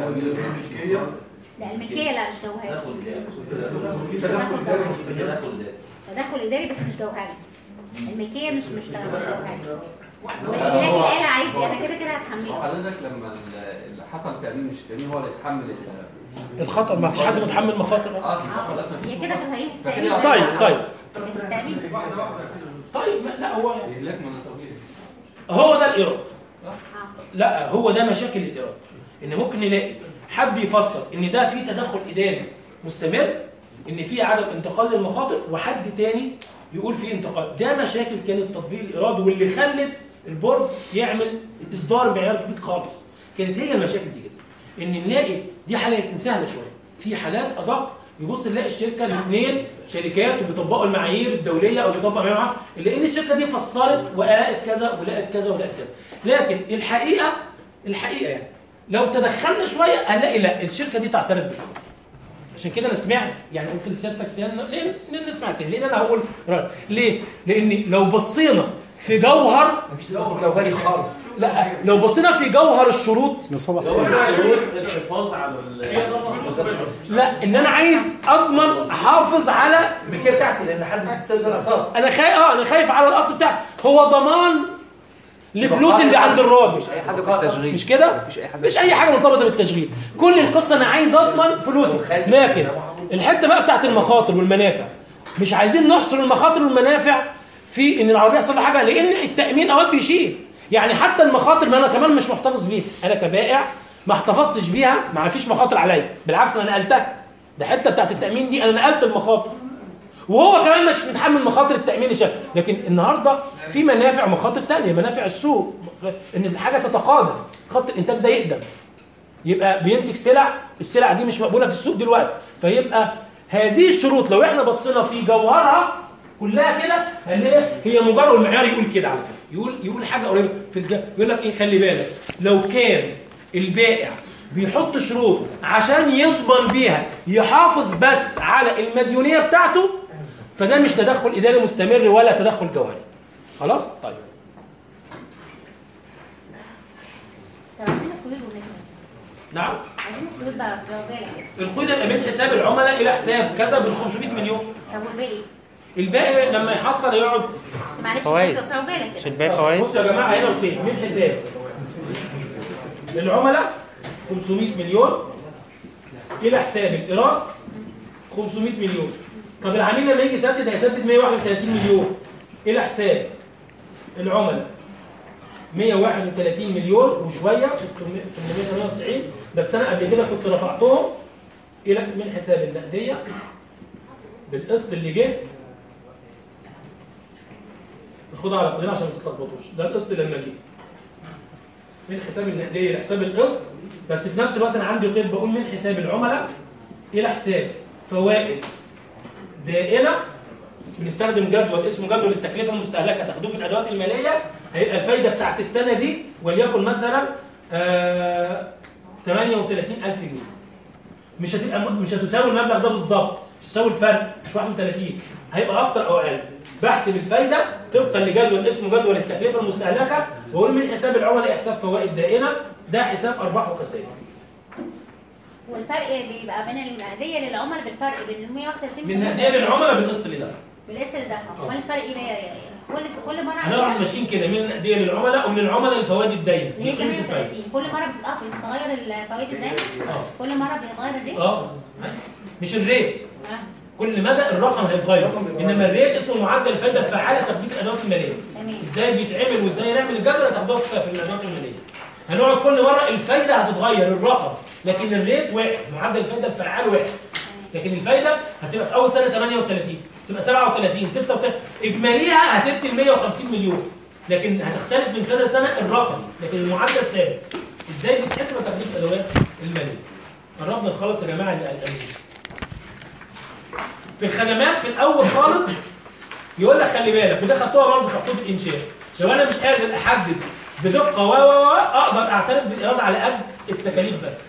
لا الملكية لا مش جوهري في تدخل داري مستمر تدخل إداري بس مش جوهري الملكية مش مش مش جوهري والإملاك الآلة عادي أنا كده كده هتحمله حضرتك لما ال- اللي حصل تأمين مش تأمين هو اللي يتحمل ال- الخطر ما فيش حد متحمل مخاطر اه خلاص ما فيش هي كده في الحقيقة فكده التأمين طيب بس. طيب التأمين بس. طيب ما- لا هو إهلاك من الطبيعي هو ده الإيراد لا هو ده مشاكل الإيراد إن ممكن نلاقي حد يفسر إن ده في تدخل إداري مستمر إن في عدم انتقال للمخاطر وحد تاني يقول في انتقال ده مشاكل كانت تطبيق الإيراد واللي خلت البورد يعمل إصدار معيار جديد خالص كانت هي المشاكل دي كده إن نلاقي دي حالة يمكن سهلة شوية في حالات أدق يبص نلاقي الشركة الاثنين شركات وبيطبقوا المعايير الدولية أو بيطبق معاها لأن الشركة دي فسرت وقالت كذا ولقت كذا ولقت كذا لكن الحقيقة الحقيقة يعني لو تدخلنا شوية هنلاقي لا الشركة دي تعترف بالحكم عشان كده انا سمعت يعني قلت لسيادتك سيادة ليه ليه نسمع تاني لان انا هقول رأي ليه لان لو بصينا في جوهر مفيش تدخل جوهري خالص لا لو بصينا في جوهر الشروط لصالح لو الشروط الحفاظ على ال- لا ان انا عايز اضمن احافظ على الملكيه بتاعتي لان حد بتسدد الاثار انا خايف اه انا خايف على الاصل بتاعي هو ضمان لفلوس اللي عند الراجل مفيش اي حاجه في التشغيل مش كده مفيش اي حاجه مفيش اي حاجه مرتبطه بالتشغيل كل القصه انا عايز اضمن فلوسي لكن الحته بقى بتاعت المخاطر والمنافع مش عايزين نحصر المخاطر والمنافع في ان العربيه يحصل لها حاجه لان التامين اوقات بيشيل يعني حتى المخاطر ما انا كمان مش محتفظ بيها انا كبائع ما احتفظتش بيها ما فيش مخاطر عليا بالعكس انا نقلتها ده حته بتاعت التامين دي انا نقلت المخاطر وهو كمان مش متحمل مخاطر التامين الشهري لكن النهارده في منافع ومخاطر تانية منافع السوق ان الحاجه تتقادم خط الانتاج ده يقدم يبقى بينتج سلع السلع دي مش مقبوله في السوق دلوقتي فيبقى هذه الشروط لو احنا بصينا في جوهرها كلها كده هنلاقي هي مجرد المعيار يقول كده على فكره يقول يقول حاجه قريبه في الج... يقول لك ايه خلي بالك لو كان البائع بيحط شروط عشان يضمن بيها يحافظ بس على المديونيه بتاعته فده مش تدخل اداري مستمر ولا تدخل جوهري خلاص طيب طب عايزين القيود والنسبة نعم عايزين القيود بقى في عجالة كده القيد يبقى من حساب العملاء الى حساب كذا بال 500 مليون طب والباقي الباقي لما يحصل يقعد معلش فوائد. في عجالة مش كده الباقي فوائد بصوا يا جماعه هنا القيد من حساب للعملاء 500 مليون الى حساب الايراد 500 مليون طب العميل لما يجي يسدد هيسدد 131 مليون الى حساب العملاء 131 مليون وشويه 898 بس انا قبل كده كنت رفعتهم الى من حساب النقديه بالقسط اللي جه خدها على قدرنا عشان ما تتلخبطوش ده القسط لما جه من حساب النقديه لحساب القسط بس في نفس الوقت انا عندي قيد بقول من حساب العملاء الى حساب فوائد دائره بنستخدم جدول اسمه جدول التكلفه المستهلكه تاخدوه في الادوات الماليه هيبقى الفايده بتاعت السنه دي وليكن مثلا آه 38000 جنيه مش هتبقى مش هتساوي المبلغ ده بالظبط مش هتساوي الفرق مش 31 هيبقى اكتر او اقل بحسب الفايده طبقا لجدول اسمه جدول التكلفه المستهلكه واقول من حساب العملاء حساب فوائد دائمه ده حساب ارباح وخسائر والفرق بيبقى بين النقدية للعملاء بالفرق بين ال 131 من النقديه للعملاء بالقسط اللي دفع بالقسط اللي دفعه امال الفرق ايه بقى كل كل مرة هنقعد ماشيين كده من النقديه للعملاء ومن العملاء للفوائد الدايمه اللي هي دي قيمة الفايدة. 38 كل مرة بتتقف بتتغير الفوائد الدايمة اه كل مرة بيتغير الريت اه مش الريت آه. كل مدى الرقم هيتغير انما الريت اسمه معدل الفائده الفعاله تخفيف الادوات الماليه تمام ازاي بيتعمل وازاي نعمل الجدول هتاخدوها في في الادوات الماليه هنقعد كل مره الفايده هتتغير الرقم لكن الريت واحد معدل الفايده الفعال واحد لكن الفايده هتبقى في اول سنه 38 تبقى 37 36 اجماليها هتدي ال 150 مليون لكن هتختلف من سنه لسنه الرقم لكن المعدل ثابت ازاي بيتحسب تكليف الادوات الماليه قربنا نخلص يا جماعه اللي قلقانين في الخدمات في الاول خالص يقول لك خلي بالك وده خدتوها برضه في خطوط الانشاء لو انا مش قادر احدد بدقه و و و اقدر اعترف بالايراد على قد التكاليف بس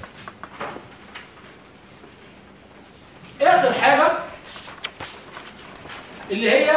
اخر حاجه اللي هي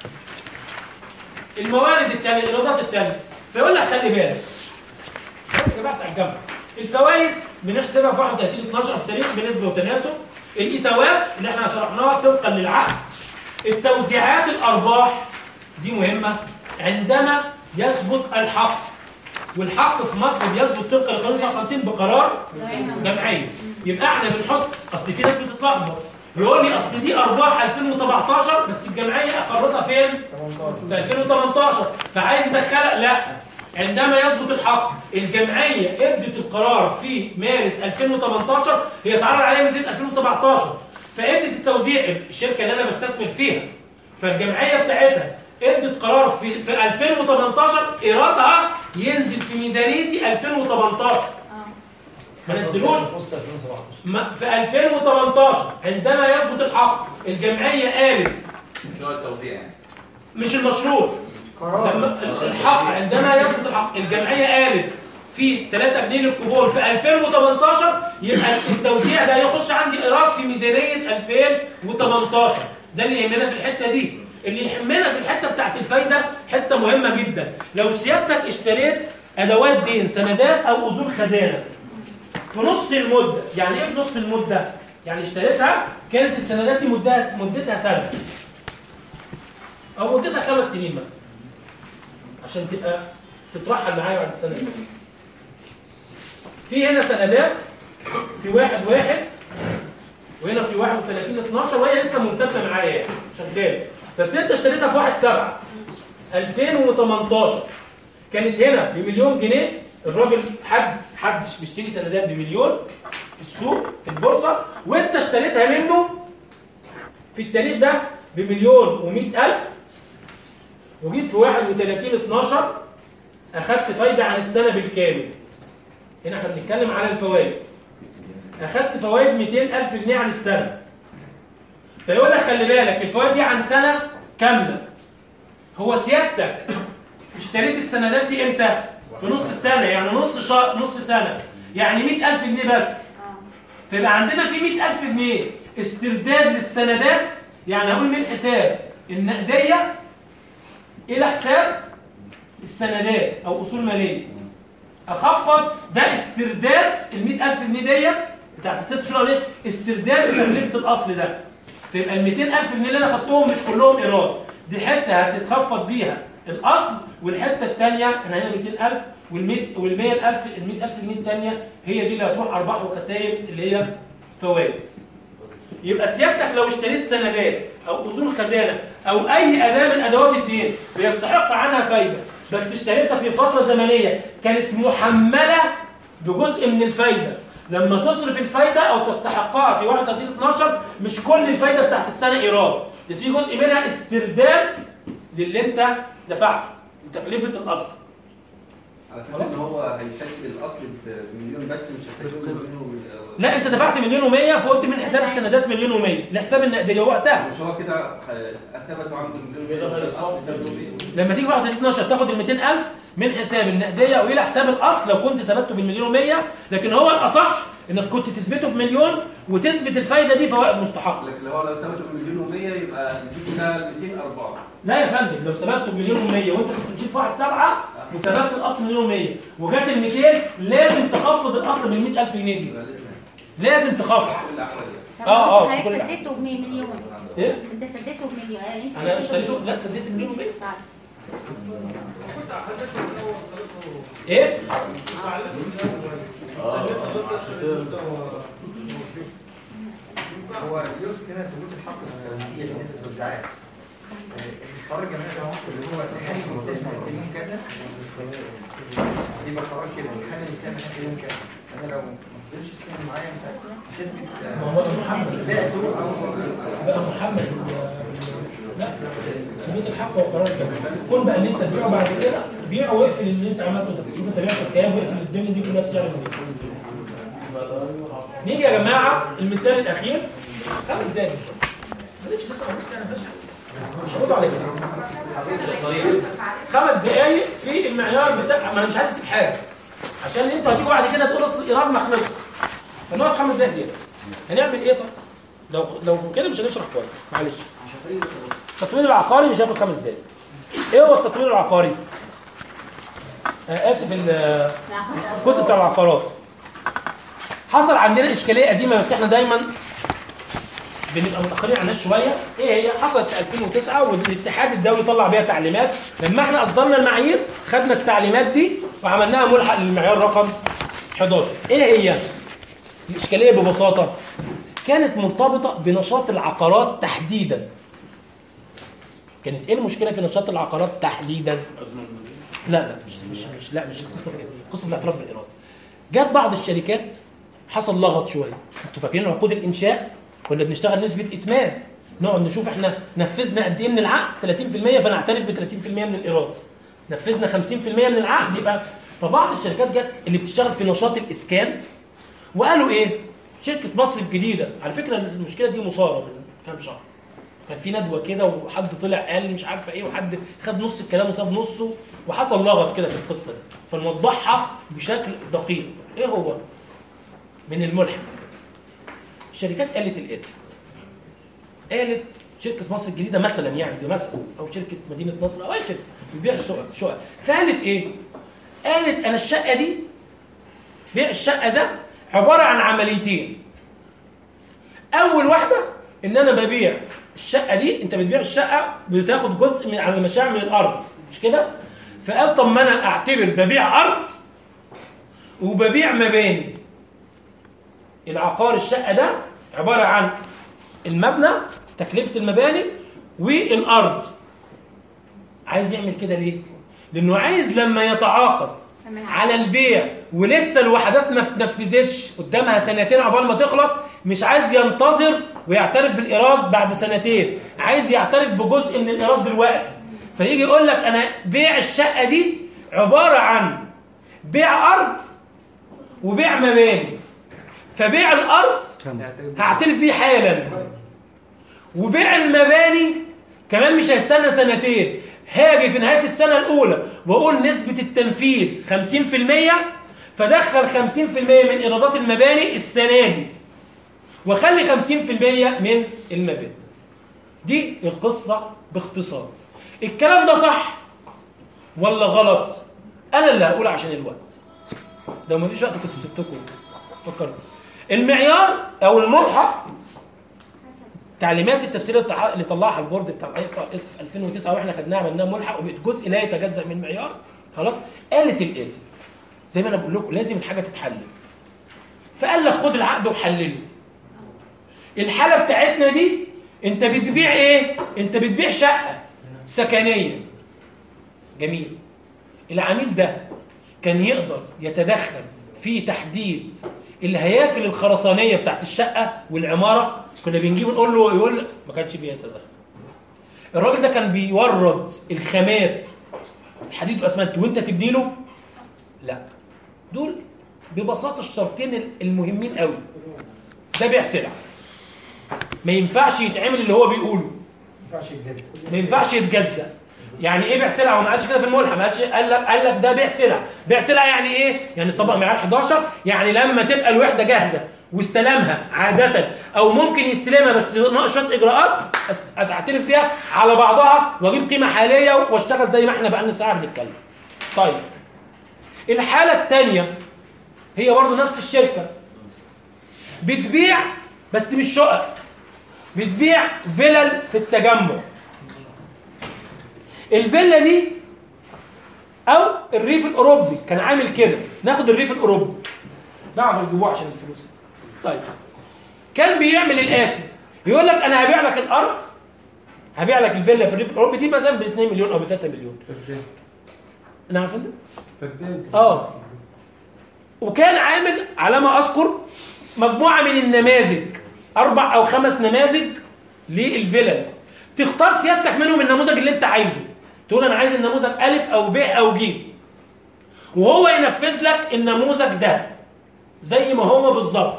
الموارد التانية الايرادات التانية فيقول لك خلي بالك يا جماعه بتاع الجامعه الفوائد بنحسبها في 31 12 في تاريخ بنسبه وتناسب الايتاوات اللي احنا شرحناها طبقا للعقد التوزيعات الارباح دي مهمه عندما يثبت الحق والحق في مصر بيثبت طبقا ل 55 بقرار جمعيه يبقى احنا بنحط اصل في ناس بتتلخبط يقول لي اصل دي ارباح 2017 بس الجمعيه اقرتها فين؟ في 2018 فعايز يدخلها لا عندما يثبت الحق الجمعيه ادت القرار في مارس 2018 هي اتعرض عليها ميزانيه 2017 فادت التوزيع الشركه اللي انا بستثمر فيها فالجمعيه بتاعتها ادت قرار في في 2018 ايرادها ينزل في ميزانيتي 2018 ما نزلوش ما- في 2018 عندما يثبت الحق الجمعيه قالت شو التوزيع يعني؟ مش المشروع لما الحق عندما يثبت الحق الجمعيه قالت في 3 جنيه للكوبون في 2018 يبقى التوزيع ده يخش عندي ايراد في ميزانيه 2018 ده اللي يهمنا في الحته دي اللي يهمنا في الحته بتاعت الفايده حته مهمه جدا لو سيادتك اشتريت ادوات دين سندات او اذون خزانه في نص المده يعني ايه في نص المده يعني اشتريتها كانت السندات دي مدتها مدتها سنه او مدتها خمس سنين مثلا عشان تبقى تترحل معايا بعد السنه دي في هنا سندات في واحد واحد وهنا في 31 12 وهي لسه ممتده معايا يعني شغاله بس انت اشتريتها في 1 7 2018 كانت هنا بمليون جنيه الراجل حد حد بيشتري سندات بمليون في السوق في البورصه وانت اشتريتها منه في التاريخ ده بمليون و ألف وجيت في 31 12 اخدت فايده عن السنه بالكامل هنا احنا بنتكلم على الفوائد اخدت فوائد 200000 جنيه عن السنه فيقول لك خلي بالك الفوائد دي عن سنه كامله هو سيادتك اشتريت السندات دي امتى في نص السنه يعني نص شهر نص سنه يعني 100000 جنيه بس فيبقى عندنا في 100000 جنيه استرداد للسندات يعني هقول من حساب النقديه الى حساب السندات او اصول ماليه اخفض ده استرداد ال 100000 جنيه ديت بتاعت الست شهور دي استرداد لتكلفه الاصل ده فيبقى ال 200000 جنيه اللي انا خدتهم مش كلهم ايراد دي حته هتتخفض بيها الاصل والحته الثانيه احنا هنا 200000 وال وال 100000 ال 100000 جنيه الثانيه هي دي اللي هتروح ارباح وخسائر اللي هي فوائد يبقى سيادتك لو اشتريت سندات او اصول خزانه او اي اداه من ادوات الدين بيستحق عنها فايده بس اشتريتها في فتره زمنيه كانت محمله بجزء من الفايده لما تصرف الفايده او تستحقها في 31 12 مش كل الفايده بتاعت السنه ايراد ده في جزء منها استرداد للي انت دفعته وتكلفه الاصل على اساس ان هو هيسجل الاصل بمليون بس مش هيسجل بمليون لا انت دفعت مليون و100 فقلت من حساب السندات مليون و100 لحساب النقديه وقتها مش هو كده اثبته عنده مليون لما تيجي في 31 12 تاخد ال 200000 من حساب النقديه والى حساب الاصل لو كنت ثبته بالمليون و100 لكن هو الاصح انك كنت تثبته بمليون وتثبت الفايده دي فوائد مستحقه لكن هو لو ثبته بمليون و100 يبقى نجيب ده 200 ارباح لا يا فندم لو ثبته بمليون و100 وانت كنت بتشيل في واحد سبعه وثبت الاصل مليون و100 وجات ال 200 لازم تخفض الاصل بال 100000 جنيه دي لازم تخفض طب اه اه في حضرتك كل الأحوال. سددته بمليون ايه انت سددته بمليون آه، انت انا سددته اشتريته بمليون. لا سديت مليون و100 طيب. ايه هو يوسف هنا ثبوت الحق التوزيعي اللي انت بتوزعها القرار الجماعي ده اللي هو تحمل السهم في يوم كذا يبقى قرار كده تحمل السهم في يوم كذا انا لو ما فضلش السهم معايا مش عارف تثبت ما هو ده محمد بعته او بقى محمد لا ثبوت الحق وقرار الجماعي كون بقى ان انت تبيعه بعد كده بيعه واقفل اللي انت عملته ده شوف انت بعته بكام واقفل الدنيا دي كلها بسعر المدينه نيجي يا جماعه المثال الاخير خمس دقايق ما لقيتش لسه نص ساعه فشل مش هرد عليك خمس دقايق في المعيار بتاع ما انا مش عايز اسيب حاجه عشان انت هتيجي بعد كده تقول اصل الايراد ما خلصش فنقعد خمس دقايق زياده هنعمل ايه طب؟ لو لو كده مش هنشرح كويس معلش التطوير العقاري مش هياخد خمس دقايق ايه هو التطوير العقاري؟ آه اسف ال- الجزء بتاع العقارات حصل عندنا اشكاليه قديمه بس احنا دايما بنبقى متاخرين عن الناس شويه ايه هي حصلت في 2009 والاتحاد الدولي طلع بيها تعليمات لما احنا اصدرنا المعايير خدنا التعليمات دي وعملناها ملحق للمعيار رقم 11 ايه هي الاشكاليه ببساطه كانت مرتبطه بنشاط العقارات تحديدا كانت ايه المشكله في نشاط العقارات تحديدا لا لا مش مش, مش لا مش القصه في كده القصه في الاعتراف بالايراد جت بعض الشركات حصل لغط شويه انتوا فاكرين عقود الانشاء كنا بنشتغل نسبه اتمام نقعد نشوف احنا نفذنا قد ايه من العقد 30% فنعترف ب 30% من الايراد نفذنا 50% من العقد يبقى فبعض الشركات جت اللي بتشتغل في نشاط الاسكان وقالوا ايه شركه مصر الجديده على فكره المشكله دي مثاره من كام شهر كان في ندوه كده وحد طلع قال مش عارفه ايه وحد خد نص الكلام وساب نصه وحصل لغط كده في القصه دي فنوضحها بشكل دقيق ايه هو من الملحق الشركات قالت الاتي قالت شركه مصر الجديده مثلا يعني دي مثلا او شركه مدينه نصر او اي شركه بتبيع شقق شقق فقالت ايه؟ قالت انا الشقه دي بيع الشقه ده عباره عن عمليتين اول واحده ان انا ببيع الشقه دي انت بتبيع الشقه بتاخد جزء من على المشاع من الارض مش كده؟ فقال طب ما انا اعتبر ببيع ارض وببيع مباني العقار الشقه ده عباره عن المبنى تكلفه المباني والارض عايز يعمل كده ليه لانه عايز لما يتعاقد على البيع ولسه الوحدات ما اتنفذتش قدامها سنتين عقبال ما تخلص مش عايز ينتظر ويعترف بالايراد بعد سنتين عايز يعترف بجزء من الايراد دلوقتي فيجي يقول لك انا بيع الشقه دي عباره عن بيع ارض وبيع مباني فبيع الارض هعترف بيه حالا وبيع المباني كمان مش هيستنى سنتين هاجي في نهايه السنه الاولى واقول نسبه التنفيذ 50% فدخل 50% من ايرادات المباني السنه دي وخلي 50% من المباني دي القصه باختصار الكلام ده صح ولا غلط انا اللي هقول عشان الوقت لو مفيش وقت كنت سبتكم فكرت المعيار او الملحق تعليمات التفسير اللي طلع- اللي طلعها البورد بتاع الاي اس في 2009 واحنا خدناها عملناها ملحق وبقت جزء لا يتجزا من المعيار خلاص قالت الاتي زي ما انا بقول لكم لازم الحاجه تتحلل فقال لك خد العقد وحلله الحاله بتاعتنا دي انت بتبيع ايه انت بتبيع شقه سكنيه جميل العميل ده كان يقدر يتدخل في تحديد الهياكل الخرسانيه بتاعت الشقه والعماره كنا بنجيب نقول له يقول ما كانش بيتدخل الراجل ده كان بيورد الخامات الحديد والاسمنت وانت تبني له لا دول ببساطه الشرطين المهمين قوي ده بيع سلع ما ينفعش يتعمل اللي هو بيقوله ما ينفعش يتجزأ يعني ايه بيع سلع وما قالش كده في الملحق ما قالش قال لك قال لك ده بيع سلع بيع سلع يعني ايه يعني طبق معيار 11 يعني لما تبقى الوحده جاهزه واستلمها عاده او ممكن يستلمها بس ناقص شويه اجراءات أس- اعترف بيها على بعضها واجيب قيمه حاليه واشتغل زي ما احنا بقى لنا ساعه بنتكلم طيب الحاله الثانيه هي برضه نفس الشركه بتبيع بس مش شقق بتبيع فيلل في التجمع الفيلا دي او الريف الاوروبي كان عامل كده ناخد الريف الاوروبي بعض يجيبوه عشان الفلوس طيب كان بيعمل الاتي يقول لك انا هبيع لك الارض هبيع لك الفيلا في الريف الاوروبي دي مثلا ب 2 مليون او ب 3 مليون انا عارف انت فدان اه وكان عامل على ما اذكر مجموعه من النماذج اربع او خمس نماذج للفلل تختار سيادتك منهم النموذج اللي انت عايزه تقول انا عايز النموذج الف او ب او ج وهو ينفذ لك النموذج ده زي ما هو بالظبط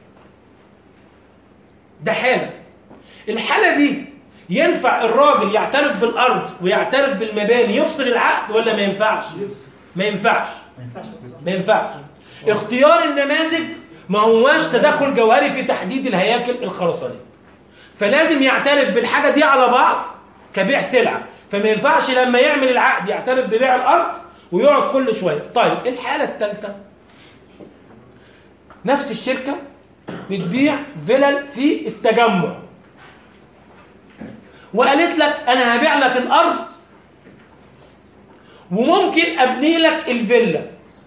ده حاله الحاله دي ينفع الراجل يعترف بالارض ويعترف بالمباني يفصل العقد ولا ما ينفعش ما ينفعش ما ينفعش اختيار النماذج ما هواش تدخل جوهري في تحديد الهياكل الخرسانيه فلازم يعترف بالحاجه دي على بعض كبيع سلعه فما ينفعش لما يعمل العقد يعترف ببيع الارض ويقعد كل شويه طيب الحاله الثالثه نفس الشركه بتبيع فيلل في التجمع وقالت لك انا هبيع لك الارض وممكن ابني لك الفيلا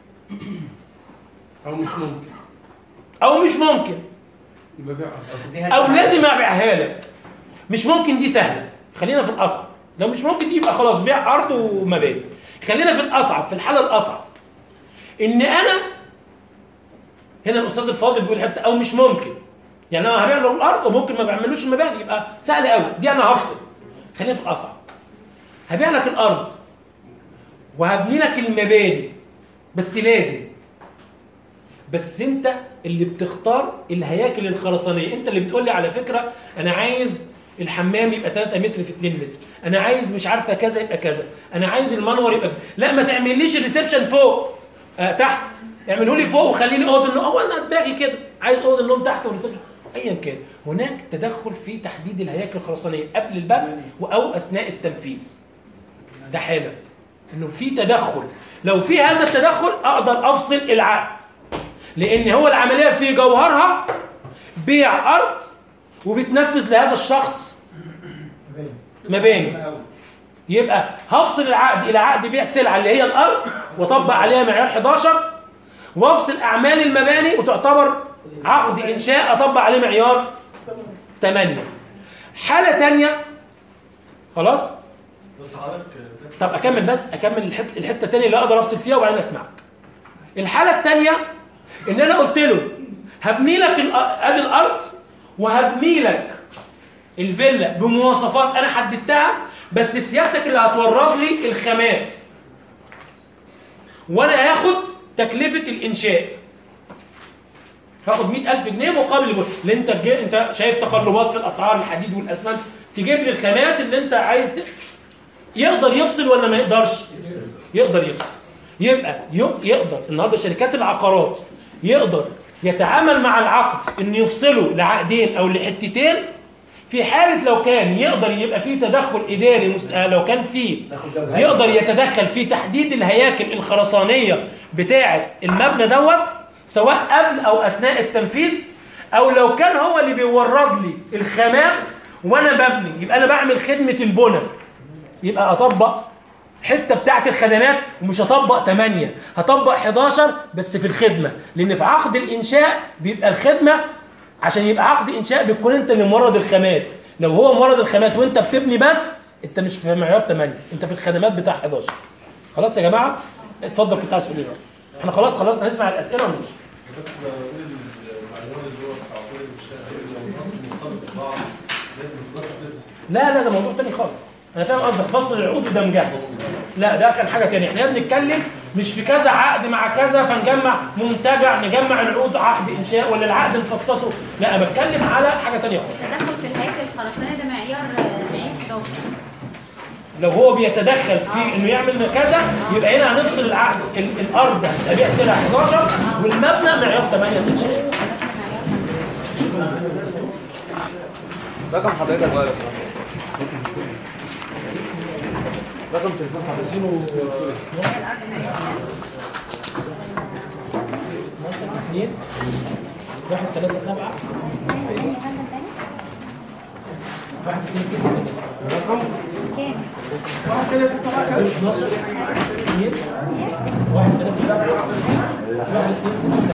او مش ممكن او مش ممكن يبقى بيع او لازم ابيعها لك مش ممكن دي سهله خلينا في الاصعب لو مش ممكن دي يبقى خلاص بيع ارض ومباني خلينا في الاصعب في الحاله الاصعب ان انا هنا الاستاذ الفاضل بيقول حته او مش ممكن يعني انا هبيع له الارض وممكن ما بعملوش المباني يبقى سهل قوي دي انا هفصل خلينا في الاصعب هبيع لك الارض وهبني لك المباني بس لازم بس انت اللي بتختار الهياكل الخرسانيه انت اللي بتقول لي على فكره انا عايز الحمام يبقى 3 متر في 2 متر انا عايز مش عارفه كذا يبقى كذا انا عايز المنور يبقى كذا. لا ما تعمليش الريسبشن فوق آه تحت اعمله لي فوق وخلي لي اوضه النوم هو انا دماغي كده عايز اوضه النوم تحت والريسبشن ايا كان هناك تدخل في تحديد الهياكل الخرسانيه قبل البدء او اثناء التنفيذ ده حاله انه في تدخل لو في هذا التدخل اقدر افصل العقد لان هو العمليه في جوهرها بيع ارض وبتنفذ لهذا الشخص مباني يبقى هفصل العقد الى عقد بيع سلعه اللي هي الارض واطبق عليها معيار 11 وافصل اعمال المباني وتعتبر عقد انشاء اطبق عليه معيار 8 حاله ثانيه خلاص بس حضرتك طب اكمل بس اكمل الحته الحته الثانيه اللي اقدر افصل فيها وبعدين اسمعك الحاله الثانيه ان انا قلت له هبني لك الأ- ادي الارض وهبني لك الفيلا بمواصفات انا حددتها بس سيادتك اللي هتورد لي الخامات وانا هاخد تكلفه الانشاء هاخد 100000 جنيه مقابل الجزء اللي انت تجي... انت شايف تقلبات في الاسعار الحديد والاسمنت تجيب لي الخامات اللي انت عايز ت... يقدر يفصل ولا ما يقدرش يقدر يفصل يبقى ي- يقدر النهارده شركات العقارات يقدر يتعامل مع العقد ان يفصله لعقدين او لحتتين في حالة لو كان يقدر يبقى فيه تدخل إداري مست... آه، لو كان فيه يقدر يتدخل في تحديد الهياكل الخرسانية بتاعة المبنى دوت سواء قبل أو أثناء التنفيذ أو لو كان هو اللي بيورد لي الخامات وأنا ببني يبقى أنا بعمل خدمة البنى يبقى أطبق حتة بتاعت الخدمات ومش هطبق 8 هطبق 11 بس في الخدمة لأن في عقد الإنشاء بيبقى الخدمة عشان يبقى عقد إنشاء بتكون أنت اللي مورد الخامات لو هو مورد الخامات وأنت بتبني بس أنت مش في معيار 8 أنت في الخدمات بتاع 11 خلاص يا جماعة اتفضل كنت عايز تقول إيه بقى؟ احنا خلاص خلصنا نسمع الأسئلة ونمشي بس بقول المعلومات اللي هو بتاع عقود المشتري لو الاصل مرتبط ببعض لازم ما تقدرش تفصل لا لا ده موضوع تاني خالص انا فاهم قصدك فصل العقود ودمجها لا ده كان حاجه تانية احنا بنتكلم مش في كذا عقد مع كذا فنجمع منتجع نجمع العقود عقد انشاء ولا العقد نفصصه لا انا بتكلم على حاجه تانية خالص التدخل في الهيكل الخرساني ده معيار آه، معيار 11 لو هو بيتدخل في انه يعمل كذا يبقى هنا هنفصل العقد ال- الارض هتبقى بيع سلع 11 والمبنى معيار 8 الانشاء رقم حضرتك بقى لو سمحت رقم تليفون حضرتك اثنين واحد ثلاثة سبعة واحد اثنين ستة رقم كام؟ واحد ثلاثة سبعة كام؟ 12 اثنين واحد ثلاثة سبعة واحد اثنين ستة